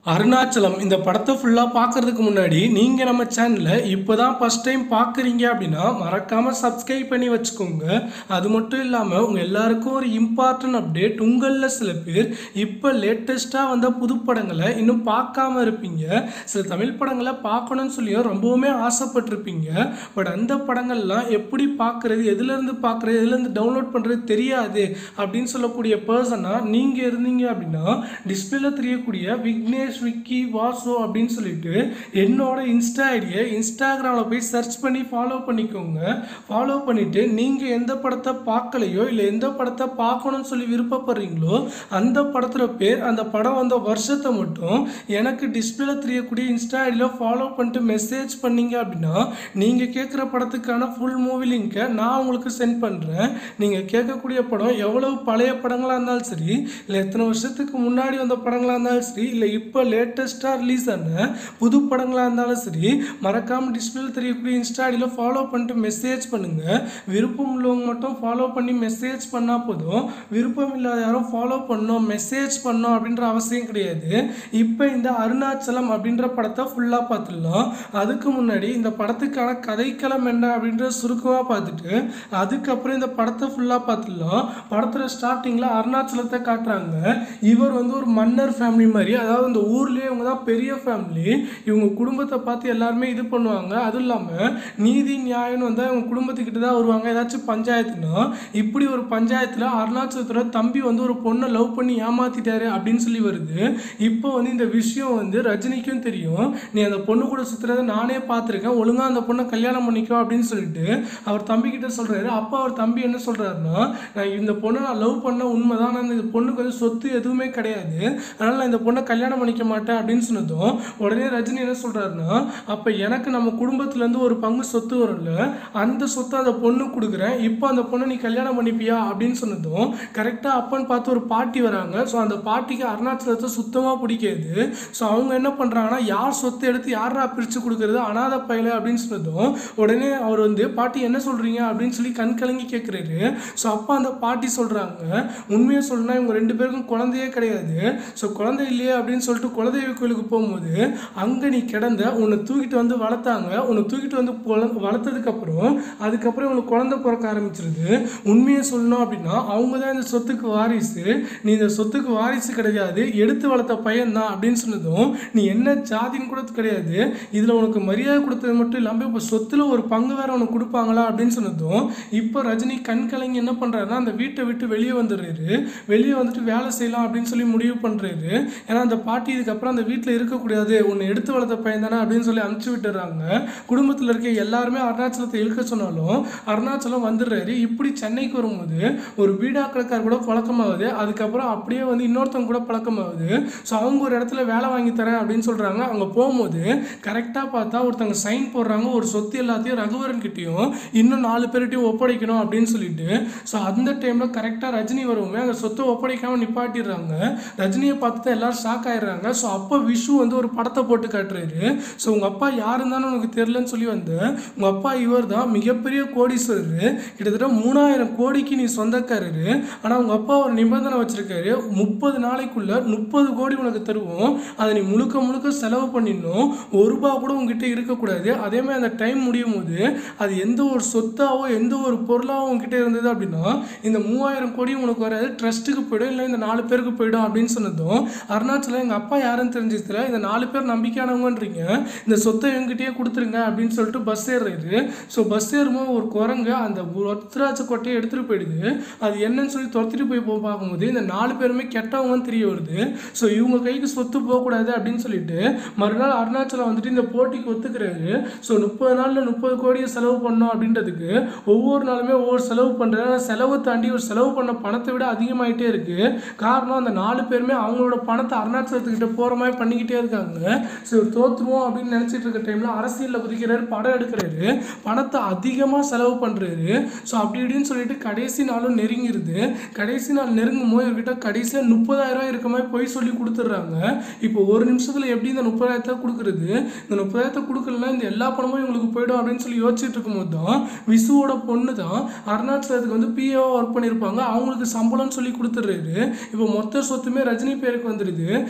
அருணாச்சலம் இந்த படத்தை ஃபுல்லாக பார்க்கறதுக்கு முன்னாடி நீங்கள் நம்ம சேனலில் இப்போ தான் ஃபஸ்ட் டைம் பார்க்குறீங்க அப்படின்னா மறக்காமல் சப்ஸ்கிரைப் பண்ணி வச்சுக்கோங்க அது மட்டும் இல்லாமல் உங்கள் எல்லாருக்கும் ஒரு இம்பார்ட்டன்ட் அப்டேட் உங்களில் சில பேர் இப்போ லேட்டஸ்ட்டாக வந்த புது படங்களை இன்னும் பார்க்காம இருப்பீங்க சில தமிழ் படங்களை பார்க்கணும்னு சொல்லியும் ரொம்பவுமே ஆசைப்பட்டிருப்பீங்க பட் அந்த படங்கள்லாம் எப்படி பார்க்குறது எதுலேருந்து பார்க்குறது எதுலேருந்து டவுன்லோட் பண்ணுறது தெரியாது அப்படின்னு சொல்லக்கூடிய பர்சனாக நீங்கள் இருந்தீங்க அப்படின்னா டிஸ்பிளேல தெரியக்கூடிய விக்னேஷ் விக்கி வாசு அப்படின்னு சொல்லிட்டு என்னோட இன்ஸ்டா ஐடியை இன்ஸ்டாகிராமில் போய் சர்ச் பண்ணி ஃபாலோ பண்ணிக்கோங்க ஃபாலோ பண்ணிவிட்டு நீங்கள் எந்த படத்தை பார்க்கலையோ இல்லை எந்த படத்தை பார்க்கணும்னு சொல்லி விருப்பப்படுறீங்களோ அந்த படத்தில் பேர் அந்த படம் வந்த வருஷத்தை மட்டும் எனக்கு டிஸ்பிளேல தெரியக்கூடிய இன்ஸ்டா ஐடியில் ஃபாலோ பண்ணிட்டு மெசேஜ் பண்ணீங்க அப்படின்னா நீங்கள் கேட்குற படத்துக்கான ஃபுல் மூவி லிங்க்கை நான் உங்களுக்கு சென்ட் பண்ணுறேன் நீங்கள் கேட்கக்கூடிய படம் எவ்வளவு பழைய படங்களாக இருந்தாலும் சரி இல்லை எத்தனை வருஷத்துக்கு முன்னாடி வந்த படங்களாக இருந்தாலும் சரி இல்லை இப்போ லேட்டஸ்ட்டாக ரிலீஸ் ஆன புது படங்களாக இருந்தாலும் சரி மறக்காமல் டிஸ்பிளேல தெரியக்கூடிய இன்ஸ்டா ஐடியில் ஃபாலோ பண்ணிட்டு மெசேஜ் பண்ணுங்கள் விருப்பம் உள்ளவங்க மட்டும் ஃபாலோ பண்ணி மெசேஜ் பண்ணால் போதும் விருப்பம் இல்லாத யாரும் ஃபாலோ பண்ணணும் மெசேஜ் பண்ணணும் அப்படின்ற அவசியம் கிடையாது இப்போ இந்த அருணாச்சலம் அப்படின்ற படத்தை ஃபுல்லாக பார்த்துடலாம் அதுக்கு முன்னாடி இந்த படத்துக்கான கதைக்களம் என்ன அப்படின்ற சுருக்கமாக பார்த்துட்டு அதுக்கப்புறம் இந்த படத்தை ஃபுல்லாக பார்த்துடலாம் படத்தில் ஸ்டார்டிங்கில் அருணாச்சலத்தை காட்டுறாங்க இவர் வந்து ஒரு மன்னர் ஃபேமிலி மாதிரி அதாவது இந்த ஊர்லேயே இவங்க தான் பெரிய ஃபேமிலி இவங்க குடும்பத்தை பார்த்து எல்லாருமே இது பண்ணுவாங்க அதுவும் இல்லாமல் நீதி நியாயம்னு வந்தால் இவங்க குடும்பத்துக்கிட்ட தான் வருவாங்க ஏதாச்சும் பஞ்சாயத்துனா இப்படி ஒரு பஞ்சாயத்தில் அருணாச்சலத்தோட தம்பி வந்து ஒரு பொண்ணை லவ் பண்ணி ஏமாத்திட்டாரு அப்படின்னு சொல்லி வருது இப்போ வந்து இந்த விஷயம் வந்து ரஜினிக்கும் தெரியும் நீ அந்த பொண்ணு கூட சுற்றுறத நானே பார்த்துருக்கேன் ஒழுங்காக அந்த பொண்ணை கல்யாணம் பண்ணிக்கோ அப்படின்னு சொல்லிட்டு அவர் தம்பி கிட்ட சொல்கிறாரு அப்போ அவர் தம்பி என்ன சொல்கிறாருன்னா நான் இந்த பொண்ணை நான் லவ் பண்ண உண்மை தான் ஆனால் இந்த பொண்ணுக்கு வந்து சொத்து எதுவுமே கிடையாது அதனால் நான் இந்த பொண்ணை கல்யாணம் பண்ணிக்க மாட்டேன் அப்படின்னு சொன்னதும் உடனே ரஜினி என்ன சொல்கிறாருன்னா அப்போ எனக்கு நம்ம குடும்பத்துலேருந்து ஒரு பங்கு சொத்து வரும்ல அந்த சொத்தை அந்த பொண்ணு கொடுக்குறேன் இப்போ அந்த பொண்ணை நீ கல்யாணம் பண்ணிப்பியா அப்படின்னு சொன்னதும் கரெக்டாக அப்பன்னு பார்த்து ஒரு பாட்டி வராங்க ஸோ அந்த பாட்டிக்கு அருணாச்சலத்தை சுத்தமாக பிடிக்காது ஸோ அவங்க என்ன பண்ணுறாங்கன்னா யார் சொத்தை எடுத்து யாரா பிரித்து கொடுக்குறது அனாதை பையல அப்படின்னு சொன்னதும் உடனே அவர் வந்து பாட்டி என்ன சொல்கிறீங்க அப்படின்னு சொல்லி கண் கலங்கி கேட்குறாரு ஸோ அப்போ அந்த பாட்டி சொல்கிறாங்க உண்மையை சொல்லணும்னா இவங்க ரெண்டு பேருக்கும் குழந்தையே கிடையாது ஸோ குழந்தை இல்லையே அப்படின்னு சொல்லிட்டு குலதெய்வ கோயிலுக்கு போகும்போது அங்கே நீ கிடந்த உன்னை தூக்கிட்டு வந்து வளர்த்தாங்க உன்னை தூக்கிட்டு வந்து குழ- வளர்த்ததுக்கப்புறம் அதுக்கப்புறம் உனக்கு குழந்தை பிறக்க ஆரம்பிச்சிருது உண்மையை சொல்லணும் அப்படின்னா அவங்க தான் இந்த சொத்துக்கு வாரிசு நீ இந்த சொத்துக்கு வாரிசு கிடையாது எடுத்து வளர்த்த பையன் தான் அப்படின்னு சொன்னதும் நீ என்ன ஜாதின்னு கூட கிடையாது இதில் உனக்கு மரியாதை கொடுத்தது மட்டும் இல்லாமல் இப்போ சொத்தில் ஒரு பங்கு வேற உனக்கு கொடுப்பாங்களா அப்படின்னு சொன்னதும் இப்போ ரஜினி கண் கலங்கி என்ன பண்ணுறாருன்னா அந்த வீட்டை விட்டு வெளியே வந்துடுறாரு வெளியே வந்துட்டு வேலை செய்யலாம் அப்படின்னு சொல்லி முடிவு பண்ணுறாரு ஏன்னா அந்த பாட்டி இதுக்கப்புறம் அந்த வீட்டில் இருக்கக்கூடாது உன்னை எடுத்து வளர்த்த பையன் தானே அப்படின்னு சொல்லி அனுப்பிச்சு விட்டுறாங்க குடும்பத்தில் இருக்க எல்லாருமே அருணாச்சலத்தை இழுக்க சொன்னாலும் அருணாச்சலம் வந்துடுறாரு இப்படி சென்னைக்கு வரும்போது ஒரு பீடா கடைக்கார் கூட பழக்கமாகுது அதுக்கப்புறம் அப்படியே வந்து இன்னொருத்தவங்க கூட பழக்கமாகுது ஸோ அவங்க ஒரு இடத்துல வேலை வாங்கி தரேன் அப்படின்னு சொல்கிறாங்க அங்கே போகும்போது கரெக்டாக பார்த்தா ஒருத்தவங்க சைன் போடுறாங்க ஒரு சொத்து எல்லாத்தையும் ரகுவரன் கிட்டேயும் இன்னும் நாலு பேர்கிட்டையும் ஒப்படைக்கணும் அப்படின்னு சொல்லிட்டு ஸோ அந்த டைமில் கரெக்டாக ரஜினி வரவுமே அந்த சொத்தை ஒப்படைக்காமல் நிப்பாட்டிடுறாங்க ரஜினியை பார்த்து தான் எல்லாரும் ஷாக் ஆயிடுறாங்க ஸோ அப்போ விஷு வந்து ஒரு படத்தை போட்டு காட்டுறாரு ஸோ உங்கள் அப்பா யாருன்னு தானே உனக்கு தெரிலன்னு சொல்லி வந்த உங்கள் அப்பா இவர் தான் மிகப்பெரிய கோடீஸ்வரர் கிட்டத்தட்ட மூணாயிரம் கோடிக்கு நீ சொந்தக்காரரு ஆனால் உங்கள் அப்பா ஒரு நிபந்தனை வச்சிருக்காரு முப்பது நாளைக்குள்ள முப்பது கோடி உனக்கு தருவோம் அதை நீ முழுக்க முழுக்க செலவு பண்ணிடணும் ஒரு ரூபா கூட உங்ககிட்ட இருக்கக்கூடாது அதே மாதிரி அந்த டைம் முடியும் போது அது எந்த ஒரு சொத்தாவோ எந்த ஒரு பொருளாவோ உங்ககிட்ட இருந்தது அப்படின்னா இந்த மூவாயிரம் கோடியும் உனக்கு வராது ட்ரஸ்ட்டுக்கு போயிடும் இல்லை இந்த நாலு பேருக்கு போயிடும் அப்படின்னு சொன்னதும் அருணாச்சலம் எங்கள் அப்பா யாருன்னு தெரிஞ்சதுல இந்த நாலு பேர் நம்பிக்கையானவங்கன்றீங்க இந்த சொத்தை எங்கிட்டயே கொடுத்துருங்க அப்படின்னு சொல்லிட்டு பஸ் ஏறுறாரு ஸோ பஸ் ஏறும்போது ஒரு குரங்கு அந்த ஒத்தராட்ச கொட்டையை எடுத்துகிட்டு போயிடுது அது என்னன்னு சொல்லி துரத்திட்டு போய் போ பார்க்கும்போது இந்த நாலு பேருமே கெட்டவங்கன்னு தெரிய வருது ஸோ இவங்க கைக்கு சொத்து போகக்கூடாது அப்படின்னு சொல்லிட்டு மறுநாள் அருணாச்சலம் வந்துட்டு இந்த போட்டிக்கு ஒத்துக்கிறாரு ஸோ முப்பது நாளில் முப்பது கோடியை செலவு பண்ணோம் அப்படின்றதுக்கு ஒவ்வொரு நாளுமே ஒவ்வொரு செலவு பண்ணுறாரு ஆனால் செலவு தாண்டி ஒரு செலவு பண்ண பணத்தை விட அதிகமாயிட்டே இருக்கு காரணம் அந்த நாலு பேருமே அவங்களோட பணத்தை அருணாச்சலத்துக்கிட்ட போகிற மாதிரி பண்ணிக்கிட்டே இருக்காங்க ஸோ இவர் தோற்றுருவோம் அப்படின்னு நினச்சிட்டு இருக்க டைமில் அரசியலில் குதிக்கிறாரு படம் எடுக்கிறாரு பணத்தை அதிகமாக செலவு பண்ணுறாரு ஸோ அப்படி இப்படின்னு சொல்லிட்டு கடைசி நாளும் நெருங்கிருது கடைசி நாள் நெருங்கும் போது இவர்கிட்ட கடைசியாக முப்பதாயிரம் இருக்க மாதிரி போய் சொல்லி கொடுத்துட்றாங்க இப்போ ஒரு நிமிஷத்தில் எப்படி இந்த முப்பதாயிரத்தை கொடுக்குறது இந்த முப்பதாயிரத்தை கொடுக்கலன்னா இந்த எல்லா பணமும் இவங்களுக்கு போயிடும் அப்படின்னு சொல்லி யோசிச்சுட்டு இருக்கும்போது தான் விசுவோட பொண்ணு தான் அருணாச்சலத்துக்கு வந்து பிஏஓ ஒர்க் பண்ணியிருப்பாங்க அவங்களுக்கு சம்பளம்னு சொல்லி கொடுத்துட்றாரு இப்போ மொத்த சொத்துமே ரஜினி பேருக்கு வந்துடுது இந்த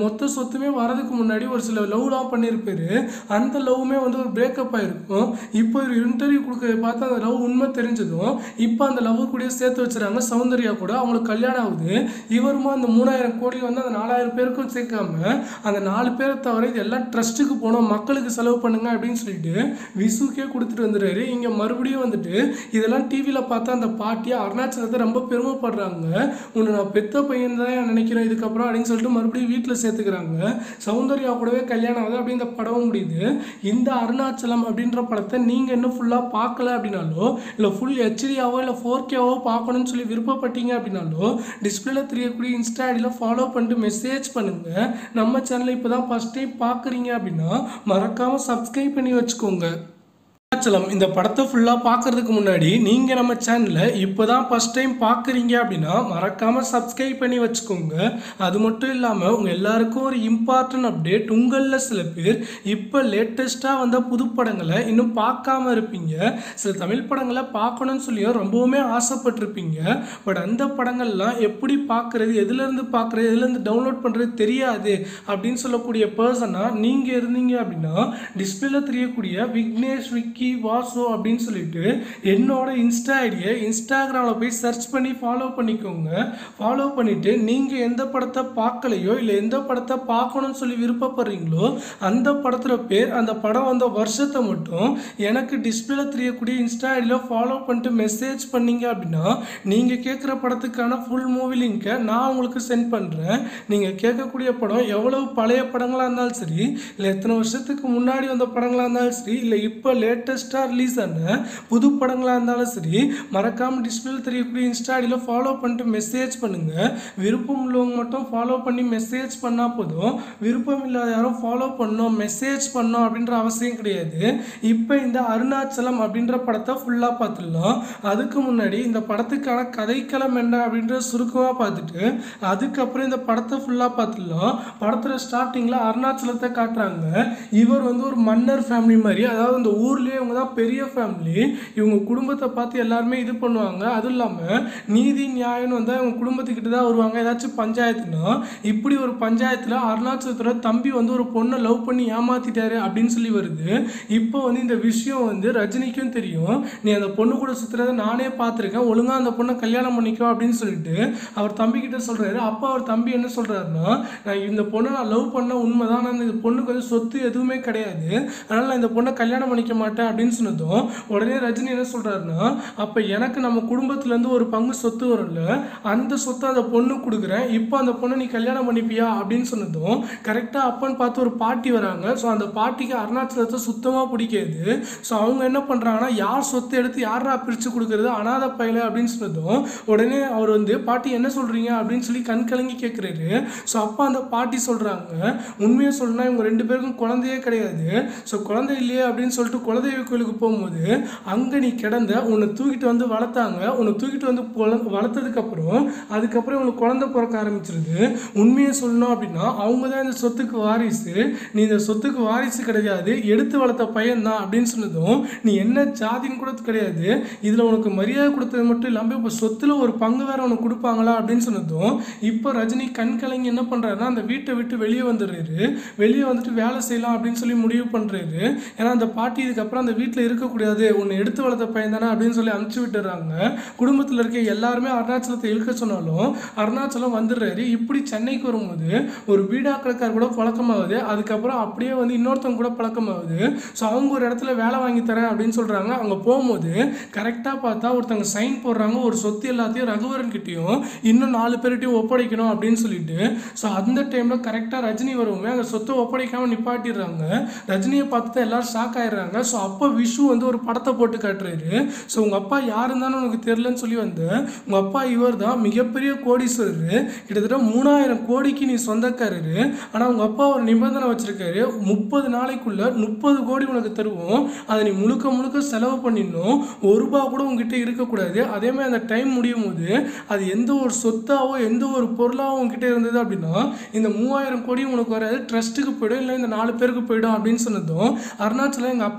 மொத்த சொத்துமே வரதுக்கு முன்னாடி ஒரு சில லவ்லாம் பண்ணியிருப்பாரு அந்த லவ்வுமே வந்து ஒரு பிரேக்கப் ஆயிருக்கும் இப்போ ஒரு இன்டர்வியூ கொடுக்கறத பார்த்து அந்த லவ் உண்மை தெரிஞ்சதும் இப்போ அந்த லவ் கூட சேர்த்து வச்சுறாங்க சௌந்தர்யா கூட அவங்களுக்கு கல்யாணம் ஆகுது இவருமா அந்த மூணாயிரம் கோடி வந்து அந்த நாலாயிரம் பேருக்கும் சேர்க்காம அந்த நாலு பேரை தவிர இது எல்லாம் ட்ரஸ்ட்டுக்கு போனோம் மக்களுக்கு செலவு பண்ணுங்க அப்படின்னு சொல்லிட்டு விசுக்கே கொடுத்துட்டு வந்துடுறாரு இங்கே மறுபடியும் வந்துட்டு இதெல்லாம் டிவியில் பார்த்தா அந்த பாட்டி அருணாச்சலத்தை ரொம்ப பெருமைப்படுறாங்க உன்னை நான் பெத்த பையன் தான் நினைக்கிறேன் இதுக்கப்புறம் அப்படின்னு சொல்லிட்டு மறுபடியும் வீட்டில் சேர்த்துக்கிறாங்க சௌந்தர்யா கூடவே கல்யாணம் ஆகுது அப்படி இந்த படமும் முடியுது இந்த அருணாச்சலம் அப்படின்ற படத்தை நீங்கள் இன்னும் ஃபுல்லாக பார்க்கல அப்படின்னாலோ இல்லை ஃபுல் ஹெச்டியாவோ இல்லை ஃபோர் கேவோ பார்க்கணும்னு சொல்லி விருப்பப்பட்டீங்க அப்படின்னாலோ டிஸ்பிளேல தெரியக்கூடிய இன்ஸ்டா ஐடியில் ஃபாலோ பண்ணிட்டு மெசேஜ் பண்ணுங்கள் நம்ம சேனலை இப்போ தான் ஃபஸ்ட் டைம் பார்க்குறீங்க அப்படின்னா மறக்காமல் சப்ஸ்கிரைப் பண்ணி வச்சுக்கோங்க அருணாச்சலம் இந்த படத்தை ஃபுல்லாக பார்க்கறதுக்கு முன்னாடி நீங்கள் நம்ம சேனலை இப்போ தான் ஃபஸ்ட் டைம் பார்க்குறீங்க அப்படின்னா மறக்காமல் சப்ஸ்கிரைப் பண்ணி வச்சுக்கோங்க அது மட்டும் இல்லாமல் உங்கள் எல்லாருக்கும் ஒரு இம்பார்ட்டன்ட் அப்டேட் உங்களில் சில பேர் இப்போ லேட்டஸ்ட்டாக வந்த புது படங்களை இன்னும் பார்க்காம இருப்பீங்க சில தமிழ் படங்களை பார்க்கணும்னு சொல்லியும் ரொம்பவுமே ஆசைப்பட்டிருப்பீங்க பட் அந்த படங்கள்லாம் எப்படி பார்க்குறது எதுலேருந்து பார்க்குறது எதுலேருந்து டவுன்லோட் பண்ணுறது தெரியாது அப்படின்னு சொல்லக்கூடிய பர்சனாக நீங்கள் இருந்தீங்க அப்படின்னா டிஸ்பிளேல தெரியக்கூடிய விக்னேஷ் விக்கி வாசு அப்படின்னு சொல்லிட்டு என்னோட இன்ஸ்டா ஐடியை இன்ஸ்டாகிராமில் போய் சர்ச் பண்ணி ஃபாலோ பண்ணிக்கோங்க ஃபாலோ பண்ணிவிட்டு நீங்கள் எந்த படத்தை பார்க்கலையோ இல்லை எந்த படத்தை பார்க்கணும்னு சொல்லி விருப்பப்படுறீங்களோ அந்த படத்தில் பேர் அந்த படம் வந்த வருஷத்தை மட்டும் எனக்கு டிஸ்பிளேல தெரியக்கூடிய இன்ஸ்டா ஐடியில் ஃபாலோ பண்ணிட்டு மெசேஜ் பண்ணீங்க அப்படின்னா நீங்கள் கேட்குற படத்துக்கான ஃபுல் மூவி லிங்க்கை நான் உங்களுக்கு சென்ட் பண்ணுறேன் நீங்கள் கேட்கக்கூடிய படம் எவ்வளவு பழைய படங்களாக இருந்தாலும் சரி இல்லை எத்தனை வருஷத்துக்கு முன்னாடி வந்த படங்களாக இருந்தாலும் சரி இல்லை இப்போ லேட்டஸ்ட்டாக ரிலீஸ் ஆன புது படங்களாக இருந்தாலும் சரி மறக்காமல் டிஸ்பிளேல தெரியக்கூடிய இன்ஸ்டா ஐடியில் ஃபாலோ பண்ணிட்டு மெசேஜ் பண்ணுங்கள் விருப்பம் உள்ளவங்க மட்டும் ஃபாலோ பண்ணி மெசேஜ் பண்ணால் போதும் விருப்பம் இல்லாத யாரும் ஃபாலோ பண்ணணும் மெசேஜ் பண்ணணும் அப்படின்ற அவசியம் கிடையாது இப்போ இந்த அருணாச்சலம் அப்படின்ற படத்தை ஃபுல்லாக பார்த்துடலாம் அதுக்கு முன்னாடி இந்த படத்துக்கான கதைக்களம் என்ன அப்படின்ற சுருக்கமாக பார்த்துட்டு அதுக்கப்புறம் இந்த படத்தை ஃபுல்லாக பார்த்துடலாம் படத்தில் ஸ்டார்டிங்கில் அருணாச்சலத்தை காட்டுறாங்க இவர் வந்து ஒரு மன்னர் ஃபேமிலி மாதிரி அதாவது இந்த ஊர்லேயே இவங்க தான் பெரிய ஃபேமிலி இவங்க குடும்பத்தை பார்த்து எல்லாருமே இது பண்ணுவாங்க அதுவும் இல்லாமல் நீதி நியாயம்னு வந்தால் இவங்க குடும்பத்துக்கிட்ட தான் வருவாங்க ஏதாச்சும் பஞ்சாயத்துனா இப்படி ஒரு பஞ்சாயத்தில் அருணாச்சலத்தோட தம்பி வந்து ஒரு பொண்ணை லவ் பண்ணி ஏமாத்திட்டாரு அப்படின்னு சொல்லி வருது இப்போ வந்து இந்த விஷயம் வந்து ரஜினிக்கும் தெரியும் நீ அந்த பொண்ணு கூட சுற்றுறத நானே பார்த்துருக்கேன் ஒழுங்காக அந்த பொண்ணை கல்யாணம் பண்ணிக்கோ அப்படின்னு சொல்லிட்டு அவர் தம்பி கிட்ட சொல்கிறாரு அப்போ அவர் தம்பி என்ன சொல்கிறாருன்னா நான் இந்த பொண்ணை நான் லவ் பண்ண உண்மைதான் ஆனால் இந்த பொண்ணுக்கு வந்து சொத்து எதுவுமே கிடையாது அதனால் நான் இந்த பொண்ணை கல்யாணம் பண்ணிக்க மாட்டேன் அப்படின்னு சொன்னதும் உடனே ரஜினி என்ன சொல்கிறாருன்னா அப்போ எனக்கு நம்ம குடும்பத்துலேருந்து ஒரு பங்கு சொத்து வரும்ல அந்த சொத்தை அந்த பொண்ணு கொடுக்குறேன் இப்போ அந்த பொண்ணை நீ கல்யாணம் பண்ணிப்பியா அப்படின்னு சொன்னதும் கரெக்டாக அப்பன்னு பார்த்து ஒரு பாட்டி வராங்க ஸோ அந்த பாட்டிக்கு அருணாச்சலத்தை சுத்தமாக பிடிக்காது ஸோ அவங்க என்ன பண்ணுறாங்கன்னா யார் சொத்தை எடுத்து யாரா பிரித்து கொடுக்குறது அனாத பையல அப்படின்னு சொன்னதும் உடனே அவர் வந்து பாட்டி என்ன சொல்கிறீங்க அப்படின்னு சொல்லி கண் கலங்கி கேட்குறாரு ஸோ அப்போ அந்த பாட்டி சொல்கிறாங்க உண்மையை சொல்லணும்னா இவங்க ரெண்டு பேருக்கும் குழந்தையே கிடையாது ஸோ குழந்தை இல்லையே அப்படின்னு சொல்லிட்டு குலதெய்வ கோயிலுக்கு போகும்போது அங்கே நீ கிடந்த உன்னை தூக்கிட்டு வந்து வளர்த்தாங்க உன்னை தூக்கிட்டு வந்து குழந்தை வளர்த்ததுக்கப்புறம் அதுக்கப்புறம் உனக்கு குழந்தை பிறக்க ஆரம்பிச்சிருது உண்மையை சொல்லணும் அப்படின்னா அவங்க தான் இந்த சொத்துக்கு வாரிசு நீ இந்த சொத்துக்கு வாரிசு கிடையாது எடுத்து வளர்த்த பையன் தான் அப்படின்னு சொன்னதும் நீ என்ன ஜாதின்னு கூட கிடையாது இதில் உனக்கு மரியாதை கொடுத்தது மட்டும் இல்லாமல் இப்போ சொத்தில் ஒரு பங்கு வேற உனக்கு கொடுப்பாங்களா அப்படின்னு சொன்னதும் இப்போ ரஜினி கண் கலங்கி என்ன பண்ணுறாருன்னா அந்த வீட்டை விட்டு வெளியே வந்துடுறாரு வெளியே வந்துட்டு வேலை செய்யலாம் அப்படின்னு சொல்லி முடிவு பண்ணுறாரு ஏன்னா அந்த பாட்டி இதுக்கப்புறம் அந்த வீட்டில் இருக்கக்கூடாது உன்னை எடுத்து வளர்த்த பையன் தானே அப்படின்னு சொல்லி அனுப்பிச்சு விட்டுறாங்க குடும்பத்தில் இருக்க எல்லாருமே அருணாச்சலத்தை இழுக்க சொன்னாலும் அருணாச்சலம் வந்துடுறாரு இப்படி சென்னைக்கு வரும்போது ஒரு பீடா கடைக்கார் கூட பழக்கமாகுது அதுக்கப்புறம் அப்படியே வந்து இன்னொருத்தவங்க கூட பழக்கமாகுது ஸோ அவங்க ஒரு இடத்துல வேலை வாங்கி தரேன் அப்படின்னு சொல்கிறாங்க அங்கே போகும்போது கரெக்டாக பார்த்தா ஒருத்தவங்க சைன் போடுறாங்க ஒரு சொத்து எல்லாத்தையும் ரகுவரன் கிட்டேயும் இன்னும் நாலு பேர்கிட்டையும் ஒப்படைக்கணும் அப்படின்னு சொல்லிட்டு ஸோ அந்த டைமில் கரெக்டாக ரஜினி வருவோமே அந்த சொத்தை ஒப்படைக்காமல் நிப்பாட்டிடுறாங்க ரஜினியை பார்த்து தான் எல்லாரும் ஷாக் ஆயிடுறாங்க ஸோ அப்போ விஷு வந்து ஒரு படத்தை போட்டு காட்டுறாரு ஸோ உங்கள் அப்பா யார் இருந்தாலும் உனக்கு தெரிலன்னு சொல்லி வந்து உங்கள் அப்பா இவர் தான் மிகப்பெரிய கோடீஸ்வரர் கிட்டத்தட்ட மூணாயிரம் கோடிக்கு நீ சொந்தக்காரரு ஆனால் உங்கள் அப்பா ஒரு நிபந்தனை வச்சிருக்காரு முப்பது நாளைக்குள்ள முப்பது கோடி உனக்கு தருவோம் அதை நீ முழுக்க முழுக்க செலவு பண்ணிடணும் ஒரு ரூபா கூட உங்ககிட்ட இருக்கக்கூடாது அதே மாதிரி அந்த டைம் முடியும் போது அது எந்த ஒரு சொத்தாவோ எந்த ஒரு பொருளாவோ உங்ககிட்ட இருந்தது அப்படின்னா இந்த மூவாயிரம் கோடி உனக்கு வராது ட்ரஸ்ட்டுக்கு போயிடும் இல்லை இந்த நாலு பேருக்கு போயிடும் அப்படின்னு சொன்னதும் அருணாச்சலம் எங்கள் அப்பா யாருன்னு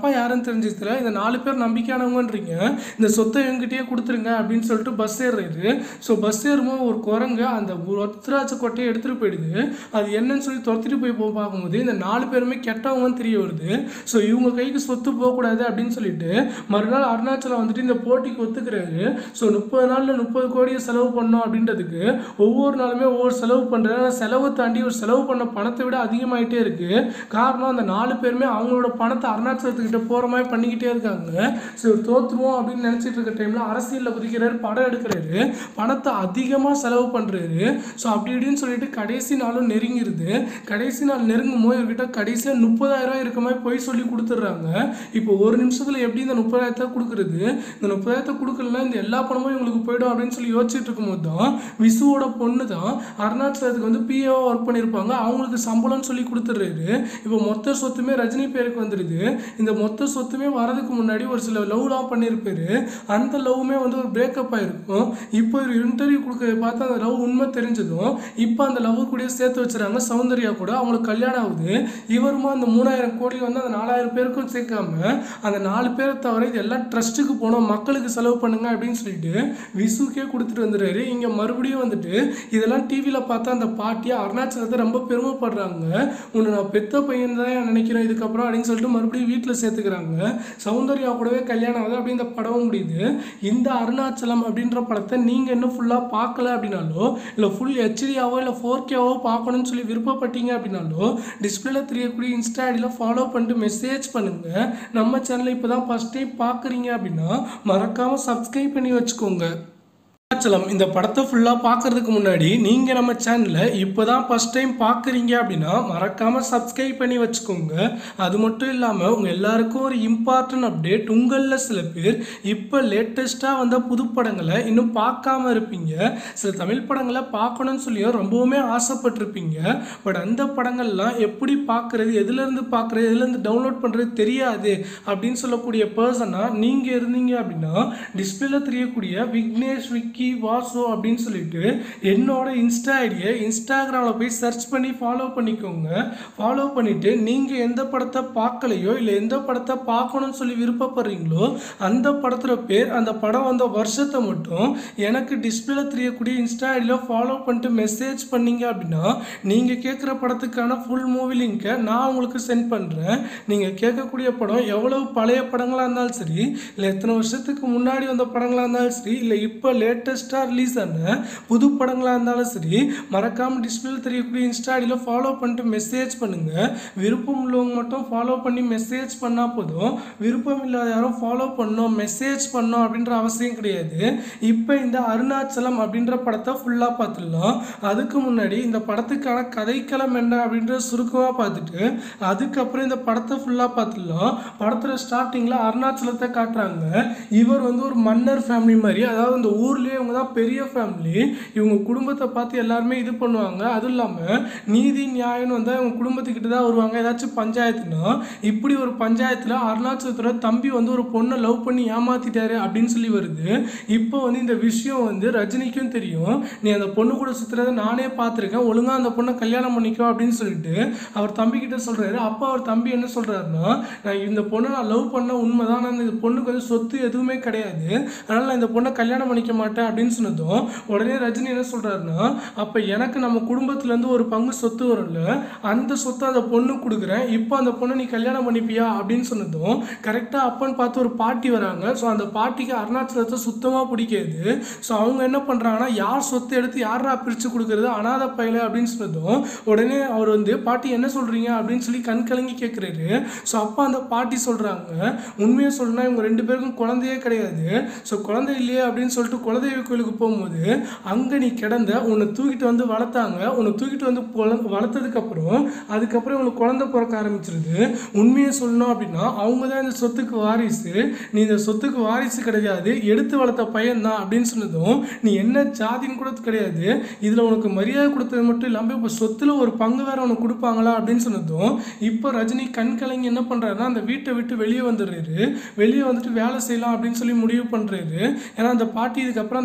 தெரிஞ்சதுல இந்த நாலு பேர் நம்பிக்கையானவங்கன்றீங்க இந்த சொத்தை என்கிட்டயே கொடுத்துருங்க அப்படின்னு சொல்லிட்டு பஸ் ஏறுறாரு ஸோ பஸ் ஏறும்போது ஒரு குரங்கு அந்த ஒத்தராட்ச கொட்டையை எடுத்துகிட்டு போயிடுது அது என்னன்னு சொல்லி துரத்திட்டு போய் போ பார்க்கும்போது இந்த நாலு பேருமே கெட்டவங்கன்னு தெரிய வருது ஸோ இவங்க கைக்கு சொத்து போகக்கூடாது அப்படின்னு சொல்லிட்டு மறுநாள் அருணாச்சலம் வந்துட்டு இந்த போட்டிக்கு ஒத்துக்கிறாரு ஸோ முப்பது நாளில் முப்பது கோடியை செலவு பண்ணோம் அப்படின்றதுக்கு ஒவ்வொரு நாளுமே ஒவ்வொரு செலவு பண்ணுறாரு ஆனால் செலவை தாண்டி ஒரு செலவு பண்ண பணத்தை விட அதிகமாயிட்டே இருக்கு காரணம் அந்த நாலு பேருமே அவங்களோட பணத்தை அருணாச்சலத்துக்கிட்ட போகிற மாதிரி பண்ணிக்கிட்டே இருக்காங்க ஸோ தோற்றுருவோம் அப்படின்னு நினச்சிட்டு இருக்க டைமில் அரசியலில் குதிக்கிறாரு படம் எடுக்கிறாரு பணத்தை அதிகமாக செலவு பண்ணுறாரு ஸோ அப்படி இப்படின்னு சொல்லிட்டு கடைசி நாளும் நெருங்கிருது கடைசி நாள் நெருங்கும் போது இவர்கிட்ட கடைசியாக முப்பதாயிரம் இருக்க மாதிரி போய் சொல்லி கொடுத்துட்றாங்க இப்போ ஒரு நிமிஷத்தில் எப்படி இந்த முப்பதாயிரத்தை கொடுக்குறது இந்த முப்பதாயிரத்தை கொடுக்கலனா இந்த எல்லா பணமும் இவங்களுக்கு போயிடும் அப்படின்னு சொல்லி யோசிச்சுட்டு இருக்கும்போது தான் விசுவோட பொண்ணு தான் அருணாச்சலத்துக்கு வந்து பிஏஓ ஒர்க் பண்ணியிருப்பாங்க அவங்களுக்கு சம்பளம்னு சொல்லி கொடுத்துட்றாரு இப்போ மொத்த சொத்துமே ரஜினி பேருக்கு வந்துடுது இந்த மொத்த சொத்துமே வரதுக்கு முன்னாடி ஒரு சில லவ்லாம் பண்ணியிருப்பாரு அந்த லவ்வுமே வந்து ஒரு பிரேக்கப் ஆயிருக்கும் இப்போ ஒரு இன்டர்வியூ கொடுக்க பார்த்து அந்த லவ் உண்மை தெரிஞ்சதும் இப்போ அந்த லவ் கூட சேர்த்து வச்சுறாங்க சௌந்தர்யா கூட அவங்களுக்கு கல்யாணம் ஆகுது இவருமா அந்த மூணாயிரம் கோடி வந்து அந்த நாலாயிரம் பேருக்கும் சேர்க்காம அந்த நாலு பேரை தவிர இது எல்லாம் ட்ரஸ்ட்டுக்கு போனோம் மக்களுக்கு செலவு பண்ணுங்க அப்படின்னு சொல்லிட்டு விசுக்கே கொடுத்துட்டு வந்துடுறாரு இங்கே மறுபடியும் வந்துட்டு இதெல்லாம் டிவியில் பார்த்தா அந்த பாட்டியை அருணாச்சலத்தை ரொம்ப பெருமைப்படுறாங்க உன்னை நான் பெத்த பையன் தான் நினைக்கிறேன் இதுக்கப்புறம் அப்படின்னு சொல்லிட்டு மறுபடியும் வீட்டில் சேர்த்துக்கிறாங்க சௌந்தர்யா கூடவே கல்யாணம் ஆகுது அப்படி இந்த படம் முடியுது இந்த அருணாச்சலம் அப்படின்ற படத்தை நீங்கள் இன்னும் ஃபுல்லாக பார்க்கல அப்படின்னாலோ இல்லை ஃபுல் ஹெச்டியாவோ இல்லை ஃபோர் கேவோ பார்க்கணும்னு சொல்லி விருப்பப்பட்டீங்க அப்படின்னாலோ டிஸ்பிளேல தெரியக்கூடிய இன்ஸ்டா ஐடியில் ஃபாலோ பண்ணிட்டு மெசேஜ் பண்ணுங்கள் நம்ம சேனலை இப்போ தான் ஃபஸ்ட் டைம் பார்க்குறீங்க அப்படின்னா மறக்காமல் சப்ஸ்கிரைப் பண்ணி வச்சுக்கோங்க அருணாச்சலம் இந்த படத்தை ஃபுல்லாக பார்க்கறதுக்கு முன்னாடி நீங்கள் நம்ம சேனலை இப்போ தான் ஃபஸ்ட் டைம் பார்க்குறீங்க அப்படின்னா மறக்காமல் சப்ஸ்கிரைப் பண்ணி வச்சுக்கோங்க அது மட்டும் இல்லாமல் உங்கள் எல்லாருக்கும் ஒரு இம்பார்ட்டன்ட் அப்டேட் உங்களில் சில பேர் இப்போ லேட்டஸ்ட்டாக வந்த புது படங்களை இன்னும் பார்க்காம இருப்பீங்க சில தமிழ் படங்களை பார்க்கணும்னு சொல்லியும் ரொம்பவுமே ஆசைப்பட்டிருப்பீங்க பட் அந்த படங்கள்லாம் எப்படி பார்க்குறது எதுலேருந்து பார்க்குறது எதுலேருந்து டவுன்லோட் பண்ணுறது தெரியாது அப்படின்னு சொல்லக்கூடிய பர்சனாக நீங்கள் இருந்தீங்க அப்படின்னா டிஸ்பிளேல தெரியக்கூடிய விக்னேஷ் விக்கி வாசு அப்படின்னு சொல்லிட்டு என்னோட இன்ஸ்டா ஐடியை இன்ஸ்டாகிராமில் போய் சர்ச் பண்ணி ஃபாலோ பண்ணிக்கோங்க ஃபாலோ பண்ணிவிட்டு நீங்கள் எந்த படத்தை பார்க்கலையோ இல்லை எந்த படத்தை பார்க்கணும்னு சொல்லி விருப்பப்படுறீங்களோ அந்த படத்தோட பேர் அந்த படம் வந்த வருஷத்தை மட்டும் எனக்கு டிஸ்பிளேல தெரியக்கூடிய இன்ஸ்டா ஐடியில் ஃபாலோ பண்ணிட்டு மெசேஜ் பண்ணீங்க அப்படின்னா நீங்கள் கேட்குற படத்துக்கான ஃபுல் மூவி லிங்க்கை நான் உங்களுக்கு சென்ட் பண்ணுறேன் நீங்கள் கேட்கக்கூடிய படம் எவ்வளவு பழைய படங்களாக இருந்தாலும் சரி இல்லை எத்தனை வருஷத்துக்கு முன்னாடி வந்த படங்களாக இருந்தாலும் சரி இல்லை இப்போ லேட்டஸ்ட்டாக ரிலீஸ் ஆன புது படங்களாக இருந்தாலும் சரி மறக்காமல் டிஸ்பிளேல தெரியக்கூடிய இன்ஸ்டா ஐடியில் ஃபாலோ பண்ணிட்டு மெசேஜ் பண்ணுங்கள் விருப்பம் உள்ளவங்க மட்டும் ஃபாலோ பண்ணி மெசேஜ் பண்ணால் போதும் விருப்பம் இல்லாத யாரும் ஃபாலோ பண்ணோம் மெசேஜ் பண்ணோம் அப்படின்ற அவசியம் கிடையாது இப்போ இந்த அருணாச்சலம் அப்படின்ற படத்தை ஃபுல்லாக பார்த்துடலாம் அதுக்கு முன்னாடி இந்த படத்துக்கான கதைக்களம் என்ன அப்படின்ற சுருக்கமாக பார்த்துட்டு அதுக்கப்புறம் இந்த படத்தை ஃபுல்லாக பார்த்துடலாம் படத்தில் ஸ்டார்டிங்கில் அருணாச்சலத்தை காட்டுறாங்க இவர் வந்து ஒரு மன்னர் ஃபேமிலி மாதிரி அதாவது இந்த ஊர்லேயே இவங்க தான் பெரிய ஃபேமிலி இவங்க குடும்பத்தை பார்த்து எல்லாருமே இது பண்ணுவாங்க அதுவும் இல்லாமல் நீதி நியாயம்னு வந்தால் இவங்க குடும்பத்துக்கிட்ட தான் வருவாங்க ஏதாச்சும் பஞ்சாயத்துனா இப்படி ஒரு பஞ்சாயத்தில் அருணாச்சலத்தோட தம்பி வந்து ஒரு பொண்ணை லவ் பண்ணி ஏமாத்திட்டாரு அப்படின்னு சொல்லி வருது இப்போ வந்து இந்த விஷயம் வந்து ரஜினிக்கும் தெரியும் நீ அந்த பொண்ணு கூட சுற்றுறத நானே பார்த்துருக்கேன் ஒழுங்காக அந்த பொண்ணை கல்யாணம் பண்ணிக்கோ அப்படின்னு சொல்லிட்டு அவர் தம்பி கிட்ட சொல்கிறாரு அப்போ அவர் தம்பி என்ன சொல்கிறாருன்னா நான் இந்த பொண்ணை நான் லவ் பண்ண உண்மைதான் ஆனால் இந்த பொண்ணுக்கு வந்து சொத்து எதுவுமே கிடையாது அதனால் நான் இந்த பொண்ணை கல்யாணம் பண்ணிக்க மாட்டேன் அப்படின்னு சொன்னதும் உடனே ரஜினி என்ன சொல்கிறாருன்னா அப்போ எனக்கு நம்ம குடும்பத்துலேருந்து ஒரு பங்கு சொத்து வரும்ல அந்த சொத்தை அந்த பொண்ணு கொடுக்குறேன் இப்போ அந்த பொண்ணை நீ கல்யாணம் பண்ணிப்பியா அப்படின்னு சொன்னதும் கரெக்டாக அப்பன்னு பார்த்து ஒரு பாட்டி வராங்க ஸோ அந்த பாட்டிக்கு அருணாச்சலத்தை சுத்தமாக பிடிக்காது ஸோ அவங்க என்ன பண்ணுறாங்கன்னா யார் சொத்தை எடுத்து யாரா பிரித்து கொடுக்குறது அனாதை பையல அப்படின்னு சொன்னதும் உடனே அவர் வந்து பாட்டி என்ன சொல்கிறீங்க அப்படின்னு சொல்லி கண் கலங்கி கேட்குறாரு ஸோ அப்போ அந்த பாட்டி சொல்கிறாங்க உண்மையை சொல்லணும்னா இவங்க ரெண்டு பேருக்கும் குழந்தையே கிடையாது ஸோ குழந்தை இல்லையே அப்படின்னு சொல்லிட்டு குலதெய்வ கோயிலுக்கு போகும்போது அங்கே நீ கிடந்த உன்னை தூக்கிட்டு வந்து வளர்த்தாங்க உன்னை தூக்கிட்டு வந்து பொல- வளர்த்ததுக்கப்புறம் அதுக்கப்புறம் இவங்களுக்கு குழந்தை பிறக்க ஆரம்பிச்சிருது உண்மையை சொல்லணும் அப்படின்னா அவங்க தான் இந்த சொத்துக்கு வாரிசு நீ இந்த சொத்துக்கு வாரிசு கிடையாது எடுத்து வளர்த்த பையன் தான் அப்படின்னு சொன்னதும் நீ என்ன ஜாதின்னு கூட கிடையாது இதில் உனக்கு மரியாதை கொடுத்தது மட்டும் இல்லாமல் இப்போ சொத்துல ஒரு பங்கு வேற உனக்கு கொடுப்பாங்களா அப்படின்னு சொன்னதும் இப்போ ரஜினி கண் கலங்கி என்ன பண்ணுறாருன்னா அந்த வீட்டை விட்டு வெளியே வந்துடுறாரு வெளியே வந்துட்டு வேலை செய்யலாம் அப்படின்னு சொல்லி முடிவு பண்ணுறாரு ஏன்னா அந்த பாட்டி இதுக்கப்புறம் அந்த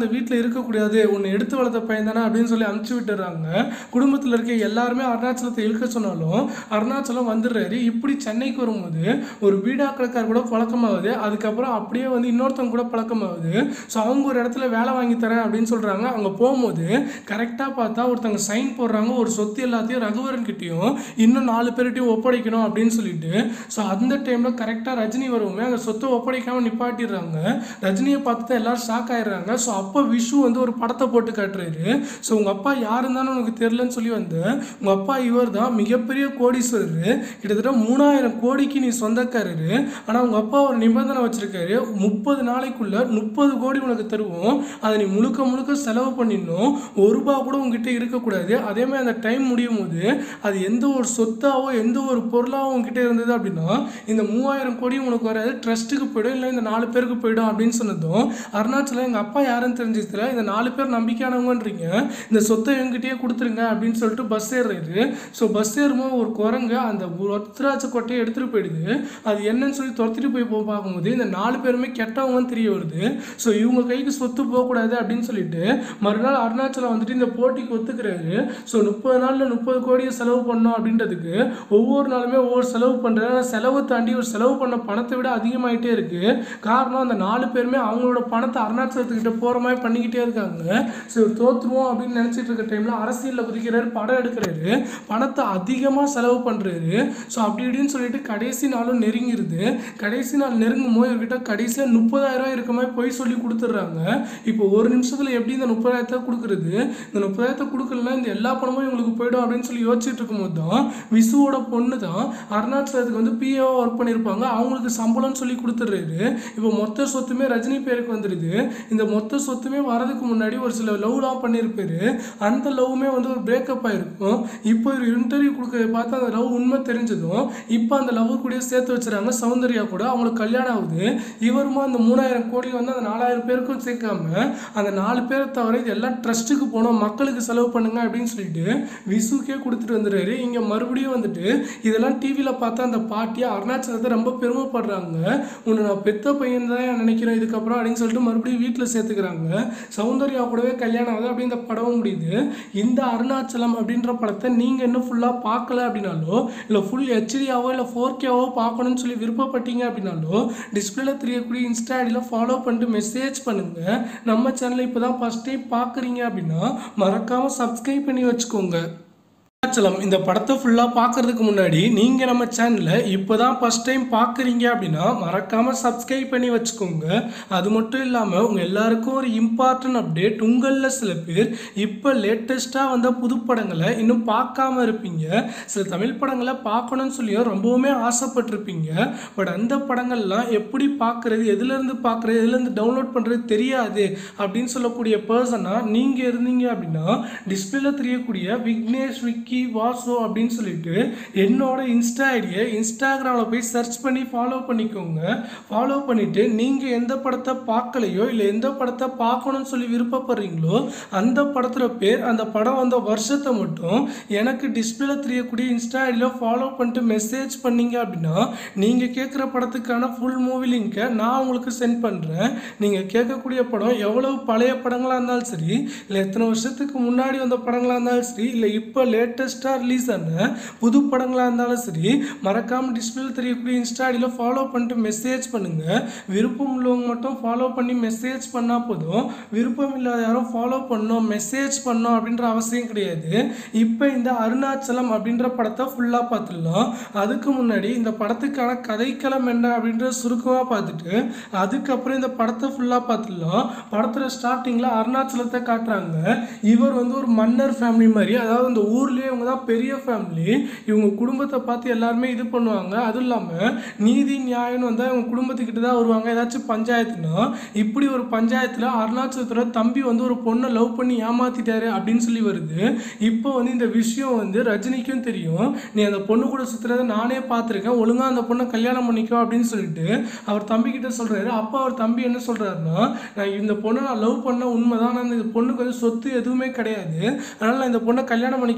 அந்த வீட்டில் இருக்கக்கூடாது உன்னை எடுத்து வளர்த்த பையன் தானே அப்படின்னு சொல்லி அனுப்பிச்சு விட்டுறாங்க குடும்பத்தில் இருக்க எல்லாருமே அருணாச்சலத்தை இழுக்க சொன்னாலும் அருணாச்சலம் வந்துடுறாரு இப்படி சென்னைக்கு வரும்போது ஒரு பீடா கடைக்கார் கூட பழக்கமாகுது அதுக்கப்புறம் அப்படியே வந்து இன்னொருத்தவங்க கூட பழக்கமாகுது ஸோ அவங்க ஒரு இடத்துல வேலை வாங்கி தரேன் அப்படின்னு சொல்கிறாங்க அங்கே போகும்போது கரெக்டாக பார்த்தா ஒருத்தவங்க சைன் போடுறாங்க ஒரு சொத்து எல்லாத்தையும் ரகுவரன் கிட்டேயும் இன்னும் நாலு பேர்கிட்டையும் ஒப்படைக்கணும் அப்படின்னு சொல்லிட்டு ஸோ அந்த டைமில் கரெக்டாக ரஜினி வருவோமே அந்த சொத்தை ஒப்படைக்காமல் நிப்பாட்டிடுறாங்க ரஜினியை பார்த்து தான் எல்லாரும் ஷாக் ஆயிடுறாங்க ஸோ அப்போ விஷு வந்து ஒரு படத்தை போட்டு காட்டுறாரு ஸோ உங்கள் அப்பா யாருன்னு தானே உனக்கு தெரிலன்னு சொல்லி வந்து உங்கள் அப்பா இவர் தான் மிகப்பெரிய கோடீஸ்வரர் கிட்டத்தட்ட மூணாயிரம் கோடிக்கு நீ சொந்தக்காரரு ஆனால் உங்கள் அப்பா ஒரு நிபந்தனை வச்சிருக்காரு முப்பது நாளைக்குள்ள முப்பது கோடி உனக்கு தருவோம் அதை நீ முழுக்க முழுக்க செலவு பண்ணிடணும் ஒரு ரூபா கூட உங்ககிட்ட இருக்கக்கூடாது அதே மாதிரி அந்த டைம் முடியும் போது அது எந்த ஒரு சொத்தாவோ எந்த ஒரு பொருளாவோ உங்ககிட்ட இருந்தது அப்படின்னா இந்த மூவாயிரம் கோடி உனக்கு வராது ட்ரஸ்ட்டுக்கு போயிடும் இல்லை இந்த நாலு பேருக்கு போயிடும் அப்படின்னு சொன்னதும் அருணாச்சலம் எங்கள் அப்பா யாருன்னு தெரிஞ்சதுல இந்த நாலு பேர் நம்பிக்கையானவங்கன்றீங்க இந்த சொத்தை எங்கிட்டயே கொடுத்துருங்க அப்படின்னு சொல்லிட்டு பஸ் ஏறுறாரு ஸோ பஸ் ஏறும்போது ஒரு குரங்கு அந்த ஒத்தராட்ச கொட்டையை எடுத்துகிட்டு போயிடுது அது என்னன்னு சொல்லி துரத்திட்டு போய் போ பார்க்கும்போது இந்த நாலு பேருமே கெட்டவங்கன்னு தெரிய வருது ஸோ இவங்க கைக்கு சொத்து போகக்கூடாது அப்படின்னு சொல்லிட்டு மறுநாள் அருணாச்சலம் வந்துட்டு இந்த போட்டிக்கு ஒத்துக்கிறாரு ஸோ முப்பது நாளில் முப்பது கோடியை செலவு பண்ணோம் அப்படின்றதுக்கு ஒவ்வொரு நாளுமே ஒவ்வொரு செலவு பண்ணுறாரு ஆனால் செலவு தாண்டி ஒரு செலவு பண்ண பணத்தை விட அதிகமாயிட்டே இருக்கு காரணம் அந்த நாலு பேருமே அவங்களோட பணத்தை அருணாச்சலத்துக்கிட்ட போகிற மாதிரி பண்ணிக்கிட்டே இருக்காங்க ஸோ இவர் தோற்றுருவோம் அப்படின்னு நினச்சிட்டு இருக்க டைமில் அரசியலில் குதிக்கிறாரு படம் எடுக்கிறாரு பணத்தை அதிகமாக செலவு பண்ணுறாரு ஸோ அப்படி இப்படின்னு சொல்லிட்டு கடைசி நாளும் நெருங்கிருது கடைசி நாள் நெருங்கும் போது இவர்கிட்ட கடைசியாக முப்பதாயிரம் ரூபாய் இருக்க மாதிரி போய் சொல்லி கொடுத்துட்றாங்க இப்போ ஒரு நிமிஷத்தில் எப்படி இந்த முப்பதாயிரத்தை கொடுக்குறது இந்த முப்பதாயிரத்தை கொடுக்கலன்னா இந்த எல்லா பணமும் இவங்களுக்கு போயிடும் அப்படின்னு சொல்லி யோசிச்சுட்டு இருக்கும்போது தான் விசுவோட பொண்ணு தான் அருணாச்சலத்துக்கு வந்து பிஏஓ ஒர்க் பண்ணியிருப்பாங்க அவங்களுக்கு சம்பளம்னு சொல்லி கொடுத்துட்றாரு இப்போ மொத்த சொத்துமே ரஜினி பேருக்கு வந்துடுது இந்த மொத்த சொத்துமே வரதுக்கு முன்னாடி ஒரு சில லவ்லாம் பண்ணியிருப்பாரு அந்த லவ்வுமே வந்து ஒரு பிரேக்கப் ஆயிருக்கும் இப்போ ஒரு இன்டர்வியூ கொடுக்க பார்த்து அந்த லவ் உண்மை தெரிஞ்சதும் இப்போ அந்த லவ் கூட சேர்த்து வச்சுறாங்க சௌந்தர்யா கூட அவங்களுக்கு கல்யாணம் ஆகுது இவருமா அந்த மூணாயிரம் கோடி வந்து அந்த நாலாயிரம் பேருக்கும் சேர்க்காம அந்த நாலு பேரை தவிர இது எல்லாம் ட்ரஸ்ட்டுக்கு போனோம் மக்களுக்கு செலவு பண்ணுங்க அப்படின்னு சொல்லிட்டு விசுக்கே கொடுத்துட்டு வந்துடுறாரு இங்கே மறுபடியும் வந்துட்டு இதெல்லாம் டிவியில் பார்த்தா அந்த பாட்டியா அருணாச்சலத்தை ரொம்ப பெருமைப்படுறாங்க உன்னை நான் பெத்த பையன் தான் நினைக்கிறேன் இதுக்கப்புறம் அப்படின்னு சொல்லிட்டு மறுபடியும் வீட்டில் சேர்த்துக்கிறாங்க சௌந்தர்யா கூடவே கல்யாணம் ஆகுது அப்படி இந்த படமும் முடியுது இந்த அருணாச்சலம் அப்படின்ற படத்தை நீங்கள் இன்னும் ஃபுல்லாக பார்க்கல அப்படின்னாலோ இல்லை ஃபுல் ஹெச்டியாவோ இல்லை ஃபோர் கேவோ பார்க்கணும்னு சொல்லி விருப்பப்பட்டீங்க அப்படின்னாலோ டிஸ்பிளேல தெரியக்கூடிய இன்ஸ்டா ஐடியில் ஃபாலோ பண்ணிட்டு மெசேஜ் பண்ணுங்கள் நம்ம சேனலை இப்போ தான் ஃபஸ்ட் டைம் பார்க்குறீங்க அப்படின்னா மறக்காமல் சப்ஸ்கிரைப் பண்ணி வச்சுக்கோங்க அருணாச்சலம் இந்த படத்தை ஃபுல்லாக பார்க்கறதுக்கு முன்னாடி நீங்கள் நம்ம சேனலை இப்போ தான் ஃபஸ்ட் டைம் பார்க்குறீங்க அப்படின்னா மறக்காமல் சப்ஸ்கிரைப் பண்ணி வச்சுக்கோங்க அது மட்டும் இல்லாமல் உங்கள் எல்லாருக்கும் ஒரு இம்பார்ட்டன்ட் அப்டேட் உங்களில் சில பேர் இப்போ லேட்டஸ்ட்டாக வந்த புது படங்களை இன்னும் பார்க்காம இருப்பீங்க சில தமிழ் படங்களை பார்க்கணும்னு சொல்லியும் ரொம்பவுமே ஆசைப்பட்டிருப்பீங்க பட் அந்த படங்கள்லாம் எப்படி பார்க்குறது எதுலேருந்து பார்க்குறது எதுலேருந்து டவுன்லோட் பண்ணுறது தெரியாது அப்படின்னு சொல்லக்கூடிய பர்சனாக நீங்கள் இருந்தீங்க அப்படின்னா டிஸ்பிளேல தெரியக்கூடிய விக்னேஷ் விக்கி வாசு அப்படின்னு சொல்லிட்டு என்னோட இன்ஸ்டா ஐடியை இன்ஸ்டாகிராமில் போய் சர்ச் பண்ணி ஃபாலோ பண்ணிக்கோங்க ஃபாலோ பண்ணிவிட்டு நீங்கள் எந்த படத்தை பார்க்கலையோ இல்லை எந்த படத்தை பார்க்கணும்னு சொல்லி விருப்பப்படுறீங்களோ அந்த படத்தில் பேர் அந்த படம் வந்த வருஷத்தை மட்டும் எனக்கு டிஸ்பிளேல தெரியக்கூடிய இன்ஸ்டா ஐடியில் ஃபாலோ பண்ணிட்டு மெசேஜ் பண்ணீங்க அப்படின்னா நீங்கள் கேட்குற படத்துக்கான ஃபுல் மூவி லிங்க்கை நான் உங்களுக்கு சென்ட் பண்ணுறேன் நீங்கள் கேட்கக்கூடிய படம் எவ்வளவு பழைய படங்களாக இருந்தாலும் சரி இல்லை எத்தனை வருஷத்துக்கு முன்னாடி வந்த படங்களாக இருந்தாலும் சரி இல்லை இப்போ லேட்டஸ்ட்டாக ரிலீஸ் ஆன புது படங்களாக இருந்தாலும் சரி மறக்காமல் டிஸ்பிளேல தெரியக்கூடிய இன்ஸ்டா ஐடியில் ஃபாலோ பண்ணிட்டு மெசேஜ் பண்ணுங்கள் விருப்பம் உள்ளவங்க மட்டும் ஃபாலோ பண்ணி மெசேஜ் பண்ணால் போதும் விருப்பம் இல்லாத யாரும் ஃபாலோ பண்ணணும் மெசேஜ் பண்ணணும் அப்படின்ற அவசியம் கிடையாது இப்போ இந்த அருணாச்சலம் அப்படின்ற படத்தை ஃபுல்லாக பார்த்துடலாம் அதுக்கு முன்னாடி இந்த படத்துக்கான கதைக்களம் என்ன அப்படின்ற சுருக்கமாக பார்த்துட்டு அதுக்கப்புறம் இந்த படத்தை ஃபுல்லாக பார்த்துடலாம் படத்தில் ஸ்டார்டிங்கில் அருணாச்சலத்தை காட்டுறாங்க இவர் வந்து ஒரு மன்னர் ஃபேமிலி மாதிரி அதாவது இந்த ஊர்லேயே இவங்க தான் பெரிய ஃபேமிலி இவங்க குடும்பத்தை பார்த்து எல்லாருமே இது பண்ணுவாங்க அதுவும் இல்லாமல் நீதி நியாயம்னு வந்தால் இவங்க குடும்பத்துக்கிட்ட தான் வருவாங்க ஏதாச்சும் பஞ்சாயத்துனா இப்படி ஒரு பஞ்சாயத்தில் அருணாச்சலத்தோட தம்பி வந்து ஒரு பொண்ணை லவ் பண்ணி ஏமாத்திட்டாரு அப்படின்னு சொல்லி வருது இப்போ வந்து இந்த விஷயம் வந்து ரஜினிக்கும் தெரியும் நீ அந்த பொண்ணு கூட சுற்றுறத நானே பார்த்துருக்கேன் ஒழுங்காக அந்த பொண்ணை கல்யாணம் பண்ணிக்கோ அப்படின்னு சொல்லிட்டு அவர் தம்பி கிட்ட சொல்கிறாரு அப்போ அவர் தம்பி என்ன சொல்கிறாருன்னா நான் இந்த பொண்ணை நான் லவ் பண்ண உண்மைதான் ஆனால் இந்த பொண்ணுக்கு வந்து சொத்து எதுவுமே கிடையாது அதனால் நான் இந்த பொண்ணை கல்யாணம் பண்ணிக்க மாட்டேன்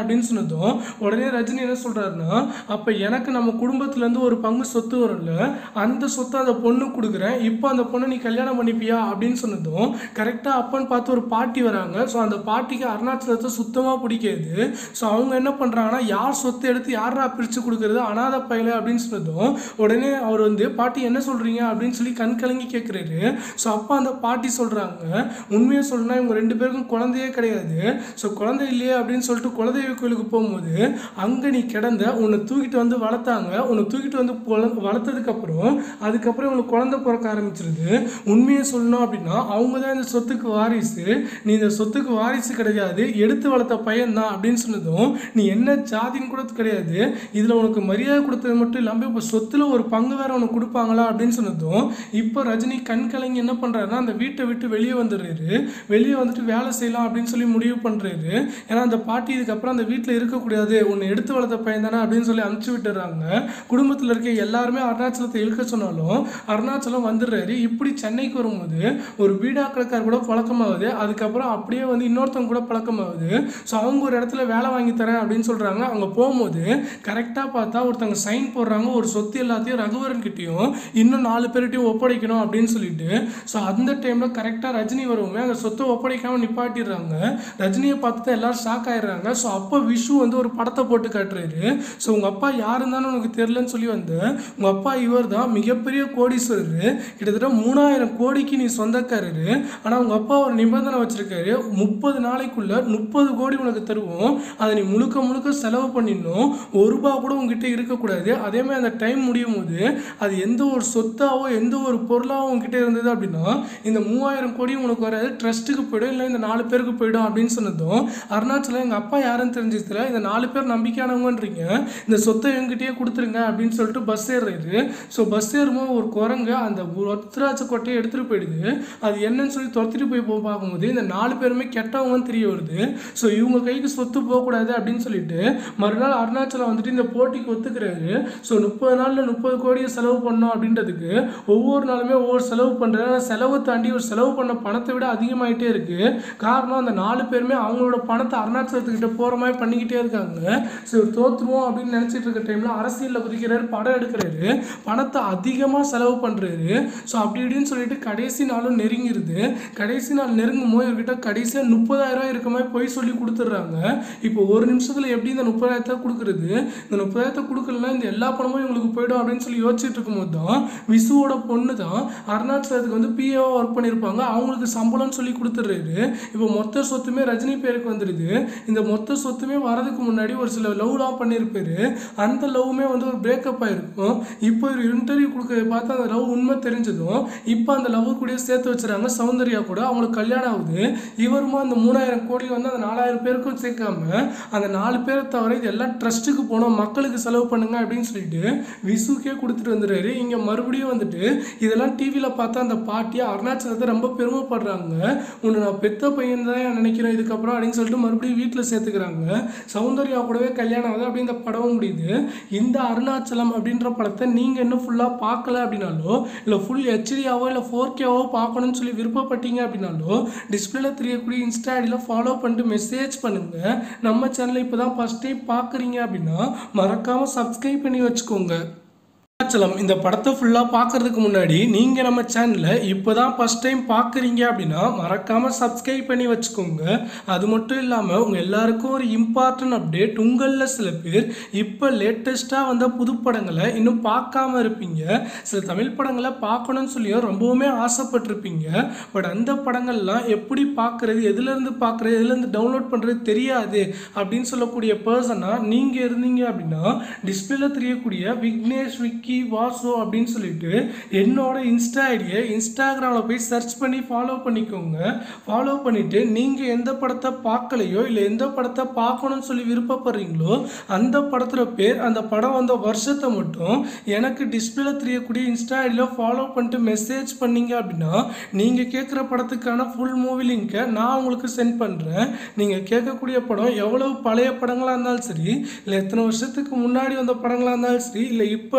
அப்படின்னு சொன்னதும் உடனே ரஜினி என்ன சொல்கிறாருன்னா அப்போ எனக்கு நம்ம குடும்பத்துலேருந்து ஒரு பங்கு சொத்து வரும்ல அந்த சொத்தை அந்த பொண்ணு கொடுக்குறேன் இப்போ அந்த பொண்ணை நீ கல்யாணம் பண்ணிப்பியா அப்படின்னு சொன்னதும் கரெக்டாக அப்பன்னு பார்த்து ஒரு பாட்டி வராங்க ஸோ அந்த பாட்டிக்கு அருணாச்சலத்தை சுத்தமாக பிடிக்காது ஸோ அவங்க என்ன பண்ணுறாங்கன்னா யார் சொத்தை எடுத்து யாரா பிரித்து கொடுக்குறது அனாதை பையல அப்படின்னு சொன்னதும் உடனே அவர் வந்து பாட்டி என்ன சொல்கிறீங்க அப்படின்னு சொல்லி கண் கலங்கி கேட்குறாரு ஸோ அப்போ அந்த பாட்டி சொல்கிறாங்க உண்மையை சொல்லணும்னா இவங்க ரெண்டு பேருக்கும் குழந்தையே கிடையாது ஸோ குழந்தை இல்லையே அப்படின்னு சொல்லிட்டு குலதெய்வ கோயிலுக்கு போகும்போது அங்கே நீ கிடந்த உன்னை தூக்கிட்டு வந்து வளர்த்தாங்க உன்னை தூக்கிட்டு வந்து பொல- வளர்த்ததுக்கப்புறம் அதுக்கப்புறம் இவங்களுக்கு குழந்தை பிறக்க ஆரம்பிச்சிருது உண்மையை சொல்லணும் அப்படின்னா அவங்க தான் இந்த சொத்துக்கு வாரிசு நீ இந்த சொத்துக்கு வாரிசு கிடையாது எடுத்து வளர்த்த பையன் தான் அப்படின்னு சொன்னதும் நீ என்ன ஜாதின்னு கூட கிடையாது இதில் உனக்கு மரியாதை கொடுத்தது மட்டும் இல்லாமல் இப்போ சொத்துல ஒரு பங்கு வேற உனக்கு கொடுப்பாங்களா அப்படின்னு சொன்னதும் இப்போ ரஜினி கண் கலங்கி என்ன பண்ணுறாருன்னா அந்த வீட்டை விட்டு வெளியே வந்துடுறாரு வெளியே வந்துட்டு வேலை செய்யலாம் அப்படின்னு சொல்லி முடிவு பண்ணுறாரு ஏன்னா அந்த பாட்டி இதுக்கப்புறம் அந்த வீட்டில் இருக்கக்கூடாது உன்னை எடுத்து வளர்த்த பையன் தானே அப்படின்னு சொல்லி அனுப்பிச்சு விட்டுறாங்க குடும்பத்தில் இருக்க எல்லாருமே அருணாச்சலத்தை இழுக்க சொன்னாலும் அருணாச்சலம் வந்துடுறாரு இப்படி சென்னைக்கு வரும்போது ஒரு பீடா கடைக்கார் கூட பழக்கமாகுது அதுக்கப்புறம் அப்படியே வந்து இன்னொருத்தவங்க கூட பழக்கமாகுது ஸோ அவங்க ஒரு இடத்துல வேலை வாங்கி தரேன் அப்படின்னு சொல்கிறாங்க அங்கே போகும்போது கரெக்டாக பார்த்தா ஒருத்தவங்க சைன் போடுறாங்க ஒரு சொத்து எல்லாத்தையும் ரகுவரன் கிட்டேயும் இன்னும் நாலு பேர்கிட்டையும் ஒப்படைக்கணும் அப்படின்னு சொல்லிட்டு ஸோ அந்த டைமில் கரெக்டாக ரஜினி வரவுமே அந்த சொத்தை ஒப்படைக்காமல் நிப்பாட்டிடுறாங்க ரஜினியை பார்த்து தான் எல்லாரும் ஷாக் ஆயிடுறாங்க ஸோ அப்போ விஷு வந்து ஒரு படத்தை போட்டு காட்டுறாரு ஸோ உங்கள் அப்பா யாருன்னு தானே உனக்கு தெரிலன்னு சொல்லி வந்த உங்கள் அப்பா இவர் தான் மிகப்பெரிய கோடீஸ்வரர் கிட்டத்தட்ட மூணாயிரம் கோடிக்கு நீ சொந்தக்காரரு ஆனால் உங்கள் அப்பா ஒரு நிபந்தனை வச்சிருக்காரு முப்பது நாளைக்குள்ள முப்பது கோடி உனக்கு தருவோம் அதை நீ முழுக்க முழுக்க செலவு பண்ணிடணும் ஒரு ரூபா கூட உங்ககிட்ட இருக்கக்கூடாது அதே மாதிரி அந்த டைம் முடியும் போது அது எந்த ஒரு சொத்தாவோ எந்த ஒரு பொருளாவோ உங்ககிட்ட இருந்தது அப்படின்னா இந்த மூவாயிரம் கோடியும் உனக்கு வராது ட்ரஸ்ட்டுக்கு போயிடும் இல்லை இந்த நாலு பேருக்கு போயிடும் அப்படின்னு சொன்னதும் அருணாச்சலம் எங்கள் அப்பா யாருன்னு தெரிஞ்சதுல இந்த நாலு பேர் நம்பிக்கையானவங்கன்றீங்க இந்த சொத்தை என்கிட்டயே கொடுத்துருங்க அப்படின்னு சொல்லிட்டு பஸ் ஏறுறாரு ஸோ பஸ் ஏறும்போது ஒரு குரங்கு அந்த ஒத்தராட்ச கொட்டையை எடுத்துகிட்டு போயிடுது அது என்னன்னு சொல்லி துரத்திட்டு போய் போ பார்க்கும்போது இந்த நாலு பேருமே கெட்டவங்கன்னு தெரிய வருது ஸோ இவங்க கைக்கு சொத்து போகக்கூடாது அப்படின்னு சொல்லிட்டு மறுநாள் அருணாச்சலம் வந்துட்டு இந்த போட்டிக்கு ஒத்துக்கிறாரு ஸோ முப்பது நாளில் முப்பது கோடியை செலவு பண்ணோம் அப்படின்றதுக்கு ஒவ்வொரு நாளுமே ஒவ்வொரு செலவு பண்ணுறாரு ஆனால் செலவு தாண்டி ஒரு செலவு பண்ண பணத்தை விட அதிகமாயிட்டே இருக்கு காரணம் அந்த நாலு பேருமே அவங்களோட பணத்தை அருணாச்சலத்துக்கிட்ட போகிற மாதிரி பண்ணிக்கிட்டே இருக்காங்க ஸோ இவர் தோத்துருவோம் அப்படின்னு நினச்சிட்டு இருக்க டைமில் அரசியலில் குதிக்கிறாரு படம் எடுக்கிறாரு பணத்தை அதிகமாக செலவு பண்ணுறாரு ஸோ அப்படி இப்படின்னு சொல்லிட்டு கடைசி நாளும் நெருங்கிருது கடைசி நாள் நெருங்கும் போது இவர்கிட்ட கடைசியாக முப்பதாயிரம் இருக்க மாதிரி போய் சொல்லி கொடுத்துட்றாங்க இப்போ ஒரு நிமிஷத்தில் எப்படி இந்த முப்பதாயிரத்தை கொடுக்குறது இந்த முப்பதாயிரத்தை கொடுக்கலன்னா இந்த எல்லா பணமும் இவங்களுக்கு போயிடும் அப்படின்னு சொல்லி யோசிச்சுட்டு இருக்கும்போது தான் விசுவோட பொண்ணு தான் அருணாச்சலத்துக்கு வந்து பிஏஓ ஒர்க் பண்ணியிருப்பாங்க அவங்களுக்கு சம்பளம்னு சொல்லி கொடுத்துட்றாரு இப்போ மொத்த சொத்துமே ரஜினி பேருக்கு வந்துடுது இந்த மொத்த சொத்துமே வரதுக்கு முன்னாடி ஒரு சில லவ்லாம் பண்ணியிருப்பாரு அந்த லவ்வுமே வந்து ஒரு பிரேக்கப் ஆயிருக்கும் இப்போ ஒரு இன்டர்வியூ கொடுக்கறத பார்த்து அந்த லவ் உண்மை தெரிஞ்சதும் இப்போ அந்த லவ் கூட சேர்த்து வச்சுறாங்க சௌந்தர்யா கூட அவங்களுக்கு கல்யாணம் ஆகுது இவருமா அந்த மூணாயிரம் கோடி வந்து அந்த நாலாயிரம் பேருக்கும் சேர்க்காம அந்த நாலு பேரை தவிர இது எல்லாம் ட்ரஸ்ட்டுக்கு போனோம் மக்களுக்கு செலவு பண்ணுங்க அப்படின்னு சொல்லிட்டு விசுக்கே கொடுத்துட்டு வந்துடுறாரு இங்கே மறுபடியும் வந்துட்டு இதெல்லாம் டிவியில் பார்த்தா அந்த பாட்டியை அருணாச்சலத்தை ரொம்ப பெருமைப்படுறாங்க உன்னை நான் பெத்த பையன் தான் நினைக்கிறேன் இதுக்கப்புறம் அப்படின்னு சொல்லிட்டு மறுபடியும் வீட்டில் சேர்த்துக்கிறாங்க சௌந்தர்யா கூடவே கல்யாணம் ஆகுது அப்படி இந்த படம் முடியுது இந்த அருணாச்சலம் அப்படின்ற படத்தை நீங்கள் இன்னும் ஃபுல்லாக பார்க்கல அப்படின்னாலோ இல்லை ஃபுல் ஹெச்டியாவோ இல்லை ஃபோர் கேவோ பார்க்கணும்னு சொல்லி விருப்பப்பட்டீங்க அப்படின்னாலோ டிஸ்பிளேல தெரியக்கூடிய இன்ஸ்டா ஐடியில் ஃபாலோ பண்ணிட்டு மெசேஜ் பண்ணுங்கள் நம்ம சேனலை இப்போ தான் ஃபஸ்ட் டைம் பார்க்குறீங்க அப்படின்னா மறக்காமல் சப்ஸ்கிரைப் பண்ணி வச்சுக்கோங்க அருணாச்சலம் இந்த படத்தை ஃபுல்லாக பார்க்கறதுக்கு முன்னாடி நீங்கள் நம்ம சேனலை இப்போ தான் ஃபஸ்ட் டைம் பார்க்குறீங்க அப்படின்னா மறக்காமல் சப்ஸ்கிரைப் பண்ணி வச்சுக்கோங்க அது மட்டும் இல்லாமல் உங்கள் எல்லாருக்கும் ஒரு இம்பார்ட்டன்ட் அப்டேட் உங்களில் சில பேர் இப்போ லேட்டஸ்ட்டாக வந்த புது படங்களை இன்னும் பார்க்காம இருப்பீங்க சில தமிழ் படங்களை பார்க்கணும்னு சொல்லியும் ரொம்பவுமே ஆசைப்பட்டிருப்பீங்க பட் அந்த படங்கள்லாம் எப்படி பார்க்குறது எதுலேருந்து பார்க்குறது எதுலேருந்து டவுன்லோட் பண்ணுறது தெரியாது அப்படின்னு சொல்லக்கூடிய பர்சனாக நீங்கள் இருந்தீங்க அப்படின்னா டிஸ்பிளேல தெரியக்கூடிய விக்னேஷ் விக்கி வாசு அப்படின்னு சொல்லிட்டு என்னோட இன்ஸ்டா ஐடியை இன்ஸ்டாகிராமில் போய் சர்ச் பண்ணி ஃபாலோ பண்ணிக்கோங்க ஃபாலோ பண்ணிவிட்டு நீங்கள் எந்த படத்தை பார்க்கலையோ இல்லை எந்த படத்தை பார்க்கணும்னு சொல்லி விருப்பப்படுறீங்களோ அந்த படத்தில் பேர் அந்த படம் வந்த வருஷத்தை மட்டும் எனக்கு டிஸ்பிளேல தெரியக்கூடிய இன்ஸ்டா ஐடியில் ஃபாலோ பண்ணிட்டு மெசேஜ் பண்ணீங்க அப்படின்னா நீங்கள் கேட்குற படத்துக்கான ஃபுல் மூவி லிங்க்கை நான் உங்களுக்கு சென்ட் பண்ணுறேன் நீங்கள் கேட்கக்கூடிய படம் எவ்வளவு பழைய படங்களாக இருந்தாலும் சரி இல்லை எத்தனை வருஷத்துக்கு முன்னாடி வந்த படங்களாக இருந்தாலும் சரி இல்லை இப்போ லேட்டஸ்ட்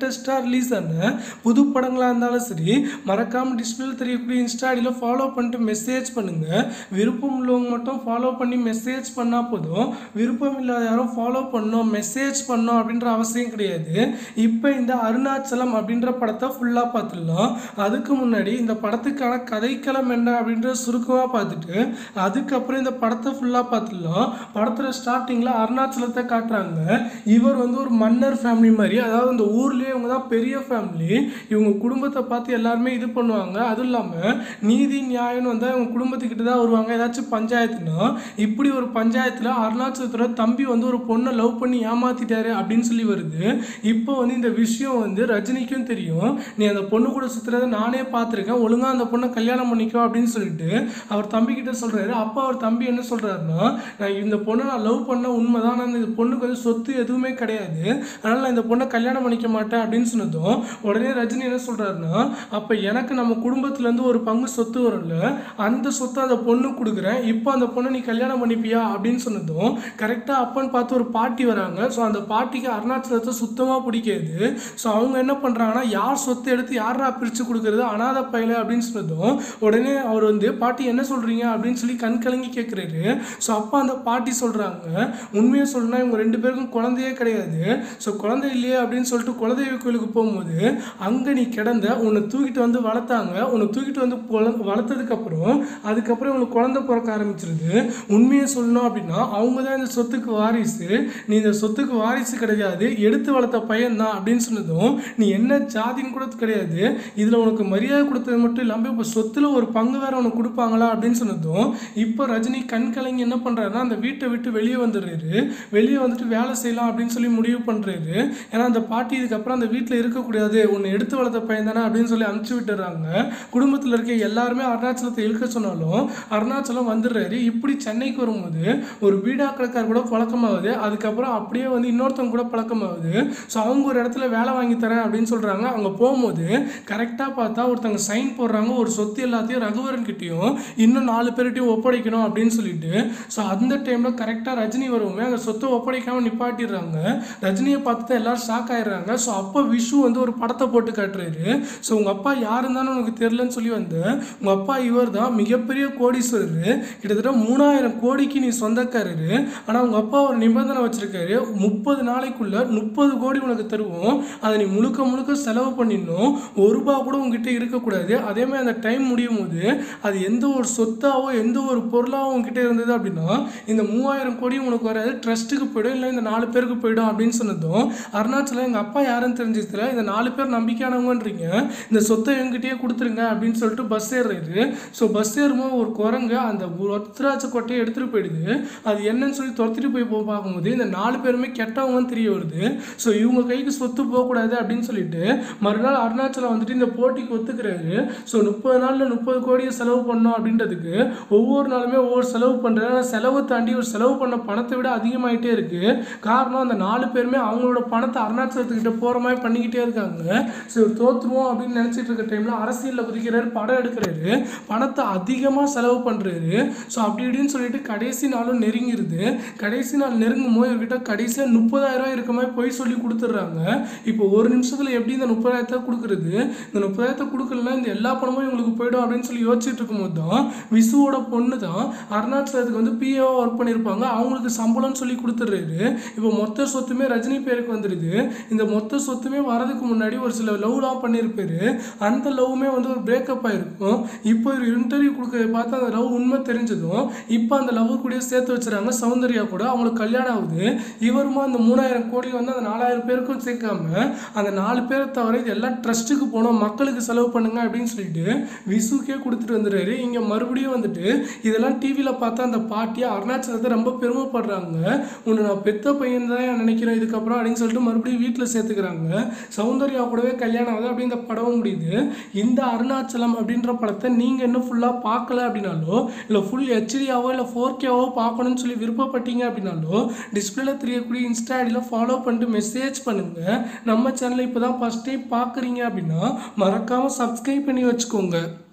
லேட்டஸ்ட்டாக ரிலீஸ் ஆன புது படங்களாக இருந்தாலும் சரி மறக்காமல் டிஸ்பிளேல தெரியக்கூடிய இன்ஸ்டா ஐடியில் ஃபாலோ பண்ணிட்டு மெசேஜ் பண்ணுங்கள் விருப்பம் உள்ளவங்க மட்டும் ஃபாலோ பண்ணி மெசேஜ் பண்ணால் போதும் விருப்பம் இல்லாத யாரும் ஃபாலோ பண்ணணும் மெசேஜ் பண்ணணும் அப்படின்ற அவசியம் கிடையாது இப்போ இந்த அருணாச்சலம் அப்படின்ற படத்தை ஃபுல்லாக பார்த்துடலாம் அதுக்கு முன்னாடி இந்த படத்துக்கான கதைக்களம் என்ன அப்படின்ற சுருக்கமாக பார்த்துட்டு அதுக்கப்புறம் இந்த படத்தை ஃபுல்லாக பார்த்துடலாம் படத்தில் ஸ்டார்டிங்கில் அருணாச்சலத்தை காட்டுறாங்க இவர் வந்து ஒரு மன்னர் ஃபேமிலி மாதிரி அதாவது இந்த ஊர்லேயே இவங்க தான் பெரிய ஃபேமிலி இவங்க குடும்பத்தை பார்த்து எல்லாருமே இது பண்ணுவாங்க அதுவும் இல்லாமல் நீதி நியாயம்னு வந்தால் இவங்க குடும்பத்துக்கிட்ட தான் வருவாங்க ஏதாச்சும் பஞ்சாயத்துனா இப்படி ஒரு பஞ்சாயத்தில் அருணாச்சலத்தோட தம்பி வந்து ஒரு பொண்ணை லவ் பண்ணி ஏமாத்திட்டாரு அப்படின்னு சொல்லி வருது இப்போ வந்து இந்த விஷயம் வந்து ரஜினிக்கும் தெரியும் நீ அந்த பொண்ணு கூட சுற்றுறத நானே பார்த்துருக்கேன் ஒழுங்காக அந்த பொண்ணை கல்யாணம் பண்ணிக்கோ அப்படின்னு சொல்லிட்டு அவர் தம்பி கிட்ட சொல்கிறாரு அப்போ அவர் தம்பி என்ன சொல்கிறாருன்னா நான் இந்த பொண்ணை நான் லவ் பண்ண உண்மைதான் ஆனால் இந்த பொண்ணுக்கு வந்து சொத்து எதுவுமே கிடையாது அதனால் நான் இந்த பொண்ணை கல்யாணம் பண்ணிக்க மாட்டேன் அப்படின்னு சொன்னதும் உடனே ரஜினி என்ன சொல்கிறாருன்னா அப்போ எனக்கு நம்ம குடும்பத்துலேருந்து ஒரு பங்கு சொத்து வரும்ல அந்த சொத்தை அந்த பொண்ணு கொடுக்குறேன் இப்போ அந்த பொண்ணை நீ கல்யாணம் பண்ணிப்பியா அப்படின்னு சொன்னதும் கரெக்டாக அப்பன்னு பார்த்து ஒரு பாட்டி வராங்க ஸோ அந்த பாட்டிக்கு அருணாச்சலத்தை சுத்தமாக பிடிக்காது ஸோ அவங்க என்ன பண்ணுறாங்கன்னா யார் சொத்தை எடுத்து யாரா பிரித்து கொடுக்குறது அனாதை பையல அப்படின்னு சொன்னதும் உடனே அவர் வந்து பாட்டி என்ன சொல்கிறீங்க அப்படின்னு சொல்லி கண் கலங்கி கேட்குறாரு ஸோ அப்போ அந்த பாட்டி சொல்கிறாங்க உண்மையை சொல்லணும்னா இவங்க ரெண்டு பேருக்கும் குழந்தையே கிடையாது ஸோ குழந்தை இல்லையே அப்படின்னு சொல்லிட்டு குலதெய்வ கோயிலுக்கு போகும்போது அங்கே நீ கிடந்த உன்னை தூக்கிட்டு வந்து வளர்த்தாங்க உன்னை தூக்கிட்டு வந்து குழந்தை வளர்த்ததுக்கப்புறம் அதுக்கப்புறம் உனக்கு குழந்தை பிறக்க ஆரம்பிச்சிருது உண்மையை சொல்லணும் அப்படின்னா அவங்க தான் இந்த சொத்துக்கு வாரிசு நீ இந்த சொத்துக்கு வாரிசு கிடையாது எடுத்து வளர்த்த பையன் தான் அப்படின்னு சொன்னதும் நீ என்ன ஜாதின்னு கூட கிடையாது இதில் உனக்கு மரியாதை கொடுத்தது மட்டும் இல்லாமல் இப்போ சொத்தில் ஒரு பங்கு வேற உனக்கு கொடுப்பாங்களா அப்படின்னு சொன்னதும் இப்போ ரஜினி கண் கலங்கி என்ன பண்ணுறாருன்னா அந்த வீட்டை விட்டு வெளியே வந்துடுறாரு வெளியே வந்துட்டு வேலை செய்யலாம் அப்படின்னு சொல்லி முடிவு பண்ணுறாரு ஏன்னா அந்த பாட்டி இதுக்கப்புறம் அந்த வீட்டில் இருக்கக்கூடாது உன்னை எடுத்து வளர்த்த பையன் தானே அப்படின்னு சொல்லி அனுப்பிச்சு விட்டுறாங்க குடும்பத்தில் இருக்க எல்லாருமே அருணாச்சலத்தை இழுக்க சொன்னாலும் அருணாச்சலம் வந்துடுறாரு இப்படி சென்னைக்கு வரும்போது ஒரு பீடா கடைக்கார் கூட பழக்கமாகுது அதுக்கப்புறம் அப்படியே வந்து இன்னொருத்தவங்க கூட பழக்கமாகுது ஸோ அவங்க ஒரு இடத்துல வேலை வாங்கி தரேன் அப்படின்னு சொல்கிறாங்க அங்கே போகும்போது கரெக்டாக பார்த்தா ஒருத்தவங்க சைன் போடுறாங்க ஒரு சொத்து எல்லாத்தையும் ரகுவரன் கிட்டேயும் இன்னும் நாலு பேர்கிட்டையும் ஒப்படைக்கணும் அப்படின்னு சொல்லிட்டு ஸோ அந்த டைமில் கரெக்டாக ரஜினி வருவோமே அங்கே சொத்தை ஒப்படைக்காமல் நிப்பாட்டிடுறாங்க ரஜினியை பார்த்து தான் எல்லாரும் ஷாக் ஆயிடுறாங்க ஸோ அப்போ விஷு வந்து ஒரு படத்தை போட்டு காட்டுறாரு ஸோ உங்கள் அப்பா யார் இருந்தாலும் உனக்கு தெரிலன்னு சொல்லி வந்து உங்கள் அப்பா இவர் தான் மிகப்பெரிய கோடீஸ்வரர் கிட்டத்தட்ட மூணாயிரம் கோடிக்கு நீ சொந்தக்காரரு ஆனால் உங்கள் அப்பா ஒரு நிபந்தனை வச்சிருக்காரு முப்பது நாளைக்குள்ள முப்பது கோடி உனக்கு தருவோம் அதை நீ முழுக்க முழுக்க செலவு பண்ணிடணும் ஒரு ரூபா கூட உங்ககிட்ட இருக்கக்கூடாது அதே மாதிரி அந்த டைம் முடியும் போது அது எந்த ஒரு சொத்தாவோ எந்த ஒரு பொருளாவோ உங்ககிட்ட இருந்தது அப்படின்னா இந்த மூவாயிரம் கோடியும் உனக்கு வராது ட்ரஸ்ட்டுக்கு போயிடும் இல்லை இந்த நாலு பேருக்கு போயிடும் அப்படின்னு சொன்னதும் அருணாச்சலம் எங்கள் அப்பா யாருன்னு தெரிஞ்சதுல இந்த நாலு பேர் நம்பிக்கையானவங்கன்றீங்க இந்த சொத்தை எங்கிட்டயே கொடுத்துருங்க அப்படின்னு சொல்லிட்டு பஸ் ஏறுறாரு ஸோ பஸ் ஏறும்போது ஒரு குரங்கு அந்த ஒத்தராட்ச கொட்டையை எடுத்துகிட்டு போயிடுது அது என்னன்னு சொல்லி துரத்திட்டு போய் போ பார்க்கும்போது இந்த நாலு பேருமே கெட்டவங்கன்னு தெரிய வருது ஸோ இவங்க கைக்கு சொத்து போகக்கூடாது அப்படின்னு சொல்லிட்டு மறுநாள் அருணாச்சலம் வந்துட்டு இந்த போட்டிக்கு ஒத்துக்கிறாரு ஸோ முப்பது நாளில் முப்பது கோடியை செலவு பண்ணோம் அப்படின்றதுக்கு ஒவ்வொரு நாளுமே ஒவ்வொரு செலவு பண்ணுறாரு ஆனால் செலவை தாண்டி ஒரு செலவு பண்ண பணத்தை விட அதிகமாயிட்டே இருக்கு காரணம் அந்த நாலு பேருமே அவங்களோட பணத்தை அருணாச்சலத்துக்கிட்ட போகிற மாதிரி பண்ணிக்கிட்டே இருக்காங்க ஸோ தோற்றுருவோம் அப்படின்னு நினச்சிட்டு இருக்க டைமில் அரசியலில் குதிக்கிறாரு படம் எடுக்கிறாரு பணத்தை அதிகமாக செலவு பண்ணுறாரு ஸோ அப்படி இப்படின்னு சொல்லிட்டு கடைசி நாளும் நெருங்கிருது கடைசி நாள் நெருங்கும் போது இவர்கிட்ட கடைசியாக முப்பதாயிரம் ரூபாய் இருக்க மாதிரி போய் சொல்லி கொடுத்துட்றாங்க இப்போ ஒரு நிமிஷத்தில் எப்படி இந்த முப்பதாயிரத்தை கொடுக்குறது இந்த முப்பதாயிரத்தை கொடுக்கலனா இந்த எல்லா பணமும் இவங்களுக்கு போயிடும் அப்படின்னு சொல்லி யோசிச்சுட்டு இருக்கும்போது தான் விசுவோட பொண்ணு தான் அருணாச்சலத்துக்கு வந்து பிஏஓ ஒர்க் பண்ணியிருப்பாங்க அவங்களுக்கு சம்பளம்னு சொல்லி கொடுத்துட்றாரு இப்போ மொத்த சொத்துமே ரஜினி பேருக்கு வந்துடுது இந்த மொத்த சொத்துமே வரதுக்கு முன்னாடி ஒரு சில லவ்லாம் பண்ணியிருப்பாரு அந்த லவ்வுமே வந்து ஒரு பிரேக்கப் ஆயிருக்கும் இப்போ ஒரு இன்டர்வியூ கொடுக்கறத பார்த்து அந்த லவ் உண்மை தெரிஞ்சதும் இப்போ அந்த லவ் கூட சேர்த்து வச்சுறாங்க சௌந்தர்யா கூட அவங்களுக்கு கல்யாணம் ஆகுது இவருமா அந்த மூணாயிரம் கோடி வந்து அந்த நாலாயிரம் பேருக்கும் சேர்க்காம அந்த நாலு பேரை தவிர இது எல்லாம் ட்ரஸ்ட்டுக்கு போனோம் மக்களுக்கு செலவு பண்ணுங்க அப்படின்னு சொல்லிட்டு விசுக்கே கொடுத்துட்டு வந்துடுறாரு இங்கே மறுபடியும் வந்துட்டு இதெல்லாம் டிவியில் பார்த்தா அந்த பாட்டியை அருணாச்சலத்தை ரொம்ப பெருமைப்படுறாங்க உன்னை நான் பெத்த பையன் தான் நினைக்கிறேன் இதுக்கப்புறம் அப்படின்னு சொல்லிட்டு மறுபடியும் வீட்டில் சேர்த்துக்கிறாங்க சௌந்தர்யா கூடவே கல்யாணம் ஆகுது அப்படி இந்த படம் முடியுது இந்த அருணாச்சலம் அப்படின்ற படத்தை நீங்கள் இன்னும் ஃபுல்லாக பார்க்கல அப்படின்னாலோ இல்லை ஃபுல் ஹெச்டியாவோ இல்லை ஃபோர் கேவோ பார்க்கணும்னு சொல்லி விருப்பப்பட்டீங்க அப்படின்னாலோ டிஸ்பிளேல தெரியக்கூடிய இன்ஸ்டா ஐடியில் ஃபாலோ பண்ணிட்டு மெசேஜ் பண்ணுங்கள் நம்ம சேனலை இப்போ தான் ஃபஸ்ட் டைம் பார்க்குறீங்க அப்படின்னா மறக்காமல் சப்ஸ்கிரைப் பண்ணி வச்சுக்கோங்க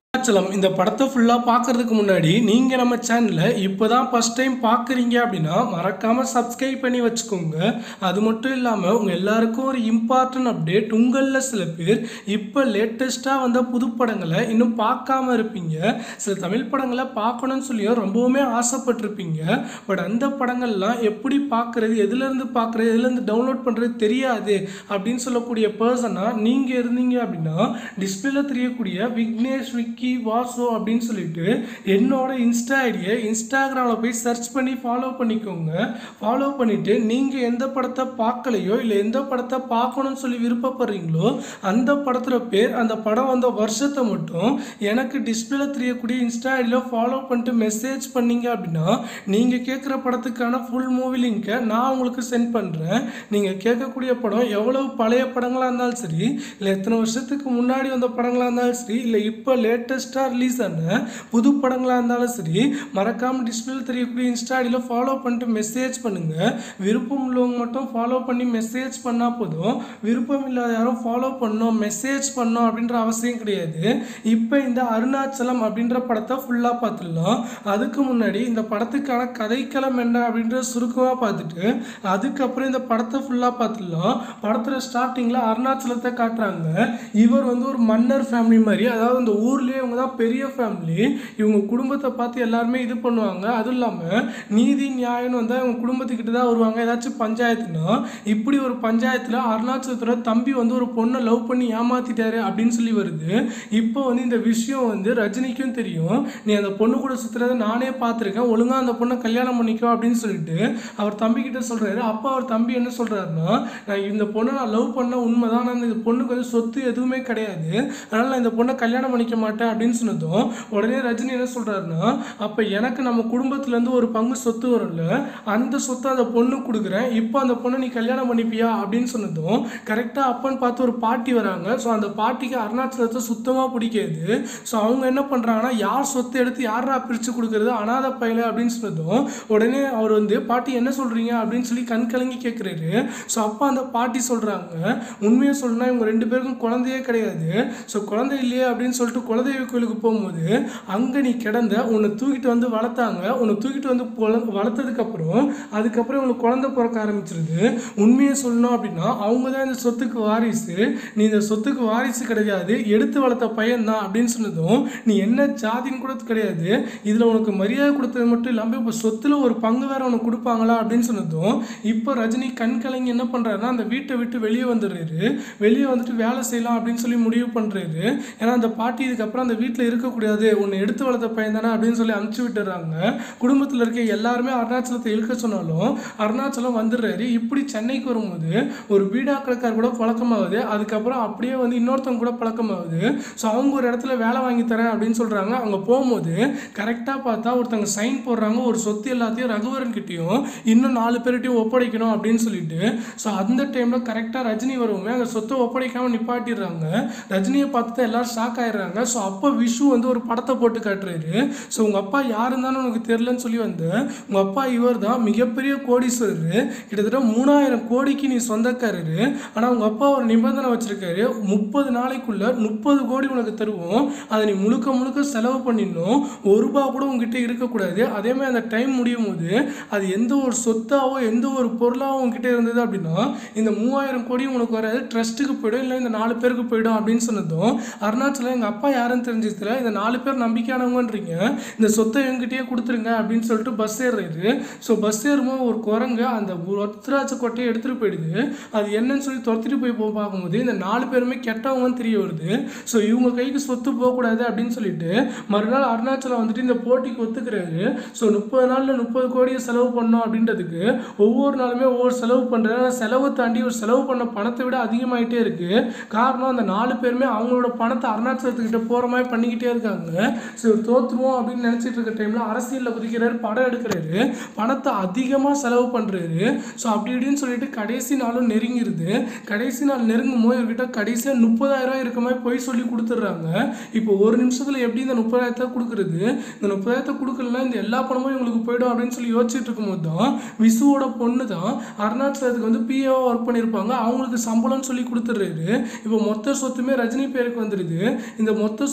அருணாச்சலம் இந்த படத்தை ஃபுல்லாக பார்க்கறதுக்கு முன்னாடி நீங்கள் நம்ம சேனலை இப்போ தான் ஃபஸ்ட் டைம் பார்க்குறீங்க அப்படின்னா மறக்காமல் சப்ஸ்கிரைப் பண்ணி வச்சுக்கோங்க அது மட்டும் இல்லாமல் உங்கள் எல்லாருக்கும் ஒரு இம்பார்ட்டன்ட் அப்டேட் உங்களில் சில பேர் இப்போ லேட்டஸ்ட்டாக வந்த புது படங்களை இன்னும் பார்க்காம இருப்பீங்க சில தமிழ் படங்களை பார்க்கணும்னு சொல்லியும் ரொம்பவுமே ஆசைப்பட்டிருப்பீங்க பட் அந்த படங்கள்லாம் எப்படி பார்க்குறது எதுலேருந்து பார்க்குறது எதுலேருந்து டவுன்லோட் பண்ணுறது தெரியாது அப்படின்னு சொல்லக்கூடிய பர்சனாக நீங்கள் இருந்தீங்க அப்படின்னா டிஸ்பிளேல தெரியக்கூடிய விக்னேஷ் விக்கி வாசு அப்படின்னு சொல்லிட்டு என்னோட இன்ஸ்டா ஐடியை இன்ஸ்டாகிராமில் போய் சர்ச் பண்ணி ஃபாலோ பண்ணிக்கோங்க ஃபாலோ பண்ணிவிட்டு நீங்கள் எந்த படத்தை பார்க்கலையோ இல்லை எந்த படத்தை பார்க்கணும்னு சொல்லி விருப்பப்படுறீங்களோ அந்த படத்தோட பேர் அந்த படம் வந்த வருஷத்தை மட்டும் எனக்கு டிஸ்பிளேல தெரியக்கூடிய இன்ஸ்டா ஐடியில் ஃபாலோ பண்ணிட்டு மெசேஜ் பண்ணீங்க அப்படின்னா நீங்கள் கேட்குற படத்துக்கான ஃபுல் மூவி லிங்க்கை நான் உங்களுக்கு சென்ட் பண்ணுறேன் நீங்கள் கேட்கக்கூடிய படம் எவ்வளவு பழைய படங்களாக இருந்தாலும் சரி இல்லை எத்தனை வருஷத்துக்கு முன்னாடி வந்த படங்களாக இருந்தாலும் சரி இல்லை இப்போ லேட்டஸ்ட்டாக ரிலீஸ் ஆன புது படங்களாக இருந்தாலும் சரி மறக்காமல் டிஸ்பிளேல தெரியக்கூடிய இன்ஸ்டா ஐடியில் ஃபாலோ பண்ணிட்டு மெசேஜ் பண்ணுங்கள் விருப்பம் உள்ளவங்க மட்டும் ஃபாலோ பண்ணி மெசேஜ் பண்ணால் போதும் விருப்பம் இல்லாத யாரும் ஃபாலோ பண்ணணும் மெசேஜ் பண்ணணும் அப்படின்ற அவசியம் கிடையாது இப்போ இந்த அருணாச்சலம் அப்படின்ற படத்தை ஃபுல்லாக பார்த்துடலாம் அதுக்கு முன்னாடி இந்த படத்துக்கான கதைக்களம் என்ன அப்படின்ற சுருக்கமாக பார்த்துட்டு அதுக்கப்புறம் இந்த படத்தை ஃபுல்லாக பார்த்துடலாம் படத்தில் ஸ்டார்டிங்கில் அருணாச்சலத்தை காட்டுறாங்க இவர் வந்து ஒரு மன்னர் ஃபேமிலி மாதிரி அதாவது இந்த ஊர்லேயே இவங்க தான் பெரிய ஃபேமிலி இவங்க குடும்பத்தை பார்த்து எல்லாருமே இது பண்ணுவாங்க அதுவும் இல்லாமல் நீதி நியாயம்னு வந்தால் இவங்க குடும்பத்துக்கிட்ட தான் வருவாங்க ஏதாச்சும் பஞ்சாயத்துனா இப்படி ஒரு பஞ்சாயத்தில் அருணாச்சலத்தோட தம்பி வந்து ஒரு பொண்ணை லவ் பண்ணி ஏமாத்திட்டாரு அப்படின்னு சொல்லி வருது இப்போ வந்து இந்த விஷயம் வந்து ரஜினிக்கும் தெரியும் நீ அந்த பொண்ணு கூட சுற்றுறத நானே பார்த்துருக்கேன் ஒழுங்காக அந்த பொண்ணை கல்யாணம் பண்ணிக்கோ அப்படின்னு சொல்லிட்டு அவர் தம்பி கிட்ட சொல்கிறாரு அப்போ அவர் தம்பி என்ன சொல்கிறாருன்னா நான் இந்த பொண்ணை நான் லவ் பண்ண உண்மைதான் ஆனால் இந்த பொண்ணுக்கு வந்து சொத்து எதுவுமே கிடையாது அதனால் நான் இந்த பொண்ணை கல்யாணம் பண்ணிக்க மாட்டேன் அப்படின்னு சொன்னதும் உடனே ரஜினி என்ன சொல்கிறாருன்னா அப்போ எனக்கு நம்ம குடும்பத்துலேருந்து ஒரு பங்கு சொத்து வரும்ல அந்த சொத்தை அந்த பொண்ணுக்கு கொடுக்குறேன் இப்போ அந்த பொண்ணை நீ கல்யாணம் பண்ணிப்பியா அப்படின்னு சொன்னதும் கரெக்டாக அப்பன்னு பார்த்து ஒரு பாட்டி வராங்க ஸோ அந்த பாட்டிக்கு அருணாச்சலத்தை சுத்தமாக பிடிக்காது ஸோ அவங்க என்ன பண்ணுறாங்கன்னா யார் சொத்தை எடுத்து யாரா பிரித்து கொடுக்குறது அனாத பையல அப்படின்னு சொன்னதும் உடனே அவர் வந்து பாட்டி என்ன சொல்கிறீங்க அப்படின்னு சொல்லி கண் கலங்கி கேட்குறாரு ஸோ அப்போ அந்த பாட்டி சொல்கிறாங்க உண்மையை சொல்லணும்னா இவங்க ரெண்டு பேருக்கும் குழந்தையே கிடையாது ஸோ குழந்தை இல்லையே அப்படின்னு சொல்லிட்டு குலதெய்வ கோயிலுக்கு போகும்போது அங்கே நீ கிடந்த உன்னை தூக்கிட்டு வந்து வளர்த்தாங்க உன்னை தூக்கிட்டு வந்து பொல- வளர்த்ததுக்கப்புறம் அதுக்கப்புறம் உனக்கு குழந்தை பிறக்க ஆரம்பிச்சிருது உண்மையை சொல்லணும் அப்படின்னா அவங்க தான் இந்த சொத்துக்கு வாரிசு நீ இந்த சொத்துக்கு வாரிசு கிடையாது எடுத்து வளர்த்த பையன் தான் அப்படின்னு சொன்னதும் நீ என்ன ஜாதின்னு கூட கிடையாது இதில் உனக்கு மரியாதை கொடுத்தது மட்டும் இல்லாமல் இப்போ சொத்துல ஒரு பங்கு வேற உனக்கு கொடுப்பாங்களா அப்படின்னு சொன்னதும் இப்போ ரஜினி கண் கலங்கி என்ன பண்ணுறாருன்னா அந்த வீட்டை விட்டு வெளியே வந்துடுறாரு வெளியே வந்துட்டு வேலை செய்யலாம் அப்படின்னு சொல்லி முடிவு பண்ணுறாரு ஏன்னா அந்த பாட்டி இதுக்கப்புறம் அந்த வீட்டில் இருக்கக்கூடாது உன்னை எடுத்து வளர்த்த பையன் தானே அப்படின்னு சொல்லி அனுப்பிச்சு விட்டுறாங்க குடும்பத்தில் இருக்க எல்லாருமே அருணாச்சலத்தை இழுக்க சொன்னாலும் அருணாச்சலம் வந்துடுறாரு இப்படி சென்னைக்கு வரும்போது ஒரு பீடா கடைக்கார் கூட பழக்கமாகுது அதுக்கப்புறம் அப்படியே வந்து இன்னொருத்தவங்க கூட பழக்கமாகுது ஸோ அவங்க ஒரு இடத்துல வேலை வாங்கி தரேன் அப்படின்னு சொல்கிறாங்க அவங்க போகும்போது கரெக்டாக பார்த்தா ஒருத்தவங்க சைன் போடுறாங்க ஒரு சொத்து எல்லாத்தையும் ரகுவரன் கிட்டேயும் இன்னும் நாலு பேர்கிட்டையும் ஒப்படைக்கணும் அப்படின்னு சொல்லிட்டு ஸோ அந்த டைமில் கரெக்டாக ரஜினி வருவோமே அந்த சொத்தை ஒப்படைக்காமல் நிப்பாட்டிடுறாங்க ரஜினியை பார்த்து தான் எல்லாரும் ஷாக் ஆயிடுறாங்க ஸோ அப்போ விஷு வந்து ஒரு படத்தை போட்டு காட்டுறாரு ஸோ உங்கள் அப்பா யாருன்னு தானே உனக்கு தெரிலன்னு சொல்லி வந்து உங்கள் அப்பா இவர் தான் மிகப்பெரிய கோடீஸ்வரர் கிட்டத்தட்ட மூணாயிரம் கோடிக்கு நீ சொந்தக்காரரு ஆனால் உங்கள் அப்பா ஒரு நிபந்தனை வச்சிருக்காரு முப்பது நாளைக்குள்ள முப்பது கோடி உனக்கு தருவோம் அதை நீ முழுக்க முழுக்க செலவு பண்ணிடணும் ஒரு ரூபா கூட உங்ககிட்ட இருக்கக்கூடாது அதே மாதிரி அந்த டைம் முடியும் போது அது எந்த ஒரு சொத்தாவோ எந்த ஒரு பொருளாவோ உங்ககிட்ட இருந்தது அப்படின்னா இந்த மூவாயிரம் கோடி உனக்கு வராது ட்ரஸ்ட்டுக்கு போயிடும் இல்லை இந்த நாலு பேருக்கு போயிடும் அப்படின்னு சொன்னதும் அருணாச்சலம் எங்கள் அப்பா யாருன்னு தெரிஞ்சதுல இந்த நாலு பேர் நம்பிக்கையானவங்கன்றீங்க இந்த சொத்தை எங்கிட்டயே கொடுத்துருங்க அப்படின்னு சொல்லிட்டு பஸ் ஏறுறாரு ஸோ பஸ் ஏறும்போது ஒரு குரங்கு அந்த ஒத்தராட்ச கொட்டையை எடுத்துகிட்டு போயிடுது அது என்னன்னு சொல்லி துரத்திட்டு போய் போ பார்க்கும்போது இந்த நாலு பேருமே கெட்டவங்கன்னு தெரிய வருது ஸோ இவங்க கைக்கு சொத்து போகக்கூடாது அப்படின்னு சொல்லிட்டு மறுநாள் அருணாச்சலம் வந்துட்டு இந்த போட்டிக்கு ஒத்துக்கிறாரு ஸோ முப்பது நாளில் முப்பது கோடியை செலவு பண்ணோம் அப்படின்றதுக்கு ஒவ்வொரு நாளுமே ஒவ்வொரு செலவு பண்ணுறாரு செலவு தாண்டி ஒரு செலவு பண்ண பணத்தை விட அதிகமாயிட்டே இருக்கு காரணம் அந்த நாலு பேருமே அவங்களோட பணத்தை அருணாச்சலத்துக்கிட்ட போகிற மாதிரி பண்ணிக்கிட்டே இருக்காங்க ஸோ இவர் தோற்றுருவோம் அப்படின்னு நினச்சிட்டு இருக்க டைமில் அரசியலில் குதிக்கிறாரு படம் எடுக்கிறாரு பணத்தை அதிகமாக செலவு பண்ணுறாரு ஸோ அப்படி இப்படின்னு சொல்லிட்டு கடைசி நாளும் நெருங்கிருது கடைசி நாள் நெருங்கும் போது இவர்கிட்ட கடைசியாக முப்பதாயிரம் ரூபாய் இருக்க மாதிரி பொய் சொல்லி கொடுத்துட்றாங்க இப்போ ஒரு நிமிஷத்தில் எப்படி இந்த முப்பதாயிரத்தை கொடுக்குறது இந்த முப்பதாயிரத்தை கொடுக்கலனா இந்த எல்லா பணமும் இவங்களுக்கு போயிடும் அப்படின்னு சொல்லி யோசிச்சுட்டு இருக்கும்போது தான் விசுவோட பொண்ணு தான் அருணாச்சலத்துக்கு வந்து பிஏவாக ஒர்க் பண்ணியிருப்பாங்க அவங்களுக்கு சம்பளம்னு சொல்லி கொடுத்துட்றாரு இப்போ மொத்த சொத்துமே ரஜினி பேருக்கு வந்துடுது இந்த மொத்த சொத்து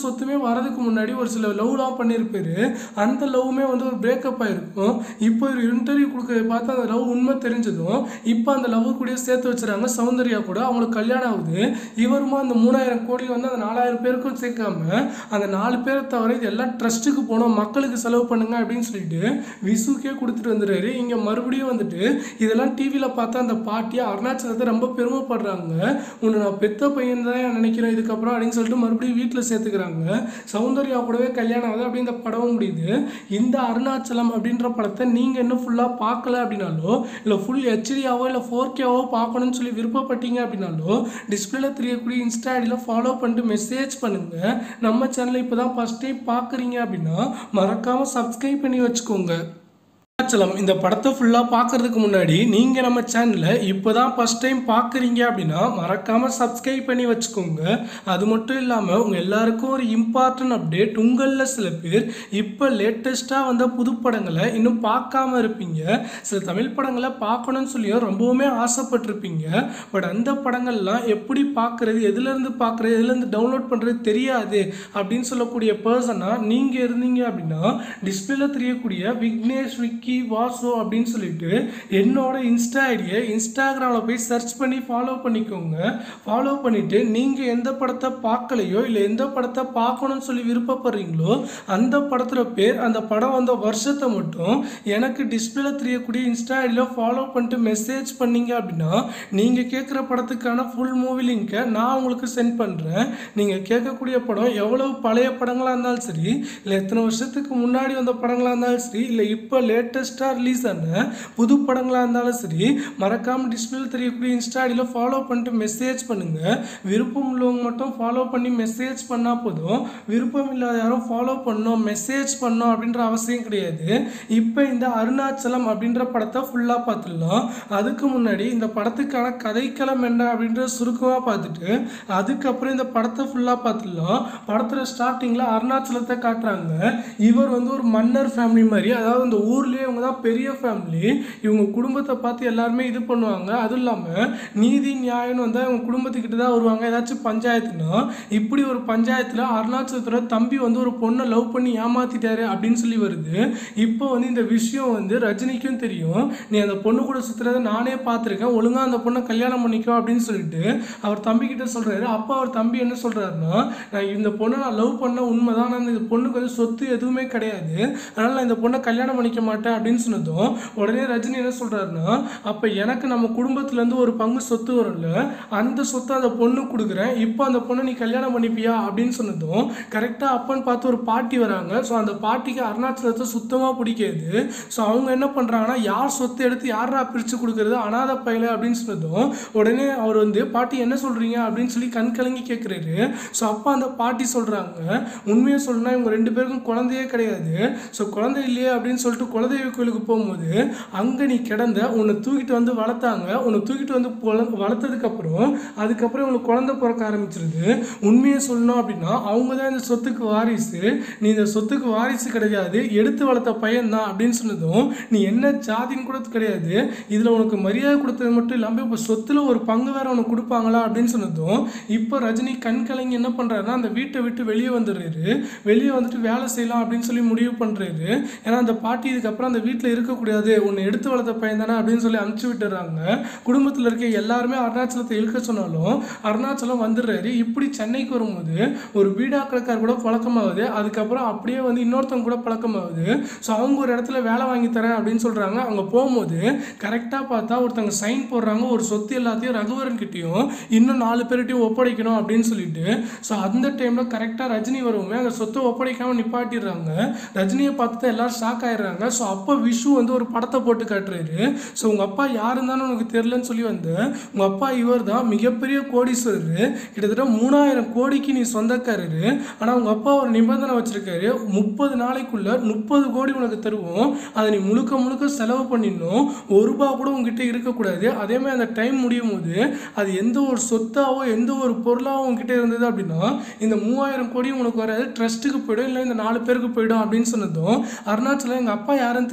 சொத்துமே வரதுக்கு முன்னாடி ஒரு சில லவ்லாம் பண்ணியிருப்பாரு அந்த லவ்வுமே வந்து ஒரு பிரேக்கப் ஆயிருக்கும் இப்போ ஒரு இன்டர்வியூ கொடுக்க பார்த்து அந்த லவ் உண்மை தெரிஞ்சதும் இப்போ அந்த லவ் கூட சேர்த்து வச்சுறாங்க சௌந்தர்யா கூட அவங்களுக்கு கல்யாணம் ஆகுது இவருமா அந்த மூணாயிரம் கோடி வந்து அந்த நாலாயிரம் பேருக்கும் சேர்க்காம அந்த நாலு பேரை தவிர இது எல்லாம் ட்ரஸ்ட்டுக்கு போனோம் மக்களுக்கு செலவு பண்ணுங்க அப்படின்னு சொல்லிட்டு விசுக்கே கொடுத்துட்டு வந்துடுறாரு இங்கே மறுபடியும் வந்துட்டு இதெல்லாம் டிவியில் பார்த்தா அந்த பாட்டியா அருணாச்சலத்தை ரொம்ப பெருமைப்படுறாங்க உன்னை நான் பெத்த பையன் தான் நினைக்கிறேன் இதுக்கப்புறம் அப்படின்னு சொல்லிட்டு மறுபடியும் வீட்டில் சேர்த்துக்கிறாங்க சௌந்தர்யா கூடவே கல்யாணம் ஆகுது அப்படி இந்த படம் முடியுது இந்த அருணாச்சலம் அப்படின்ற படத்தை நீங்கள் இன்னும் ஃபுல்லாக பார்க்கல அப்படின்னாலோ இல்லை ஃபுல் ஹெச்டியாவோ இல்லை ஃபோர் கேவோ பார்க்கணும்னு சொல்லி விருப்பப்பட்டீங்க அப்படின்னாலோ டிஸ்பிளேல தெரியக்கூடிய இன்ஸ்டா ஐடியில் ஃபாலோ பண்ணிட்டு மெசேஜ் பண்ணுங்கள் நம்ம சேனலை இப்போ தான் ஃபஸ்ட் டைம் பார்க்குறீங்க அப்படின்னா மறக்காமல் சப்ஸ்கிரைப் பண்ணி வச்சுக்கோங்க அருணாச்சலம் இந்த படத்தை ஃபுல்லாக பார்க்கறதுக்கு முன்னாடி நீங்கள் நம்ம சேனலை இப்போ தான் ஃபஸ்ட் டைம் பார்க்குறீங்க அப்படின்னா மறக்காமல் சப்ஸ்கிரைப் பண்ணி வச்சுக்கோங்க அது மட்டும் இல்லாமல் உங்கள் எல்லாருக்கும் ஒரு இம்பார்ட்டன்ட் அப்டேட் உங்களில் சில பேர் இப்போ லேட்டஸ்ட்டாக வந்த புது படங்களை இன்னும் பார்க்காம இருப்பீங்க சில தமிழ் படங்களை பார்க்கணும்னு சொல்லியும் ரொம்பவுமே ஆசைப்பட்டிருப்பீங்க பட் அந்த படங்கள்லாம் எப்படி பார்க்குறது எதுலேருந்து பார்க்குறது எதுலேருந்து டவுன்லோட் பண்ணுறது தெரியாது அப்படின்னு சொல்லக்கூடிய பர்சனாக நீங்கள் இருந்தீங்க அப்படின்னா டிஸ்பிளேல தெரியக்கூடிய விக்னேஷ் விக்கி வாசு அப்படின்னு சொல்லிட்டு என்னோட இன்ஸ்டா ஐடியை இன்ஸ்டாகிராமில் போய் சர்ச் பண்ணி ஃபாலோ பண்ணிக்கோங்க ஃபாலோ பண்ணிவிட்டு நீங்கள் எந்த படத்தை பார்க்கலையோ இல்லை எந்த படத்தை பார்க்கணும்னு சொல்லி விருப்பப்படுறீங்களோ அந்த படத்துல பேர் அந்த படம் வந்த வருஷத்தை மட்டும் எனக்கு டிஸ்பிளேல தெரியக்கூடிய இன்ஸ்டா ஐடியில் ஃபாலோ பண்ணிட்டு மெசேஜ் பண்ணீங்க அப்படின்னா நீங்கள் கேட்குற படத்துக்கான ஃபுல் மூவி லிங்கை நான் உங்களுக்கு சென்ட் பண்ணுறேன் நீங்கள் கேட்கக்கூடிய படம் எவ்வளவு பழைய படங்களாக இருந்தாலும் சரி இல்லை எத்தனை வருஷத்துக்கு முன்னாடி வந்த படங்களாக இருந்தாலும் சரி இல்லை இப்போ லேட்டஸ்ட்டாக ரிலீஸ் ஆன புது படங்களாக இருந்தாலும் சரி மறக்காமல் டிஸ்பிளேல தெரியக்கூடிய இன்ஸ்டா ஐடியில் ஃபாலோ பண்ணிட்டு மெசேஜ் பண்ணுங்கள் விருப்பம் உள்ளவங்க மட்டும் ஃபாலோ பண்ணி மெசேஜ் பண்ணால் போதும் விருப்பம் இல்லாத யாரும் ஃபாலோ பண்ணணும் மெசேஜ் பண்ணணும் அப்படின்ற அவசியம் கிடையாது இப்போ இந்த அருணாச்சலம் அப்படின்ற படத்தை ஃபுல்லாக பார்த்துடலாம் அதுக்கு முன்னாடி இந்த படத்துக்கான கதைக்களம் என்ன அப்படின்றத சுருக்கமாக பார்த்துட்டு அதுக்கப்புறம் இந்த படத்தை ஃபுல்லாக பார்த்துடலாம் படத்தில் ஸ்டார்டிங்கில் அருணாச்சலத்தை காட்டுறாங்க இவர் வந்து ஒரு மன்னர் ஃபேமிலி மாதிரி அதாவது இந்த ஊர்லேயே இவங்க தான் பெரிய ஃபேமிலி இவங்க குடும்பத்தை பார்த்து எல்லாருமே இது பண்ணுவாங்க அதுவும் இல்லாமல் நீதி நியாயம்னு வந்தால் இவங்க குடும்பத்துக்கிட்ட தான் வருவாங்க ஏதாச்சும் பஞ்சாயத்துனா இப்படி ஒரு பஞ்சாயத்தில் அருணாச்சலத்தோட தம்பி வந்து ஒரு பொண்ணை லவ் பண்ணி ஏமாத்திட்டாரு அப்படின்னு சொல்லி வருது இப்போ வந்து இந்த விஷயம் வந்து ரஜினிக்கும் தெரியும் நீ அந்த பொண்ணு கூட சுற்றுறத நானே பார்த்துருக்கேன் ஒழுங்கா அந்த பொண்ணை கல்யாணம் பண்ணிக்கோ அப்படின்னு சொல்லிட்டு அவர் தம்பி கிட்ட சொல்றாரு அப்போ அவர் தம்பி என்ன சொல்றாருன்னா நான் இந்த பொண்ணை நான் லவ் பண்ண உண்மைதான் ஆனால் இந்த பொண்ணுக்கு வந்து சொத்து எதுவுமே கிடையாது அதனால நான் இந்த பொண்ணை கல்யாணம் பண்ணிக்க மாட்டேன் அப்படின்னு சொன்னதும் உடனே ரஜினி என்ன சொல்றாருன்னா அப்போ எனக்கு நம்ம குடும்பத்துலேருந்து ஒரு பங்கு சொத்து வரும்ல அந்த சொத்தை அந்த பொண்ணு கொடுக்குறேன் இப்போ அந்த பொண்ணை நீ கல்யாணம் பண்ணிப்பியா அப்படின்னு சொன்னதும் கரெக்டாக அப்பன்னு பார்த்து ஒரு பாட்டி வராங்க ஸோ அந்த பாட்டிக்கு அருணாச்சலத்தை சுத்தமாக பிடிக்காது ஸோ அவங்க என்ன பண்ணுறாங்கன்னா யார் சொத்து எடுத்து யாரா பிரித்து கொடுக்குறது அனாதை பையல அப்படின்னு சொன்னதும் உடனே அவர் வந்து பாட்டி என்ன சொல்கிறீங்க அப்படின்னு சொல்லி கண் கலங்கி கேட்குறாரு ஸோ அப்போ அந்த பாட்டி சொல்கிறாங்க உண்மையை சொல்லணும்னா இவங்க ரெண்டு பேருக்கும் குழந்தையே கிடையாது ஸோ குழந்தை இல்லையே அப்படின்னு சொல்லிட்டு குலதெய்வ கோயிலுக்கு போகும்போது அங்கே நீ கிடந்த உன்னை தூக்கிட்டு வந்து வளர்த்தாங்க உன்னை தூக்கிட்டு வந்து பொல- வளர்த்ததுக்கப்புறம் அதுக்கப்புறம் இவங்களுக்கு குழந்தை பிறக்க ஆரம்பிச்சிருது உண்மையை சொல்லணும் அப்படின்னா அவங்க தான் இந்த சொத்துக்கு வாரிசு நீ இந்த சொத்துக்கு வாரிசு கிடையாது எடுத்து வளர்த்த பையன் தான் அப்படின்னு சொன்னதும் நீ என்ன ஜாதின்னு கூட கிடையாது இதில் உனக்கு மரியாதை கொடுத்தது மட்டும் இல்லாமல் இப்போ சொத்துல ஒரு பங்கு வேற உனக்கு கொடுப்பாங்களா அப்படின்னு சொன்னதும் இப்போ ரஜினி கண் கலங்கி என்ன பண்ணுறாருன்னா அந்த வீட்டை விட்டு வெளியே வந்துடுறாரு வெளியே வந்துட்டு வேலை செய்யலாம் அப்படின்னு சொல்லி முடிவு பண்ணுறாரு ஏன்னா அந்த பாட்டி இதுக்கப்புறம் அந்த வீட்டில் இருக்கக்கூடாது உன்னை எடுத்து வளர்த்த பையன் தானே அப்படின்னு சொல்லி அனுப்பிச்சு விட்டுறாங்க குடும்பத்தில் இருக்க எல்லாருமே அருணாச்சலத்தை இழுக்க சொன்னாலும் அருணாச்சலம் வந்துடுறாரு இப்படி சென்னைக்கு வரும்போது ஒரு வீடாக்கடைக்கார் கூட பழக்கமாகுது அதுக்கப்புறம் அப்படியே வந்து இன்னொருத்தவங்க கூட பழக்கமாகுது ஸோ அவங்க ஒரு இடத்துல வேலை வாங்கி தரேன் அப்படின்னு சொல்கிறாங்க அங்கே போகும்போது கரெக்டாக பார்த்தா ஒருத்தவங்க சைன் போடுறாங்க ஒரு சொத்து எல்லாத்தையும் ரகுவரன் கிட்டேயும் இன்னும் நாலு பேர்கிட்டையும் ஒப்படைக்கணும் அப்படின்னு சொல்லிட்டு ஸோ அந்த டைமில் கரெக்டாக ரஜினி வரவுமே அந்த சொத்தை ஒப்படைக்காமல் நிப்பாட்டிடுறாங்க ரஜினியை பார்த்து தான் எல்லாரும் ஷாக் ஆயிடுறாங்க ஸோ அப்போ விஷு வந்து ஒரு படத்தை போட்டு காட்டுறாரு ஸோ உங்கள் அப்பா யாருன்னு தானே உனக்கு தெரிலன்னு சொல்லி வந்த உங்கள் அப்பா இவர் தான் மிகப்பெரிய கோடீஸ்வரர் கிட்டத்தட்ட மூணாயிரம் கோடிக்கு நீ சொந்தக்காரரு ஆனால் உங்கள் அப்பா ஒரு நிபந்தனை வச்சிருக்காரு முப்பது நாளைக்குள்ள முப்பது கோடி உனக்கு தருவோம் அதை நீ முழுக்க முழுக்க செலவு பண்ணிடணும் ஒரு ரூபா கூட உங்ககிட்ட இருக்கக்கூடாது அதே மாதிரி அந்த டைம் முடியும் போது அது எந்த ஒரு சொத்தாவோ எந்த ஒரு பொருளாவோ உங்ககிட்ட இருந்தது அப்படின்னா இந்த மூவாயிரம் கோடியும் உனக்கு வராது ட்ரஸ்ட்டுக்கு போயிடும் இல்லை இந்த நாலு பேருக்கு போயிடும் அப்படின்னு சொன்னதும் அருணாச்சலம் எங்கள் அப்பா யாருன்னு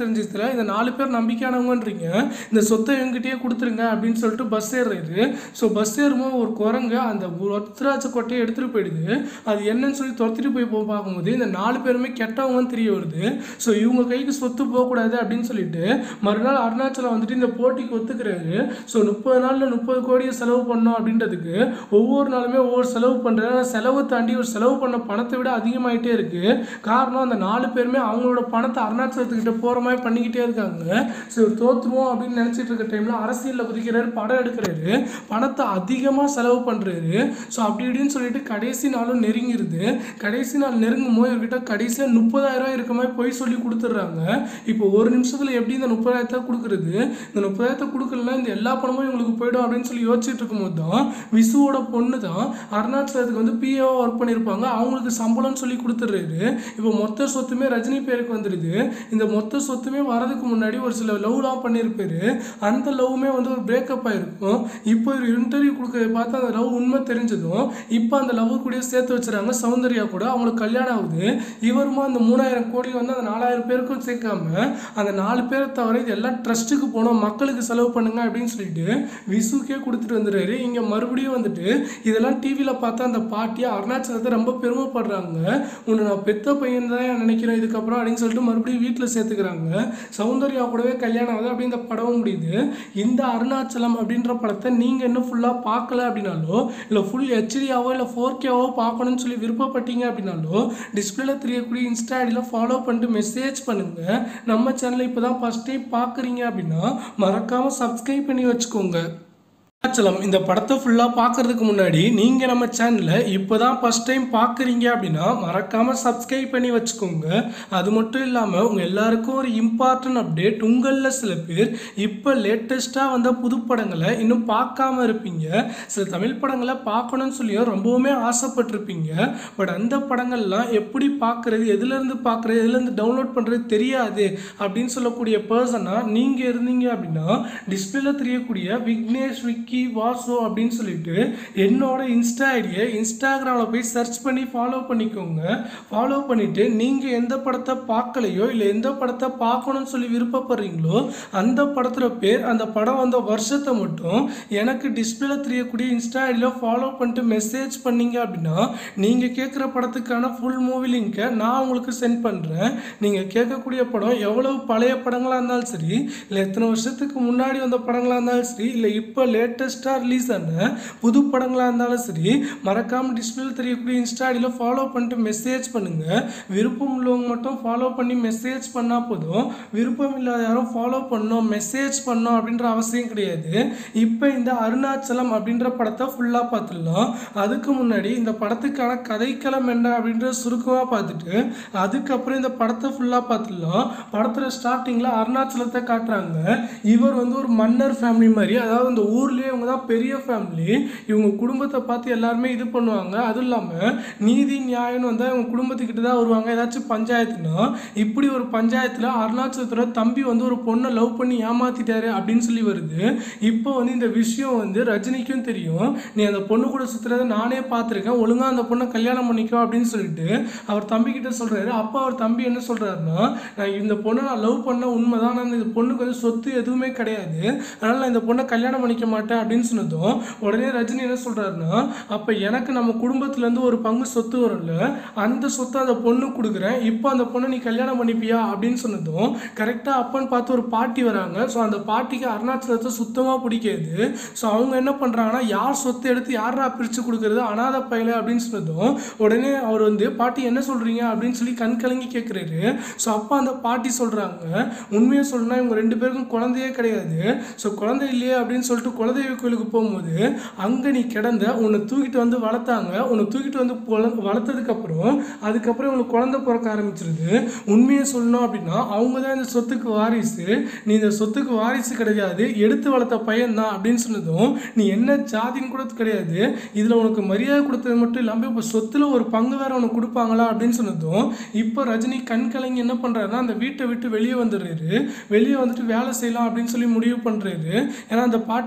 தெரிஞ்சதுல இந்த நாலு பேர் நம்பிக்கையானவங்கன்றீங்க இந்த சொத்தை என்கிட்டயே கொடுத்துருங்க அப்படின்னு சொல்லிட்டு பஸ் ஏறுறாரு ஸோ பஸ் ஏறும்போது ஒரு குரங்கு அந்த ஒத்தராட்ச கொட்டையை எடுத்துகிட்டு போயிடுது அது என்னன்னு சொல்லி துரத்திட்டு போய் போ பார்க்கும்போது இந்த நாலு பேருமே கெட்டவங்கன்னு தெரிய வருது ஸோ இவங்க கைக்கு சொத்து போகக்கூடாது அப்படின்னு சொல்லிட்டு மறுநாள் அருணாச்சலம் வந்துட்டு இந்த போட்டிக்கு ஒத்துக்கிறாரு ஸோ முப்பது நாளில் முப்பது கோடியை செலவு பண்ணோம் அப்படின்றதுக்கு ஒவ்வொரு நாளுமே ஒவ்வொரு செலவு பண்ணுறாரு ஆனால் செலவு தாண்டி ஒரு செலவு பண்ண பணத்தை விட அதிகமாயிட்டே இருக்கு காரணம் அந்த நாலு பேருமே அவங்களோட பணத்தை அருணாச்சலத்துக்கிட்ட போகிற மாதிரி பண்ணிக்கிட்டே இருக்காங்க ஸோ இவர் தோற்றுருவோம் அப்படின்னு நினச்சிட்டு இருக்க டைமில் அரசியலில் குதிக்கிறாரு படம் எடுக்கிறாரு பணத்தை அதிகமாக செலவு பண்ணுறாரு ஸோ அப்படி இப்படின்னு சொல்லிட்டு கடைசி நாளும் நெருங்கிருது கடைசி நாள் நெருங்கும் போது இவர்கிட்ட கடைசியாக முப்பதாயிரம் இருக்க மாதிரி போய் சொல்லி கொடுத்துட்றாங்க இப்போ ஒரு நிமிஷத்தில் எப்படி இந்த முப்பதாயிரத்தை கொடுக்குறது இந்த முப்பதாயிரத்தை கொடுக்கலன்னா இந்த எல்லா பணமும் இவங்களுக்கு போயிடும் அப்படின்னு சொல்லி யோசிச்சுட்டு இருக்கும்போது தான் விசுவோட பொண்ணு தான் அருணாச்சலத்துக்கு வந்து பிஏஓ ஒர்க் பண்ணியிருப்பாங்க அவங்களுக்கு சம்பளம்னு சொல்லி கொடுத்துட்றாரு இப்போ மொத்த சொத்துமே ரஜினி பேருக்கு வந்துடுது இந்த மொத்த சொத்துமே வரதுக்கு முன்னாடி ஒரு சில லவ்லாம் பண்ணியிருப்பாரு அந்த லவ்வுமே வந்து ஒரு பிரேக்கப் ஆயிருக்கும் இப்போ ஒரு இன்டர்வியூ கொடுக்கறத பார்த்து அந்த லவ் உண்மை தெரிஞ்சதும் இப்போ அந்த லவ் கூட சேர்த்து வச்சுறாங்க சௌந்தர்யா கூட அவங்களுக்கு கல்யாணம் ஆகுது இவருமா அந்த மூணாயிரம் கோடி வந்து அந்த நாலாயிரம் பேருக்கும் சேர்க்காம அந்த நாலு பேரை தவிர இது எல்லாம் ட்ரஸ்ட்டுக்கு போனோம் மக்களுக்கு செலவு பண்ணுங்க அப்படின்னு சொல்லிட்டு விசுக்கே கொடுத்துட்டு வந்துடுறாரு இங்கே மறுபடியும் வந்துட்டு இதெல்லாம் டிவியில் பார்த்தா அந்த பாட்டியை அருணாச்சலத்தை ரொம்ப பெருமைப்படுறாங்க உன்னை நான் பெத்த பையன் தான் நினைக்கிறேன் இதுக்கப்புறம் அப்படின்னு சொல்லிட்டு மறுபடியும் வீட்டில் சேர்த்துக்கிறாங்க சௌந்தர்யா கூடவே கல்யாணம் ஆகுது அப்படி இந்த படமும் முடியுது இந்த அருணாச்சலம் அப்படின்ற படத்தை நீங்கள் இன்னும் ஃபுல்லாக பார்க்கல அப்படின்னாலோ இல்லை ஃபுல் ஹெச்டியாவோ இல்லை ஃபோர் கேவோ பார்க்கணும்னு சொல்லி விருப்பப்பட்டீங்க அப்படின்னாலோ டிஸ்பிளேல தெரியக்கூடிய இன்ஸ்டா ஐடியில் ஃபாலோ பண்ணிட்டு மெசேஜ் பண்ணுங்கள் நம்ம சேனலை இப்போ தான் ஃபஸ்ட் டைம் பார்க்குறீங்க அப்படின்னா மறக்காமல் சப்ஸ்கிரைப் பண்ணி வச்சுக்கோங்க அருணாச்சலம் இந்த படத்தை ஃபுல்லாக பார்க்கறதுக்கு முன்னாடி நீங்கள் நம்ம சேனலை இப்போ தான் ஃபஸ்ட் டைம் பார்க்குறீங்க அப்படின்னா மறக்காமல் சப்ஸ்கிரைப் பண்ணி வச்சுக்கோங்க அது மட்டும் இல்லாமல் உங்கள் எல்லாருக்கும் ஒரு இம்பார்ட்டன்ட் அப்டேட் உங்களில் சில பேர் இப்போ லேட்டஸ்ட்டாக வந்த புது படங்களை இன்னும் பார்க்காம இருப்பீங்க சில தமிழ் படங்களை பார்க்கணும்னு சொல்லியும் ரொம்பவுமே ஆசைப்பட்டிருப்பீங்க பட் அந்த படங்கள்லாம் எப்படி பார்க்குறது எதுலேருந்து பார்க்குறது எதுலேருந்து டவுன்லோட் பண்ணுறது தெரியாது அப்படின்னு சொல்லக்கூடிய பர்சனாக நீங்கள் இருந்தீங்க அப்படின்னா டிஸ்பிளேல தெரியக்கூடிய விக்னேஷ் விக்கி வாசு அப்படின்னு சொல்லிட்டு என்னோட இன்ஸ்டா ஐடியை இன்ஸ்டாகிராமில் போய் சர்ச் பண்ணி ஃபாலோ பண்ணிக்கோங்க ஃபாலோ பண்ணிவிட்டு நீங்கள் எந்த படத்தை பார்க்கலையோ இல்லை எந்த படத்தை பார்க்கணும்னு சொல்லி விருப்பப்படுறீங்களோ அந்த படத்தோட பேர் அந்த படம் வந்த வருஷத்தை மட்டும் எனக்கு டிஸ்பிளேல தெரியக்கூடிய இன்ஸ்டா ஐடியில் ஃபாலோ பண்ணிட்டு மெசேஜ் பண்ணீங்க அப்படின்னா நீங்கள் கேட்குற படத்துக்கான ஃபுல் மூவி லிங்க்கை நான் உங்களுக்கு சென்ட் பண்ணுறேன் நீங்கள் கேட்கக்கூடிய படம் எவ்வளவு பழைய படங்களாக இருந்தாலும் சரி இல்லை எத்தனை வருஷத்துக்கு முன்னாடி வந்த படங்களாக இருந்தாலும் சரி இல்லை இப்போ லேட்டஸ்ட்டாக ரிலீஸ் ஆன புது படங்களாக இருந்தாலும் சரி மறக்காமல் டிஸ்பிளேல தெரியக்கூடிய இன்ஸ்டா ஐடியில் ஃபாலோ பண்ணிட்டு மெசேஜ் பண்ணுங்கள் விருப்பம் உள்ளவங்க மட்டும் ஃபாலோ பண்ணி மெசேஜ் பண்ணால் போதும் விருப்பம் இல்லாத யாரும் ஃபாலோ பண்ணணும் மெசேஜ் பண்ணணும் அப்படின்ற அவசியம் கிடையாது இப்போ இந்த அருணாச்சலம் அப்படின்ற படத்தை ஃபுல்லாக பார்த்துடலாம் அதுக்கு முன்னாடி இந்த படத்துக்கான கதைக்களம் என்ன அப்படின்ற சுருக்கமாக பார்த்துட்டு அதுக்கப்புறம் இந்த படத்தை ஃபுல்லாக பார்த்துடலாம் படத்தில் ஸ்டார்டிங்கில் அருணாச்சலத்தை காட்டுறாங்க இவர் வந்து ஒரு மன்னர் ஃபேமிலி மாதிரி அதாவது இந்த ஊர்லேயே இவங்க தான் பெரிய ஃபேமிலி இவங்க குடும்பத்தை பார்த்து எல்லாருமே இது பண்ணுவாங்க அதுவும் இல்லாமல் நீதி நியாயம்னு வந்தால் இவங்க குடும்பத்துக்கிட்ட தான் வருவாங்க ஏதாச்சும் பஞ்சாயத்துனா இப்படி ஒரு பஞ்சாயத்தில் அருணாச்சலத்தோட தம்பி வந்து ஒரு பொண்ணை லவ் பண்ணி ஏமாத்திட்டாரு அப்படின்னு சொல்லி வருது இப்போ வந்து இந்த விஷயம் வந்து ரஜினிக்கும் தெரியும் நீ அந்த பொண்ணு கூட சுற்றுறத நானே பார்த்துருக்கேன் ஒழுங்காக அந்த பொண்ணை கல்யாணம் பண்ணிக்கோ அப்படின்னு சொல்லிட்டு அவர் தம்பி கிட்ட சொல்கிறாரு அப்போ அவர் தம்பி என்ன சொல்கிறாருன்னா நான் இந்த பொண்ணை நான் லவ் பண்ண உண்மை தான் ஆனால் இந்த பொண்ணுக்கு வந்து சொத்து எதுவுமே கிடையாது அதனால் நான் இந்த பொண்ணை கல்யாணம் பண்ணிக்க மாட்டேன் அப்படின்னு சொன்னதும் உடனே ரஜினி என்ன சொல்கிறாருன்னா அப்போ எனக்கு நம்ம குடும்பத்துலேருந்து ஒரு பங்கு சொத்து வரும்ல அந்த சொத்தை அந்த பொண்ணு கொடுக்குறேன் இப்போ அந்த பொண்ணை நீ கல்யாணம் பண்ணிப்பியா அப்படின்னு சொன்னதும் கரெக்டாக அப்பன்னு பார்த்து ஒரு பாட்டி வராங்க ஸோ அந்த பாட்டிக்கு அருணாச்சலத்தை சுத்தமாக பிடிக்காது ஸோ அவங்க என்ன பண்ணுறாங்கன்னா யார் சொத்தை எடுத்து யாரா பிரித்து கொடுக்குறது அனாதை பயல அப்படின்னு சொன்னதும் உடனே அவர் வந்து பாட்டி என்ன சொல்கிறீங்க அப்படின்னு சொல்லி கண் கலங்கி கேட்குறாரு ஸோ அப்போ அந்த பாட்டி சொல்கிறாங்க உண்மையை சொல்லணும்னா இவங்க ரெண்டு பேருக்கும் குழந்தையே கிடையாது ஸோ குழந்தை இல்லையே அப்படின்னு சொல்லிட்டு குலதெய்வ கோயிலுக்கு போகும்போது அங்கே நீ கிடந்த உன்னை தூக்கிட்டு வந்து வளர்த்தாங்க உன்னை தூக்கிட்டு வந்து குழ- வளர்த்ததுக்கப்புறம் அதுக்கப்புறம் உனக்கு குழந்தை பிறக்க ஆரம்பிச்சிருது உண்மையை சொல்லணும் அப்படின்னா அவங்க தான் இந்த சொத்துக்கு வாரிசு நீ இந்த சொத்துக்கு வாரிசு கிடையாது எடுத்து வளர்த்த பையன் தான் அப்படின்னு சொன்னதும் நீ என்ன ஜாதின்னு கூட கிடையாது இதில் உனக்கு மரியாதை கொடுத்தது மட்டும் இல்லாமல் இப்போ சொத்தில் ஒரு பங்கு வேற உனக்கு கொடுப்பாங்களா அப்படின்னு சொன்னதும் இப்போ ரஜினி கண் கலங்கி என்ன பண்ணுறாருன்னா அந்த வீட்டை விட்டு வெளியே வந்துடுறாரு வெளியே வந்துட்டு வேலை செய்யலாம் அப்படின்னு சொல்லி முடிவு பண்ணுறாரு ஏன்னா அந்த பாட்டி இதுக்கப்புறம்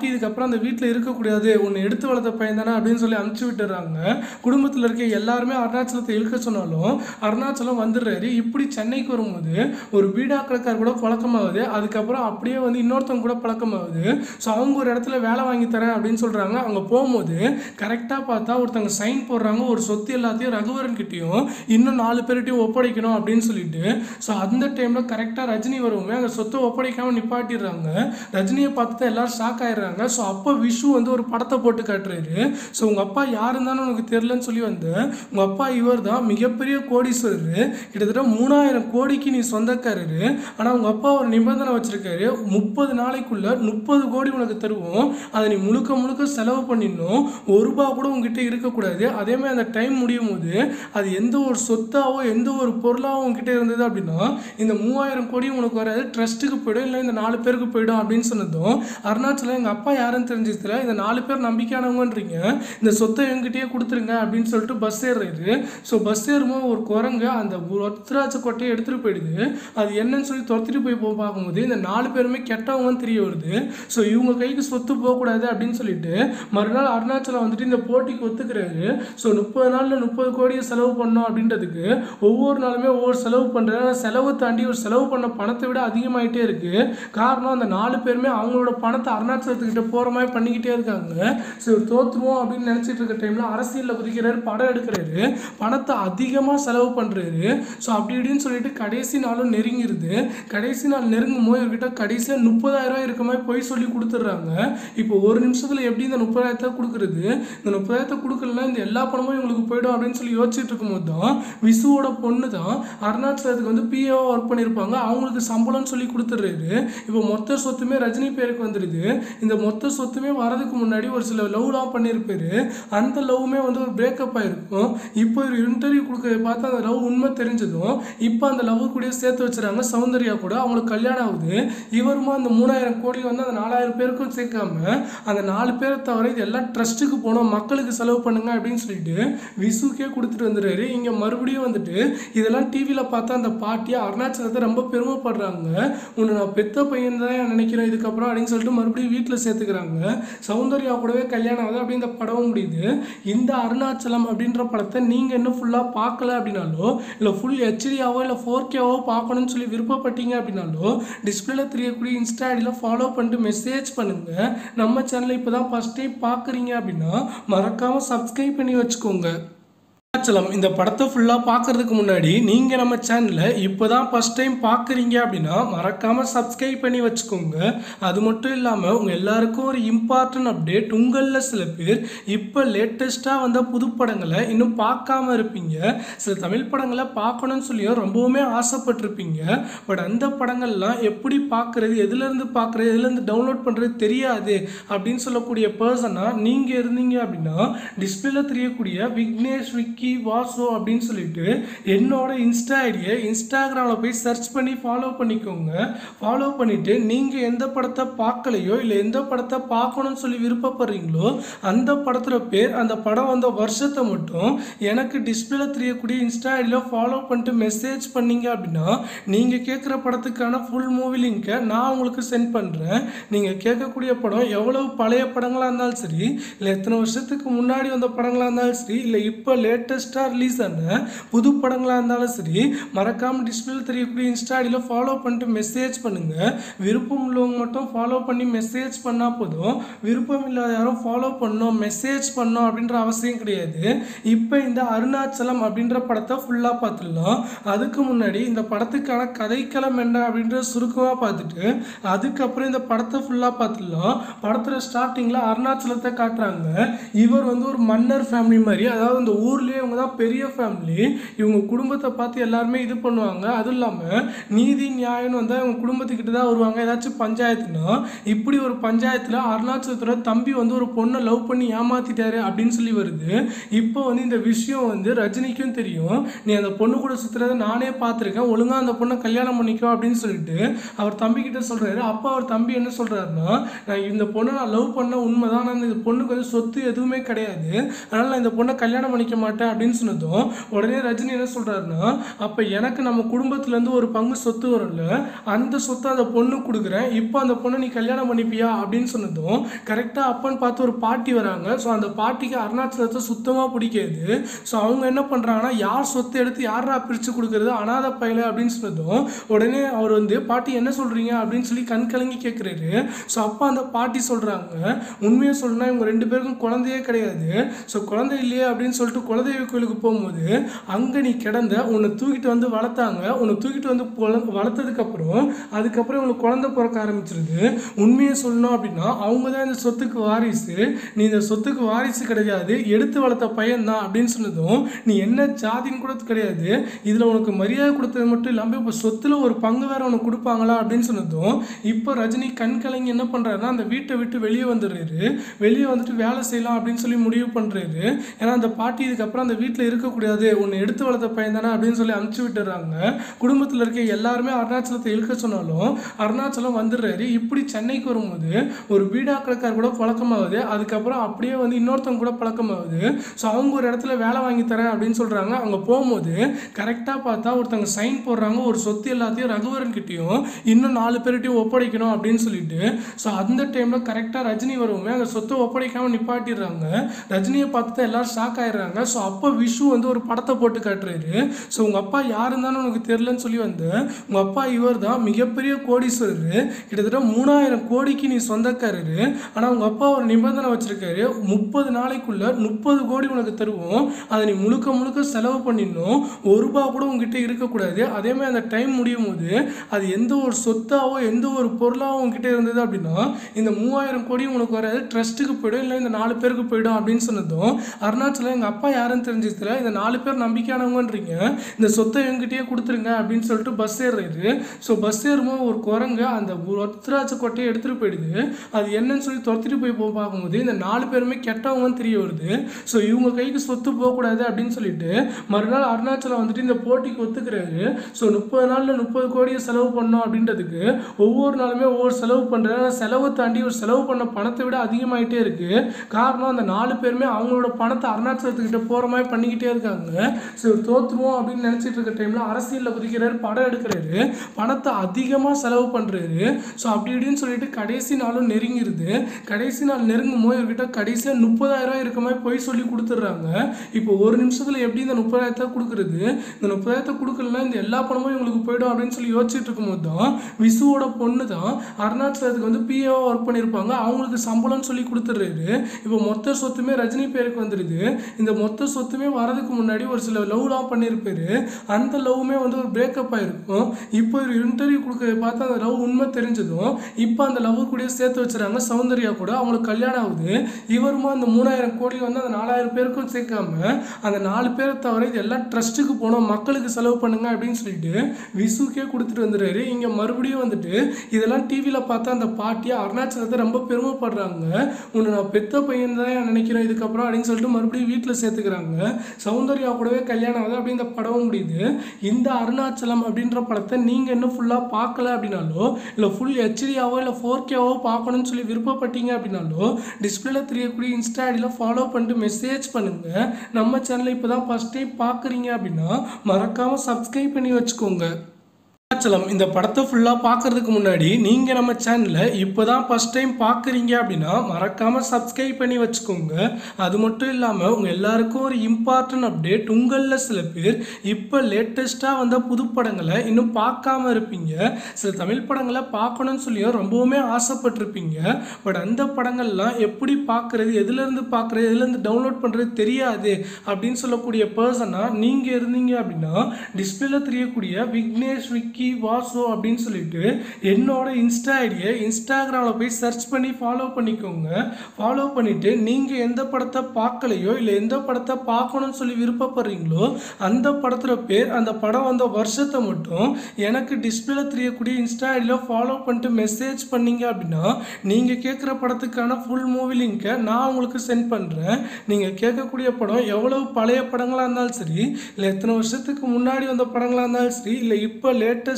அந்த வீட்டில் இருக்கக்கூடாது உன்னை எடுத்து வளர்த்த பையன் தானே அப்படின்னு சொல்லி அனுப்பிச்சு விட்டுறாங்க குடும்பத்தில் இருக்க எல்லாருமே அருணாச்சலத்தை இழுக்க சொன்னாலும் அருணாச்சலம் வந்துடுறாரு இப்படி சென்னைக்கு வரும்போது ஒரு பீடா கடைக்கார் கூட பழக்கமாகுது அதுக்கப்புறம் அப்படியே வந்து இன்னொருத்தவங்க கூட பழக்கமாகுது ஸோ அவங்க ஒரு இடத்துல வேலை வாங்கி தரேன் அப்படின்னு சொல்கிறாங்க அங்கே போகும்போது கரெக்டாக பார்த்தா ஒருத்தவங்க சைன் போடுறாங்க ஒரு சொத்து எல்லாத்தையும் ரகுவரன் கிட்டேயும் இன்னும் நாலு பேர்கிட்டையும் ஒப்படைக்கணும் அப்படின்னு சொல்லிட்டு ஸோ அந்த டைமில் கரெக்டாக ரஜினி வருவோமே அங்கே சொத்தை ஒப்படைக்காமல் நிப்பாட்டிடுறாங்க ரஜினியை பார்த்து தான் எல்லாரும் ஷாக் ஆயிடுறாங்க ஸோ அப்போ விஷு வந்து ஒரு படத்தை போட்டு காட்டுறாரு ஸோ உங்கள் அப்பா யாருன்னு தானே உனக்கு தெரிலன்னு சொல்லி வந்தேன் உங்கள் அப்பா இவர் தான் மிகப்பெரிய கோடீஸ்வரர் கிட்டத்தட்ட மூணாயிரம் கோடிக்கு நீ சொந்தக்காரரு ஆனால் உங்கள் அப்பா ஒரு நிபந்தனை வச்சிருக்காரு முப்பது நாளைக்குள்ள முப்பது கோடி உனக்கு தருவோம் அதை நீ முழுக்க முழுக்க செலவு பண்ணிடணும் ஒரு ரூபா கூட உங்ககிட்ட இருக்கக்கூடாது அதே மாதிரி அந்த டைம் முடியும் போது அது எந்த ஒரு சொத்தாவோ எந்த ஒரு பொருளாவோ உங்ககிட்ட இருந்தது அப்படின்னா இந்த மூவாயிரம் கோடியும் உனக்கு வராது ட்ரஸ்ட்டுக்கு போயிடும் இல்லை இந்த நாலு பேருக்கு போயிடும் அப்படின்னு சொன்னதும் அருணாச்சலம் எங்கள் அப்பா யாருன்னு தெரிஞ்சதுல இந்த நாலு பேர் நம்பிக்கையானவங்கன்றீங்க இந்த சொத்தை எங்கிட்டயே கொடுத்துருங்க அப்படின்னு சொல்லிட்டு பஸ் ஏறுறாரு ஸோ பஸ் ஏறும்போது ஒரு குரங்கு அந்த ஒத்தராட்ச கொட்டையை எடுத்துகிட்டு போயிடுது அது என்னன்னு சொல்லி துரத்திட்டு போய் போ பார்க்கும்போது இந்த நாலு பேருமே கெட்டவங்கன்னு தெரிய வருது ஸோ இவங்க கைக்கு சொத்து போகக்கூடாது அப்படின்னு சொல்லிட்டு மறுநாள் அருணாச்சலம் வந்துட்டு இந்த போட்டிக்கு ஒத்துக்கிறாரு ஸோ முப்பது நாளில் முப்பது கோடியை செலவு பண்ணோம் அப்படின்றதுக்கு ஒவ்வொரு நாளுமே ஒவ்வொரு செலவு பண்ணுறாரு ஆனால் செலவு தாண்டி ஒரு செலவு பண்ண பணத்தை விட அதிகமாயிட்டே இருக்கு காரணம் அந்த நாலு பேருமே அவங்களோட பணத்தை அருணாச்சலத்துக்கிட்ட போகிற மாதிரி பண்ணிக்கிட்டே இருக்காங்க ஸோ இவர் தோற்றுருவோம் அப்படின்னு நினச்சிட்டு இருக்க டைமில் அரசியலில் குதிக்கிறாரு படம் எடுக்கிறாரு பணத்தை அதிகமாக செலவு பண்ணுறாரு ஸோ அப்படி இப்படின்னு சொல்லிட்டு கடைசி நாளும் நெருங்கிருது கடைசி நாள் நெருங்கும் போது இவர்கிட்ட கடைசியாக முப்பதாயிரம் ரூபாய் இருக்க மாதிரி போய் சொல்லி கொடுத்துட்றாங்க இப்போ ஒரு நிமிஷத்தில் எப்படி இந்த முப்பதாயிரத்தை கொடுக்குறது இந்த முப்பதாயிரத்தை கொடுக்கலன்னா இந்த எல்லா பணமும் இவங்களுக்கு போயிடும் அப்படின்னு சொல்லி யோசிச்சுட்டு இருக்கும்போது தான் விசுவோட பொண்ணு தான் அருணாச்சலத்துக்கு வந்து பிஏஓ ஒர்க் பண்ணியிருப்பாங்க அவங்களுக்கு சம்பளம்னு சொல்லி கொடுத்துட்றாரு இப்போ மொத்த சொத்துமே ரஜினி பேருக்கு வந்துடுது இந்த மொத்த சொத்துமே வரதுக்கு முன்னாடி ஒரு சில லவ்லாம் பண்ணியிருப்பாரு அந்த லவ்வுமே வந்து ஒரு பிரேக்கப் ஆயிருக்கும் இப்போ ஒரு இன்டர்வியூ கொடுக்கறத பார்த்து அந்த லவ் உண்மை தெரிஞ்சதும் இப்போ அந்த லவ் கூட சேர்த்து வச்சுறாங்க சௌந்தர்யா கூட அவங்களுக்கு கல்யாணம் ஆகுது இவருமா அந்த மூணாயிரம் கோடி வந்து அந்த நாலாயிரம் பேருக்கும் சேர்க்காம அந்த நாலு பேரை தவிர இது எல்லாம் ட்ரஸ்ட்டுக்கு போகணும் மக்களுக்கு செலவு பண்ணுங்க அப்படின்னு சொல்லிட்டு விசுக்கே கொடுத்துட்டு வந்துடுறாரு இங்கே மறுபடியும் வந்துட்டு இதெல்லாம் டிவியில் பார்த்தா அந்த பாட்டியை அருணாச்சலத்தை ரொம்ப பெருமைப்படுறாங்க உன்னை நான் பெத்த பையன் தான் நினைக்கிறேன் இதுக்கப்புறம் அப்படின்னு சொல்லிட்டு மறுபடியும் வீட்டில் சேர்த்துக்கிறாங்க சௌந்தர்யா கூடவே கல்யாணம் ஆகுது அப்படி இந்த படம் முடியுது இந்த அருணாச்சலம் அப்படின்ற படத்தை நீங்கள் இன்னும் ஃபுல்லாக பார்க்கல அப்படின்னாலோ இல்லை ஃபுல் ஹெச்டியாவோ இல்லை ஃபோர் கேவோ பார்க்கணும்னு சொல்லி விருப்பப்பட்டீங்க அப்படின்னாலோ டிஸ்பிளேல தெரியக்கூடிய இன்ஸ்டா ஐடியில் ஃபாலோ பண்ணிட்டு மெசேஜ் பண்ணுங்கள் நம்ம சேனலை இப்போ தான் ஃபஸ்ட் டைம் பார்க்குறீங்க அப்படின்னா மறக்காமல் சப்ஸ்கிரைப் பண்ணி வச்சுக்கோங்க அருணாச்சலம் இந்த படத்தை ஃபுல்லாக பார்க்கறதுக்கு முன்னாடி நீங்கள் நம்ம சேனலை இப்போ தான் ஃபஸ்ட் டைம் பார்க்குறீங்க அப்படின்னா மறக்காமல் சப்ஸ்கிரைப் பண்ணி வச்சுக்கோங்க அது மட்டும் இல்லாமல் உங்கள் எல்லாருக்கும் ஒரு இம்பார்ட்டன்ட் அப்டேட் உங்களில் சில பேர் இப்போ லேட்டஸ்ட்டாக வந்த புது படங்களை இன்னும் பார்க்காம இருப்பீங்க சில தமிழ் படங்களை பார்க்கணும்னு சொல்லியும் ரொம்பவுமே ஆசைப்பட்டிருப்பீங்க பட் அந்த படங்கள்லாம் எப்படி பார்க்குறது எதுலேருந்து பார்க்குறது எதுலேருந்து டவுன்லோட் பண்ணுறது தெரியாது அப்படின்னு சொல்லக்கூடிய பர்சனாக நீங்கள் இருந்தீங்க அப்படின்னா டிஸ்பிளேல தெரியக்கூடிய விக்னேஷ் விக்கி வாசு அப்படின்னு சொல்லிட்டு என்னோட இன்ஸ்டா ஐடியை இன்ஸ்டாகிராமில் போய் சர்ச் பண்ணி ஃபாலோ பண்ணிக்கோங்க ஃபாலோ பண்ணிவிட்டு நீங்கள் எந்த படத்தை பார்க்கலையோ இல்லை எந்த படத்தை பார்க்கணும்னு சொல்லி விருப்பப்படுறீங்களோ அந்த படத்தில் பேர் அந்த படம் வந்த வருஷத்தை மட்டும் எனக்கு டிஸ்பிளேல தெரியக்கூடிய இன்ஸ்டா ஐடியில் ஃபாலோ பண்ணிட்டு மெசேஜ் பண்ணீங்க அப்படின்னா நீங்கள் கேட்குற படத்துக்கான ஃபுல் மூவி லிங்க்கை நான் உங்களுக்கு சென்ட் பண்ணுறேன் நீங்கள் கேட்கக்கூடிய படம் எவ்வளவு பழைய படங்களாக இருந்தாலும் சரி இல்லை எத்தனை வருஷத்துக்கு முன்னாடி வந்த படங்களாக இருந்தாலும் சரி இல்லை இப்போ லேட்டஸ்ட்டாக ரிலீஸ் ஆன புது படங்களாக இருந்தாலும் சரி மறக்காமல் டிஸ்பிளேல தெரியக்கூடிய இன்ஸ்டா ஐடியில் ஃபாலோ பண்ணிட்டு மெசேஜ் பண்ணுங்கள் விருப்பம் உள்ளவங்க மட்டும் ஃபாலோ பண்ணி மெசேஜ் பண்ணால் போதும் விருப்பம் இல்லாத யாரும் ஃபாலோ பண்ணணும் மெசேஜ் பண்ணணும் அப்படின்ற அவசியம் கிடையாது இப்போ இந்த அருணாச்சலம் அப்படின்ற படத்தை ஃபுல்லாக பார்த்துடலாம் அதுக்கு முன்னாடி இந்த படத்துக்கான கதைக்களம் என்ன அப்படின்ற சுருக்கமாக பார்த்துட்டு அதுக்கப்புறம் இந்த படத்தை ஃபுல்லாக பார்த்துடலாம் படத்தில் ஸ்டார்டிங்கில் அருணாச்சலத்தை காட்டுறாங்க இவர் வந்து ஒரு மன்னர் ஃபேமிலி மாதிரி அதாவது இந்த ஊர்லேயே இவங்க தான் பெரிய ஃபேமிலி இவங்க குடும்பத்தை பார்த்து எல்லாருமே இது பண்ணுவாங்க அதுவும் இல்லாமல் நீதி நியாயம்னு வந்தால் இவங்க குடும்பத்துக்கிட்ட தான் வருவாங்க ஏதாச்சும் பஞ்சாயத்துனா இப்படி ஒரு பஞ்சாயத்தில் அருணாச்சலத்தோட தம்பி வந்து ஒரு பொண்ணை லவ் பண்ணி ஏமாத்திட்டாரு அப்படின்னு சொல்லி வருது இப்போ வந்து இந்த விஷயம் வந்து ரஜினிக்கும் தெரியும் நீ அந்த பொண்ணு கூட சுற்றுறத நானே பார்த்துருக்கேன் ஒழுங்காக அந்த பொண்ணை கல்யாணம் பண்ணிக்கோ அப்படின்னு சொல்லிட்டு அவர் தம்பி கிட்ட சொல்கிறாரு அப்போ அவர் தம்பி என்ன சொல்கிறாருன்னா நான் இந்த பொண்ணை நான் லவ் பண்ண உண்மைதான் ஆனால் இந்த பொண்ணுக்கு வந்து சொத்து எதுவுமே கிடையாது அதனால் நான் இந்த பொண்ணை கல்யாணம் பண்ணிக்க மாட்டேன் அப்படின்னு சொன்னதும் உடனே ரஜினி என்ன சொல்கிறாருன்னா அப்போ எனக்கு நம்ம குடும்பத்துலேருந்து ஒரு பங்கு சொத்து வரும்ல அந்த சொத்தை அந்த பொண்ணு கொடுக்குறேன் இப்போ அந்த பொண்ணை நீ கல்யாணம் பண்ணிப்பியா அப்படின்னு சொன்னதும் கரெக்டாக அப்பன்னு பார்த்து ஒரு பாட்டி வராங்க ஸோ அந்த பாட்டிக்கு அருணாச்சலத்தை சுத்தமாக பிடிக்காது ஸோ அவங்க என்ன பண்ணுறாங்கன்னா யார் சொத்தை எடுத்து யாரா பிரித்து கொடுக்குறது அனாத பையல அப்படின்னு சொன்னதும் உடனே அவர் வந்து பாட்டி என்ன சொல்கிறீங்க அப்படின்னு சொல்லி கண் கலங்கி கேட்குறாரு ஸோ அப்போ அந்த பாட்டி சொல்கிறாங்க உண்மையை சொல்லணும்னா இவங்க ரெண்டு பேருக்கும் குழந்தையே கிடையாது ஸோ குழந்தை இல்லையே அப்படின்னு சொல்லிட்டு குலதெய்வ கோயிலுக்கு போகும்போது அங்கே நீ கிடந்த உன்னை தூக்கிட்டு வந்து வளர்த்தாங்க உன்னை தூக்கிட்டு வந்து குழந்தை வளர்த்ததுக்கப்புறம் அதுக்கப்புறம் உனக்கு குழந்தை பிறக்க ஆரம்பிச்சிருது உண்மையை சொல்லணும் அப்படின்னா அவங்க தான் இந்த சொத்துக்கு வாரிசு நீ இந்த சொத்துக்கு வாரிசு கிடையாது எடுத்து வளர்த்த பையன் தான் அப்படின்னு சொன்னதும் நீ என்ன ஜாதின்னு கூட கிடையாது இதில் உனக்கு மரியாதை கொடுத்தது மட்டும் இல்லாமல் இப்போ சொத்துல ஒரு பங்கு வேற உனக்கு கொடுப்பாங்களா அப்படின்னு சொன்னதும் இப்போ ரஜினி கண் கலங்கி என்ன பண்ணுறாருன்னா அந்த வீட்டை விட்டு வெளியே வந்துடுறாரு வெளியே வந்துட்டு வேலை செய்யலாம் அப்படின்னு சொல்லி முடிவு பண்ணுறாரு ஏன்னா அந்த பாட்டி இதுக்கப்புறம் அந்த வீட்டில் இருக்கக்கூடாது உன்னை எடுத்து வளர்த்த பையன் தானே அப்படின்னு சொல்லி அனுப்பிச்சு விட்டுறாங்க குடும்பத்தில் இருக்க எல்லாருமே அருணாச்சலத்தை இழுக்க சொன்னாலும் அருணாச்சலம் வந்துடுறாரு இப்படி சென்னைக்கு வரும்போது ஒரு பீடா கடைக்கார் கூட பழக்கமாகுது அதுக்கப்புறம் அப்படியே வந்து இன்னொருத்தவங்க கூட பழக்கமாகுது ஸோ அவங்க ஒரு இடத்துல வேலை வாங்கி தரேன் அப்படின்னு சொல்கிறாங்க அங்கே போகும்போது கரெக்டாக பார்த்தா ஒருத்தவங்க சைன் போடுறாங்க ஒரு சொத்து எல்லாத்தையும் ரகுவரன் கிட்டேயும் இன்னும் நாலு பேர்கிட்டையும் ஒப்படைக்கணும் அப்படின்னு சொல்லிட்டு ஸோ அந்த டைமில் கரெக்டாக ரஜினி வருவோமே அந்த சொத்தை ஒப்படைக்காமல் நிப்பாட்டிடுறாங்க ரஜினியை பார்த்து தான் எல்லாரும் ஷாக் ஆயிடுறாங்க ஸோ அப்போ விஷு வந்து ஒரு படத்தை போட்டு காட்டுறாரு ஸோ உங்கள் அப்பா யாருன்னு தானே உனக்கு தெரிலன்னு சொல்லி வந்து உங்கள் அப்பா இவர் தான் மிகப்பெரிய கோடீஸ்வரர் கிட்டத்தட்ட மூணாயிரம் கோடிக்கு நீ சொந்தக்காரரு ஆனால் உங்கள் அப்பா ஒரு நிபந்தனை வச்சிருக்காரு முப்பது நாளைக்குள்ள முப்பது கோடி உனக்கு தருவோம் அதை நீ முழுக்க முழுக்க செலவு பண்ணிடணும் ஒரு ரூபா கூட உங்ககிட்ட இருக்கக்கூடாது அதே மாதிரி அந்த டைம் முடியும் போது அது எந்த ஒரு சொத்தாவோ எந்த ஒரு பொருளாவோ உங்ககிட்ட இருந்தது அப்படின்னா இந்த மூவாயிரம் கோடி உனக்கு வராது ட்ரஸ்ட்டுக்கு போயிடும் இல்லை இந்த நாலு பேருக்கு போயிடும் அப்படின்னு சொன்னதும் அருணாச்சலம் எங்கள் அப்பா யாருன்னு தெரிஞ்சதுல இந்த நாலு பேர் நம்பிக்கையானவங்கன்றீங்க இந்த சொத்தை எங்கிட்டயே கொடுத்துருங்க அப்படின்னு சொல்லிட்டு பஸ் ஏறுறாரு ஸோ பஸ் ஏறும்போது ஒரு குரங்கு அந்த ஒத்தராஜ கொட்டையை எடுத்துகிட்டு போயிடுது அது என்னன்னு சொல்லி துரத்திட்டு போய் போ பார்க்கும்போது இந்த நாலு பேருமே கெட்டவங்கன்னு தெரிய வருது ஸோ இவங்க கைக்கு சொத்து போகக்கூடாது அப்படின்னு சொல்லிட்டு மறுநாள் அருணாச்சலம் வந்துட்டு இந்த போட்டிக்கு ஒத்துக்கிறாரு ஸோ முப்பது நாளில் முப்பது கோடியை செலவு பண்ணோம் அப்படின்றதுக்கு ஒவ்வொரு நாளுமே ஒவ்வொரு செலவு பண்ணுறாரு செலவு தாண்டி ஒரு செலவு பண்ண பணத்தை விட அதிகமாயிட்டே இருக்கு காரணம் அந்த நாலு பேருமே அவங்களோட பணத்தை அருணாச்சலத்துக்கிட்ட போகிற மாதிரி பண்ணிக்கிட்டே இருக்காங்க ஸோ தோற்றுருவோம் அப்படின்னு நினச்சிட்டு இருக்க டைமில் அரசியலில் குதிக்கிறாரு படம் எடுக்கிறாரு பணத்தை அதிகமாக செலவு பண்ணுறாரு ஸோ அப்படி இப்படின்னு சொல்லிட்டு கடைசி நாளும் நெருங்கிருது கடைசி நாள் நெருங்கும் போது இவர்கிட்ட கடைசியாக முப்பதாயிரம் ரூபாய் இருக்க மாதிரி போய் சொல்லி கொடுத்துட்றாங்க இப்போ ஒரு நிமிஷத்தில் எப்படி இந்த முப்பதாயிரத்தை கொடுக்குறது இந்த முப்பதாயிரத்தை கொடுக்கலன்னா இந்த எல்லா பணமும் இவங்களுக்கு போயிடும் அப்படின்னு சொல்லி யோசிச்சுட்டு இருக்கும்போது தான் விசுவோட பொண்ணு தான் அருணாச்சலத்துக்கு வந்து பிஏவாக ஒர்க் பண்ணியிருப்பாங்க அவங்களுக்கு சம்பளம்னு சொல்லி கொடுத்துட்றாரு இப்போ மொத்த சொத்துமே ரஜினி பேருக்கு வந்துடுது இந்த மொத்த சொத்துமே வரதுக்கு முன்னாடி ஒரு சில லவ்லாம் பண்ணியிருப்பாரு அந்த லவ்வுமே வந்து ஒரு பிரேக்கப் ஆயிருக்கும் இப்போ ஒரு இன்டர்வியூ கொடுக்க பார்த்து அந்த லவ் உண்மை தெரிஞ்சதும் இப்போ அந்த லவ் கூட சேர்த்து வச்சுறாங்க சௌந்தர்யா கூட அவங்களுக்கு கல்யாணம் ஆகுது இவருமா அந்த மூணாயிரம் கோடி வந்து அந்த நாலாயிரம் பேருக்கும் சேர்க்காம அந்த நாலு பேரை தவிர இது எல்லாம் ட்ரஸ்ட்டுக்கு போனோம் மக்களுக்கு செலவு பண்ணுங்க அப்படின்னு சொல்லிட்டு விசுக்கே கொடுத்துட்டு வந்துடுறாரு இங்கே மறுபடியும் வந்துட்டு இதெல்லாம் டிவியில் பார்த்தா அந்த பாட்டியை அருணாச்சலத்தை ரொம்ப பெருமைப்படுறாங்க உன்னை நான் பெத்த பையன் தான் நினைக்கிறேன் இதுக்கப்புறம் அப்படின்னு சொல்லிட்டு மறுபடியும் வீட்டில் சேர்த்துக்கிறாங்க சௌந்தர்யா கூடவே கல்யாணம் ஆகுது அப்படி இந்த படம் முடியுது இந்த அருணாச்சலம் அப்படின்ற படத்தை நீங்கள் இன்னும் ஃபுல்லாக பார்க்கல அப்படின்னாலோ இல்லை ஃபுல் ஹெச்டியாவோ இல்லை ஃபோர் கேவோ பார்க்கணும்னு சொல்லி விருப்பப்பட்டீங்க அப்படின்னாலோ டிஸ்பிளேல தெரியக்கூடிய இன்ஸ்டா ஐடியில் ஃபாலோ பண்ணிட்டு மெசேஜ் பண்ணுங்கள் நம்ம சேனலை இப்போ தான் ஃபஸ்ட் டைம் பார்க்குறீங்க அப்படின்னா மறக்காமல் சப்ஸ்கிரைப் பண்ணி வச்சுக்கோங்க அருணாச்சலம் இந்த படத்தை ஃபுல்லாக பார்க்கறதுக்கு முன்னாடி நீங்கள் நம்ம சேனலை இப்போ தான் ஃபஸ்ட் டைம் பார்க்குறீங்க அப்படின்னா மறக்காமல் சப்ஸ்கிரைப் பண்ணி வச்சுக்கோங்க அது மட்டும் இல்லாமல் உங்கள் எல்லாருக்கும் ஒரு இம்பார்ட்டன்ட் அப்டேட் உங்களில் சில பேர் இப்போ லேட்டஸ்ட்டாக வந்த புது படங்களை இன்னும் பார்க்காம இருப்பீங்க சில தமிழ் படங்களை பார்க்கணும்னு சொல்லியும் ரொம்பவுமே ஆசைப்பட்டிருப்பீங்க பட் அந்த படங்கள்லாம் எப்படி பார்க்குறது எதுலேருந்து பார்க்குறது எதுலேருந்து டவுன்லோட் பண்ணுறது தெரியாது அப்படின்னு சொல்லக்கூடிய பர்சனாக நீங்கள் இருந்தீங்க அப்படின்னா டிஸ்பிளேல தெரியக்கூடிய விக்னேஷ் விக்கி வாசு அப்படின்னு சொல்லிட்டு என்னோட இன்ஸ்டா ஐடியை இன்ஸ்டாகிராமில் போய் சர்ச் பண்ணி ஃபாலோ பண்ணிக்கோங்க ஃபாலோ பண்ணிவிட்டு நீங்கள் எந்த படத்தை பார்க்கலையோ இல்லை எந்த படத்தை பார்க்கணும்னு சொல்லி விருப்பப்படுறீங்களோ அந்த படத்தில் பேர் அந்த படம் வந்த வருஷத்தை மட்டும் எனக்கு டிஸ்பிளேல தெரியக்கூடிய இன்ஸ்டா ஐடியில் ஃபாலோ பண்ணிட்டு மெசேஜ் பண்ணீங்க அப்படின்னா நீங்கள் கேட்குற படத்துக்கான ஃபுல் மூவி லிங்க்கை நான் உங்களுக்கு சென்ட் பண்ணுறேன் நீங்கள் கேட்கக்கூடிய படம் எவ்வளவு பழைய படங்களாக இருந்தாலும் சரி இல்லை எத்தனை வருஷத்துக்கு முன்னாடி வந்த படங்களாக இருந்தாலும் சரி இல்லை இப்போ லேட்டஸ்ட்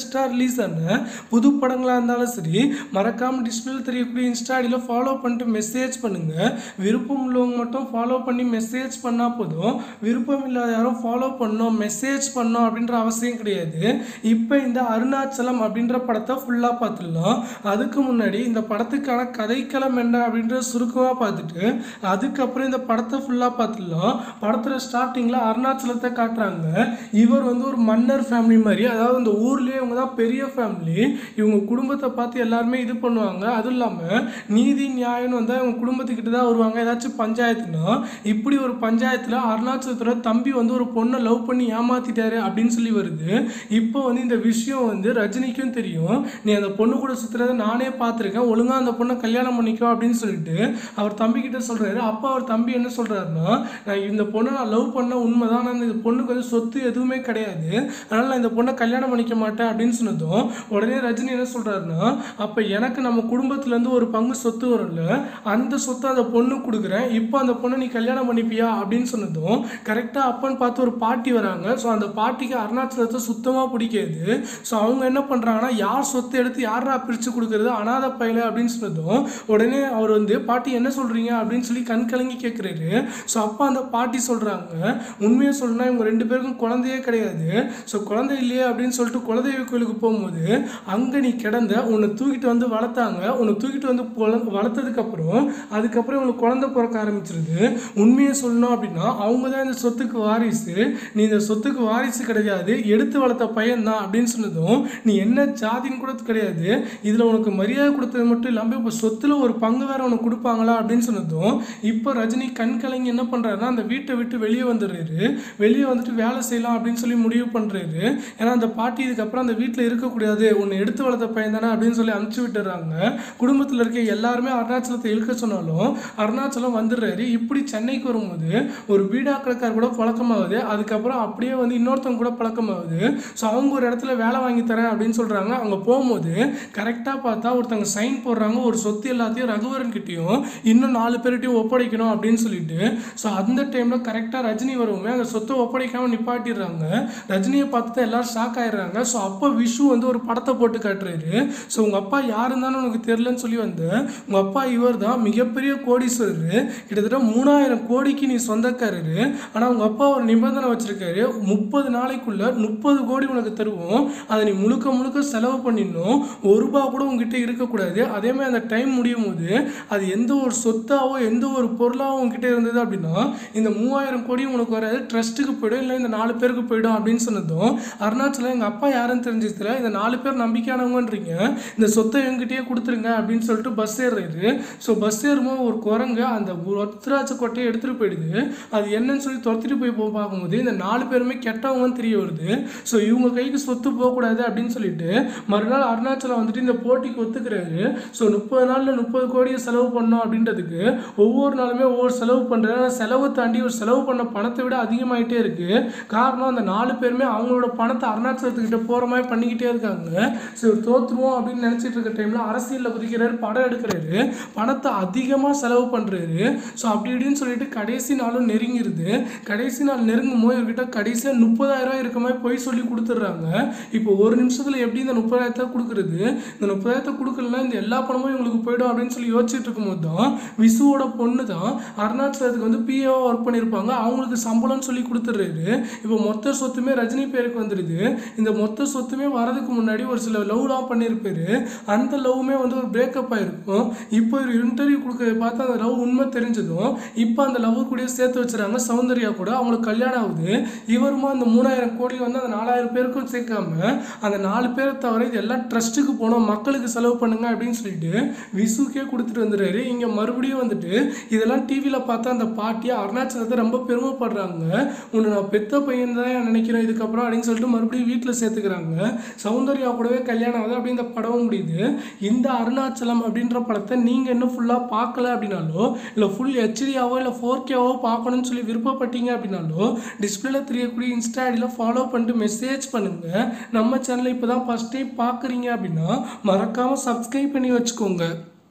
லேட்டஸ்ட்டாக ரிலீஸ் ஆன புது படங்களாக இருந்தாலும் சரி மறக்காமல் டிஸ்பிளேல தெரியக்கூடிய இன்ஸ்டா ஐடியில் ஃபாலோ பண்ணிட்டு மெசேஜ் பண்ணுங்கள் விருப்பம் உள்ளவங்க மட்டும் ஃபாலோ பண்ணி மெசேஜ் பண்ணால் போதும் விருப்பம் இல்லாத யாரும் ஃபாலோ பண்ணணும் மெசேஜ் பண்ணணும் அப்படின்ற அவசியம் கிடையாது இப்போ இந்த அருணாச்சலம் அப்படின்ற படத்தை ஃபுல்லாக பார்த்துடலாம் அதுக்கு முன்னாடி இந்த படத்துக்கான கதைக்களம் என்ன அப்படின்றத சுருக்கமாக பார்த்துட்டு அதுக்கப்புறம் இந்த படத்தை ஃபுல்லாக பார்த்துடலாம் படத்தில் ஸ்டார்டிங்கில் அருணாச்சலத்தை காட்டுறாங்க இவர் வந்து ஒரு மன்னர் ஃபேமிலி மாதிரி அதாவது இந்த ஊர்லேயே இவங்க தான் பெரிய ஃபேமிலி இவங்க குடும்பத்தை பார்த்து எல்லாருமே இது பண்ணுவாங்க அதுவும் இல்லாமல் நீதி நியாயம்னு வந்தால் இவங்க குடும்பத்துக்கிட்ட தான் வருவாங்க ஏதாச்சும் பஞ்சாயத்துனா இப்படி ஒரு பஞ்சாயத்தில் அருணாச்சலத்தோட தம்பி வந்து ஒரு பொண்ணை லவ் பண்ணி ஏமாத்திட்டாரு அப்படின்னு சொல்லி வருது இப்போ வந்து இந்த விஷயம் வந்து ரஜினிக்கும் தெரியும் நீ அந்த பொண்ணு கூட சுற்றுறத நானே பார்த்துருக்கேன் ஒழுங்காக அந்த பொண்ணை கல்யாணம் பண்ணிக்கோ அப்படின்னு சொல்லிட்டு அவர் தம்பி கிட்ட சொல்கிறாரு அப்போ அவர் தம்பி என்ன சொல்கிறாருன்னா நான் இந்த பொண்ணை நான் லவ் பண்ண உண்மைதான் ஆனால் இந்த பொண்ணுக்கு வந்து சொத்து எதுவுமே கிடையாது அதனால் நான் இந்த பொண்ணை கல்யாணம் பண்ணிக்க மாட்டேன் அப்படின்னு சொன்னதும் உடனே ரஜினி என்ன சொல்கிறாருன்னா அப்போ எனக்கு நம்ம குடும்பத்துலேருந்து ஒரு பங்கு சொத்து வரும்ல அந்த சொத்தை அந்த பொண்ணு கொடுக்குறேன் இப்போ அந்த பொண்ணை நீ கல்யாணம் பண்ணிப்பியா அப்படின்னு சொன்னதும் கரெக்டாக அப்பன்னு பார்த்து ஒரு பாட்டி வராங்க ஸோ அந்த பாட்டிக்கு அருணாச்சலத்தை சுத்தமாக பிடிக்காது ஸோ அவங்க என்ன பண்ணுறாங்கன்னா யார் சொத்து எடுத்து யாரா பிரித்து கொடுக்குறது அனாதை பையல அப்படின்னு சொன்னதும் உடனே அவர் வந்து பாட்டி என்ன சொல்கிறீங்க அப்படின்னு சொல்லி கண் கலங்கி கேட்குறாரு ஸோ அப்போ அந்த பாட்டி சொல்கிறாங்க உண்மையை சொல்லணும்னா இவங்க ரெண்டு பேருக்கும் குழந்தையே கிடையாது ஸோ குழந்தை இல்லையே அப்படின்னு சொல்லிட்டு குலதெய்வ கோயிலுக்கு போகும்போது அங்கே நீ கிடந்த உன்னை தூக்கிட்டு வந்து வளர்த்தாங்க உன்னை தூக்கிட்டு வந்து பொல- வளர்த்ததுக்கப்புறம் அதுக்கப்புறம் இவங்களுக்கு குழந்தை பிறக்க ஆரம்பிச்சிருது உண்மையை சொல்லணும் அப்படின்னா அவங்க தான் இந்த சொத்துக்கு வாரிசு நீ இந்த சொத்துக்கு வாரிசு கிடையாது எடுத்து வளர்த்த பையன் தான் அப்படின்னு சொன்னதும் நீ என்ன ஜாதின்னு கூட கிடையாது இதில் உனக்கு மரியாதை கொடுத்தது மட்டும் இல்லாமல் இப்போ சொத்துல ஒரு பங்கு வேற உனக்கு கொடுப்பாங்களா அப்படின்னு சொன்னதும் இப்போ ரஜினி கண் கலங்கி என்ன பண்ணுறாருன்னா அந்த வீட்டை விட்டு வெளியே வந்துடுறாரு வெளியே வந்துட்டு வேலை செய்யலாம் அப்படின்னு சொல்லி முடிவு பண்ணுறாரு ஏன்னா அந்த பாட்டி இதுக்கப்புறம் அந்த வீட்டில் இருக்கக்கூடாது உன்னை எடுத்து வளர்த்த பையன் தானே அப்படின்னு சொல்லி அனுப்பிச்சு விட்டுறாங்க குடும்பத்தில் இருக்க எல்லாருமே அருணாச்சலத்தை இழுக்க சொன்னாலும் அருணாச்சலம் வந்துடுறாரு இப்படி சென்னைக்கு வரும்போது ஒரு வீடா கடைக்கார் கூட பழக்கமாகுது அதுக்கப்புறம் அப்படியே வந்து இன்னொருத்தவங்க கூட பழக்கமாகுது ஸோ அவங்க ஒரு இடத்துல வேலை வாங்கி தரேன் அப்படின்னு சொல்கிறாங்க அங்கே போகும்போது கரெக்டாக பார்த்தா ஒருத்தவங்க சைன் போடுறாங்க ஒரு சொத்து எல்லாத்தையும் ரகுவரன் கிட்டேயும் இன்னும் நாலு பேர்கிட்டையும் ஒப்படைக்கணும் அப்படின்னு சொல்லிட்டு ஸோ அந்த டைமில் கரெக்டாக ரஜினி வருவோமே அந்த சொத்தை ஒப்படைக்காமல் நிப்பாட்டிடுறாங்க ரஜினியை பார்த்து தான் எல்லாரும் ஷாக் ஆயிடுறாங்க ஸோ அப்போ விஷு வந்து ஒரு படத்தை போட்டு காட்டுறாரு ஸோ உங்கள் அப்பா யாருன்னு தானே உனக்கு தெரிலன்னு சொல்லி வந்து உங்கள் அப்பா இவர் தான் மிகப்பெரிய கோடீஸ்வரர் கிட்டத்தட்ட மூணாயிரம் கோடிக்கு நீ சொந்தக்காரரு ஆனால் உங்கள் அப்பா ஒரு நிபந்தனை வச்சிருக்காரு முப்பது நாளைக்குள்ள முப்பது கோடி உனக்கு தருவோம் அதை நீ முழுக்க முழுக்க செலவு பண்ணிடணும் ஒரு ரூபா கூட உங்ககிட்ட இருக்கக்கூடாது அதே மாதிரி அந்த டைம் முடியும் போது அது எந்த ஒரு சொத்தாவோ எந்த ஒரு பொருளாவோ உங்ககிட்ட இருந்தது அப்படின்னா இந்த மூவாயிரம் கோடி உனக்கு வராது ட்ரஸ்ட்டுக்கு போயிடும் இல்லை இந்த நாலு பேருக்கு போயிடும் அப்படின்னு சொன்னதும் அருணாச்சலம் எங்கள் அப்பா யாருன்னு தெரிஞ்சதுல இந்த நாலு பேர் நம்பிக்கையானவங்கன்றீங்க இந்த சொத்தை எங்கிட்டயே கொடுத்துருங்க அப்படின்னு சொல்லிட்டு பஸ் ஏறுறாரு ஸோ பஸ் ஏறும்போது ஒரு குரங்கு அந்த ஒத்தராட்ச கொட்டையை எடுத்துகிட்டு போயிடுது அது என்னன்னு சொல்லி துரத்திட்டு போய் போ பார்க்கும்போது இந்த நாலு பேருமே கெட்டவங்கன்னு தெரிய வருது ஸோ இவங்க கைக்கு சொத்து போகக்கூடாது அப்படின்னு சொல்லிட்டு மறுநாள் அருணாச்சலம் வந்துட்டு இந்த போட்டிக்கு ஒத்துக்கிறாரு ஸோ முப்பது நாளில் முப்பது கோடியை செலவு பண்ணோம் அப்படின்றதுக்கு ஒவ்வொரு நாளுமே ஒவ்வொரு செலவு பண்ணுறாரு ஆனால் செலவு தாண்டி ஒரு செலவு பண்ண பணத்தை விட அதிகமாயிட்டே இருக்கு காரணம் அந்த நாலு பேருமே அவங்களோட பணத்தை அருணாச்சலத்துக்கிட்ட போகிற மாதிரி பண்ணிக்கிட்டே இருக்காங்க ஸோ இவர் தோத்துருவோம் அப்படின்னு நினச்சிட்டு இருக்க டைமில் அரசியலில் குதிக்கிறாரு படம் எடுக்கிறாரு பணத்தை அதிகமாக செலவு பண்ணுறாரு ஸோ அப்படி இப்படின்னு சொல்லிட்டு கடைசி நாளும் நெருங்கிருது கடைசி நாள் நெருங்கும் போது இவர்கிட்ட கடைசியாக முப்பதாயிரம் ரூபாய் இருக்க மாதிரி போய் சொல்லி கொடுத்துட்றாங்க இப்போ ஒரு நிமிஷத்தில் எப்படி இந்த முப்பதாயிரத்தை கொடுக்குறது இந்த முப்பதாயிரத்தை கொடுக்கலன்னா இந்த எல்லா பணமும் இவங்களுக்கு போயிடும் அப்படின்னு சொல்லி யோசிச்சுட்டு இருக்கும்போது தான் விசுவோட பொண்ணு தான் அருணாச்சலத்துக்கு வந்து பிஏஓ ஒர்க் பண்ணியிருப்பாங்க அவங்களுக்கு சம்பளம்னு சொல்லி கொடுத்துட்றாரு இப்போ மொத்த சொத்துமே ரஜினி பேருக்கு வந்துடுது இந்த மொத்த சொத்துமே வரதுக்கு முன்னாடி ஒரு சில லவ்லாம் பண்ணியிருப்பாரு அந்த லவ்வுமே வந்து ஒரு பிரேக்கப் ஆயிருக்கும் இப்போ ஒரு இன்டர்வியூ கொடுக்கறத பார்த்து அந்த லவ் உண்மை தெரிஞ்சதும் இப்போ அந்த லவ் கூட சேர்த்து வச்சுறாங்க சௌந்தர்யா கூட அவங்களுக்கு கல்யாணம் ஆகுது இவருமா அந்த மூணாயிரம் கோடி வந்து அந்த நாலாயிரம் பேருக்கும் சேர்க்காம அந்த நாலு பேரை தவிர இது எல்லாம் ட்ரஸ்ட்டுக்கு போனோம் மக்களுக்கு செலவு பண்ணுங்க அப்படின்னு சொல்லிட்டு விசுக்கே கொடுத்துட்டு வந்துடுறாரு இங்கே மறுபடியும் வந்துட்டு இதெல்லாம் டிவியில் பார்த்தா அந்த பாட்டியை அருணாச்சலத்தை ரொம்ப பெருமைப்படுறாங்க உன்னை நான் பெத்த பையன் தான் நினைக்கிறேன் இதுக்கப்புறம் அப்படின்னு சொல்லிட்டு மறுபடியும் வீட்டில் சேர்த்துக்கிறாங்க சௌந்தர்யா கூடவே கல்யாணம் ஆகுது அப்படி இந்த படமும் முடியுது இந்த அருணாச்சலம் அப்படின்ற படத்தை நீங்கள் இன்னும் ஃபுல்லாக பார்க்கல அப்படின்னாலோ இல்லை ஃபுல் ஹெச்டியாவோ இல்லை ஃபோர் கேவோ பார்க்கணும்னு சொல்லி விருப்பப்பட்டீங்க அப்படின்னாலோ டிஸ்பிளேல தெரியக்கூடிய இன்ஸ்டா ஐடியில் ஃபாலோ பண்ணிட்டு மெசேஜ் பண்ணுங்கள் நம்ம சேனலை இப்போ தான் ஃபஸ்ட் டைம் பார்க்குறீங்க அப்படின்னா மறக்காமல் சப்ஸ்கிரைப் பண்ணி வச்சுக்கோங்க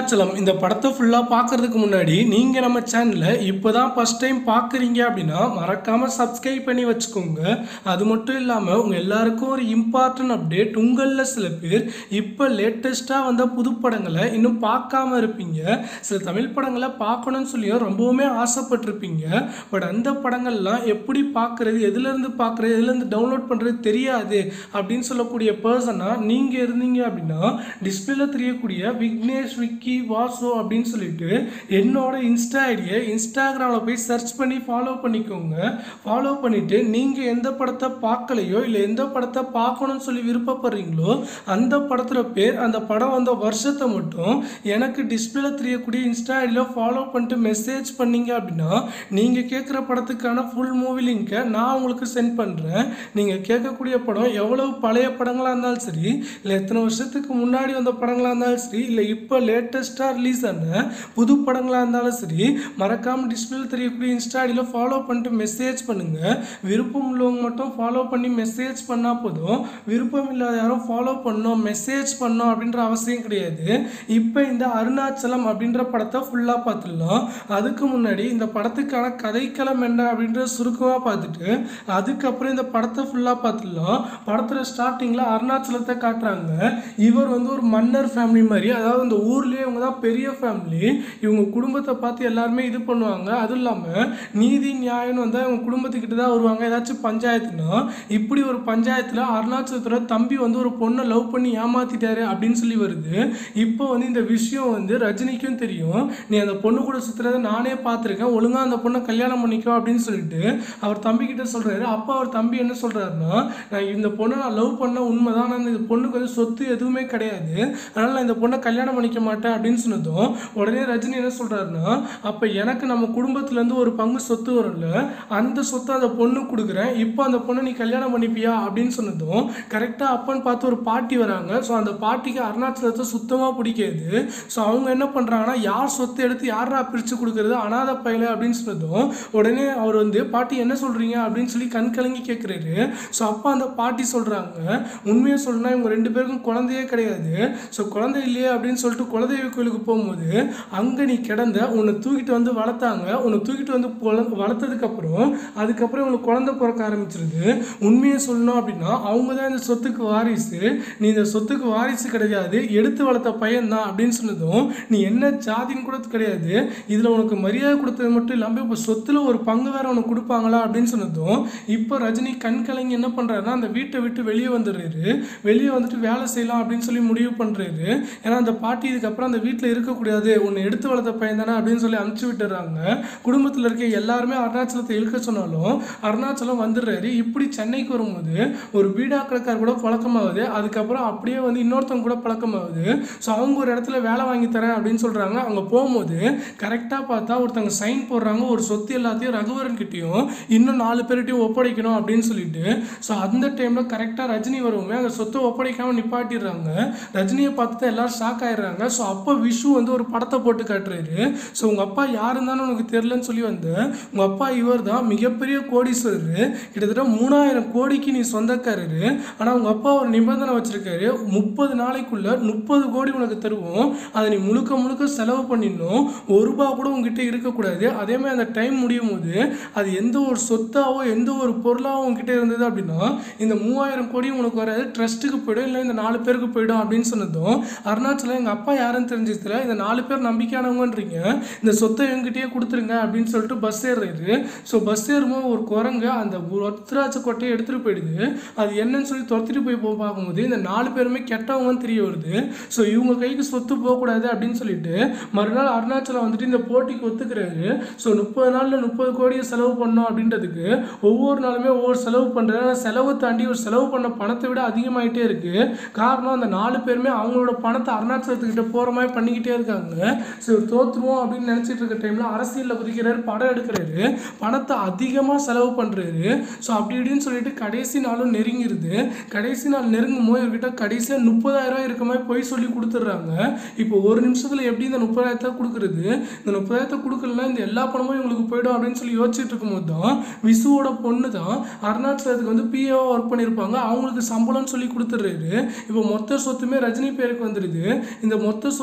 அருணாச்சலம் இந்த படத்தை ஃபுல்லாக பார்க்கறதுக்கு முன்னாடி நீங்கள் நம்ம சேனலை இப்போ தான் ஃபஸ்ட் டைம் பார்க்குறீங்க அப்படின்னா மறக்காமல் சப்ஸ்கிரைப் பண்ணி வச்சுக்கோங்க அது மட்டும் இல்லாமல் உங்கள் எல்லாருக்கும் ஒரு இம்பார்ட்டன்ட் அப்டேட் உங்களில் சில பேர் இப்போ லேட்டஸ்ட்டாக வந்த புது படங்களை இன்னும் பார்க்காம இருப்பீங்க சில தமிழ் படங்களை பார்க்கணும்னு சொல்லியும் ரொம்பவுமே ஆசைப்பட்டிருப்பீங்க பட் அந்த படங்கள்லாம் எப்படி பார்க்குறது எதுலேருந்து பார்க்குறது எதுலேருந்து டவுன்லோட் பண்ணுறது தெரியாது அப்படின்னு சொல்லக்கூடிய பர்சனாக நீங்கள் இருந்தீங்க அப்படின்னா டிஸ்பிளேல தெரியக்கூடிய விக்னேஷ் விக்கி வாசு அப்படின்னு சொல்லிட்டு என்னோட இன்ஸ்டா ஐடியை இன்ஸ்டாகிராமில் போய் சர்ச் பண்ணி ஃபாலோ பண்ணிக்கோங்க ஃபாலோ பண்ணிவிட்டு நீங்கள் எந்த படத்தை பார்க்கலையோ இல்லை எந்த படத்தை பார்க்கணும்னு சொல்லி விருப்பப்படுறீங்களோ அந்த படத்தில் பேர் அந்த படம் வந்த வருஷத்தை மட்டும் எனக்கு டிஸ்பிளேல தெரியக்கூடிய இன்ஸ்டா ஐடியில் ஃபாலோ பண்ணிட்டு மெசேஜ் பண்ணீங்க அப்படின்னா நீங்கள் கேட்குற படத்துக்கான ஃபுல் மூவி லிங்க்கை நான் உங்களுக்கு சென்ட் பண்ணுறேன் நீங்கள் கேட்கக்கூடிய படம் எவ்வளவு பழைய படங்களாக இருந்தாலும் சரி இல்லை எத்தனை வருஷத்துக்கு முன்னாடி வந்த படங்களாக இருந்தாலும் சரி இல்லை இப்போ லேட்டஸ்ட்டாக ரிலீஸ் ஆன புது படங்களாக இருந்தாலும் சரி மறக்காமல் டிஸ்பிளே தெரியக்கூடிய இன்ஸ்டா ஐடியில் ஃபாலோ பண்ணிட்டு மெசேஜ் பண்ணுங்கள் விருப்பம் உள்ளவங்க மட்டும் ஃபாலோ பண்ணி மெசேஜ் பண்ணால் போதும் விருப்பம் இல்லாத யாரும் ஃபாலோ பண்ணணும் மெசேஜ் பண்ணணும் அப்படின்ற அவசியம் கிடையாது இப்போ இந்த அருணாச்சலம் அப்படின்ற படத்தை ஃபுல்லாக பார்த்துடலாம் அதுக்கு முன்னாடி இந்த படத்துக்கான கதைக்களம் என்ன அப்படின்ற சுருக்கமாக பார்த்துட்டு அதுக்கப்புறம் இந்த படத்தை ஃபுல்லாக பார்த்துடலாம் படத்தில் ஸ்டார்டிங்கில் அருணாச்சலத்தை காட்டுறாங்க இவர் வந்து ஒரு மன்னர் ஃபேமிலி மாதிரி அதாவது இந்த ஊர்லேயே இவங்க தான் பெரிய ஃபேமிலி இவங்க குடும்பத்தை பார்த்து எல்லாருமே இது பண்ணுவாங்க அதுவும் இல்லாமல் நீதி நியாயம்னு வந்தால் இவங்க குடும்பத்துக்கிட்ட தான் வருவாங்க ஏதாச்சும் பஞ்சாயத்துனா இப்படி ஒரு பஞ்சாயத்தில் அருணாச்சலத்தோட தம்பி வந்து ஒரு பொண்ணை லவ் பண்ணி ஏமாத்திட்டாரு அப்படின்னு சொல்லி வருது இப்போ வந்து இந்த விஷயம் வந்து ரஜினிக்கும் தெரியும் நீ அந்த பொண்ணு கூட சுற்றுறத நானே பார்த்துருக்கேன் ஒழுங்காக அந்த பொண்ணை கல்யாணம் பண்ணிக்கோ அப்படின்னு சொல்லிட்டு அவர் தம்பி கிட்ட சொல்கிறாரு அப்போ அவர் தம்பி என்ன சொல்கிறாருன்னா நான் இந்த பொண்ணை நான் லவ் பண்ண உண்மைதான் ஆனால் இந்த பொண்ணுக்கு வந்து சொத்து எதுவுமே கிடையாது அதனால் நான் இந்த பொண்ணை கல்யாணம் பண்ணிக்க மாட்டேன் அப்படின்னு சொன்னதும் உடனே ரஜினி என்ன சொல்கிறாருன்னா அப்போ எனக்கு நம்ம குடும்பத்துலேருந்து ஒரு பங்கு சொத்து வரும்ல அந்த சொத்தை அந்த பொண்ணு கொடுக்குறேன் இப்போ அந்த பொண்ணை நீ கல்யாணம் பண்ணிப்பியா அப்படின்னு சொன்னதும் கரெக்டாக அப்பன்னு பார்த்து ஒரு பாட்டி வராங்க ஸோ அந்த பாட்டிக்கு அருணாச்சலத்தை சுத்தமாக பிடிக்காது ஸோ அவங்க என்ன பண்ணுறாங்கன்னா யார் சொத்தை எடுத்து யாரா பிரித்து கொடுக்குறது அனாதை பையல அப்படின்னு சொன்னதும் உடனே அவர் வந்து பாட்டி என்ன சொல்கிறீங்க அப்படின்னு சொல்லி கண் கலங்கி கேட்குறாரு ஸோ அப்போ அந்த பாட்டி சொல்கிறாங்க உண்மையை சொல்லணும்னா இவங்க ரெண்டு பேருக்கும் குழந்தையே கிடையாது ஸோ குழந்தை இல்லையே அப்படின்னு சொல்லிட்டு குலதெய்வ கோயிலுக்கு போகும்போது அங்கே நீ கிடந்த உன்னை தூக்கிட்டு வந்து வளர்த்தாங்க உன்னை தூக்கிட்டு வந்து குழ- வளர்த்ததுக்கப்புறம் அதுக்கப்புறம் உங்களுக்கு குழந்தை பிறக்க ஆரம்பிச்சிருது உண்மையை சொல்லணும் அப்படின்னா அவங்க தான் இந்த சொத்துக்கு வாரிசு நீ இந்த சொத்துக்கு வாரிசு கிடையாது எடுத்து வளர்த்த பையன் தான் அப்படின்னு சொன்னதும் நீ என்ன ஜாதின்னு கூட கிடையாது இதில் உனக்கு மரியாதை கொடுத்தது மட்டும் இல்லாமல் இப்போ சொத்துல ஒரு பங்கு வேற உனக்கு கொடுப்பாங்களா அப்படின்னு சொன்னதும் இப்போ ரஜினி கண் கலங்கி என்ன பண்ணுறாருன்னா அந்த வீட்டை விட்டு வெளியே வந்துடுறாரு வெளியே வந்துட்டு வேலை செய்யலாம் அப்படின்னு சொல்லி முடிவு பண்ணுறாரு ஏன்னா அந்த பாட்டி இதுக்கப்புறம் அந்த வீட்டில் இருக்கக்கூடாது உன்னை எடுத்து வளர்த்த பையன் தானே அப்படின்னு சொல்லி அனுப்பிச்சு விட்டுறாங்க குடும்பத்தில் இருக்க எல்லாருமே அருணாச்சலத்தை இழுக்க சொன்னாலும் அருணாச்சலம் வந்துடுறாரு இப்படி சென்னைக்கு வரும்போது ஒரு பீடா கடைக்கார் கூட பழக்கமாகுது அதுக்கப்புறம் அப்படியே வந்து இன்னொருத்தவங்க கூட பழக்கமாகுது ஸோ அவங்க ஒரு இடத்துல வேலை வாங்கி தரேன் அப்படின்னு சொல்கிறாங்க அங்கே போகும்போது கரெக்டாக பார்த்தா ஒருத்தவங்க சைன் போடுறாங்க ஒரு சொத்து எல்லாத்தையும் ரகுவரன் கிட்டேயும் இன்னும் நாலு பேர்கிட்டையும் ஒப்படைக்கணும் அப்படின்னு சொல்லிட்டு ஸோ அந்த டைமில் கரெக்டாக ரஜினி வருவோமே அந்த சொத்தை ஒப்படைக்காமல் நிப்பாட்டிடுறாங்க ரஜினியை பார்த்து தான் எல்லாரும் ஷாக் ஆயிடுறாங்க ஸோ அப்போ விஷு வந்து ஒரு படத்தை போட்டு காட்டுறாரு ஸோ உங்கள் அப்பா யாருன்னு தானே உனக்கு தெரிலன்னு சொல்லி வந்த உங்கள் அப்பா இவர் தான் மிகப்பெரிய கோடீஸ்வரர் கிட்டத்தட்ட மூணாயிரம் கோடிக்கு நீ சொந்தக்காரரு ஆனால் உங்கள் அப்பா ஒரு நிபந்தனை வச்சிருக்காரு முப்பது நாளைக்குள்ள முப்பது கோடி உனக்கு தருவோம் அதை நீ முழுக்க முழுக்க செலவு பண்ணிடணும் ஒரு ரூபா கூட உங்ககிட்ட இருக்கக்கூடாது அதே மாதிரி அந்த டைம் முடியும் போது அது எந்த ஒரு சொத்தாவோ எந்த ஒரு பொருளாவோ உங்ககிட்ட இருந்தது அப்படின்னா இந்த மூவாயிரம் கோடியும் உனக்கு வராது ட்ரஸ்ட்டுக்கு போயிடும் இல்லை இந்த நாலு பேருக்கு போயிடும் அப்படின்னு சொன்னதும் அருணாச்சலம் எங்கள் அப்பா யாருன்னு தெரிஞ்சதுல இந்த நாலு பேர் நம்பிக்கையானவங்கன்றீங்க இந்த சொத்தை எங்கிட்டயே கொடுத்துருங்க அப்படின்னு சொல்லிட்டு பஸ் ஏறுறாரு ஸோ பஸ் ஏறும்போது ஒரு குரங்கு அந்த ஒத்தராட்ச கொட்டையை எடுத்துகிட்டு போயிடுது அது என்னன்னு சொல்லி துரத்திட்டு போய் போ பார்க்கும்போது இந்த நாலு பேருமே கெட்டவங்கன்னு தெரிய வருது ஸோ இவங்க கைக்கு சொத்து போகக்கூடாது அப்படின்னு சொல்லிட்டு மறுநாள் அருணாச்சலம் வந்துட்டு இந்த போட்டிக்கு ஒத்துக்கிறாரு ஸோ முப்பது நாளில் முப்பது கோடியை செலவு பண்ணோம் அப்படின்றதுக்கு ஒவ்வொரு நாளுமே ஒவ்வொரு செலவு பண்ணுறாரு ஆனால் செலவு தாண்டி ஒரு செலவு பண்ண பணத்தை விட அதிகமாயிட்டே இருக்கு காரணம் அந்த நாலு பேருமே அவங்களோட பணத்தை அருணாச்சலத்துக்கிட்ட போகிற மாதிரி பண்ணிக்கிட்டே இருக்காங்க ஸோ இவர் தோத்துருவோம் அப்படின்னு நினச்சிட்டு இருக்க டைமில் அரசியலில் குதிக்கிறாரு படம் எடுக்கிறாரு பணத்தை அதிகமாக செலவு பண்ணுறாரு ஸோ அப்படி இப்படின்னு சொல்லிட்டு கடைசி நாளும் நெருங்கிருது கடைசி நாள் நெருங்கும் போது இவர்கிட்ட கடைசியாக முப்பதாயிரம் ரூபாய் இருக்க மாதிரி போய் சொல்லி கொடுத்துட்றாங்க இப்போ ஒரு நிமிஷத்தில் எப்படி இந்த முப்பதாயிரத்தை கொடுக்குறது இந்த முப்பதாயிரத்தை கொடுக்கலன்னா இந்த எல்லா பணமும் இவங்களுக்கு போயிடும் அப்படின்னு சொல்லி யோசிச்சுட்டு இருக்கும்போது தான் விசுவோட பொண்ணு தான் அருணாச்சலத்துக்கு வந்து பிஏஓ ஒர்க் பண்ணியிருப்பாங்க அவங்களுக்கு சம்பளம்னு சொல்லி கொடுத்துட்றாரு இப்போ மொத்த சொத்துமே ரஜினி பேருக்கு வந்துடுது இந்த மொத்த சொத்து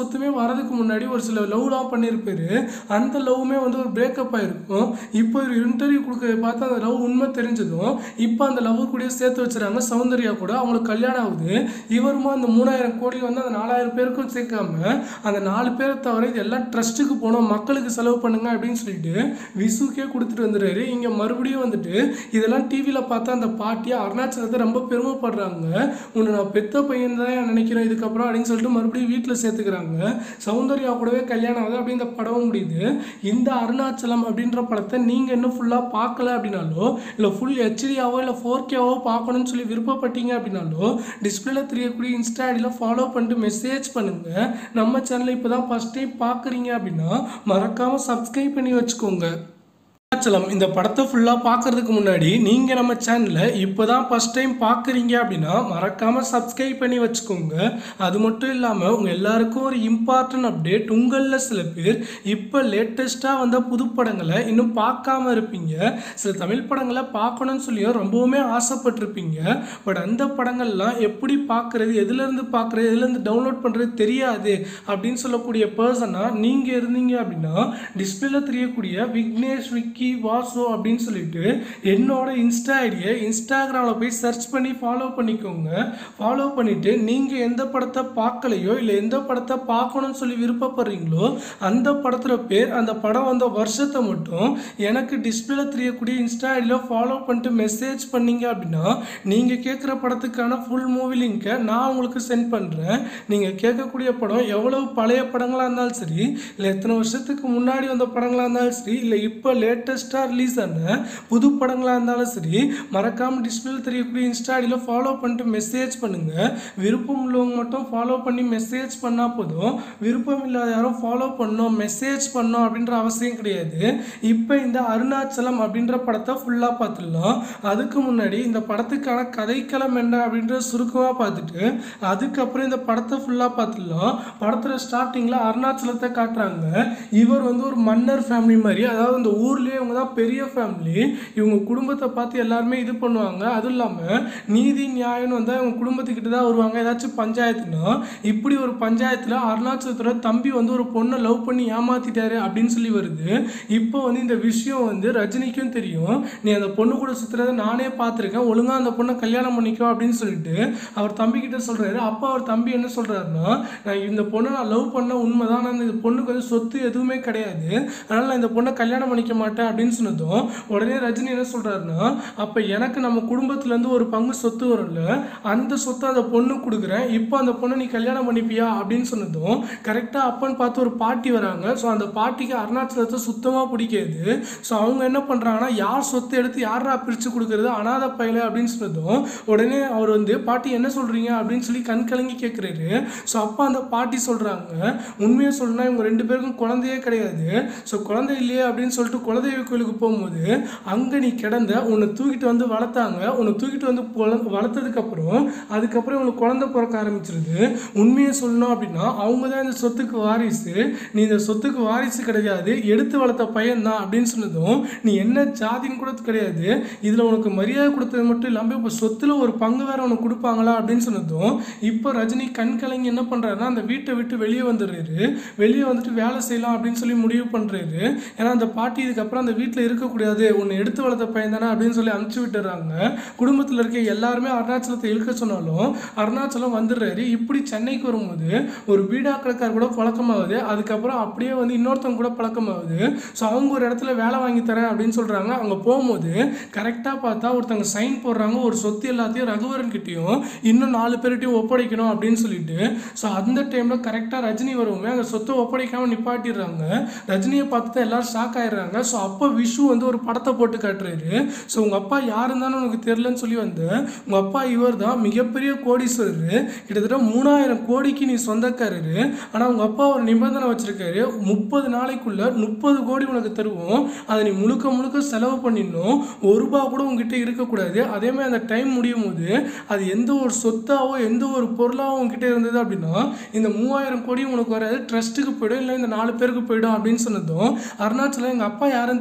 சொத்துமே வரதுக்கு முன்னாடி ஒரு சில லவ்லாம் பண்ணியிருப்பாரு அந்த லவ்வுமே வந்து ஒரு பிரேக்கப் ஆயிருக்கும் இப்போ ஒரு இன்டர்வியூ கொடுக்கறத பார்த்து அந்த லவ் உண்மை தெரிஞ்சதும் இப்போ அந்த லவ் கூட சேர்த்து வச்சுறாங்க சௌந்தர்யா கூட அவங்களுக்கு கல்யாணம் ஆகுது இவருமா அந்த மூணாயிரம் கோடி வந்து அந்த நாலாயிரம் பேருக்கும் சேர்க்காம அந்த நாலு பேரை தவிர இது எல்லாம் ட்ரஸ்ட்டுக்கு போனோம் மக்களுக்கு செலவு பண்ணுங்க அப்படின்னு சொல்லிட்டு விசுக்கே கொடுத்துட்டு வந்துடுறாரு இங்கே மறுபடியும் வந்துட்டு இதெல்லாம் டிவியில் பார்த்தா அந்த பாட்டி அருணாச்சலத்தை ரொம்ப பெருமைப்படுறாங்க உன்னை நான் பெத்த பையன் தான் நினைக்கிறேன் இதுக்கப்புறம் அப்படின்னு சொல்லிட்டு மறுபடியும் வீட்டில் சேர்த்துக்கிறாங்க சௌந்தர்யா கூடவே கல்யாணம் ஆகுது அப்படி இந்த படம் முடியுது இந்த அருணாச்சலம் அப்படின்ற படத்தை நீங்கள் இன்னும் ஃபுல்லாக பார்க்கல அப்படின்னாலோ இல்லை ஃபுல் ஹெச்டியாவோ இல்லை ஃபோர் கேவோ பார்க்கணும்னு சொல்லி விருப்பப்பட்டீங்க அப்படின்னாலோ டிஸ்பிளேல தெரியக்கூடிய இன்ஸ்டா ஐடியில் ஃபாலோ பண்ணிட்டு மெசேஜ் பண்ணுங்கள் நம்ம சேனலை இப்போ தான் ஃபஸ்ட் டைம் பார்க்குறீங்க அப்படின்னா மறக்காமல் சப்ஸ்கிரைப் பண்ணி வச்சுக்கோங்க அருணாச்சலம் இந்த படத்தை ஃபுல்லாக பார்க்கறதுக்கு முன்னாடி நீங்கள் நம்ம சேனலை இப்போ தான் ஃபஸ்ட் டைம் பார்க்குறீங்க அப்படின்னா மறக்காமல் சப்ஸ்கிரைப் பண்ணி வச்சுக்கோங்க அது மட்டும் இல்லாமல் உங்கள் எல்லாருக்கும் ஒரு இம்பார்ட்டன்ட் அப்டேட் உங்களில் சில பேர் இப்போ லேட்டஸ்ட்டாக வந்த புது படங்களை இன்னும் பார்க்காம இருப்பீங்க சில தமிழ் படங்களை பார்க்கணும்னு சொல்லியும் ரொம்பவுமே ஆசைப்பட்டிருப்பீங்க பட் அந்த படங்கள்லாம் எப்படி பார்க்குறது எதுலேருந்து பார்க்குறது எதுலேருந்து டவுன்லோட் பண்ணுறது தெரியாது அப்படின்னு சொல்லக்கூடிய பர்சனாக நீங்கள் இருந்தீங்க அப்படின்னா டிஸ்பிளேல தெரியக்கூடிய விக்னேஷ் விக்கி வாசு அப்படின்னு சொல்லிட்டு என்னோட இன்ஸ்டா ஐடியை இன்ஸ்டாகிராமில் போய் சர்ச் பண்ணி ஃபாலோ பண்ணிக்கோங்க ஃபாலோ பண்ணிவிட்டு நீங்கள் எந்த படத்தை பார்க்கலையோ இல்லை எந்த படத்தை பார்க்கணும்னு சொல்லி விருப்பப்படுறீங்களோ அந்த படத்தில் பேர் அந்த படம் வந்த வருஷத்தை மட்டும் எனக்கு டிஸ்பிளேல தெரியக்கூடிய இன்ஸ்டா ஐடியில் ஃபாலோ பண்ணிட்டு மெசேஜ் பண்ணீங்க அப்படின்னா நீங்கள் கேட்குற படத்துக்கான ஃபுல் மூவி லிங்க்கை நான் உங்களுக்கு சென்ட் பண்ணுறேன் நீங்கள் கேட்கக்கூடிய படம் எவ்வளவு பழைய படங்களாக இருந்தாலும் சரி இல்லை எத்தனை வருஷத்துக்கு முன்னாடி வந்த படங்களாக இருந்தாலும் சரி இல்லை இப்போ லேட்டஸ்ட்டாக ரிலீஸ் ஆன புது படங்களாக இருந்தாலும் சரி மறக்காமல் டிஸ்பிளேல தெரியக்கூடிய இன்ஸ்டா ஐடியில் ஃபாலோ பண்ணிட்டு மெசேஜ் பண்ணுங்கள் விருப்பம் உள்ளவங்க மட்டும் ஃபாலோ பண்ணி மெசேஜ் பண்ணால் போதும் விருப்பம் இல்லாத யாரும் ஃபாலோ பண்ணணும் மெசேஜ் பண்ணணும் அப்படின்ற அவசியம் கிடையாது இப்போ இந்த அருணாச்சலம் அப்படின்ற படத்தை ஃபுல்லாக பார்த்துடலாம் அதுக்கு முன்னாடி இந்த படத்துக்கான கதைக்களம் என்ன அப்படின்ற சுருக்கமாக பார்த்துட்டு அதுக்கப்புறம் இந்த படத்தை ஃபுல்லாக பார்த்துடலாம் படத்தில் ஸ்டார்டிங்கில் அருணாச்சலத்தை காட்டுறாங்க இவர் வந்து ஒரு மன்னர் ஃபேமிலி மாதிரி அதாவது இந்த ஊர்லேயே இவங்க தான் பெரிய ஃபேமிலி இவங்க குடும்பத்தை பார்த்து எல்லாருமே இது பண்ணுவாங்க அதுவும் இல்லாமல் நீதி நியாயம்னு வந்தால் இவங்க குடும்பத்துக்கிட்ட தான் வருவாங்க ஏதாச்சும் பஞ்சாயத்துனா இப்படி ஒரு பஞ்சாயத்தில் அருணாச்சலத்தோட தம்பி வந்து ஒரு பொண்ணை லவ் பண்ணி ஏமாத்திட்டாரு அப்படின்னு சொல்லி வருது இப்போ வந்து இந்த விஷயம் வந்து ரஜினிக்கும் தெரியும் நீ அந்த பொண்ணு கூட சுற்றுறத நானே பார்த்துருக்கேன் ஒழுங்காக அந்த பொண்ணை கல்யாணம் பண்ணிக்கோ அப்படின்னு சொல்லிட்டு அவர் தம்பி கிட்ட சொல்கிறாரு அப்போ அவர் தம்பி என்ன சொல்கிறாருன்னா நான் இந்த பொண்ணை நான் லவ் பண்ண உண்மைதான் ஆனால் இந்த பொண்ணுக்கு வந்து சொத்து எதுவுமே கிடையாது அதனால் நான் இந்த பொண்ணை கல்யாணம் பண்ணிக்க மாட்டேன் அப்படின்னு சொன்னதும் உடனே ரஜினி என்ன சொல்கிறாருன்னா அப்போ எனக்கு நம்ம குடும்பத்துலேருந்து ஒரு பங்கு சொத்து வரும்ல அந்த சொத்தை அந்த பொண்ணு கொடுக்குறேன் இப்போ அந்த பொண்ணை நீ கல்யாணம் பண்ணிப்பியா அப்படின்னு சொன்னதும் கரெக்டாக அப்பன்னு பார்த்து ஒரு பாட்டி வராங்க ஸோ அந்த பாட்டிக்கு அருணாச்சலத்தை சுத்தமாக பிடிக்காது ஸோ அவங்க என்ன பண்ணுறாங்கன்னா யார் சொத்தை எடுத்து யாரா பிரித்து கொடுக்குறது அனாத பயல அப்படின்னு சொன்னதும் உடனே அவர் வந்து பாட்டி என்ன சொல்கிறீங்க அப்படின்னு சொல்லி கண் கலங்கி கேட்குறாரு ஸோ அப்போ அந்த பாட்டி சொல்கிறாங்க உண்மையை சொல்லணும்னா இவங்க ரெண்டு பேருக்கும் குழந்தையே கிடையாது ஸோ குழந்தை இல்லையே அப்படின்னு சொல்லிட்டு குலதெய்வ கோயிலுக்கு போகும்போது அங்கே நீ கிடந்த உன்னை தூக்கிட்டு வந்து வளர்த்தாங்க உன்னை தூக்கிட்டு வந்து குழந்தை வளர்த்ததுக்கப்புறம் அதுக்கப்புறம் இவங்களுக்கு குழந்தை பிறக்க ஆரம்பிச்சிருது உண்மையை சொல்லணும் அப்படின்னா அவங்க தான் இந்த சொத்துக்கு வாரிசு நீ இந்த சொத்துக்கு வாரிசு கிடையாது எடுத்து வளர்த்த பையன் தான் அப்படின்னு சொன்னதும் நீ என்ன ஜாதின்னு கூட கிடையாது இதில் உனக்கு மரியாதை கொடுத்தது மட்டும் இல்லாமல் இப்போ சொத்தில் ஒரு பங்கு வேற உனக்கு கொடுப்பாங்களா அப்படின்னு சொன்னதும் இப்போ ரஜினி கண் கலங்கி என்ன பண்ணுறாருன்னா அந்த வீட்டை விட்டு வெளியே வந்துடுறாரு வெளியே வந்துட்டு வேலை செய்யலாம் அப்படின்னு சொல்லி முடிவு பண்ணுறாரு ஏன்னா அந்த பாட்டி இதுக்கப்புறம் அந்த வீட்டில் இருக்கக்கூடாது உன்னை எடுத்து வளர்த்த பையன் தானே அப்படின்னு சொல்லி அனுப்பிச்சு விட்டுறாங்க குடும்பத்தில் இருக்க எல்லாருமே அருணாச்சலத்தை இழுக்க சொன்னாலும் அருணாச்சலம் வந்துடுறாரு இப்படி சென்னைக்கு வரும்போது ஒரு பீடா கடைக்கார் கூட பழக்கமாகுது அதுக்கப்புறம் அப்படியே வந்து இன்னொருத்தவங்க கூட பழக்கமாகுது ஸோ அவங்க ஒரு இடத்துல வேலை வாங்கி தரேன் அப்படின்னு சொல்கிறாங்க அங்கே போகும்போது கரெக்டாக பார்த்தா ஒருத்தவங்க சைன் போடுறாங்க ஒரு சொத்து எல்லாத்தையும் ரகுவரன் கிட்டேயும் இன்னும் நாலு பேர்கிட்டையும் ஒப்படைக்கணும் அப்படின்னு சொல்லிட்டு ஸோ அந்த டைமில் கரெக்டாக ரஜினி வருவோமே அந்த சொத்தை ஒப்படைக்காமல் நிப்பாட்டிடுறாங்க ரஜினியை பார்த்து தான் எல்லாரும் ஷாக் ஆயிடுறாங்க ஸோ அப்போ விஷு வந்து ஒரு படத்தை போட்டு காட்டுறாரு ஸோ உங்கள் அப்பா யார் இருந்தாலும் உனக்கு தெரிலன்னு சொல்லி வந்து உங்கள் அப்பா இவர் தான் மிகப்பெரிய கோடீஸ்வரர் கிட்டத்தட்ட மூணாயிரம் கோடிக்கு நீ சொந்தக்காரரு ஆனால் உங்கள் அப்பா ஒரு நிபந்தனை வச்சிருக்காரு முப்பது நாளைக்குள்ள முப்பது கோடி உனக்கு தருவோம் அதை நீ முழுக்க முழுக்க செலவு பண்ணிடணும் ஒரு ரூபா கூட உங்ககிட்ட இருக்கக்கூடாது அதே மாதிரி அந்த டைம் முடியும் போது அது எந்த ஒரு சொத்தாவோ எந்த ஒரு பொருளாவோ உங்ககிட்ட இருந்தது அப்படின்னா இந்த மூவாயிரம் கோடி உனக்கு வராது ட்ரஸ்ட்டுக்கு போயிடும் இல்லை இந்த நாலு பேருக்கு போயிடும் அப்படின்னு சொன்னதும் அருணாச்சலம் எங்கள் அப்பா யாருன்னு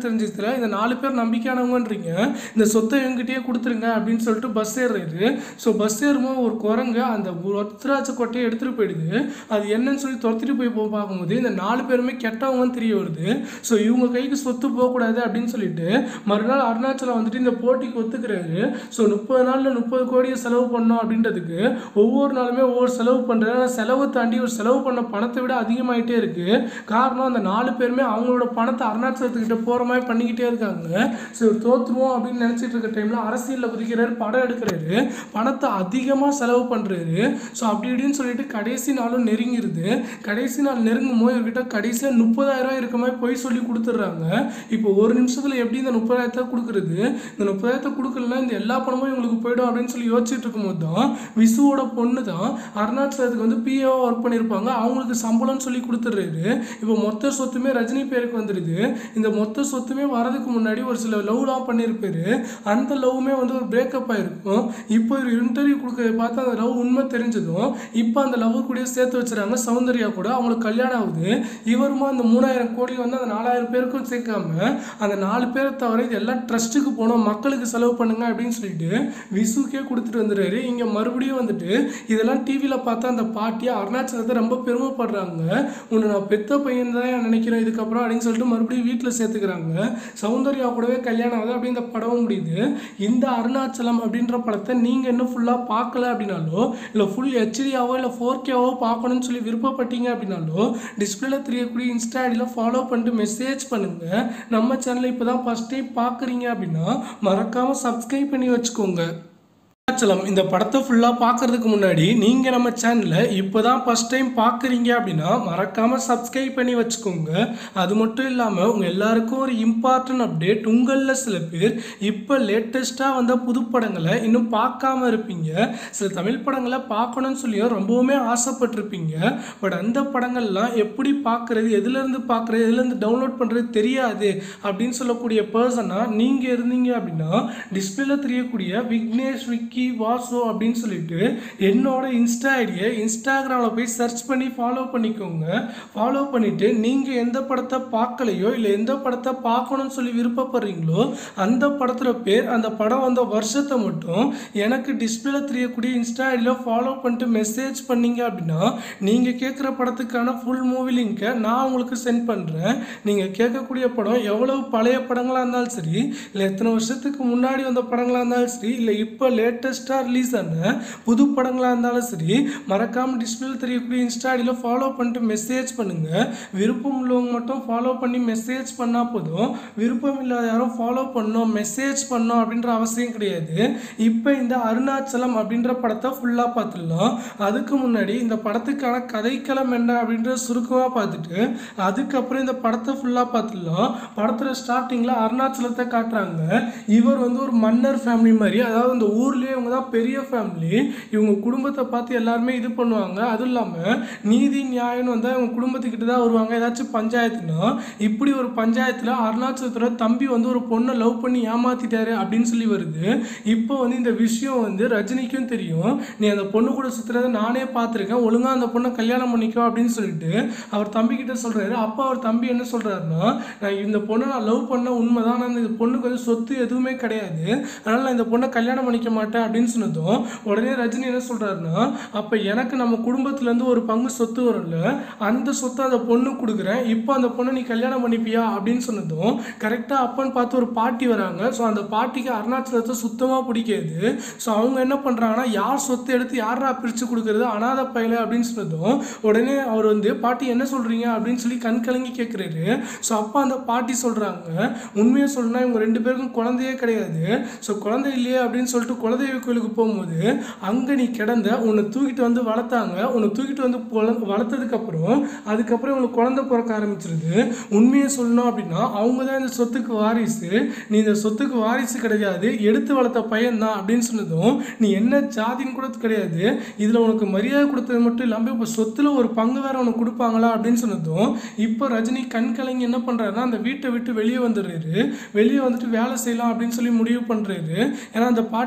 தெரிஞ்சதுல இந்த நாலு பேர் நம்பிக்கையானவங்கன்றீங்க இந்த சொத்தை என்கிட்டயே கொடுத்துருங்க அப்படின்னு சொல்லிட்டு பஸ் ஏறுறாரு ஸோ பஸ் ஏறும்போது ஒரு குரங்கு அந்த ஒத்தராட்ச கொட்டையை எடுத்துகிட்டு போயிடுது அது என்னன்னு சொல்லி துரத்திட்டு போய் போ பார்க்கும்போது இந்த நாலு பேருமே கெட்டவங்கன்னு தெரிய வருது ஸோ இவங்க கைக்கு சொத்து போகக்கூடாது அப்படின்னு சொல்லிட்டு மறுநாள் அருணாச்சலம் வந்துட்டு இந்த போட்டிக்கு ஒத்துக்கிறாரு ஸோ முப்பது நாளில் முப்பது கோடியை செலவு பண்ணோம் அப்படின்றதுக்கு ஒவ்வொரு நாளுமே ஒவ்வொரு செலவு பண்ணுறாரு ஆனால் செலவு தாண்டி ஒரு செலவு பண்ண பணத்தை விட அதிகமாயிட்டே இருக்கு காரணம் அந்த நாலு பேருமே அவங்களோட பணத்தை அருணாச்சலத்துக்கிட்ட போகிற மாதிரி பண்ணிக்கிட்டே இருக்காங்க ஸோ தோற்றுருவோம் அப்படின்னு நினச்சிட்டு இருக்க டைமில் அரசியலில் குதிக்கிறாரு படம் எடுக்கிறாரு பணத்தை அதிகமாக செலவு பண்ணுறாரு ஸோ அப்படி இப்படின்னு சொல்லிட்டு கடைசி நாளும் நெருங்கிருது கடைசி நாள் நெருங்கும் போது இவர்கிட்ட கடைசியாக முப்பதாயிரம் ரூபாய் இருக்க மாதிரி போய் சொல்லி கொடுத்துட்றாங்க இப்போ ஒரு நிமிஷத்தில் எப்படி இந்த முப்பதாயிரத்தை கொடுக்குறது இந்த முப்பதாயிரத்தை கொடுக்கலன்னா இந்த எல்லா பணமும் இவங்களுக்கு போயிடும் அப்படின்னு சொல்லி யோசிச்சுட்டு இருக்கும்போது தான் விசுவோட பொண்ணு தான் அருணாச்சலத்துக்கு வந்து பிஏஓ ஒர்க் பண்ணியிருப்பாங்க அவங்களுக்கு சம்பளம்னு சொல்லி கொடுத்துட்றாரு இப்போ மொத்த சொத்துமே ரஜினி பேருக்கு வந்துடுது இந்த மொத்த சொத்துமே வரதுக்கு முன்னாடி ஒரு சில லவ்லாம் பண்ணியிருப்பாரு அந்த லவ்வுமே வந்து ஒரு பிரேக்கப் ஆயிருக்கும் இப்போ ஒரு இன்டர்வியூ கொடுக்கறத பார்த்து அந்த லவ் உண்மை தெரிஞ்சதும் இப்போ அந்த லவ் கூட சேர்த்து வச்சுறாங்க சௌந்தர்யா கூட அவங்களுக்கு கல்யாணம் ஆகுது இவருமா அந்த மூணாயிரம் கோடி வந்து அந்த நாலாயிரம் பேருக்கும் சேர்க்காம அந்த நாலு பேரை தவிர இது எல்லாம் ட்ரஸ்ட்டுக்கு போகணும் மக்களுக்கு செலவு பண்ணுங்க அப்படின்னு சொல்லிட்டு விசுக்கே கொடுத்துட்டு வந்துடுறாரு இங்கே மறுபடியும் வந்துட்டு இதெல்லாம் டிவியில் பார்த்தா அந்த பாட்டியை அருணாச்சலத்தை ரொம்ப பெருமைப்படுறாங்க உன்னை நான் பெத்த பையன் தான் நினைக்கிறேன் இதுக்கப்புறம் அப்படின்னு சொல்லிட்டு மறுபடியும் வீட்டில் சேர்த்துக்கிறாங்க சௌந்தர்யா கூடவே கல்யாணம் ஆகுது அப்படி இந்த படம் முடியுது இந்த அருணாச்சலம் அப்படின்ற படத்தை நீங்கள் இன்னும் ஃபுல்லாக பார்க்கல அப்படின்னாலோ இல்லை ஃபுல் ஹெச்டியாவோ இல்லை ஃபோர் கேவோ பார்க்கணும்னு சொல்லி விருப்பப்பட்டீங்க அப்படின்னாலோ டிஸ்பிளேல தெரியக்கூடிய இன்ஸ்டா ஐடியில் ஃபாலோ பண்ணிட்டு மெசேஜ் பண்ணுங்கள் நம்ம சேனலை இப்போ தான் ஃபஸ்ட் டைம் பார்க்குறீங்க அப்படின்னா மறக்காமல் சப்ஸ்கிரைப் பண்ணி வச்சுக்கோங்க அருணாச்சலம் இந்த படத்தை ஃபுல்லாக பார்க்கறதுக்கு முன்னாடி நீங்கள் நம்ம சேனலை இப்போ தான் ஃபஸ்ட் டைம் பார்க்குறீங்க அப்படின்னா மறக்காமல் சப்ஸ்கிரைப் பண்ணி வச்சுக்கோங்க அது மட்டும் இல்லாமல் உங்கள் எல்லாருக்கும் ஒரு இம்பார்ட்டன்ட் அப்டேட் உங்களில் சில பேர் இப்போ லேட்டஸ்ட்டாக வந்த புது படங்களை இன்னும் பார்க்காம இருப்பீங்க சில தமிழ் படங்களை பார்க்கணும்னு சொல்லியும் ரொம்பவுமே ஆசைப்பட்டிருப்பீங்க பட் அந்த படங்கள்லாம் எப்படி பார்க்குறது எதுலேருந்து பார்க்குறது எதுலேருந்து டவுன்லோட் பண்ணுறது தெரியாது அப்படின்னு சொல்லக்கூடிய பர்சனாக நீங்கள் இருந்தீங்க அப்படின்னா டிஸ்பிளேல தெரியக்கூடிய விக்னேஷ் விக்கி வாசு அப்படின்னு சொல்லிட்டு என்னோட இன்ஸ்டா ஐடியை இன்ஸ்டாகிராமில் போய் சர்ச் பண்ணி ஃபாலோ பண்ணிக்கோங்க ஃபாலோ பண்ணிவிட்டு நீங்கள் எந்த படத்தை பார்க்கலையோ இல்லை எந்த படத்தை பார்க்கணும்னு சொல்லி விருப்பப்படுறீங்களோ அந்த படத்தில் பேர் அந்த படம் வந்த வருஷத்தை மட்டும் எனக்கு டிஸ்பிளேல தெரியக்கூடிய இன்ஸ்டா ஐடியில் ஃபாலோ பண்ணிட்டு மெசேஜ் பண்ணீங்க அப்படின்னா நீங்கள் கேட்குற படத்துக்கான ஃபுல் மூவி லிங்க்கை நான் உங்களுக்கு சென்ட் பண்ணுறேன் நீங்கள் கேட்கக்கூடிய படம் எவ்வளவு பழைய படங்களாக இருந்தாலும் சரி இல்லை எத்தனை வருஷத்துக்கு முன்னாடி வந்த படங்களாக இருந்தாலும் சரி இல்லை இப்போ லேட்டஸ்ட்டாக ரிலீஸ் ஆன புது படங்களாக இருந்தாலும் சரி மறக்காமல் டிஸ்பிளேல தெரியக்கூடிய இன்ஸ்டா ஐடியில் ஃபாலோ பண்ணிட்டு மெசேஜ் பண்ணுங்கள் விருப்பம் உள்ளவங்க மட்டும் ஃபாலோ பண்ணி மெசேஜ் பண்ணால் போதும் விருப்பம் இல்லாத யாரும் ஃபாலோ பண்ணணும் மெசேஜ் பண்ணணும் அப்படின்ற அவசியம் கிடையாது இப்போ இந்த அருணாச்சலம் அப்படின்ற படத்தை ஃபுல்லாக பார்த்துடலாம் அதுக்கு முன்னாடி இந்த படத்துக்கான கதைக்களம் என்ன அப்படின்ற சுருக்கமாக பார்த்துட்டு அதுக்கப்புறம் இந்த படத்தை ஃபுல்லாக பார்த்துடலாம் படத்தில் ஸ்டார்டிங்கில் அருணாச்சலத்தை காட்டுறாங்க இவர் வந்து ஒரு மன்னர் ஃபேமிலி மாதிரி அதாவது இந்த ஊர்லேயே இவங்க தான் பெரிய ஃபேமிலி இவங்க குடும்பத்தை பார்த்து எல்லாருமே இது பண்ணுவாங்க அதுவும் இல்லாமல் நீதி நியாயம்னு வந்தால் இவங்க குடும்பத்துக்கிட்ட தான் வருவாங்க ஏதாச்சும் பஞ்சாயத்துனா இப்படி ஒரு பஞ்சாயத்தில் அருணாச்சலத்தோட தம்பி வந்து ஒரு பொண்ணை லவ் பண்ணி ஏமாத்திட்டாரு அப்படின்னு சொல்லி வருது இப்போ வந்து இந்த விஷயம் வந்து ரஜினிக்கும் தெரியும் நீ அந்த பொண்ணு கூட சுற்றுறத நானே பார்த்துருக்கேன் ஒழுங்காக அந்த பொண்ணை கல்யாணம் பண்ணிக்கோ அப்படின்னு சொல்லிட்டு அவர் தம்பி கிட்ட சொல்கிறாரு அப்போ அவர் தம்பி என்ன சொல்கிறாருன்னா நான் இந்த பொண்ணை நான் லவ் பண்ண உண்மைதான் ஆனால் இந்த பொண்ணுக்கு வந்து சொத்து எதுவுமே கிடையாது அதனால் நான் இந்த பொண்ணை கல்யாணம் பண்ணிக்க மாட்டேன் அப்படின்னு சொன்னதும் உடனே ரஜினி என்ன சொல்கிறாருன்னா அப்போ எனக்கு நம்ம குடும்பத்துலேருந்து ஒரு பங்கு சொத்து வரும்ல அந்த சொத்தை அந்த பொண்ணு கொடுக்குறேன் இப்போ அந்த பொண்ணை நீ கல்யாணம் பண்ணிப்பியா அப்படின்னு சொன்னதும் கரெக்டாக அப்பன்னு பார்த்து ஒரு பாட்டி வராங்க ஸோ அந்த பாட்டிக்கு அருணாச்சலத்தை சுத்தமாக பிடிக்காது ஸோ அவங்க என்ன பண்ணுறாங்கன்னா யார் சொத்தை எடுத்து யாரா பிரித்து கொடுக்குறது அனாதை பையல அப்படின்னு சொன்னதும் உடனே அவர் வந்து பாட்டி என்ன சொல்கிறீங்க அப்படின்னு சொல்லி கண் கலங்கி கேட்குறாரு ஸோ அப்போ அந்த பாட்டி சொல்கிறாங்க உண்மையை சொல்லணும்னா இவங்க ரெண்டு பேருக்கும் குழந்தையே கிடையாது ஸோ குழந்தை இல்லையே அப்படின்னு சொல்லிட்டு குலதெய்வ கோயிலுக்கு போகும்போது அங்கே நீ கிடந்த உன்னை தூக்கிட்டு வந்து வளர்த்தாங்க உன்னை தூக்கிட்டு வந்து பொல- வளர்த்ததுக்கப்புறம் அதுக்கப்புறம் இவங்களுக்கு குழந்தை பிறக்க ஆரம்பிச்சிருது உண்மையை சொல்லணும் அப்படின்னா அவங்க தான் இந்த சொத்துக்கு வாரிசு நீ இந்த சொத்துக்கு வாரிசு கிடையாது எடுத்து வளர்த்த பையன் தான் அப்படின்னு சொன்னதும் நீ என்ன ஜாதின்னு கூட கிடையாது இதில் உனக்கு மரியாதை கொடுத்தது மட்டும் இல்லாமல் இப்போ சொத்துல ஒரு பங்கு வேற உனக்கு கொடுப்பாங்களா அப்படின்னு சொன்னதும் இப்போ ரஜினி கண் கலங்கி என்ன பண்ணுறாருன்னா அந்த வீட்டை விட்டு வெளியே வந்துடுறாரு வெளியே வந்துட்டு வேலை செய்யலாம் அப்படின்னு சொல்லி முடிவு பண்ணுறாரு ஏன்னா அந்த பாட்டி இதுக்கப்புறம்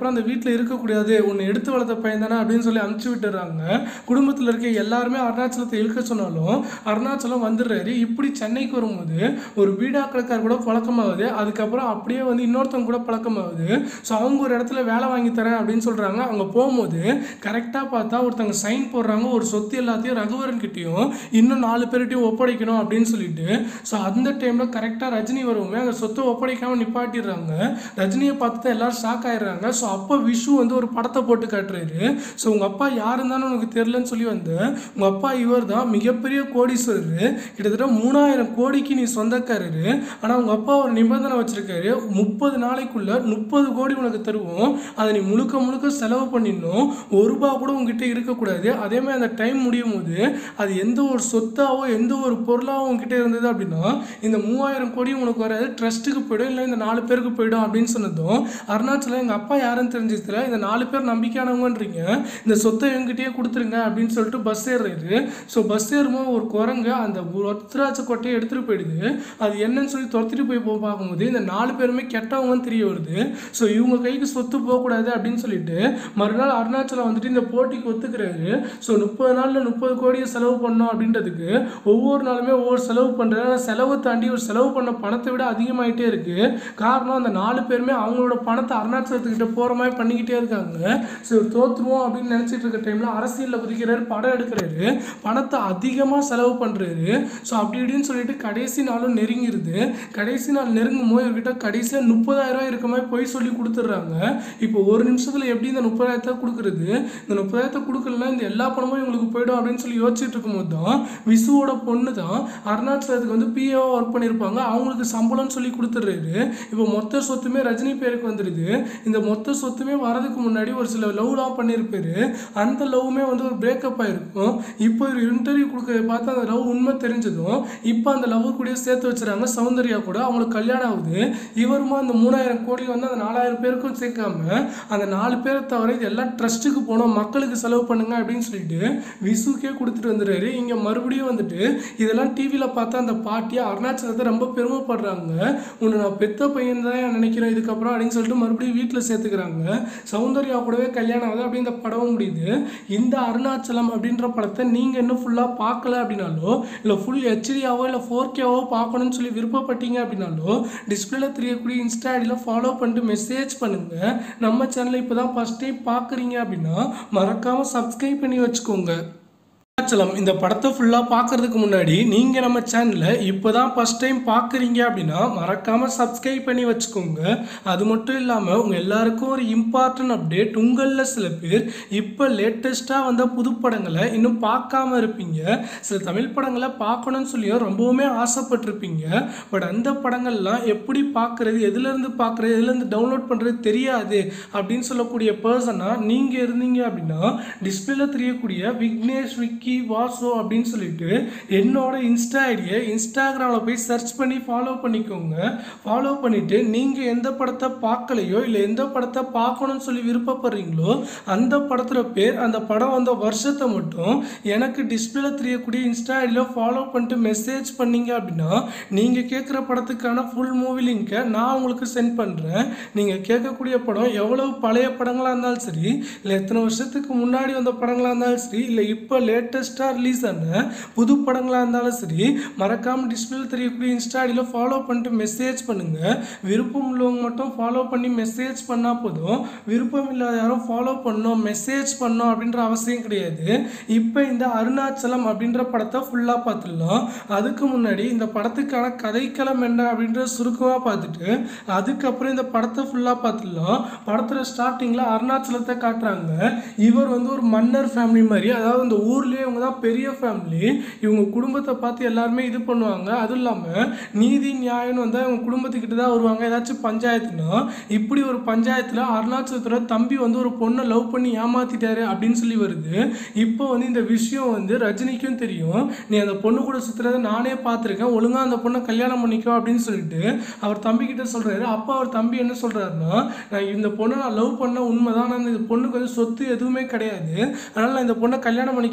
இதுக்கப்புறம் அந்த வீட்டில் இருக்கக்கூடாது உன்னை எடுத்து வளர்த்த பையன் தானே அப்படின்னு சொல்லி அனுப்பிச்சு விட்டுறாங்க குடும்பத்தில் இருக்க எல்லாருமே அருணாச்சலத்தை இழுக்க சொன்னாலும் அருணாச்சலம் வந்துடுறாரு இப்படி சென்னைக்கு வரும்போது ஒரு பீடா கடைக்கார் கூட பழக்கமாகுது அதுக்கப்புறம் அப்படியே வந்து இன்னொருத்தவங்க கூட பழக்கமாகுது ஸோ அவங்க ஒரு இடத்துல வேலை வாங்கி தரேன் அப்படின்னு சொல்கிறாங்க அவங்க போகும்போது கரெக்டாக பார்த்தா ஒருத்தவங்க சைன் போடுறாங்க ஒரு சொத்து எல்லாத்தையும் ரகுவரன் கிட்டேயும் இன்னும் நாலு பேர்கிட்டையும் ஒப்படைக்கணும் அப்படின்னு சொல்லிட்டு ஸோ அந்த டைமில் கரெக்டாக ரஜினி வருவோமே அந்த சொத்தை ஒப்படைக்காமல் நிப்பாட்டிடுறாங்க ரஜினியை பார்த்து தான் எல்லாரும் ஷாக் ஆயிடுறாங்க ஸோ அப்போ விஷு வந்து ஒரு படத்தை போட்டு காட்டுறாரு ஸோ உங்கள் அப்பா யாருன்னு தானே உனக்கு தெரிலன்னு சொல்லி வந்து உங்கள் அப்பா இவர் தான் மிகப்பெரிய கோடீஸ்வரர் கிட்டத்தட்ட மூணாயிரம் கோடிக்கு நீ சொந்தக்காரரு ஆனால் உங்கள் அப்பா ஒரு நிபந்தனை வச்சிருக்காரு முப்பது நாளைக்குள்ள முப்பது கோடி உனக்கு தருவோம் அதை நீ முழுக்க முழுக்க செலவு பண்ணிடணும் ஒரு ரூபா கூட உங்ககிட்ட இருக்கக்கூடாது அதே மாதிரி அந்த டைம் முடியும் போது அது எந்த ஒரு சொத்தாவோ எந்த ஒரு பொருளாவோ உங்ககிட்ட இருந்தது அப்படின்னா இந்த மூவாயிரம் கோடி உனக்கு வராது ட்ரஸ்ட்டுக்கு போயிடும் இல்லை இந்த நாலு பேருக்கு போயிடும் அப்படின்னு சொன்னதும் அருணாச்சலம் எங்கள் அப்பா யாருன்னு தெரிஞ்சதுல இந்த நாலு பேர் நம்பிக்கையானவங்கன்றீங்க இந்த சொத்தை எங்கிட்டயே கொடுத்துருங்க அப்படின்னு சொல்லிட்டு பஸ் ஏறுறாரு ஸோ பஸ் ஏறும்போது ஒரு குரங்கு அந்த ஒத்தராட்ச கொட்டையை எடுத்துகிட்டு போயிடுது அது என்னன்னு சொல்லி துரத்திட்டு போய் போ பார்க்கும்போது இந்த நாலு பேருமே கெட்டவங்கன்னு தெரிய வருது ஸோ இவங்க கைக்கு சொத்து போகக்கூடாது அப்படின்னு சொல்லிட்டு மறுநாள் அருணாச்சலம் வந்துட்டு இந்த போட்டிக்கு ஒத்துக்கிறாரு ஸோ முப்பது நாளில் முப்பது கோடியை செலவு பண்ணோம் அப்படின்றதுக்கு ஒவ்வொரு நாளுமே ஒவ்வொரு செலவு பண்ணுறாரு ஆனால் செலவை தாண்டி ஒரு செலவு பண்ண பணத்தை விட அதிகமாயிட்டே இருக்கு காரணம் அந்த நாலு பேருமே அவங்களோட பணத்தை அருணாச்சலத்துக்கிட்ட போகிற மாதிரி பண்ணிக்கிட்டே இருக்காங்க ஸோ இவர் தோற்றுருவோம் அப்படின்னு நினச்சிட்டு இருக்க டைமில் அரசியலில் குதிக்கிறாரு படம் எடுக்கிறாரு பணத்தை அதிகமாக செலவு பண்ணுறாரு ஸோ அப்படி இப்படின்னு சொல்லிட்டு கடைசி நாளும் நெருங்கிருது கடைசி நாள் நெருங்கும் போது இவர்கிட்ட கடைசியாக முப்பதாயிரம் ரூபாய் இருக்க மாதிரி போய் சொல்லி கொடுத்துட்றாங்க இப்போ ஒரு நிமிஷத்தில் எப்படி இந்த முப்பதாயிரத்தை கொடுக்குறது இந்த முப்பதாயிரத்தை கொடுக்கலன்னா இந்த எல்லா பணமும் இவங்களுக்கு போயிடும் அப்படின்னு சொல்லி யோசிச்சுட்டு இருக்கும்போது தான் விசுவோட பொண்ணு தான் அருணாச்சலத்துக்கு வந்து பிஏவாக ஒர்க் பண்ணியிருப்பாங்க அவங்களுக்கு சம்பளம்னு சொல்லி கொடுத்துட்றாரு இப்போ மொத்த சொத்துமே ரஜினி பேருக்கு வந்துடுது இந்த மொத்த சொத்துமே வரதுக்கு முன்னாடி ஒரு சில லவ்லாம் பண்ணியிருப்பாரு அந்த லவ்வுமே வந்து ஒரு பிரேக்கப் ஆயிருக்கும் இப்போ ஒரு இன்டர்வியூ கொடுக்க பார்த்து அந்த லவ் உண்மை தெரிஞ்சதும் இப்போ அந்த லவ் கூட சேர்த்து வச்சுறாங்க சௌந்தர்யா கூட அவங்களுக்கு கல்யாணம் ஆகுது இவருமா அந்த மூணாயிரம் கோடி வந்து அந்த நாலாயிரம் பேருக்கும் சேர்க்காம அந்த நாலு பேரை தவிர இது எல்லாம் ட்ரஸ்ட்டுக்கு போனோம் மக்களுக்கு செலவு பண்ணுங்க அப்படின்னு சொல்லிட்டு விசுக்கே கொடுத்துட்டு வந்துடுறாரு இங்கே மறுபடியும் வந்துட்டு இதெல்லாம் டிவியில் பார்த்தா அந்த பாட்டியா அருணாச்சலத்தை ரொம்ப பெருமைப்படுறாங்க உன்னை நான் பெத்த பையன் தான் நினைக்கிறேன் இதுக்கப்புறம் அப்படின்னு சொல்லிட்டு மறுபடியும் வீட்டில் சேர்த்துக்கிறாங்க சௌந்தர்யா கூடவே கல்யாணம் ஆகுது அப்படி இந்த படம் முடியுது இந்த அருணாச்சலம் அப்படின்ற படத்தை நீங்கள் இன்னும் ஃபுல்லாக பார்க்கல அப்படின்னாலோ இல்லை ஃபுல் ஹெச்டியாவோ இல்லை ஃபோர் கேவோ பார்க்கணும்னு சொல்லி விருப்பப்பட்டீங்க அப்படின்னாலோ டிஸ்பிளேல தெரியக்கூடிய இன்ஸ்டா ஐடியில் ஃபாலோ பண்ணிட்டு மெசேஜ் பண்ணுங்கள் நம்ம சேனலை இப்போ தான் ஃபஸ்ட் டைம் பார்க்குறீங்க அப்படின்னா மறக்காமல் சப்ஸ்கிரைப் பண்ணி வச்சுக்கோங்க அருணாச்சலம் இந்த படத்தை ஃபுல்லாக பார்க்கறதுக்கு முன்னாடி நீங்கள் நம்ம சேனலை இப்போ தான் ஃபஸ்ட் டைம் பார்க்குறீங்க அப்படின்னா மறக்காமல் சப்ஸ்கிரைப் பண்ணி வச்சுக்கோங்க அது மட்டும் இல்லாமல் உங்கள் எல்லாருக்கும் ஒரு இம்பார்ட்டன்ட் அப்டேட் உங்களில் சில பேர் இப்போ லேட்டஸ்ட்டாக வந்த புது படங்களை இன்னும் பார்க்காம இருப்பீங்க சில தமிழ் படங்களை பார்க்கணும்னு சொல்லியும் ரொம்பவுமே ஆசைப்பட்டிருப்பீங்க பட் அந்த படங்கள்லாம் எப்படி பார்க்குறது எதுலேருந்து பார்க்குறது எதுலேருந்து டவுன்லோட் பண்ணுறது தெரியாது அப்படின்னு சொல்லக்கூடிய பர்சனாக நீங்கள் இருந்தீங்க அப்படின்னா டிஸ்பிளேல தெரியக்கூடிய விக்னேஷ் விக்கி வாசோ அப்படின்னு சொல்லிட்டு என்னோட இன்ஸ்டா ஐடியை இன்ஸ்டாகிராமில் போய் சர்ச் பண்ணி ஃபாலோ பண்ணிக்கோங்க ஃபாலோ பண்ணிவிட்டு நீங்கள் எந்த படத்தை பார்க்கலையோ இல்லை எந்த படத்தை பார்க்கணும்னு சொல்லி விருப்பப்படுறீங்களோ அந்த படத்தோட பேர் அந்த படம் வந்த வருஷத்தை மட்டும் எனக்கு டிஸ்பிளேல தெரியக்கூடிய இன்ஸ்டா ஐடியில் ஃபாலோ பண்ணிட்டு மெசேஜ் பண்ணீங்க அப்படின்னா நீங்கள் கேட்குற படத்துக்கான ஃபுல் மூவி லிங்க்கை நான் உங்களுக்கு சென்ட் பண்ணுறேன் நீங்கள் கேட்கக்கூடிய படம் எவ்வளவு பழைய படங்களாக இருந்தாலும் சரி இல்லை எத்தனை வருஷத்துக்கு முன்னாடி வந்த படங்களாக இருந்தாலும் சரி இல்லை இப்போ லேட்டஸ்ட்டாக ரிலீஸ் ஆன புது படங்களாக இருந்தாலும் சரி மறக்காமல் டிஸ்பிளேல தெரியக்கூடிய இன்ஸ்டா ஐடியில் ஃபாலோ பண்ணிட்டு மெசேஜ் பண்ணுங்கள் விருப்பம் உள்ளவங்க மட்டும் ஃபாலோ பண்ணி மெசேஜ் பண்ணால் போதும் விருப்பம் இல்லாத யாரும் ஃபாலோ பண்ணணும் மெசேஜ் பண்ணணும் அப்படின்ற அவசியம் கிடையாது இப்போ இந்த அருணாச்சலம் அப்படின்ற படத்தை ஃபுல்லாக பார்த்துடலாம் அதுக்கு முன்னாடி இந்த படத்துக்கான கதைக்களம் என்ன அப்படின்ற சுருக்கமாக பார்த்துட்டு அதுக்கப்புறம் இந்த படத்தை ஃபுல்லாக பார்த்துடலாம் படத்தில் ஸ்டார்டிங்கில் அருணாச்சலத்தை காட்டுறாங்க இவர் வந்து ஒரு மன்னர் ஃபேமிலி மாதிரி அதாவது இந்த ஊர்லேயே இவங்க தான் பெரிய ஃபேமிலி இவங்க குடும்பத்தை பார்த்து எல்லாருமே இது பண்ணுவாங்க அதுவும் இல்லாமல் நீதி நியாயம்னு வந்தால் இவங்க குடும்பத்துக்கிட்ட தான் வருவாங்க ஏதாச்சும் பஞ்சாயத்துனா இப்படி ஒரு பஞ்சாயத்தில் அருணாச்சலத்தோட தம்பி வந்து ஒரு பொண்ணை லவ் பண்ணி ஏமாத்திட்டாரு அப்படின்னு சொல்லி வருது இப்போ வந்து இந்த விஷயம் வந்து ரஜினிக்கும் தெரியும் நீ அந்த பொண்ணு கூட சுற்றுறத நானே பார்த்துருக்கேன் ஒழுங்காக அந்த பொண்ணை கல்யாணம் பண்ணிக்கோ அப்படின்னு சொல்லிட்டு அவர் தம்பி கிட்ட சொல்கிறாரு அப்போ அவர் தம்பி என்ன சொல்கிறாருன்னா நான் இந்த பொண்ணை நான் லவ் பண்ண உண்மைதான் ஆனால் இந்த பொண்ணுக்கு வந்து சொத்து எதுவுமே கிடையாது அதனால் நான் இந்த பொண்ணை கல்யாணம் பண்ணிக்க மாட்டேன்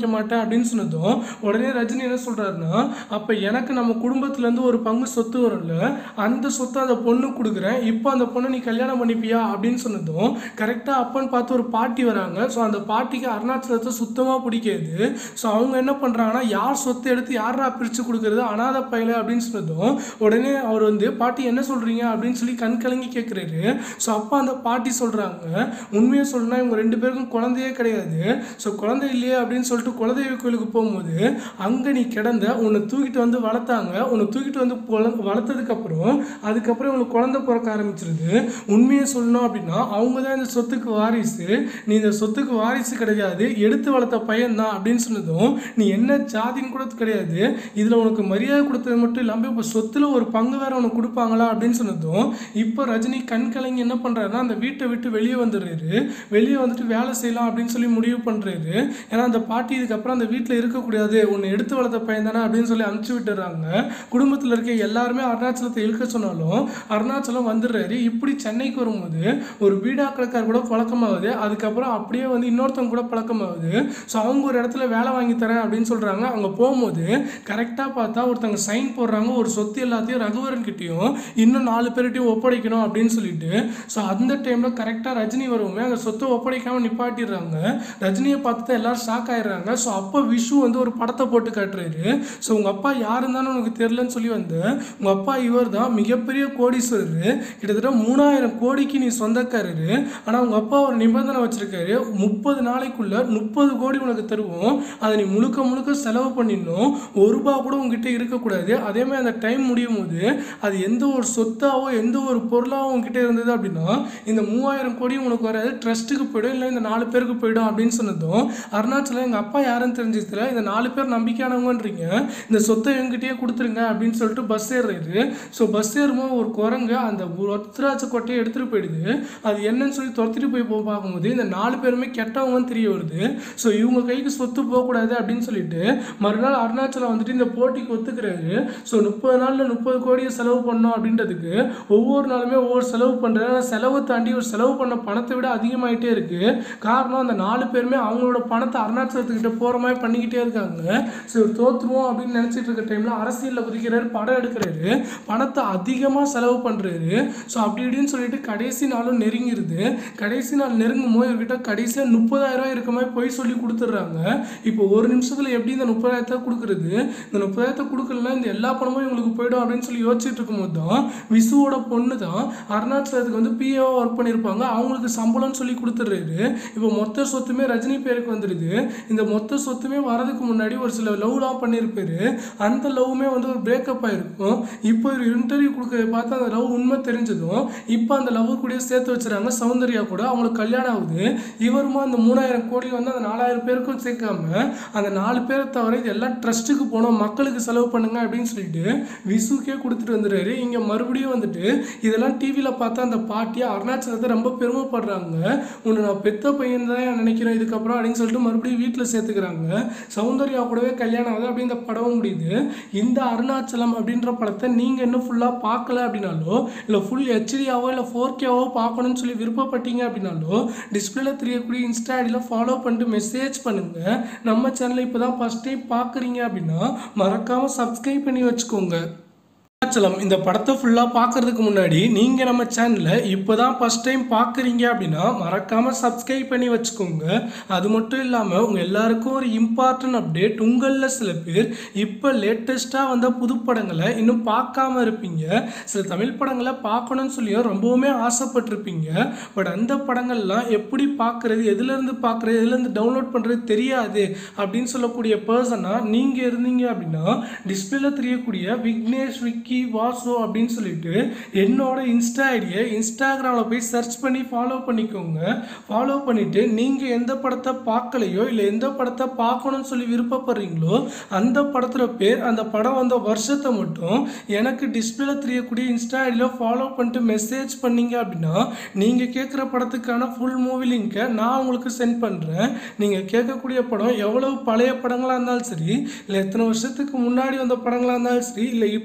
அப்படின்னு சொன்னதும் உடனே ரஜினி என்ன சொல்கிறாருன்னா அப்போ எனக்கு நம்ம குடும்பத்துலேருந்து ஒரு பங்கு சொத்து வரும்ல அந்த சொத்தை அந்த பொண்ணு கொடுக்குறேன் இப்போ அந்த பொண்ணை நீ கல்யாணம் பண்ணிப்பியா அப்படின்னு சொன்னதும் கரெக்டாக அப்பன்னு பார்த்து ஒரு பாட்டி வராங்க ஸோ அந்த பாட்டிக்கு அருணாச்சலத்தை சுத்தமாக பிடிக்காது ஸோ அவங்க என்ன பண்ணுறாங்கன்னா யார் சொத்தை எடுத்து யாரா பிரித்து கொடுக்குறது அனாதை பையல அப்படின்னு சொன்னதும் உடனே அவர் வந்து பாட்டி என்ன சொல்கிறீங்க அப்படின்னு சொல்லி கண் கலங்கி கேட்குறாரு ஸோ அப்போ அந்த பாட்டி சொல்கிறாங்க உண்மையை சொல்லணும்னா இவங்க ரெண்டு பேருக்கும் குழந்தையே கிடையாது ஸோ குழந்தை இல்லையே அப்படின்னு சொல்லிட்டு குலதெய்வ கோயிலுக்கு போகும்போது அங்கே நீ கிடந்த உன்னை தூக்கிட்டு வந்து வளர்த்தாங்க உன்னை தூக்கிட்டு வந்து பொல- வளர்த்ததுக்கப்புறம் அதுக்கப்புறம் இவங்களுக்கு குழந்தை பிறக்க ஆரம்பிச்சிருது உண்மையை சொல்லணும் அப்படின்னா அவங்க தான் இந்த சொத்துக்கு வாரிசு நீ இந்த சொத்துக்கு வாரிசு கிடையாது எடுத்து வளர்த்த பையன் தான் அப்படின்னு சொன்னதும் நீ என்ன ஜாதின்னு கூட கிடையாது இதில் உனக்கு மரியாதை கொடுத்தது மட்டும் இல்லாமல் இப்போ சொத்துல ஒரு பங்கு வேற உனக்கு கொடுப்பாங்களா அப்படின்னு சொன்னதும் இப்போ ரஜினி கண் கலங்கி என்ன பண்ணுறாருன்னா அந்த வீட்டை விட்டு வெளியே வந்துடுறாரு வெளியே வந்துட்டு வேலை செய்யலாம் அப்படின்னு சொல்லி முடிவு பண்ணுறாரு ஏன்னா அந்த பாட்டி இதுக்கப்புறம் அந்த வீட்டில் இருக்கக்கூடாது உன்னை எடுத்து வளர்த்த பையன் தானே அப்படின்னு சொல்லி அனுப்பிச்சு விட்டுறாங்க குடும்பத்தில் இருக்க எல்லாருமே அருணாச்சலத்தை இழுக்க சொன்னாலும் அருணாச்சலம் வந்துடுறாரு இப்படி சென்னைக்கு வரும்போது ஒரு பீடா கடைக்கார் கூட பழக்கமாகுது அதுக்கப்புறம் அப்படியே வந்து இன்னொருத்தவங்க கூட பழக்கமாகுது ஸோ அவங்க ஒரு இடத்துல வேலை வாங்கி தரேன் அப்படின்னு சொல்கிறாங்க அங்கே போகும்போது கரெக்டாக பார்த்தா ஒருத்தவங்க சைன் போடுறாங்க ஒரு சொத்து எல்லாத்தையும் ரகுவரன் கிட்டேயும் இன்னும் நாலு பேர்கிட்டையும் ஒப்படைக்கணும் அப்படின்னு சொல்லிட்டு ஸோ அந்த டைமில் கரெக்டாக ரஜினி வரவுமே அந்த சொத்தை ஒப்படைக்காமல் நிப்பாட்டிடுறாங்க ரஜினியை பார்த்து தான் எல்லாரும் ஷாக் ஆயிடுறாங்க ஸோ அப்போ விஷு வந்து ஒரு படத்தை போட்டு காட்டுறாரு ஸோ உங்கள் அப்பா யாருன்னு தானே உனக்கு தெரிலன்னு சொல்லி வந்து உங்கள் அப்பா இவர் தான் மிகப்பெரிய கோடீஸ்வரர் கிட்டத்தட்ட மூணாயிரம் கோடிக்கு நீ சொந்தக்காரரு ஆனால் உங்கள் அப்பா ஒரு நிபந்தனை வச்சிருக்காரு முப்பது நாளைக்குள்ள முப்பது கோடி உனக்கு தருவோம் அதை நீ முழுக்க முழுக்க செலவு பண்ணிடணும் ஒரு ரூபா கூட உங்ககிட்ட இருக்கக்கூடாது அதே மாதிரி அந்த டைம் முடியும் போது அது எந்த ஒரு சொத்தாவோ எந்த ஒரு பொருளாவோ உங்ககிட்ட இருந்தது அப்படின்னா இந்த மூவாயிரம் கோடியும் உனக்கு வராது ட்ரஸ்ட்டுக்கு போயிடும் இல்லை இந்த நாலு பேருக்கு போயிடும் அப்படின்னு சொன்னதும் அருணாச்சலம் எங்கள் அப்பா யாருன்னு தெரிஞ்சதுல இந்த நாலு பேர் நம்பிக்கையானவங்கன்றீங்க இந்த சொத்தை எங்கிட்டயே கொடுத்துருங்க அப்படின்னு சொல்லிட்டு பஸ் ஏறுறாரு ஸோ பஸ் ஏறும்போது ஒரு குரங்கு அந்த ஒத்தராட்ச கொட்டையை எடுத்துகிட்டு போயிடுது அது என்னன்னு சொல்லி துரத்திட்டு போய் போ பார்க்கும்போது இந்த நாலு பேருமே கெட்டவங்கன்னு தெரிய வருது ஸோ இவங்க கைக்கு சொத்து போகக்கூடாது அப்படின்னு சொல்லிட்டு மறுநாள் அருணாச்சலம் வந்துட்டு இந்த போட்டிக்கு ஒத்துக்கிறாரு ஸோ முப்பது நாளில் முப்பது கோடியை செலவு பண்ணோம் அப்படின்றதுக்கு ஒவ்வொரு நாளுமே ஒவ்வொரு செலவு பண்ணுறாரு ஆனால் செலவு தாண்டி ஒரு செலவு பண்ண பணத்தை விட அதிகமாயிட்டே இருக்கு காரணம் அந்த நாலு பேருமே அவங்களோட பணத்தை அருணாச்சலத்துக்கிட்ட போகிற மாதிரி பண்ணிக்கிட்டே இருக்காங்க ஸோ இவர் தோத்துருவோம் அப்படின்னு நினச்சிட்டு இருக்க டைமில் அரசியலில் குதிக்கிறாரு படம் எடுக்கிறாரு பணத்தை அதிகமாக செலவு பண்ணுறாரு ஸோ அப்படி இப்படின்னு சொல்லிட்டு கடைசி நாளும் நெருங்கிருது கடைசி நாள் நெருங்கும் போது இவர்கிட்ட கடைசியாக முப்பதாயிரம் ரூபாய் இருக்க மாதிரி போய் சொல்லி கொடுத்துட்றாங்க இப்போ ஒரு நிமிஷத்தில் எப்படி இந்த முப்பதாயிரத்தை கொடுக்குறது இந்த முப்பதாயிரத்தை கொடுக்கலன்னா இந்த எல்லா பணமும் இவங்களுக்கு போயிடும் அப்படின்னு சொல்லி யோசிச்சுட்டு இருக்கும்போது தான் விசுவோட பொண்ணு தான் அருணாச்சலத்துக்கு வந்து பிஏஓ ஒர்க் பண்ணியிருப்பாங்க அவங்களுக்கு சம்பளம்னு சொல்லி கொடுத்துட்றாரு இப்போ மொத்த சொத்துமே ரஜினி பேருக்கு வந்துடுது இந்த மொத்த சொத்துமே வரதுக்கு முன்னாடி ஒரு சில லவ்லாம் பண்ணியிருப்பாரு அந்த லவ்வுமே வந்து ஒரு பிரேக்கப் ஆயிருக்கும் இப்போ ஒரு இன்டர்வியூ கொடுக்கறத பார்த்து அந்த லவ் உண்மை தெரிஞ்சதும் இப்போ அந்த லவ் கூட சேர்த்து வச்சுறாங்க சௌந்தர்யா கூட அவங்களுக்கு கல்யாணம் ஆகுது இவருமா அந்த மூணாயிரம் கோடி வந்து அந்த நாலாயிரம் பேருக்கும் சேர்க்காம அந்த நாலு பேரை தவிர இது எல்லாம் ட்ரஸ்ட்டுக்கு போனோம் மக்களுக்கு செலவு பண்ணுங்க அப்படின்னு சொல்லிட்டு விசுக்கே கொடுத்துட்டு வந்துடுறாரு இங்கே மறுபடியும் வந்துட்டு இதெல்லாம் டிவியில் பார்த்தா அந்த பாட்டியை அருணாச்சலத்தை ரொம்ப பெருமைப்படுறாங்க உன்னை நான் பெத்த பையன் தான் நினைக்கிறேன் இதுக்கப்புறம் அப்படின்னு சொல்லிட்டு மறுபடியும் வீட்டில் சேர்த்துக்கிறாங்க சௌந்தர்யா கூடவே கல்யாணம் ஆகுது அப்படி இந்த படம் முடியுது இந்த அருணாச்சலம் அப்படின்ற படத்தை நீங்கள் இன்னும் ஃபுல்லாக பார்க்கல அப்படின்னாலோ இல்லை ஃபுல் ஹெச்டியாவோ இல்லை ஃபோர் கேவோ பார்க்கணும்னு சொல்லி விருப்பப்பட்டீங்க அப்படின்னாலோ டிஸ்பிளேல தெரியக்கூடிய இன்ஸ்டா ஐடியில் ஃபாலோ பண்ணிட்டு மெசேஜ் பண்ணுங்கள் நம்ம சேனலை இப்போ தான் ஃபஸ்ட் டைம் பார்க்குறீங்க அப்படின்னா மறக்காமல் சப்ஸ்கிரைப் பண்ணி வச்சுக்கோங்க அருணாச்சலம் இந்த படத்தை ஃபுல்லாக பார்க்கறதுக்கு முன்னாடி நீங்கள் நம்ம சேனலை இப்போ தான் ஃபஸ்ட் டைம் பார்க்குறீங்க அப்படின்னா மறக்காமல் சப்ஸ்கிரைப் பண்ணி வச்சுக்கோங்க அது மட்டும் இல்லாமல் உங்கள் எல்லாருக்கும் ஒரு இம்பார்ட்டன்ட் அப்டேட் உங்களில் சில பேர் இப்போ லேட்டஸ்ட்டாக வந்த புது படங்களை இன்னும் பார்க்காம இருப்பீங்க சில தமிழ் படங்களை பார்க்கணும்னு சொல்லியும் ரொம்பவுமே ஆசைப்பட்டிருப்பீங்க பட் அந்த படங்கள்லாம் எப்படி பார்க்குறது எதுலேருந்து பார்க்குறது எதுலேருந்து டவுன்லோட் பண்ணுறது தெரியாது அப்படின்னு சொல்லக்கூடிய பர்சனாக நீங்கள் இருந்தீங்க அப்படின்னா டிஸ்பிளேல தெரியக்கூடிய விக்னேஷ் விக்கி வாசு அப்படின்னு சொல்லிட்டு என்னோட இன்ஸ்டா ஐடியை இன்ஸ்டாகிராமில் போய் சர்ச் பண்ணி ஃபாலோ பண்ணிக்கோங்க ஃபாலோ பண்ணிவிட்டு நீங்கள் எந்த படத்தை பார்க்கலையோ இல்லை எந்த படத்தை பார்க்கணும்னு சொல்லி விருப்பப்படுறீங்களோ அந்த படத்தில் பேர் அந்த படம் வந்த வருஷத்தை மட்டும் எனக்கு டிஸ்பிளேல தெரியக்கூடிய இன்ஸ்டா ஐடியில் ஃபாலோ பண்ணிட்டு மெசேஜ் பண்ணீங்க அப்படின்னா நீங்கள் கேட்குற படத்துக்கான ஃபுல் மூவி லிங்க்கை நான் உங்களுக்கு சென்ட் பண்ணுறேன் நீங்கள் கேட்கக்கூடிய படம் எவ்வளவு பழைய படங்களாக இருந்தாலும் சரி இல்லை எத்தனை வருஷத்துக்கு முன்னாடி வந்த படங்களாக இருந்தாலும் சரி இல்லை இப்போ லேட்டஸ்ட்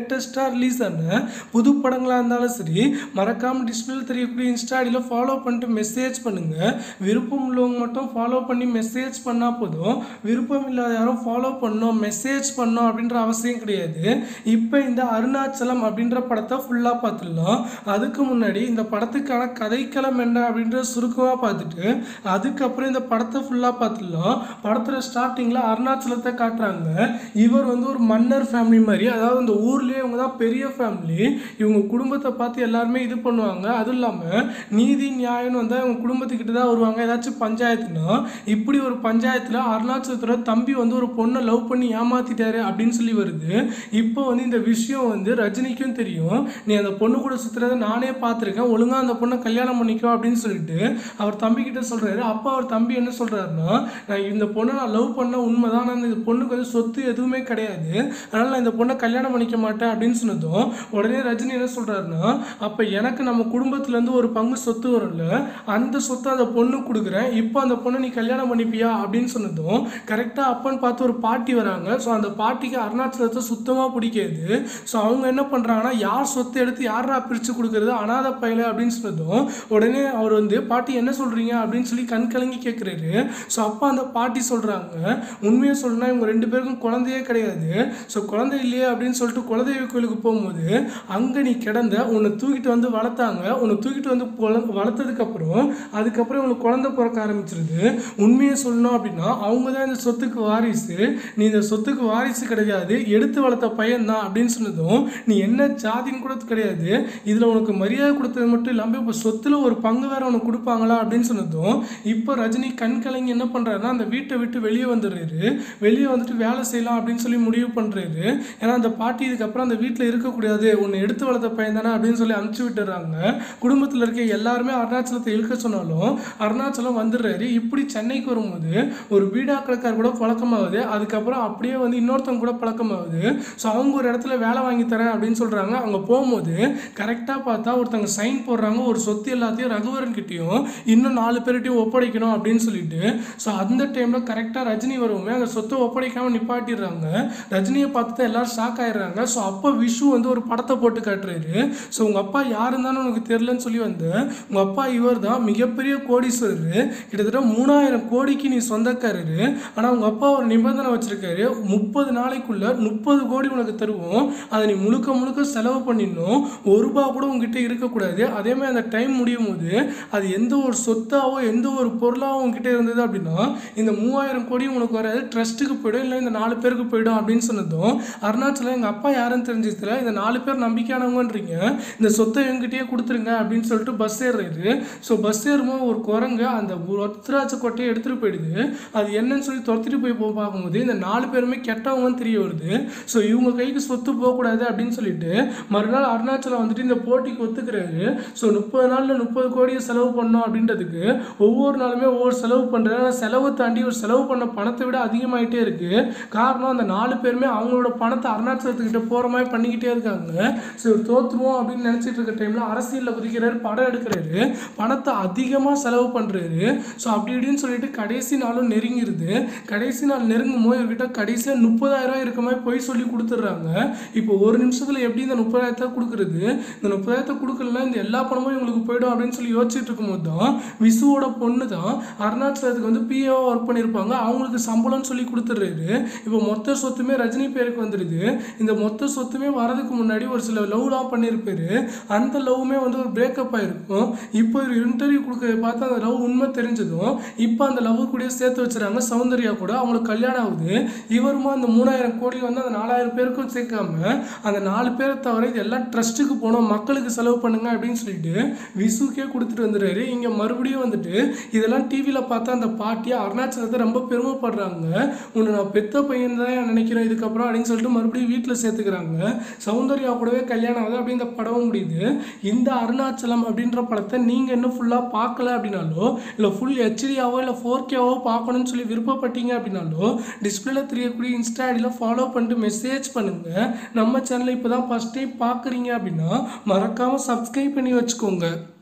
லேட்டஸ்ட்டாக ரிலீஸ் ஆன புது படங்களாக இருந்தாலும் சரி மறக்காமல் டிஸ்பிளேல தெரியக்கூடிய இன்ஸ்டா ஐடியில் ஃபாலோ பண்ணிட்டு மெசேஜ் பண்ணுங்கள் விருப்பம் உள்ளவங்க மட்டும் ஃபாலோ பண்ணி மெசேஜ் பண்ணால் போதும் விருப்பம் இல்லாத யாரும் ஃபாலோ பண்ணணும் மெசேஜ் பண்ணணும் அப்படின்ற அவசியம் கிடையாது இப்போ இந்த அருணாச்சலம் அப்படின்ற படத்தை ஃபுல்லாக பார்த்துடலாம் அதுக்கு முன்னாடி இந்த படத்துக்கான கதைக்களம் என்ன அப்படின்ற சுருக்கமாக பார்த்துட்டு அதுக்கப்புறம் இந்த படத்தை ஃபுல்லாக பார்த்துடலாம் படத்தில் ஸ்டார்டிங்கில் அருணாச்சலத்தை காட்டுறாங்க இவர் வந்து ஒரு மன்னர் ஃபேமிலி மாதிரி அதாவது இந்த ஊர்லேயே இவங்க தான் பெரிய ஃபேமிலி இவங்க குடும்பத்தை பார்த்து எல்லாருமே இது பண்ணுவாங்க அதுவும் இல்லாமல் நீதி நியாயம்னு வந்தால் இவங்க குடும்பத்துக்கிட்ட தான் வருவாங்க ஏதாச்சும் பஞ்சாயத்துனா இப்படி ஒரு பஞ்சாயத்தில் அருணாச்சலத்தோட தம்பி வந்து ஒரு பொண்ணை லவ் பண்ணி ஏமாத்திட்டாரு அப்படின்னு சொல்லி வருது இப்போ வந்து இந்த விஷயம் வந்து ரஜினிக்கும் தெரியும் நீ அந்த பொண்ணு கூட சுற்றுறத நானே பார்த்துருக்கேன் ஒழுங்காக அந்த பொண்ணை கல்யாணம் பண்ணிக்கோ அப்படின்னு சொல்லிட்டு அவர் தம்பி கிட்ட சொல்கிறாரு அப்போ அவர் தம்பி என்ன சொல்கிறாருன்னா நான் இந்த பொண்ணை நான் லவ் பண்ண உண்மைதான் ஆனால் இந்த பொண்ணுக்கு வந்து சொத்து எதுவுமே கிடையாது அதனால் நான் இந்த பொண்ணை கல்யாணம் பண்ணிக்க மாட்டேன் அப்படின்னு சொன்னதும் உடனே ரஜினி என்ன சொல்கிறாருன்னா அப்போ எனக்கு நம்ம குடும்பத்துலேருந்து ஒரு பங்கு சொத்து வரும்ல அந்த சொத்தை அந்த பொண்ணு கொடுக்குறேன் இப்போ அந்த பொண்ணை நீ கல்யாணம் பண்ணிப்பியா அப்படின்னு சொன்னதும் கரெக்டாக அப்பன்னு பார்த்து ஒரு பாட்டி வராங்க ஸோ அந்த பாட்டிக்கு அருணாச்சலத்தை சுத்தமாக பிடிக்காது ஸோ அவங்க என்ன பண்ணுறாங்கன்னா யார் சொத்தை எடுத்து யாரா பிரித்து கொடுக்குறது அனாதை பையல அப்படின்னு சொன்னதும் உடனே அவர் வந்து பாட்டி என்ன சொல்கிறீங்க அப்படின்னு சொல்லி கண் கலங்கி கேட்குறாரு ஸோ அப்போ அந்த பாட்டி சொல்கிறாங்க உண்மையை சொல்லணும்னா இவங்க ரெண்டு பேருக்கும் குழந்தையே கிடையாது ஸோ குழந்தை இல்லையே அப்படின்னு சொல்லிட்டு குலதெய்வ கோயிலுக்கு போகும்போது அங்கே நீ கிடந்த உன்னை தூக்கிட்டு வந்து வளர்த்தாங்க உன்னை தூக்கிட்டு வந்து குழ- வளர்த்ததுக்கப்புறம் அதுக்கப்புறம் உனக்கு குழந்தை பிறக்க ஆரம்பிச்சிருது உண்மையை சொல்லணும் அப்படின்னா அவங்க தான் இந்த சொத்துக்கு வாரிசு நீ இந்த சொத்துக்கு வாரிசு கிடையாது எடுத்து வளர்த்த பையன் தான் அப்படின்னு சொன்னதும் நீ என்ன ஜாதின்னு கூட கிடையாது இதில் உனக்கு மரியாதை கொடுத்தது மட்டும் இல்லாமல் இப்போ சொத்துல ஒரு பங்கு வேற உனக்கு கொடுப்பாங்களா அப்படின்னு சொன்னதும் இப்போ ரஜினி கண் கலங்கி என்ன பண்ணுறாருன்னா அந்த வீட்டை விட்டு வெளியே வந்துடுறாரு வெளியே வந்துட்டு வேலை செய்யலாம் அப்படின்னு சொல்லி முடிவு பண்ணுறாரு ஏன்னா அந்த பாட்டி இதுக்கப்புறம் அந்த வீட்டில் இருக்கக்கூடாது உன்னை எடுத்து வளர்த்த பையன் தானே அப்படின்னு சொல்லி அனுப்பிச்சு விட்டுறாங்க குடும்பத்தில் இருக்க எல்லாருமே அருணாச்சலத்தை இழுக்க சொன்னாலும் அருணாச்சலம் வந்துடுறாரு இப்படி சென்னைக்கு வரும்போது ஒரு பீடா கடைக்கார் கூட பழக்கமாகுது அதுக்கப்புறம் அப்படியே வந்து இன்னொருத்தவங்க கூட பழக்கமாகுது ஸோ அவங்க ஒரு இடத்துல வேலை வாங்கி தரேன் அப்படின்னு சொல்கிறாங்க அங்கே போகும்போது கரெக்டாக பார்த்தா ஒருத்தவங்க சைன் போடுறாங்க ஒரு சொத்து எல்லாத்தையும் ரகுவரன் கிட்டேயும் இன்னும் நாலு பேர்கிட்டையும் ஒப்படைக்கணும் அப்படின்னு சொல்லிட்டு ஸோ அந்த டைமில் கரெக்டாக ரஜினி வருவோமே அந்த சொத்தை ஒப்படைக்காமல் நிப்பாட்டிடுறாங்க ரஜினியை பார்த்து தான் எல்லாரும் ஷாக் ஆயிடுறாங்க ஸோ அப்போ விஷு வந்து ஒரு படத்தை போட்டு காட்டுறாரு ஸோ உங்கள் அப்பா யார் இருந்தாலும் உனக்கு தெரிலன்னு சொல்லி வந்து உங்கள் அப்பா இவர் தான் மிகப்பெரிய கோடீஸ்வரர் கிட்டத்தட்ட மூணாயிரம் கோடிக்கு நீ சொந்தக்காரரு ஆனால் உங்கள் அப்பா ஒரு நிபந்தனை வச்சிருக்காரு முப்பது நாளைக்குள்ள முப்பது கோடி உனக்கு தருவோம் அதை நீ முழுக்க முழுக்க செலவு பண்ணிடணும் ஒரு ரூபா கூட உங்ககிட்ட இருக்கக்கூடாது அதே மாதிரி அந்த டைம் முடியும் போது அது எந்த ஒரு சொத்தாவோ எந்த ஒரு பொருளாவோ உங்ககிட்ட இருந்தது அப்படின்னா இந்த மூவாயிரம் கோடியும் உனக்கு வராது ட்ரஸ்ட்டுக்கு போயிடும் இல்லை இந்த நாலு பேருக்கு போயிடும் அப்படின்னு சொன்னதும் அருணாச்சலம் எங்கள் அப்பா யாருன்னு தெரிஞ்சதுல இந்த நாலு பேர் நம்பிக்கையானவங்கன்றீங்க இந்த சொத்தை எங்கிட்டயே கொடுத்துருங்க அப்படின்னு சொல்லிட்டு பஸ் ஏறுறாரு ஸோ பஸ் ஏறும்போது ஒரு குரங்கு அந்த ஒத்தராட்ச கொட்டையை எடுத்துகிட்டு போயிடுது அது என்னன்னு சொல்லி துரத்திட்டு போய் போ- பார்க்கும்போது இந்த நாலு பேருமே கெட்டவங்கன்னு தெரிய வருது ஸோ இவங்க கைக்கு சொத்து போகக்கூடாது அப்படின்னு சொல்லிட்டு மறுநாள் அருணாச்சலம் வந்துட்டு இந்த போட்டிக்கு ஒத்துக்கிறாரு ஸோ முப்பது நாளில் முப்பது கோடியை செலவு பண்ணோம் அப்படின்றதுக்கு ஒவ்வொரு நாளுமே ஒவ்வொரு செலவு பண்ணுறாரு ஆனால் செலவு தாண்டி ஒரு செலவு பண்ண பணத்தை விட அதிகமாயிட்டே இருக்கு காரணம் அந்த நாலு பேருமே அவங்களோட பணத்தை அருணாச்சலத்துக்கிட்ட போகிற மாதிரி பண்ணிக்கிட்டே இருக்காங்க ஸோ இவர் தோற்றுருவோம் அப்படின்னு நினச்சிட்டு இருக்க டைமில் அரசியலில் குதிக்கிறாரு படம் எடுக்கிறாரு பணத்தை அதிகமாக செலவு பண்ணுறாரு ஸோ அப்படி இப்படின்னு சொல்லிட்டு கடைசி நாளும் நெருங்கிருது கடைசி நாள் நெருங்கும் போது இவர்கிட்ட கடைசியாக முப்பதாயிரம் இருக்க மாதிரி போய் சொல்லி கொடுத்துட்றாங்க இப்போ ஒரு நிமிஷத்தில் எப்படி இந்த முப்பதாயிரத்தை கொடுக்குறது இந்த முப்பதாயிரத்தை கொடுக்கலனா இந்த எல்லா பணமும் இவங்களுக்கு போயிடும் அப்படின்னு சொல்லி யோசிச்சுட்டு இருக்கும்போது தான் விசுவோட பொண்ணு தான் அருணாச்சலத்துக்கு வந்து பிஏஓ ஒர்க் பண்ணியிருப்பாங்க அவங்களுக்கு சம்பளம்னு சொல்லி கொடுத்துட்றாரு இப்போ மொத்த சொத்துமே ரஜினி பேருக்கு வந்துடுது இந்த மொத்த சொத்துமே வரதுக்கு முன்னாடி ஒரு சில லவ்லாம் பண்ணியிருப்பாரு அந்த லவ்வுமே வந்து ஒரு பிரேக்கப் ஆயிருக்கும் இப்போ ஒரு இன்டர்வியூ கொடுக்கறத பார்த்து அந்த லவ் உண்மை தெரிஞ்சதும் இப்போ அந்த லவ் கூட சேர்த்து வச்சுறாங்க சௌந்தர்யா கூட அவங்களுக்கு கல்யாணம் ஆகுது இவருமா அந்த மூணாயிரம் கோடி வந்து அந்த நாலாயிரம் பேருக்கும் சேர்க்காம அந்த நாலு பேரை தவிர இது எல்லாம் ட்ரஸ்ட்டுக்கு போகணும் மக்களுக்கு செலவு பண்ணுங்க அப்படின்னு சொல்லிட்டு விசுக்கே கொடுத்துட்டு வந்துடுறாரு இங்கே மறுபடியும் வந்துட்டு இதெல்லாம் டிவியில் பார்த்தா அந்த பாட்டி அருணாச்சலத்தை ரொம்ப பெருமைப்படுறாங்க உன்னை நான் பெத்த பையன் தான் நினைக்கிறேன் இதுக்கப்புறம் அப்படின்னு சொல்லிட்டு மறுபடியும் வீட்டில் சேர்த்துக்கிறாங்க சௌந்தர்யா கூடவே கல்யாணம் ஆகுது அப்படி இந்த படம் முடியுது இந்த அருணாச்சலம் அப்படின்ற படத்தை நீங்கள் இன்னும் ஃபுல்லாக பார்க்கல அப்படின்னாலோ இல்லை ஃபுல் ஹெச்டியாவோ இல்லை ஃபோர் கேவோ பார்க்கணும்னு சொல்லி விருப்பப்பட்டீங்க அப்படின்னாலோ டிஸ்பிளேல தெரியக்கூடிய இன்ஸ்டா ஐடியில் ஃபாலோ பண்ணிட்டு மெசேஜ் பண்ணுங்கள் நம்ம சேனலை இப்போ தான் ஃபஸ்ட் டைம் பார்க்குறீங்க அப்படின்னா மறக்காமல் சப்ஸ்கிரைப் பண்ணி வச்சுக்கோங்க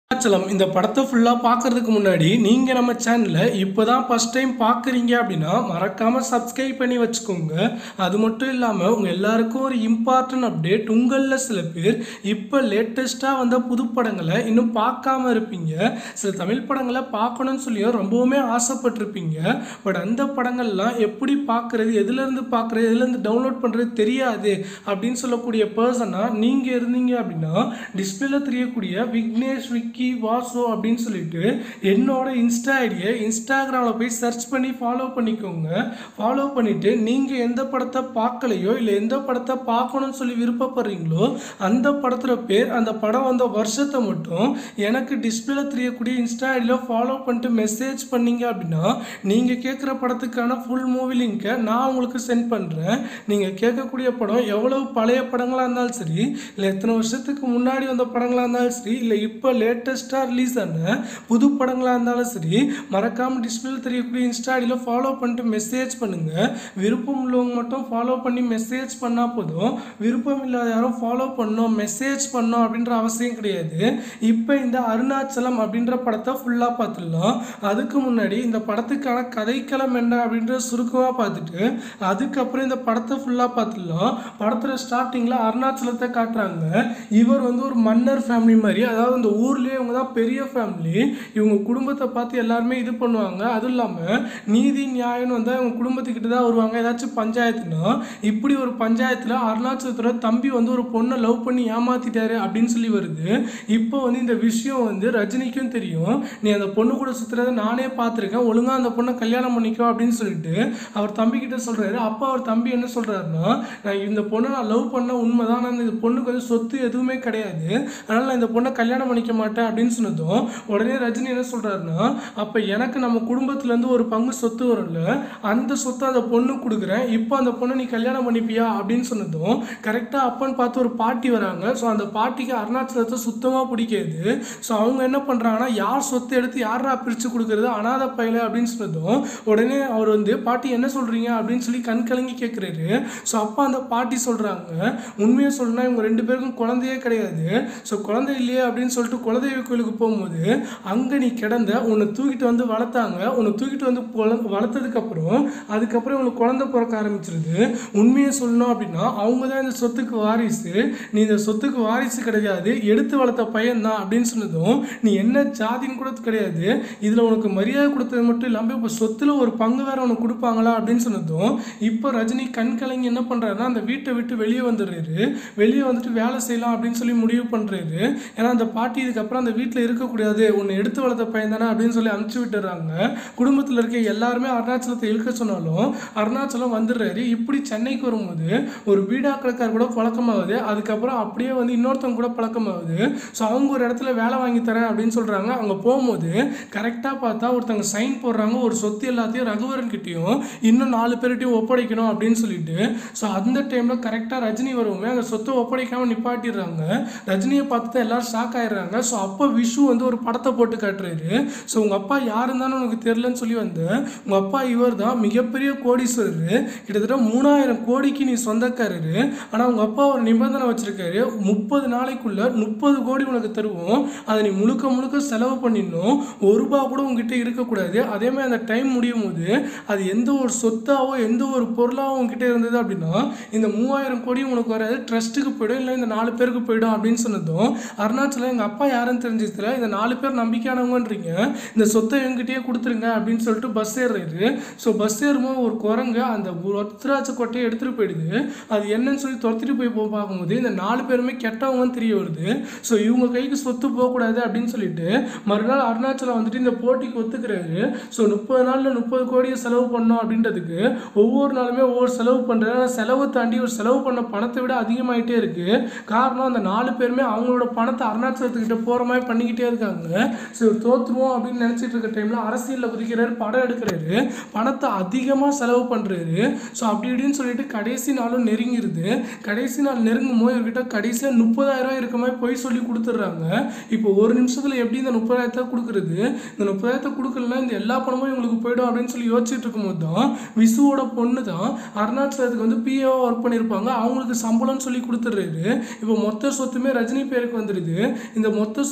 அருணாச்சலம் இந்த படத்தை ஃபுல்லாக பார்க்கறதுக்கு முன்னாடி நீங்கள் நம்ம சேனலை இப்போ தான் ஃபஸ்ட் டைம் பார்க்குறீங்க அப்படின்னா மறக்காமல் சப்ஸ்கிரைப் பண்ணி வச்சுக்கோங்க அது மட்டும் இல்லாமல் உங்கள் எல்லாருக்கும் ஒரு இம்பார்ட்டன்ட் அப்டேட் உங்களில் சில பேர் இப்போ லேட்டஸ்ட்டாக வந்த புது படங்களை இன்னும் பார்க்காம இருப்பீங்க சில தமிழ் படங்களை பார்க்கணும்னு சொல்லியும் ரொம்பவுமே ஆசைப்பட்டிருப்பீங்க பட் அந்த படங்கள்லாம் எப்படி பார்க்குறது எதுலேருந்து பார்க்குறது எதுலேருந்து டவுன்லோட் பண்ணுறது தெரியாது அப்படின்னு சொல்லக்கூடிய பர்சனாக நீங்கள் இருந்தீங்க அப்படின்னா டிஸ்பிளேல தெரியக்கூடிய விக்னேஷ் விக்கி வாசு அப்படின்னு சொல்லிட்டு என்னோட இன்ஸ்டா ஐடியை இன்ஸ்டாகிராமில் போய் சர்ச் பண்ணி ஃபாலோ பண்ணிக்கோங்க ஃபாலோ பண்ணிவிட்டு நீங்கள் எந்த படத்தை பார்க்கலையோ இல்லை எந்த படத்தை பார்க்கணும்னு சொல்லி விருப்பப்படுறீங்களோ அந்த படத்தோட பேர் அந்த படம் வந்த வருஷத்தை மட்டும் எனக்கு டிஸ்பிளேல தெரியக்கூடிய இன்ஸ்டா ஐடியில் ஃபாலோ பண்ணிட்டு மெசேஜ் பண்ணீங்க அப்படின்னா நீங்கள் கேட்குற படத்துக்கான ஃபுல் மூவி லிங்க்கை நான் உங்களுக்கு சென்ட் பண்ணுறேன் நீங்கள் கேட்கக்கூடிய படம் எவ்வளவு பழைய படங்களாக இருந்தாலும் சரி இல்லை எத்தனை வருஷத்துக்கு முன்னாடி வந்த படங்களாக இருந்தாலும் சரி இல்லை இப்போ லேட்டஸ்ட்டாக ரிலீஸ் ஆன புது படங்களாக இருந்தாலும் சரி மறக்காமல் டிஸ்பிளேல தெரியக்கூடிய இன்ஸ்டா ஐடியில் ஃபாலோ பண்ணிட்டு மெசேஜ் பண்ணுங்கள் விருப்பம் உள்ளவங்க மட்டும் ஃபாலோ பண்ணி மெசேஜ் பண்ணால் போதும் விருப்பம் இல்லாத யாரும் ஃபாலோ பண்ணோம் மெசேஜ் பண்ணோம் அப்படின்ற அவசியம் கிடையாது இப்போ இந்த அருணாச்சலம் அப்படின்ற படத்தை ஃபுல்லாக பார்த்துடலாம் அதுக்கு முன்னாடி இந்த படத்துக்கான கதைக்களம் என்ன அப்படின்ற சுருக்கமாக பார்த்துட்டு அதுக்கப்புறம் இந்த படத்தை ஃபுல்லாக பார்த்துடலாம் படத்தில் ஸ்டார்டிங்கில் அருணாச்சலத்தை காட்டுறாங்க இவர் வந்து ஒரு மன்னர் ஃபேமிலி மாதிரி அதாவது இந்த ஊர்லேயே இவங்க தான் பெரிய ஃபேமிலி இவங்க குடும்பத்தை பார்த்து எல்லாருமே இது பண்ணுவாங்க அதுவும் இல்லாமல் நீதி நியாயம்னு வந்தால் இவங்க குடும்பத்துக்கிட்ட தான் வருவாங்க ஏதாச்சும் பஞ்சாயத்துனா இப்படி ஒரு பஞ்சாயத்தில் அருணாச்சலத்தோட தம்பி வந்து ஒரு பொண்ணை லவ் பண்ணி ஏமாத்திட்டாரு அப்படின்னு சொல்லி வருது இப்போ வந்து இந்த விஷயம் வந்து ரஜினிக்கும் தெரியும் நீ அந்த பொண்ணு கூட சுற்றுறத நானே பார்த்துருக்கேன் ஒழுங்காக அந்த பொண்ணை கல்யாணம் பண்ணிக்கோ அப்படின்னு சொல்லிட்டு அவர் தம்பி கிட்ட சொல்கிறாரு அப்போ அவர் தம்பி என்ன சொல்கிறாருன்னா நான் இந்த பொண்ணை நான் லவ் பண்ண உண்மைதான் ஆனால் இந்த பொண்ணுக்கு வந்து சொத்து எதுவுமே கிடையாது அதனால் நான் இந்த பொண்ணை கல்யாணம் பண்ணிக்க மாட்டேன் அப்படின்னு சொன்னதும் உடனே ரஜினி என்ன சொல்கிறாருன்னா அப்போ எனக்கு நம்ம குடும்பத்துலேருந்து ஒரு பங்கு சொத்து வரும்ல அந்த சொத்தை அந்த பொண்ணுக்கு கொடுக்குறேன் இப்போ அந்த பொண்ணை நீ கல்யாணம் பண்ணிப்பியா அப்படின்னு சொன்னதும் கரெக்டாக அப்பன்னு பார்த்து ஒரு பாட்டி வராங்க ஸோ அந்த பாட்டிக்கு அருணாச்சலத்தை சுத்தமாக பிடிக்காது ஸோ அவங்க என்ன பண்ணுறாங்கன்னா யார் சொத்தை எடுத்து யாரா பிரித்து கொடுக்குறது அனாத பையல அப்படின்னு சொன்னதும் உடனே அவர் வந்து பாட்டி என்ன சொல்கிறீங்க அப்படின்னு சொல்லி கண் கலங்கி கேட்குறாரு ஸோ அப்போ அந்த பாட்டி சொல்கிறாங்க உண்மையை சொல்லணும்னா இவங்க ரெண்டு பேருக்கும் குழந்தையே கிடையாது ஸோ குழந்தை இல்லையே அப்படின்னு சொல்லிட்டு குலதெய்வ கோயிலுக்கு போகும்போது அங்கே நீ கிடந்த உன்னை தூக்கிட்டு வந்து வளர்த்தாங்க உன்னை தூக்கிட்டு வந்து பொல- வளர்த்ததுக்கப்புறம் அதுக்கப்புறம் உனக்கு குழந்தை பிறக்க ஆரம்பிச்சிருது உண்மையை சொல்லணும் அப்படின்னா அவங்க தான் இந்த சொத்துக்கு வாரிசு நீ இந்த சொத்துக்கு வாரிசு கிடையாது எடுத்து வளர்த்த பையன் தான் அப்படின்னு சொன்னதும் நீ என்ன ஜாதின்னு கூட கிடையாது இதில் உனக்கு மரியாதை கொடுத்தது மட்டும் இல்லாமல் இப்போ சொத்துல ஒரு பங்கு வேற உனக்கு கொடுப்பாங்களா அப்படின்னு சொன்னதும் இப்போ ரஜினி கண் கலங்கி என்ன பண்ணுறாருன்னா அந்த வீட்டை விட்டு வெளியே வந்துடுறாரு வெளியே வந்துட்டு வேலை செய்யலாம் அப்படின்னு சொல்லி முடிவு பண்ணுறாரு ஏன்னா அந்த பாட்டி இதுக்கப்புறம் அந்த வீட்டில் இருக்கக்கூடாது உன்னை எடுத்து வளர்த்த பையன் தானே அப்படின்னு சொல்லி அனுப்பிச்சு விட்டுறாங்க குடும்பத்தில் இருக்க எல்லாருமே அருணாச்சலத்தை இழுக்க சொன்னாலும் அருணாச்சலம் வந்துடுறாரு இப்படி சென்னைக்கு வரும்போது ஒரு பீடா கடைக்கார் கூட பழக்கமாகுது அதுக்கப்புறம் அப்படியே வந்து இன்னொருத்தவங்க கூட பழக்கமாகுது ஸோ அவங்க ஒரு இடத்துல வேலை வாங்கி தரேன் அப்படின்னு சொல்கிறாங்க அவங்க போகும்போது கரெக்டாக பார்த்தா ஒருத்தவங்க சைன் போடுறாங்க ஒரு சொத்து எல்லாத்தையும் ரகுவரன் கிட்டேயும் இன்னும் நாலு பேர்கிட்டையும் ஒப்படைக்கணும் அப்படின்னு சொல்லிட்டு ஸோ அந்த டைமில் கரெக்டாக ரஜினி வருவோமே அந்த சொத்தை ஒப்படைக்காமல் நிப்பாட்டிடுறாங்க ரஜினியை பார்த்து தான் எல்லாரும் ஷாக் ஆயிடுறாங்க ஸோ அப்போ விஷு வந்து ஒரு படத்தை போட்டு காட்டுறாரு ஸோ உங்கள் அப்பா யாருன்னு தானே உனக்கு தெரிலன்னு சொல்லி வந்து உங்கள் அப்பா இவர் தான் மிகப்பெரிய கோடீஸ்வரர் கிட்டத்தட்ட மூணாயிரம் கோடிக்கு நீ சொந்தக்காரரு ஆனால் உங்கள் அப்பா ஒரு நிபந்தனை வச்சிருக்காரு முப்பது நாளைக்குள்ள முப்பது கோடி உனக்கு தருவோம் அதை நீ முழுக்க முழுக்க செலவு பண்ணிடணும் ஒரு ரூபா கூட உங்ககிட்ட இருக்கக்கூடாது அதே மாதிரி அந்த டைம் முடியும் போது அது எந்த ஒரு சொத்தாவோ எந்த ஒரு பொருளாவோ உங்ககிட்ட இருந்தது அப்படின்னா இந்த மூவாயிரம் கோடி உனக்கு வராது ட்ரஸ்ட்டுக்கு போயிடும் இல்லை இந்த நாலு பேருக்கு போயிடும் அப்படின்னு சொன்னதும் அருணாச்சலம் எங்கள் அப்பா யாருன்னு தெரிஞ்சதுல இந்த நாலு பேர் நம்பிக்கையானவங்கன்றீங்க இந்த சொத்தை எங்கிட்டயே கொடுத்துருங்க அப்படின்னு சொல்லிட்டு பஸ் ஏறுறாரு ஸோ பஸ் ஏறும்போது ஒரு குரங்கு அந்த ஒத்தராட்ச கொட்டையை எடுத்துகிட்டு போயிடுது அது என்னன்னு சொல்லி துரத்திட்டு போய் போ பார்க்கும்போது இந்த நாலு பேருமே கெட்டவங்கன்னு தெரிய வருது ஸோ இவங்க கைக்கு சொத்து போகக்கூடாது அப்படின்னு சொல்லிட்டு மறுநாள் அருணாச்சலம் வந்துட்டு இந்த போட்டிக்கு ஒத்துக்கிறாரு ஸோ முப்பது நாளில் முப்பது கோடியை செலவு பண்ணோம் அப்படின்றதுக்கு ஒவ்வொரு நாளுமே ஒவ்வொரு செலவு பண்ணுறாரு ஆனால் செலவு தாண்டி ஒரு செலவு பண்ண பணத்தை விட அதிகமாயிட்டே இருக்கு காரணம் அந்த நாலு பேருமே அவங்களோட பணத்தை அருணாச்சலத்துக்கிட்ட போகிற மாதிரி பண்ணிக்கிட்டே இருக்காங்க ஸோ இவர் தோற்றுருவோம் அப்படின்னு நினச்சிட்டு இருக்க டைமில் அரசியலில் குதிக்கிறாரு படம் எடுக்கிறாரு பணத்தை அதிகமாக செலவு பண்ணுறாரு ஸோ அப்படி இப்படின்னு சொல்லிட்டு கடைசி நாளும் நெருங்கிருது கடைசி நாள் நெருங்கும் போது இவர்கிட்ட கடைசியாக முப்பதாயிரம் ரூபாய் இருக்க மாதிரி பொய் சொல்லி கொடுத்துட்றாங்க இப்போ ஒரு நிமிஷத்தில் எப்படி இந்த முப்பதாயிரத்தை கொடுக்குறது இந்த முப்பதாயிரத்தை கொடுக்கலன்னா இந்த எல்லா பணமும் இவங்களுக்கு போயிடும் அப்படின்னு சொல்லி யோசிச்சுட்டு இருக்கும்போது தான் விசுவோட பொண்ணு தான் அருணாச்சலத்துக்கு வந்து பிஏவாக ஒர்க் பண்ணியிருப்பாங்க அவங்களுக்கு சம்பளம்னு சொல்லி கொடுத்துட்றாரு இப்போ மொத்த சொத்துமே ரஜினி பேருக்கு வந்துடுது இந்த மொத்த சொத்து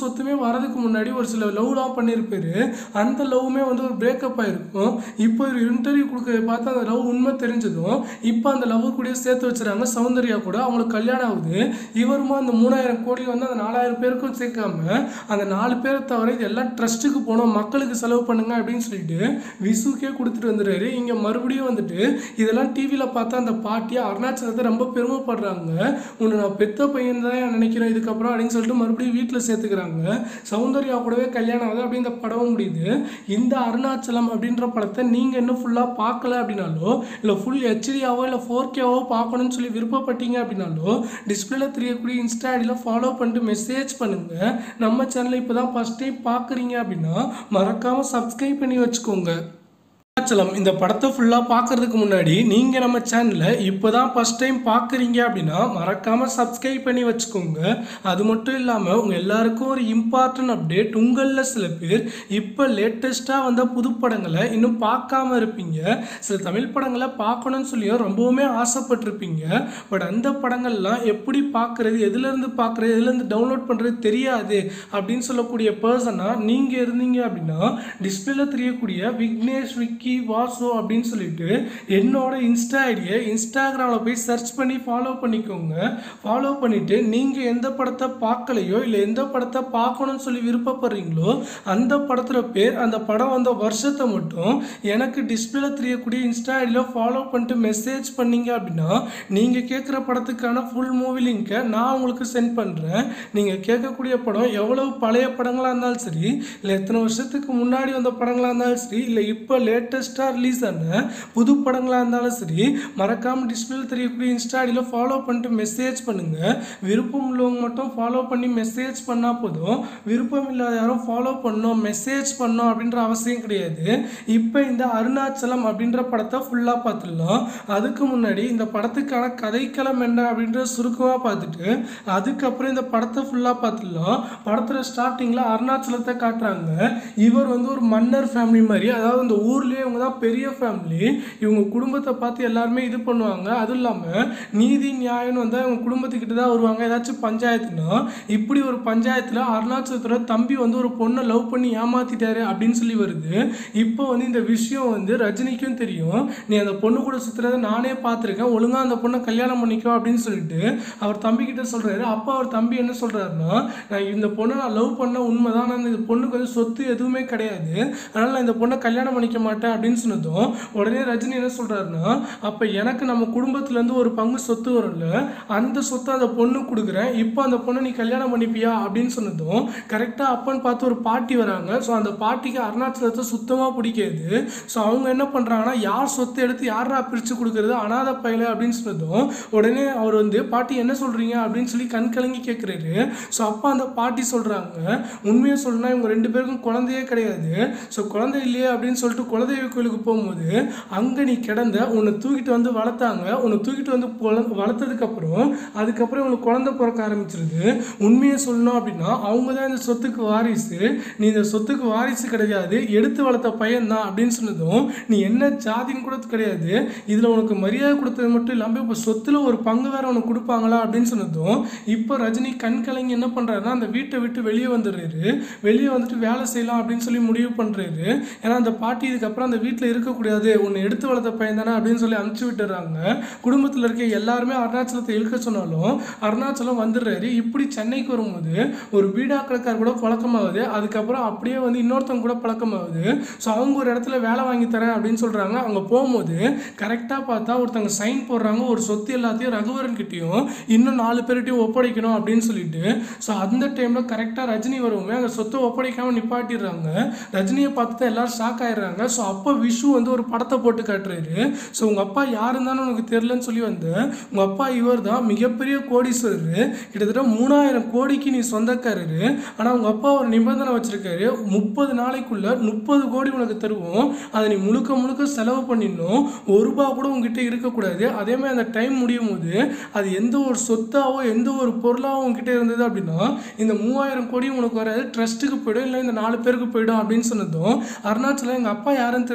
சொத்துமே வரதுக்கு முன்னாடி ஒரு சில லவ்லாம் பண்ணியிருப்பாரு அந்த லவ்வுமே வந்து ஒரு பிரேக்கப் ஆயிருக்கும் இப்போ ஒரு இன்டர்வியூ கொடுக்க பார்த்து அந்த லவ் உண்மை தெரிஞ்சதும் இப்போ அந்த லவ் கூட சேர்த்து வச்சுறாங்க சௌந்தர்யா கூட அவங்களுக்கு கல்யாணம் ஆகுது இவருமா அந்த மூணாயிரம் கோடி வந்து அந்த நாலாயிரம் பேருக்கும் சேர்க்காம அந்த நாலு பேரை தவிர இது எல்லாம் ட்ரஸ்ட்டுக்கு போகணும் மக்களுக்கு செலவு பண்ணுங்க அப்படின்னு சொல்லிட்டு விசுக்கே கொடுத்துட்டு வந்துடுறாரு இங்கே மறுபடியும் வந்துட்டு இதெல்லாம் டிவியில் பார்த்தா அந்த பாட்டியா அருணாச்சலத்தை ரொம்ப பெருமைப்படுறாங்க உன்னை நான் பெத்த பையன் தான் நினைக்கிறேன் இதுக்கப்புறம் அப்படின்னு சொல்லிட்டு மறுபடியும் வீட்டில் சேர்த்துக்கிறாங்க சௌந்தர்யா கூடவே கல்யாணம் ஆகுது அப்படி இந்த படம் முடியுது இந்த அருணாச்சலம் அப்படின்ற படத்தை நீங்கள் இன்னும் ஃபுல்லாக பார்க்கல அப்படின்னாலோ இல்லை ஃபுல் ஹெச்டியாவோ இல்லை ஃபோர் கேவோ பார்க்கணும்னு சொல்லி விருப்பப்பட்டீங்க அப்படின்னாலோ டிஸ்பிளேல தெரியக்கூடிய இன்ஸ்டா ஐடியில் ஃபாலோ பண்ணிட்டு மெசேஜ் பண்ணுங்கள் நம்ம சேனலை இப்போ தான் ஃபஸ்ட் டைம் பார்க்குறீங்க அப்படின்னா மறக்காமல் சப்ஸ்கிரைப் பண்ணி வச்சுக்கோங்க அருணாச்சலம் இந்த படத்தை ஃபுல்லாக பார்க்கறதுக்கு முன்னாடி நீங்கள் நம்ம சேனலை இப்போ தான் ஃபஸ்ட் டைம் பார்க்குறீங்க அப்படின்னா மறக்காமல் சப்ஸ்கிரைப் பண்ணி வச்சுக்கோங்க அது மட்டும் இல்லாமல் உங்கள் எல்லாருக்கும் ஒரு இம்பார்ட்டன்ட் அப்டேட் உங்களில் சில பேர் இப்போ லேட்டஸ்ட்டாக வந்த புது படங்களை இன்னும் பார்க்காம இருப்பீங்க சில தமிழ் படங்களை பார்க்கணும்னு சொல்லியும் ரொம்பவுமே ஆசைப்பட்டிருப்பீங்க பட் அந்த படங்கள்லாம் எப்படி பார்க்குறது எதுலேருந்து பார்க்குறது எதுலேருந்து டவுன்லோட் பண்ணுறது தெரியாது அப்படின்னு சொல்லக்கூடிய பர்சனாக நீங்கள் இருந்தீங்க அப்படின்னா டிஸ்பிளேல தெரியக்கூடிய விக்னேஷ் விக்கி வாசு அப்படின்னு சொல்லிட்டு என்னோட இன்ஸ்டா ஐடியை இன்ஸ்டாகிராமில் போய் சர்ச் பண்ணி ஃபாலோ பண்ணிக்கோங்க ஃபாலோ பண்ணிவிட்டு நீங்கள் எந்த படத்தை பார்க்கலையோ இல்லை எந்த படத்தை பார்க்கணும்னு சொல்லி விருப்பப்படுறீங்களோ அந்த படத்துல பேர் அந்த படம் வந்த வருஷத்தை மட்டும் எனக்கு டிஸ்பிளேல தெரியக்கூடிய இன்ஸ்டா ஐடியில் ஃபாலோ பண்ணிட்டு மெசேஜ் பண்ணீங்க அப்படின்னா நீங்கள் கேட்குற படத்துக்கான ஃபுல் மூவி லிங்க்கை நான் உங்களுக்கு சென்ட் பண்ணுறேன் நீங்கள் கேட்கக்கூடிய படம் எவ்வளவு பழைய படங்களாக இருந்தாலும் சரி இல்லை எத்தனை வருஷத்துக்கு முன்னாடி வந்த படங்களாக இருந்தாலும் சரி இல்லை இப்போ லேட்டஸ்ட்டாக ரிலீஸ் ஆன புது படங்களாக இருந்தாலும் சரி மறக்காமல் டிஸ்பிளேல தெரியக்கூடிய இன்ஸ்டா ஐடியில் ஃபாலோ பண்ணிட்டு மெசேஜ் பண்ணுங்கள் விருப்பம் உள்ளவங்க மட்டும் ஃபாலோ பண்ணி மெசேஜ் பண்ணால் போதும் விருப்பம் இல்லாத யாரும் ஃபாலோ பண்ணணும் மெசேஜ் பண்ணணும் அப்படின்ற அவசியம் கிடையாது இப்போ இந்த அருணாச்சலம் அப்படின்ற படத்தை ஃபுல்லாக பார்த்துடலாம் அதுக்கு முன்னாடி இந்த படத்துக்கான கதைக்களம் என்ன அப்படின்றத சுருக்கமாக பார்த்துட்டு அதுக்கப்புறம் இந்த படத்தை ஃபுல்லாக பார்த்துடலாம் படத்தில் ஸ்டார்டிங்கில் அருணாச்சலத்தை காட்டுறாங்க இவர் வந்து ஒரு மன்னர் ஃபேமிலி மாதிரி அதாவது இந்த ஊர்லேயே இவங்க தான் பெரிய ஃபேமிலி இவங்க குடும்பத்தை பார்த்து எல்லாருமே இது பண்ணுவாங்க அதுவும் இல்லாமல் நீதி நியாயம்னு வந்தால் இவங்க குடும்பத்துக்கிட்ட தான் வருவாங்க ஏதாச்சும் பஞ்சாயத்துனா இப்படி ஒரு பஞ்சாயத்தில் அருணாச்சலத்தோட தம்பி வந்து ஒரு பொண்ணை லவ் பண்ணி ஏமாத்திட்டாரு அப்படின்னு சொல்லி வருது இப்போ வந்து இந்த விஷயம் வந்து ரஜினிக்கும் தெரியும் நீ அந்த பொண்ணு கூட சுற்றுறத நானே பார்த்துருக்கேன் ஒழுங்கா அந்த பொண்ணை கல்யாணம் பண்ணிக்கோ அப்படின்னு சொல்லிட்டு அவர் தம்பி கிட்ட சொல்றாரு அப்போ அவர் தம்பி என்ன சொல்றாருன்னா நான் இந்த பொண்ணை நான் லவ் பண்ண உண்மைதான் ஆனால் இந்த பொண்ணுக்கு வந்து சொத்து எதுவுமே கிடையாது அதனால நான் இந்த பொண்ணை கல்யாணம் பண்ணிக்க மாட்டேன் அப்படின்னு சொன்னதும் உடனே ரஜினி என்ன சொல்றாருன்னா அப்போ எனக்கு நம்ம குடும்பத்துலேருந்து ஒரு பங்கு சொத்து வரும்ல அந்த சொத்தை அந்த பொண்ணு கொடுக்குறேன் இப்போ அந்த பொண்ணை நீ கல்யாணம் பண்ணிப்பியா அப்படின்னு சொன்னதும் கரெக்டாக அப்பன்னு பார்த்து ஒரு பாட்டி வராங்க ஸோ அந்த பாட்டிக்கு அருணாச்சலத்தை சுத்தமாக பிடிக்காது ஸோ அவங்க என்ன பண்ணுறாங்கன்னா யார் சொத்து எடுத்து யாரா பிரித்து கொடுக்குறது அனாதை பையல அப்படின்னு சொன்னதும் உடனே அவர் வந்து பாட்டி என்ன சொல்கிறீங்க அப்படின்னு சொல்லி கண் கலங்கி கேட்குறாரு ஸோ அப்போ அந்த பாட்டி சொல்கிறாங்க உண்மையை சொல்லணும்னா இவங்க ரெண்டு பேருக்கும் குழந்தையே கிடையாது ஸோ குழந்தை இல்லையே அப்படின்னு சொல்லிட்டு குலதெய்வ கோயிலுக்கு போகும்போது அங்கே நீ கிடந்த உன்னை தூக்கிட்டு வந்து வளர்த்தாங்க உன்னை தூக்கிட்டு வந்து பொல- வளர்த்ததுக்கப்புறம் அதுக்கப்புறம் இவங்களுக்கு குழந்தை பிறக்க ஆரம்பிச்சிருது உண்மையை சொல்லணும் அப்படின்னா அவங்க தான் இந்த சொத்துக்கு வாரிசு நீ இந்த சொத்துக்கு வாரிசு கிடையாது எடுத்து வளர்த்த பையன் தான் அப்படின்னு சொன்னதும் நீ என்ன ஜாதின்னு கூட கிடையாது இதில் உனக்கு மரியாதை கொடுத்தது மட்டும் இல்லாமல் இப்போ சொத்துல ஒரு பங்கு வேற உனக்கு கொடுப்பாங்களா அப்படின்னு சொன்னதும் இப்போ ரஜினி கண் கலங்கி என்ன பண்ணுறாருன்னா அந்த வீட்டை விட்டு வெளியே வந்துடுறாரு வெளியே வந்துட்டு வேலை செய்யலாம் அப்படின்னு சொல்லி முடிவு பண்ணுறாரு ஏன்னா அந்த பாட்டி இதுக்கப்புறம் அந்த வீட்டில் இருக்கக்கூடாது உன்னை எடுத்து வளர்த்த பையன் தானே அப்படின்னு சொல்லி அனுப்பிச்சு விட்டுறாங்க குடும்பத்தில் இருக்க எல்லாருமே அருணாச்சலத்தை இழுக்க சொன்னாலும் அருணாச்சலம் வந்துடுறாரு இப்படி சென்னைக்கு வரும்போது ஒரு பீடா கடைக்கார் கூட பழக்கமாகுது அதுக்கப்புறம் அப்படியே வந்து இன்னொருத்தவங்க கூட பழக்கமாகுது ஸோ அவங்க ஒரு இடத்துல வேலை வாங்கி தரேன் அப்படின்னு சொல்கிறாங்க அங்கே போகும்போது கரெக்டாக பார்த்தா ஒருத்தவங்க சைன் போடுறாங்க ஒரு சொத்து எல்லாத்தையும் ரகுவரன் கிட்டேயும் இன்னும் நாலு பேர்கிட்டையும் ஒப்படைக்கணும் அப்படின்னு சொல்லிட்டு ஸோ அந்த டைமில் கரெக்டாக ரஜினி வருவோமே அந்த சொத்தை ஒப்படைக்காமல் நிப்பாட்டிடுறாங்க ரஜினியை பார்த்து தான் எல்லாரும் ஷாக் ஆயிடுறாங்க ஸோ அப்போ விஷு வந்து ஒரு படத்தை போட்டு காட்டுறாரு ஸோ உங்கள் அப்பா யாருன்னு தானே உனக்கு தெரிலன்னு சொல்லி வந்து உங்கள் அப்பா இவர் தான் மிகப்பெரிய கோடீஸ்வரர் கிட்டத்தட்ட மூணாயிரம் கோடிக்கு நீ சொந்தக்காரரு ஆனால் உங்கள் அப்பா ஒரு நிபந்தனை வச்சிருக்காரு முப்பது நாளைக்குள்ள முப்பது கோடி உனக்கு தருவோம் அதை நீ முழுக்க முழுக்க செலவு பண்ணிடணும் ஒரு ரூபா கூட உங்ககிட்ட இருக்கக்கூடாது அதே மாதிரி அந்த டைம் முடியும் போது அது எந்த ஒரு சொத்தாவோ எந்த ஒரு பொருளாவோ உங்ககிட்ட இருந்தது அப்படின்னா இந்த மூவாயிரம் கோடி உனக்கு வராது ட்ரஸ்ட்டுக்கு போயிடும் இல்லை இந்த நாலு பேருக்கு போயிடும் அப்படின்னு சொன்னதும் அருணாச்சலம் எங்கள் அப்பா யாருன்னு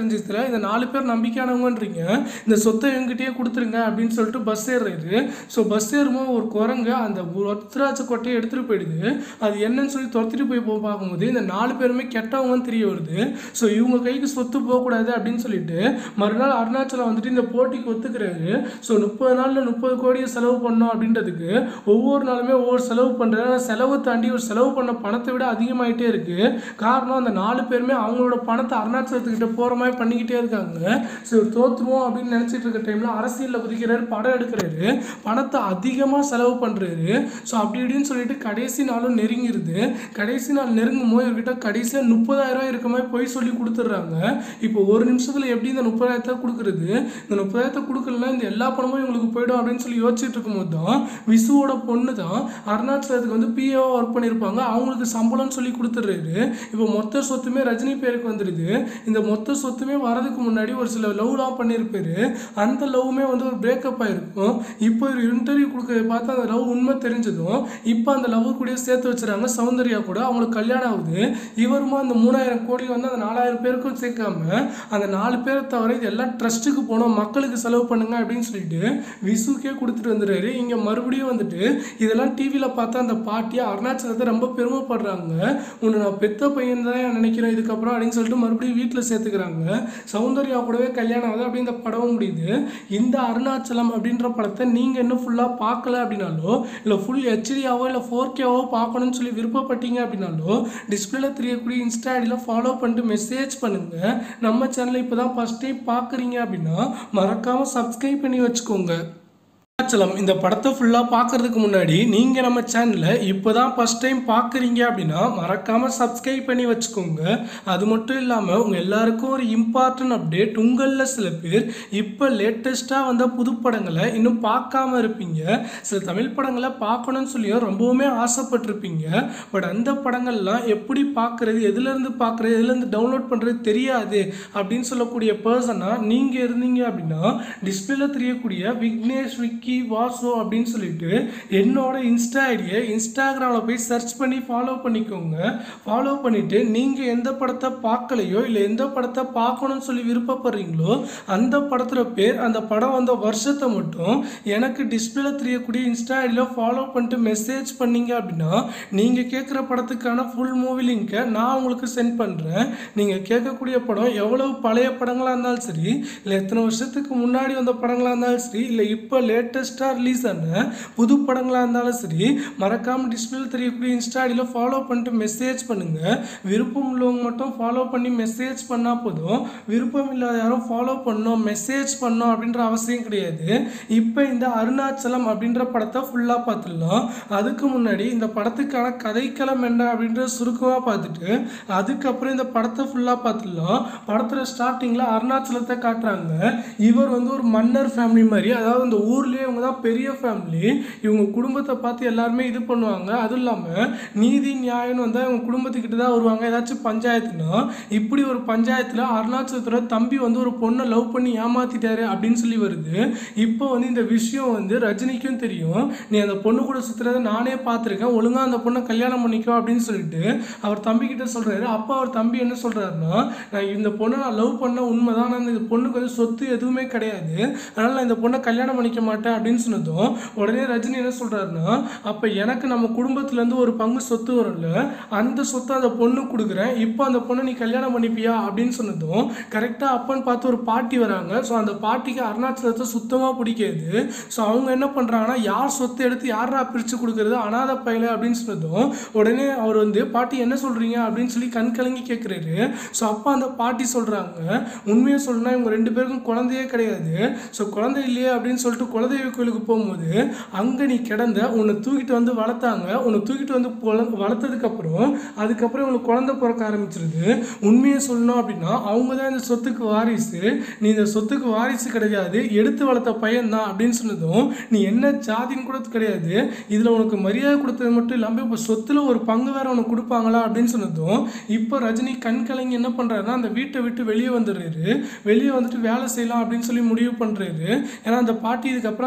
தெரிஞ்சதுல இந்த நாலு பேர் நம்பிக்கையானவங்கன்றீங்க இந்த சொத்தை என்கிட்டயே கொடுத்துருங்க அப்படின்னு சொல்லிட்டு பஸ் ஏறுறாரு ஸோ பஸ் ஏறும்போது ஒரு குரங்கு அந்த ஒத்தராட்ச கொட்டையை எடுத்துகிட்டு போயிடுது அது என்னன்னு சொல்லி துரத்திட்டு போய் போ பார்க்கும்போது இந்த நாலு பேருமே கெட்டவங்கன்னு தெரிய வருது ஸோ இவங்க கைக்கு சொத்து போகக்கூடாது அப்படின்னு சொல்லிட்டு மறுநாள் அருணாச்சலம் வந்துட்டு இந்த போட்டிக்கு ஒத்துக்கிறாரு ஸோ முப்பது நாளில் முப்பது கோடியை செலவு பண்ணோம் அப்படின்றதுக்கு ஒவ்வொரு நாளுமே ஒவ்வொரு செலவு பண்ணுறாரு ஆனால் செலவு தாண்டி ஒரு செலவு பண்ண பணத்தை விட அதிகமாயிட்டே இருக்கு காரணம் அந்த நாலு பேருமே அவங்களோட பணத்தை அருணாச்சலத்துக்கிட்ட போகிற மாதிரி பண்ணிக்கிட்டே இருக்காங்க ஸோ இவர் தோற்றுருவோம் அப்படின்னு நினச்சிட்டு இருக்க டைமில் அரசியலில் குதிக்கிறாரு படம் எடுக்கிறாரு பணத்தை அதிகமாக செலவு பண்ணுறாரு ஸோ அப்படி இப்படின்னு சொல்லிட்டு கடைசி நாளும் நெருங்கிருது கடைசி நாள் நெருங்கும் போது இவர்கிட்ட கடைசியாக முப்பதாயிரம் இருக்க மாதிரி போய் சொல்லி கொடுத்துட்றாங்க இப்போ ஒரு நிமிஷத்தில் எப்படி இந்த முப்பதாயிரத்தை கொடுக்குறது இந்த முப்பதாயிரத்தை கொடுக்கலன்னா இந்த எல்லா பணமும் இவங்களுக்கு போயிடும் அப்படின்னு சொல்லி யோசிச்சுட்டு இருக்கும்போது தான் விசுவோட பொண்ணு தான் அருணாச்சலத்துக்கு வந்து பிஏஓ ஒர்க் பண்ணியிருப்பாங்க அவங்களுக்கு சம்பளம்னு சொல்லி கொடுத்துட்றாரு இப்போ மொத்த சொத்துமே ரஜினி பேருக்கு வந்துடுது இந்த மொத்த சொத்துமே வரதுக்கு முன்னாடி ஒரு சில லவ்லாம் பண்ணியிருப்பாரு அந்த லவ்வுமே வந்து ஒரு பிரேக்கப் ஆயிருக்கும் இப்போ ஒரு இன்டர்வியூ கொடுக்கறத பார்த்து அந்த லவ் உண்மை தெரிஞ்சதும் இப்போ அந்த லவ் கூட சேர்த்து வச்சுறாங்க சௌந்தர்யா கூட அவங்களுக்கு கல்யாணம் ஆகுது இவருமா அந்த மூணாயிரம் கோடி வந்து அந்த நாலாயிரம் பேருக்கும் சேர்க்காம அந்த நாலு பேரை தவிர இது எல்லாம் ட்ரஸ்ட்டுக்கு போனோம் மக்களுக்கு செலவு பண்ணுங்க அப்படின்னு சொல்லிட்டு விசுக்கே கொடுத்துட்டு வந்துடுறாரு இங்கே மறுபடியும் வந்துட்டு இதெல்லாம் டிவியில் பார்த்தா அந்த பாட்டியை அருணாச்சலத்தை ரொம்ப பெருமைப்படுறாங்க உன்னை நான் பெத்த பையன் தான் நினைக்கிறேன் இதுக்கப்புறம் அப்படின்னு சொல்லிட்டு மறுபடியும் வீட்டில் சேர்த்துக்கிறாங்க சௌந்தர்யா கூடவே கல்யாணம் ஆகுது அப்படி இந்த படமும் முடியுது இந்த அருணாச்சலம் அப்படின்ற படத்தை நீங்கள் இன்னும் ஃபுல்லாக பார்க்கல அப்படின்னாலோ இல்லை ஃபுல் ஹெச்டியாவோ இல்லை ஃபோர் கேவோ பார்க்கணும்னு சொல்லி விருப்பப்பட்டீங்க அப்படின்னாலோ டிஸ்பிளேல தெரியக்கூடிய இன்ஸ்டா ஐடியில் ஃபாலோ பண்ணிட்டு மெசேஜ் பண்ணுங்கள் நம்ம சேனலை இப்போ தான் ஃபஸ்ட் டைம் பார்க்குறீங்க அப்படின்னா மறக்காமல் சப்ஸ்கிரைப் பண்ணி வச்சுக்கோங்க அருணாச்சலம் இந்த படத்தை ஃபுல்லாக பார்க்கறதுக்கு முன்னாடி நீங்கள் நம்ம சேனலில் இப்போ தான் ஃபஸ்ட் டைம் பார்க்குறீங்க அப்படின்னா மறக்காமல் சப்ஸ்கிரைப் பண்ணி வச்சுக்கோங்க அது மட்டும் இல்லாமல் உங்கள் எல்லாருக்கும் ஒரு இம்பார்ட்டன்ட் அப்டேட் உங்களில் சில பேர் இப்போ லேட்டஸ்ட்டாக வந்த புது படங்களை இன்னும் பார்க்காம இருப்பீங்க சில தமிழ் படங்களை பார்க்கணும்னு சொல்லியும் ரொம்பவுமே ஆசைப்பட்டிருப்பீங்க பட் அந்த படங்கள்லாம் எப்படி பார்க்குறது எதுலேருந்து பார்க்குறது எதுலேருந்து டவுன்லோட் பண்ணுறது தெரியாது அப்படின்னு சொல்லக்கூடிய பர்சனாக நீங்கள் இருந்தீங்க அப்படின்னா டிஸ்பிளேல தெரியக்கூடிய விக்னேஷ் விக்கி வாசு அப்படின்னு சொல்லிட்டு என்னோட இன்ஸ்டா ஐடியை இன்ஸ்டாகிராமில் போய் சர்ச் பண்ணி ஃபாலோ பண்ணிக்கோங்க ஃபாலோ பண்ணிவிட்டு நீங்கள் எந்த படத்தை பார்க்கலையோ இல்லை எந்த படத்தை பார்க்கணும்னு சொல்லி விருப்பப்படுறீங்களோ அந்த படத்தோட பேர் அந்த படம் வந்த வருஷத்தை மட்டும் எனக்கு டிஸ்பிளேல தெரியக்கூடிய இன்ஸ்டா ஐடியில் ஃபாலோ பண்ணிட்டு மெசேஜ் பண்ணீங்க அப்படின்னா நீங்கள் கேட்குற படத்துக்கான ஃபுல் மூவி லிங்க்கை நான் உங்களுக்கு சென்ட் பண்ணுறேன் நீங்கள் கேட்கக்கூடிய படம் எவ்வளவு பழைய படங்களாக இருந்தாலும் சரி இல்லை எத்தனை வருஷத்துக்கு முன்னாடி வந்த படங்களாக இருந்தாலும் சரி இல்லை இப்போ லேட்டஸ்ட்டாக ரிலீஸ் ஆன புது படங்களாக இருந்தாலும் சரி மறக்காமல் டிஸ்பிளேல தெரியக்கூடிய இன்ஸ்டா ஐடியில் ஃபாலோ பண்ணிட்டு மெசேஜ் பண்ணுங்கள் விருப்பம் உள்ளவங்க மட்டும் ஃபாலோ பண்ணி மெசேஜ் பண்ணால் போதும் விருப்பம் இல்லாத யாரும் ஃபாலோ பண்ணணும் மெசேஜ் பண்ணணும் அப்படின்ற அவசியம் கிடையாது இப்போ இந்த அருணாச்சலம் அப்படின்ற படத்தை ஃபுல்லாக பார்த்துடலாம் அதுக்கு முன்னாடி இந்த படத்துக்கான கதைக்களம் என்ன அப்படின்ற சுருக்கமாக பார்த்துட்டு அதுக்கப்புறம் இந்த படத்தை ஃபுல்லாக பார்த்துடலாம் படத்தில் ஸ்டார்டிங்கில் அருணாச்சலத்தை காட்டுறாங்க இவர் வந்து ஒரு மன்னர் ஃபேமிலி மாதிரி அதாவது இந்த ஊர்லேயே இவங்க தான் பெரிய ஃபேமிலி இவங்க குடும்பத்தை பார்த்து எல்லாருமே இது பண்ணுவாங்க அதுவும் இல்லாமல் நீதி நியாயம்னு வந்தால் இவங்க குடும்பத்துக்கிட்ட தான் வருவாங்க ஏதாச்சும் பஞ்சாயத்துனா இப்படி ஒரு பஞ்சாயத்தில் அருணாச்சலத்தோட தம்பி வந்து ஒரு பொண்ணை லவ் பண்ணி ஏமாத்திட்டாரு அப்படின்னு சொல்லி வருது இப்போ வந்து இந்த விஷயம் வந்து ரஜினிக்கும் தெரியும் நீ அந்த பொண்ணு கூட சுற்றுறத நானே பார்த்துருக்கேன் ஒழுங்காக அந்த பொண்ணை கல்யாணம் பண்ணிக்கோ அப்படின்னு சொல்லிட்டு அவர் தம்பி கிட்ட சொல்கிறாரு அப்போ அவர் தம்பி என்ன சொல்கிறாருன்னா நான் இந்த பொண்ணை நான் லவ் பண்ண உண்மை தான் ஆனால் இந்த பொண்ணுக்கு வந்து சொத்து எதுவுமே கிடையாது அதனால் நான் இந்த பொண்ணை கல்யாணம் பண்ணிக்க மாட்டேன் அப்படின்னு சொன்னதும் உடனே ரஜினி என்ன சொல்கிறாருன்னா அப்போ எனக்கு நம்ம குடும்பத்துலேருந்து ஒரு பங்கு சொத்து வரும்ல அந்த சொத்தை அந்த பொண்ணு கொடுக்குறேன் இப்போ அந்த பொண்ணை நீ கல்யாணம் பண்ணிப்பியா அப்படின்னு சொன்னதும் கரெக்டாக அப்பன்னு பார்த்து ஒரு பாட்டி வராங்க ஸோ அந்த பாட்டிக்கு அருணாச்சலத்தை சுத்தமாக பிடிக்காது ஸோ அவங்க என்ன பண்ணுறாங்கன்னா யார் சொத்தை எடுத்து யாரா பிரித்து கொடுக்குறது அனாதை பையல அப்படின்னு சொன்னதும் உடனே அவர் வந்து பாட்டி என்ன சொல்கிறீங்க அப்படின்னு சொல்லி கண் கலங்கி கேட்குறாரு ஸோ அப்போ அந்த பாட்டி சொல்கிறாங்க உண்மையை சொல்லணும்னா இவங்க ரெண்டு பேருக்கும் குழந்தையே கிடையாது ஸோ குழந்தை இல்லையே அப்படின்னு சொல்லிட்டு குலதெய்வ கோயிலுக்கு போகும்போது அங்கே நீ கிடந்த உன்னை தூக்கிட்டு வந்து வளர்த்தாங்க உன்னை தூக்கிட்டு வந்து குழ- வளர்த்ததுக்கப்புறம் அதுக்கப்புறம் உனக்கு குழந்தை பிறக்க ஆரம்பிச்சிருது உண்மையை சொல்லணும் அப்படின்னா அவங்க தான் இந்த சொத்துக்கு வாரிசு நீ இந்த சொத்துக்கு வாரிசு கிடையாது எடுத்து வளர்த்த பையன் தான் அப்படின்னு சொன்னதும் நீ என்ன ஜாதின்னு கூட கிடையாது இதில் உனக்கு மரியாதை கொடுத்தது மட்டும் இல்லாமல் இப்போ சொத்தில் ஒரு பங்கு வேற உனக்கு கொடுப்பாங்களா அப்படின்னு சொன்னதும் இப்போ ரஜினி கண் கலங்கி என்ன பண்ணுறாருன்னா அந்த வீட்டை விட்டு வெளியே வந்துடுறாரு வெளியே வந்துட்டு வேலை செய்யலாம் அப்படின்னு சொல்லி முடிவு பண்ணுறாரு ஏன்னா அந்த பாட்டி இதுக்கப்புறம்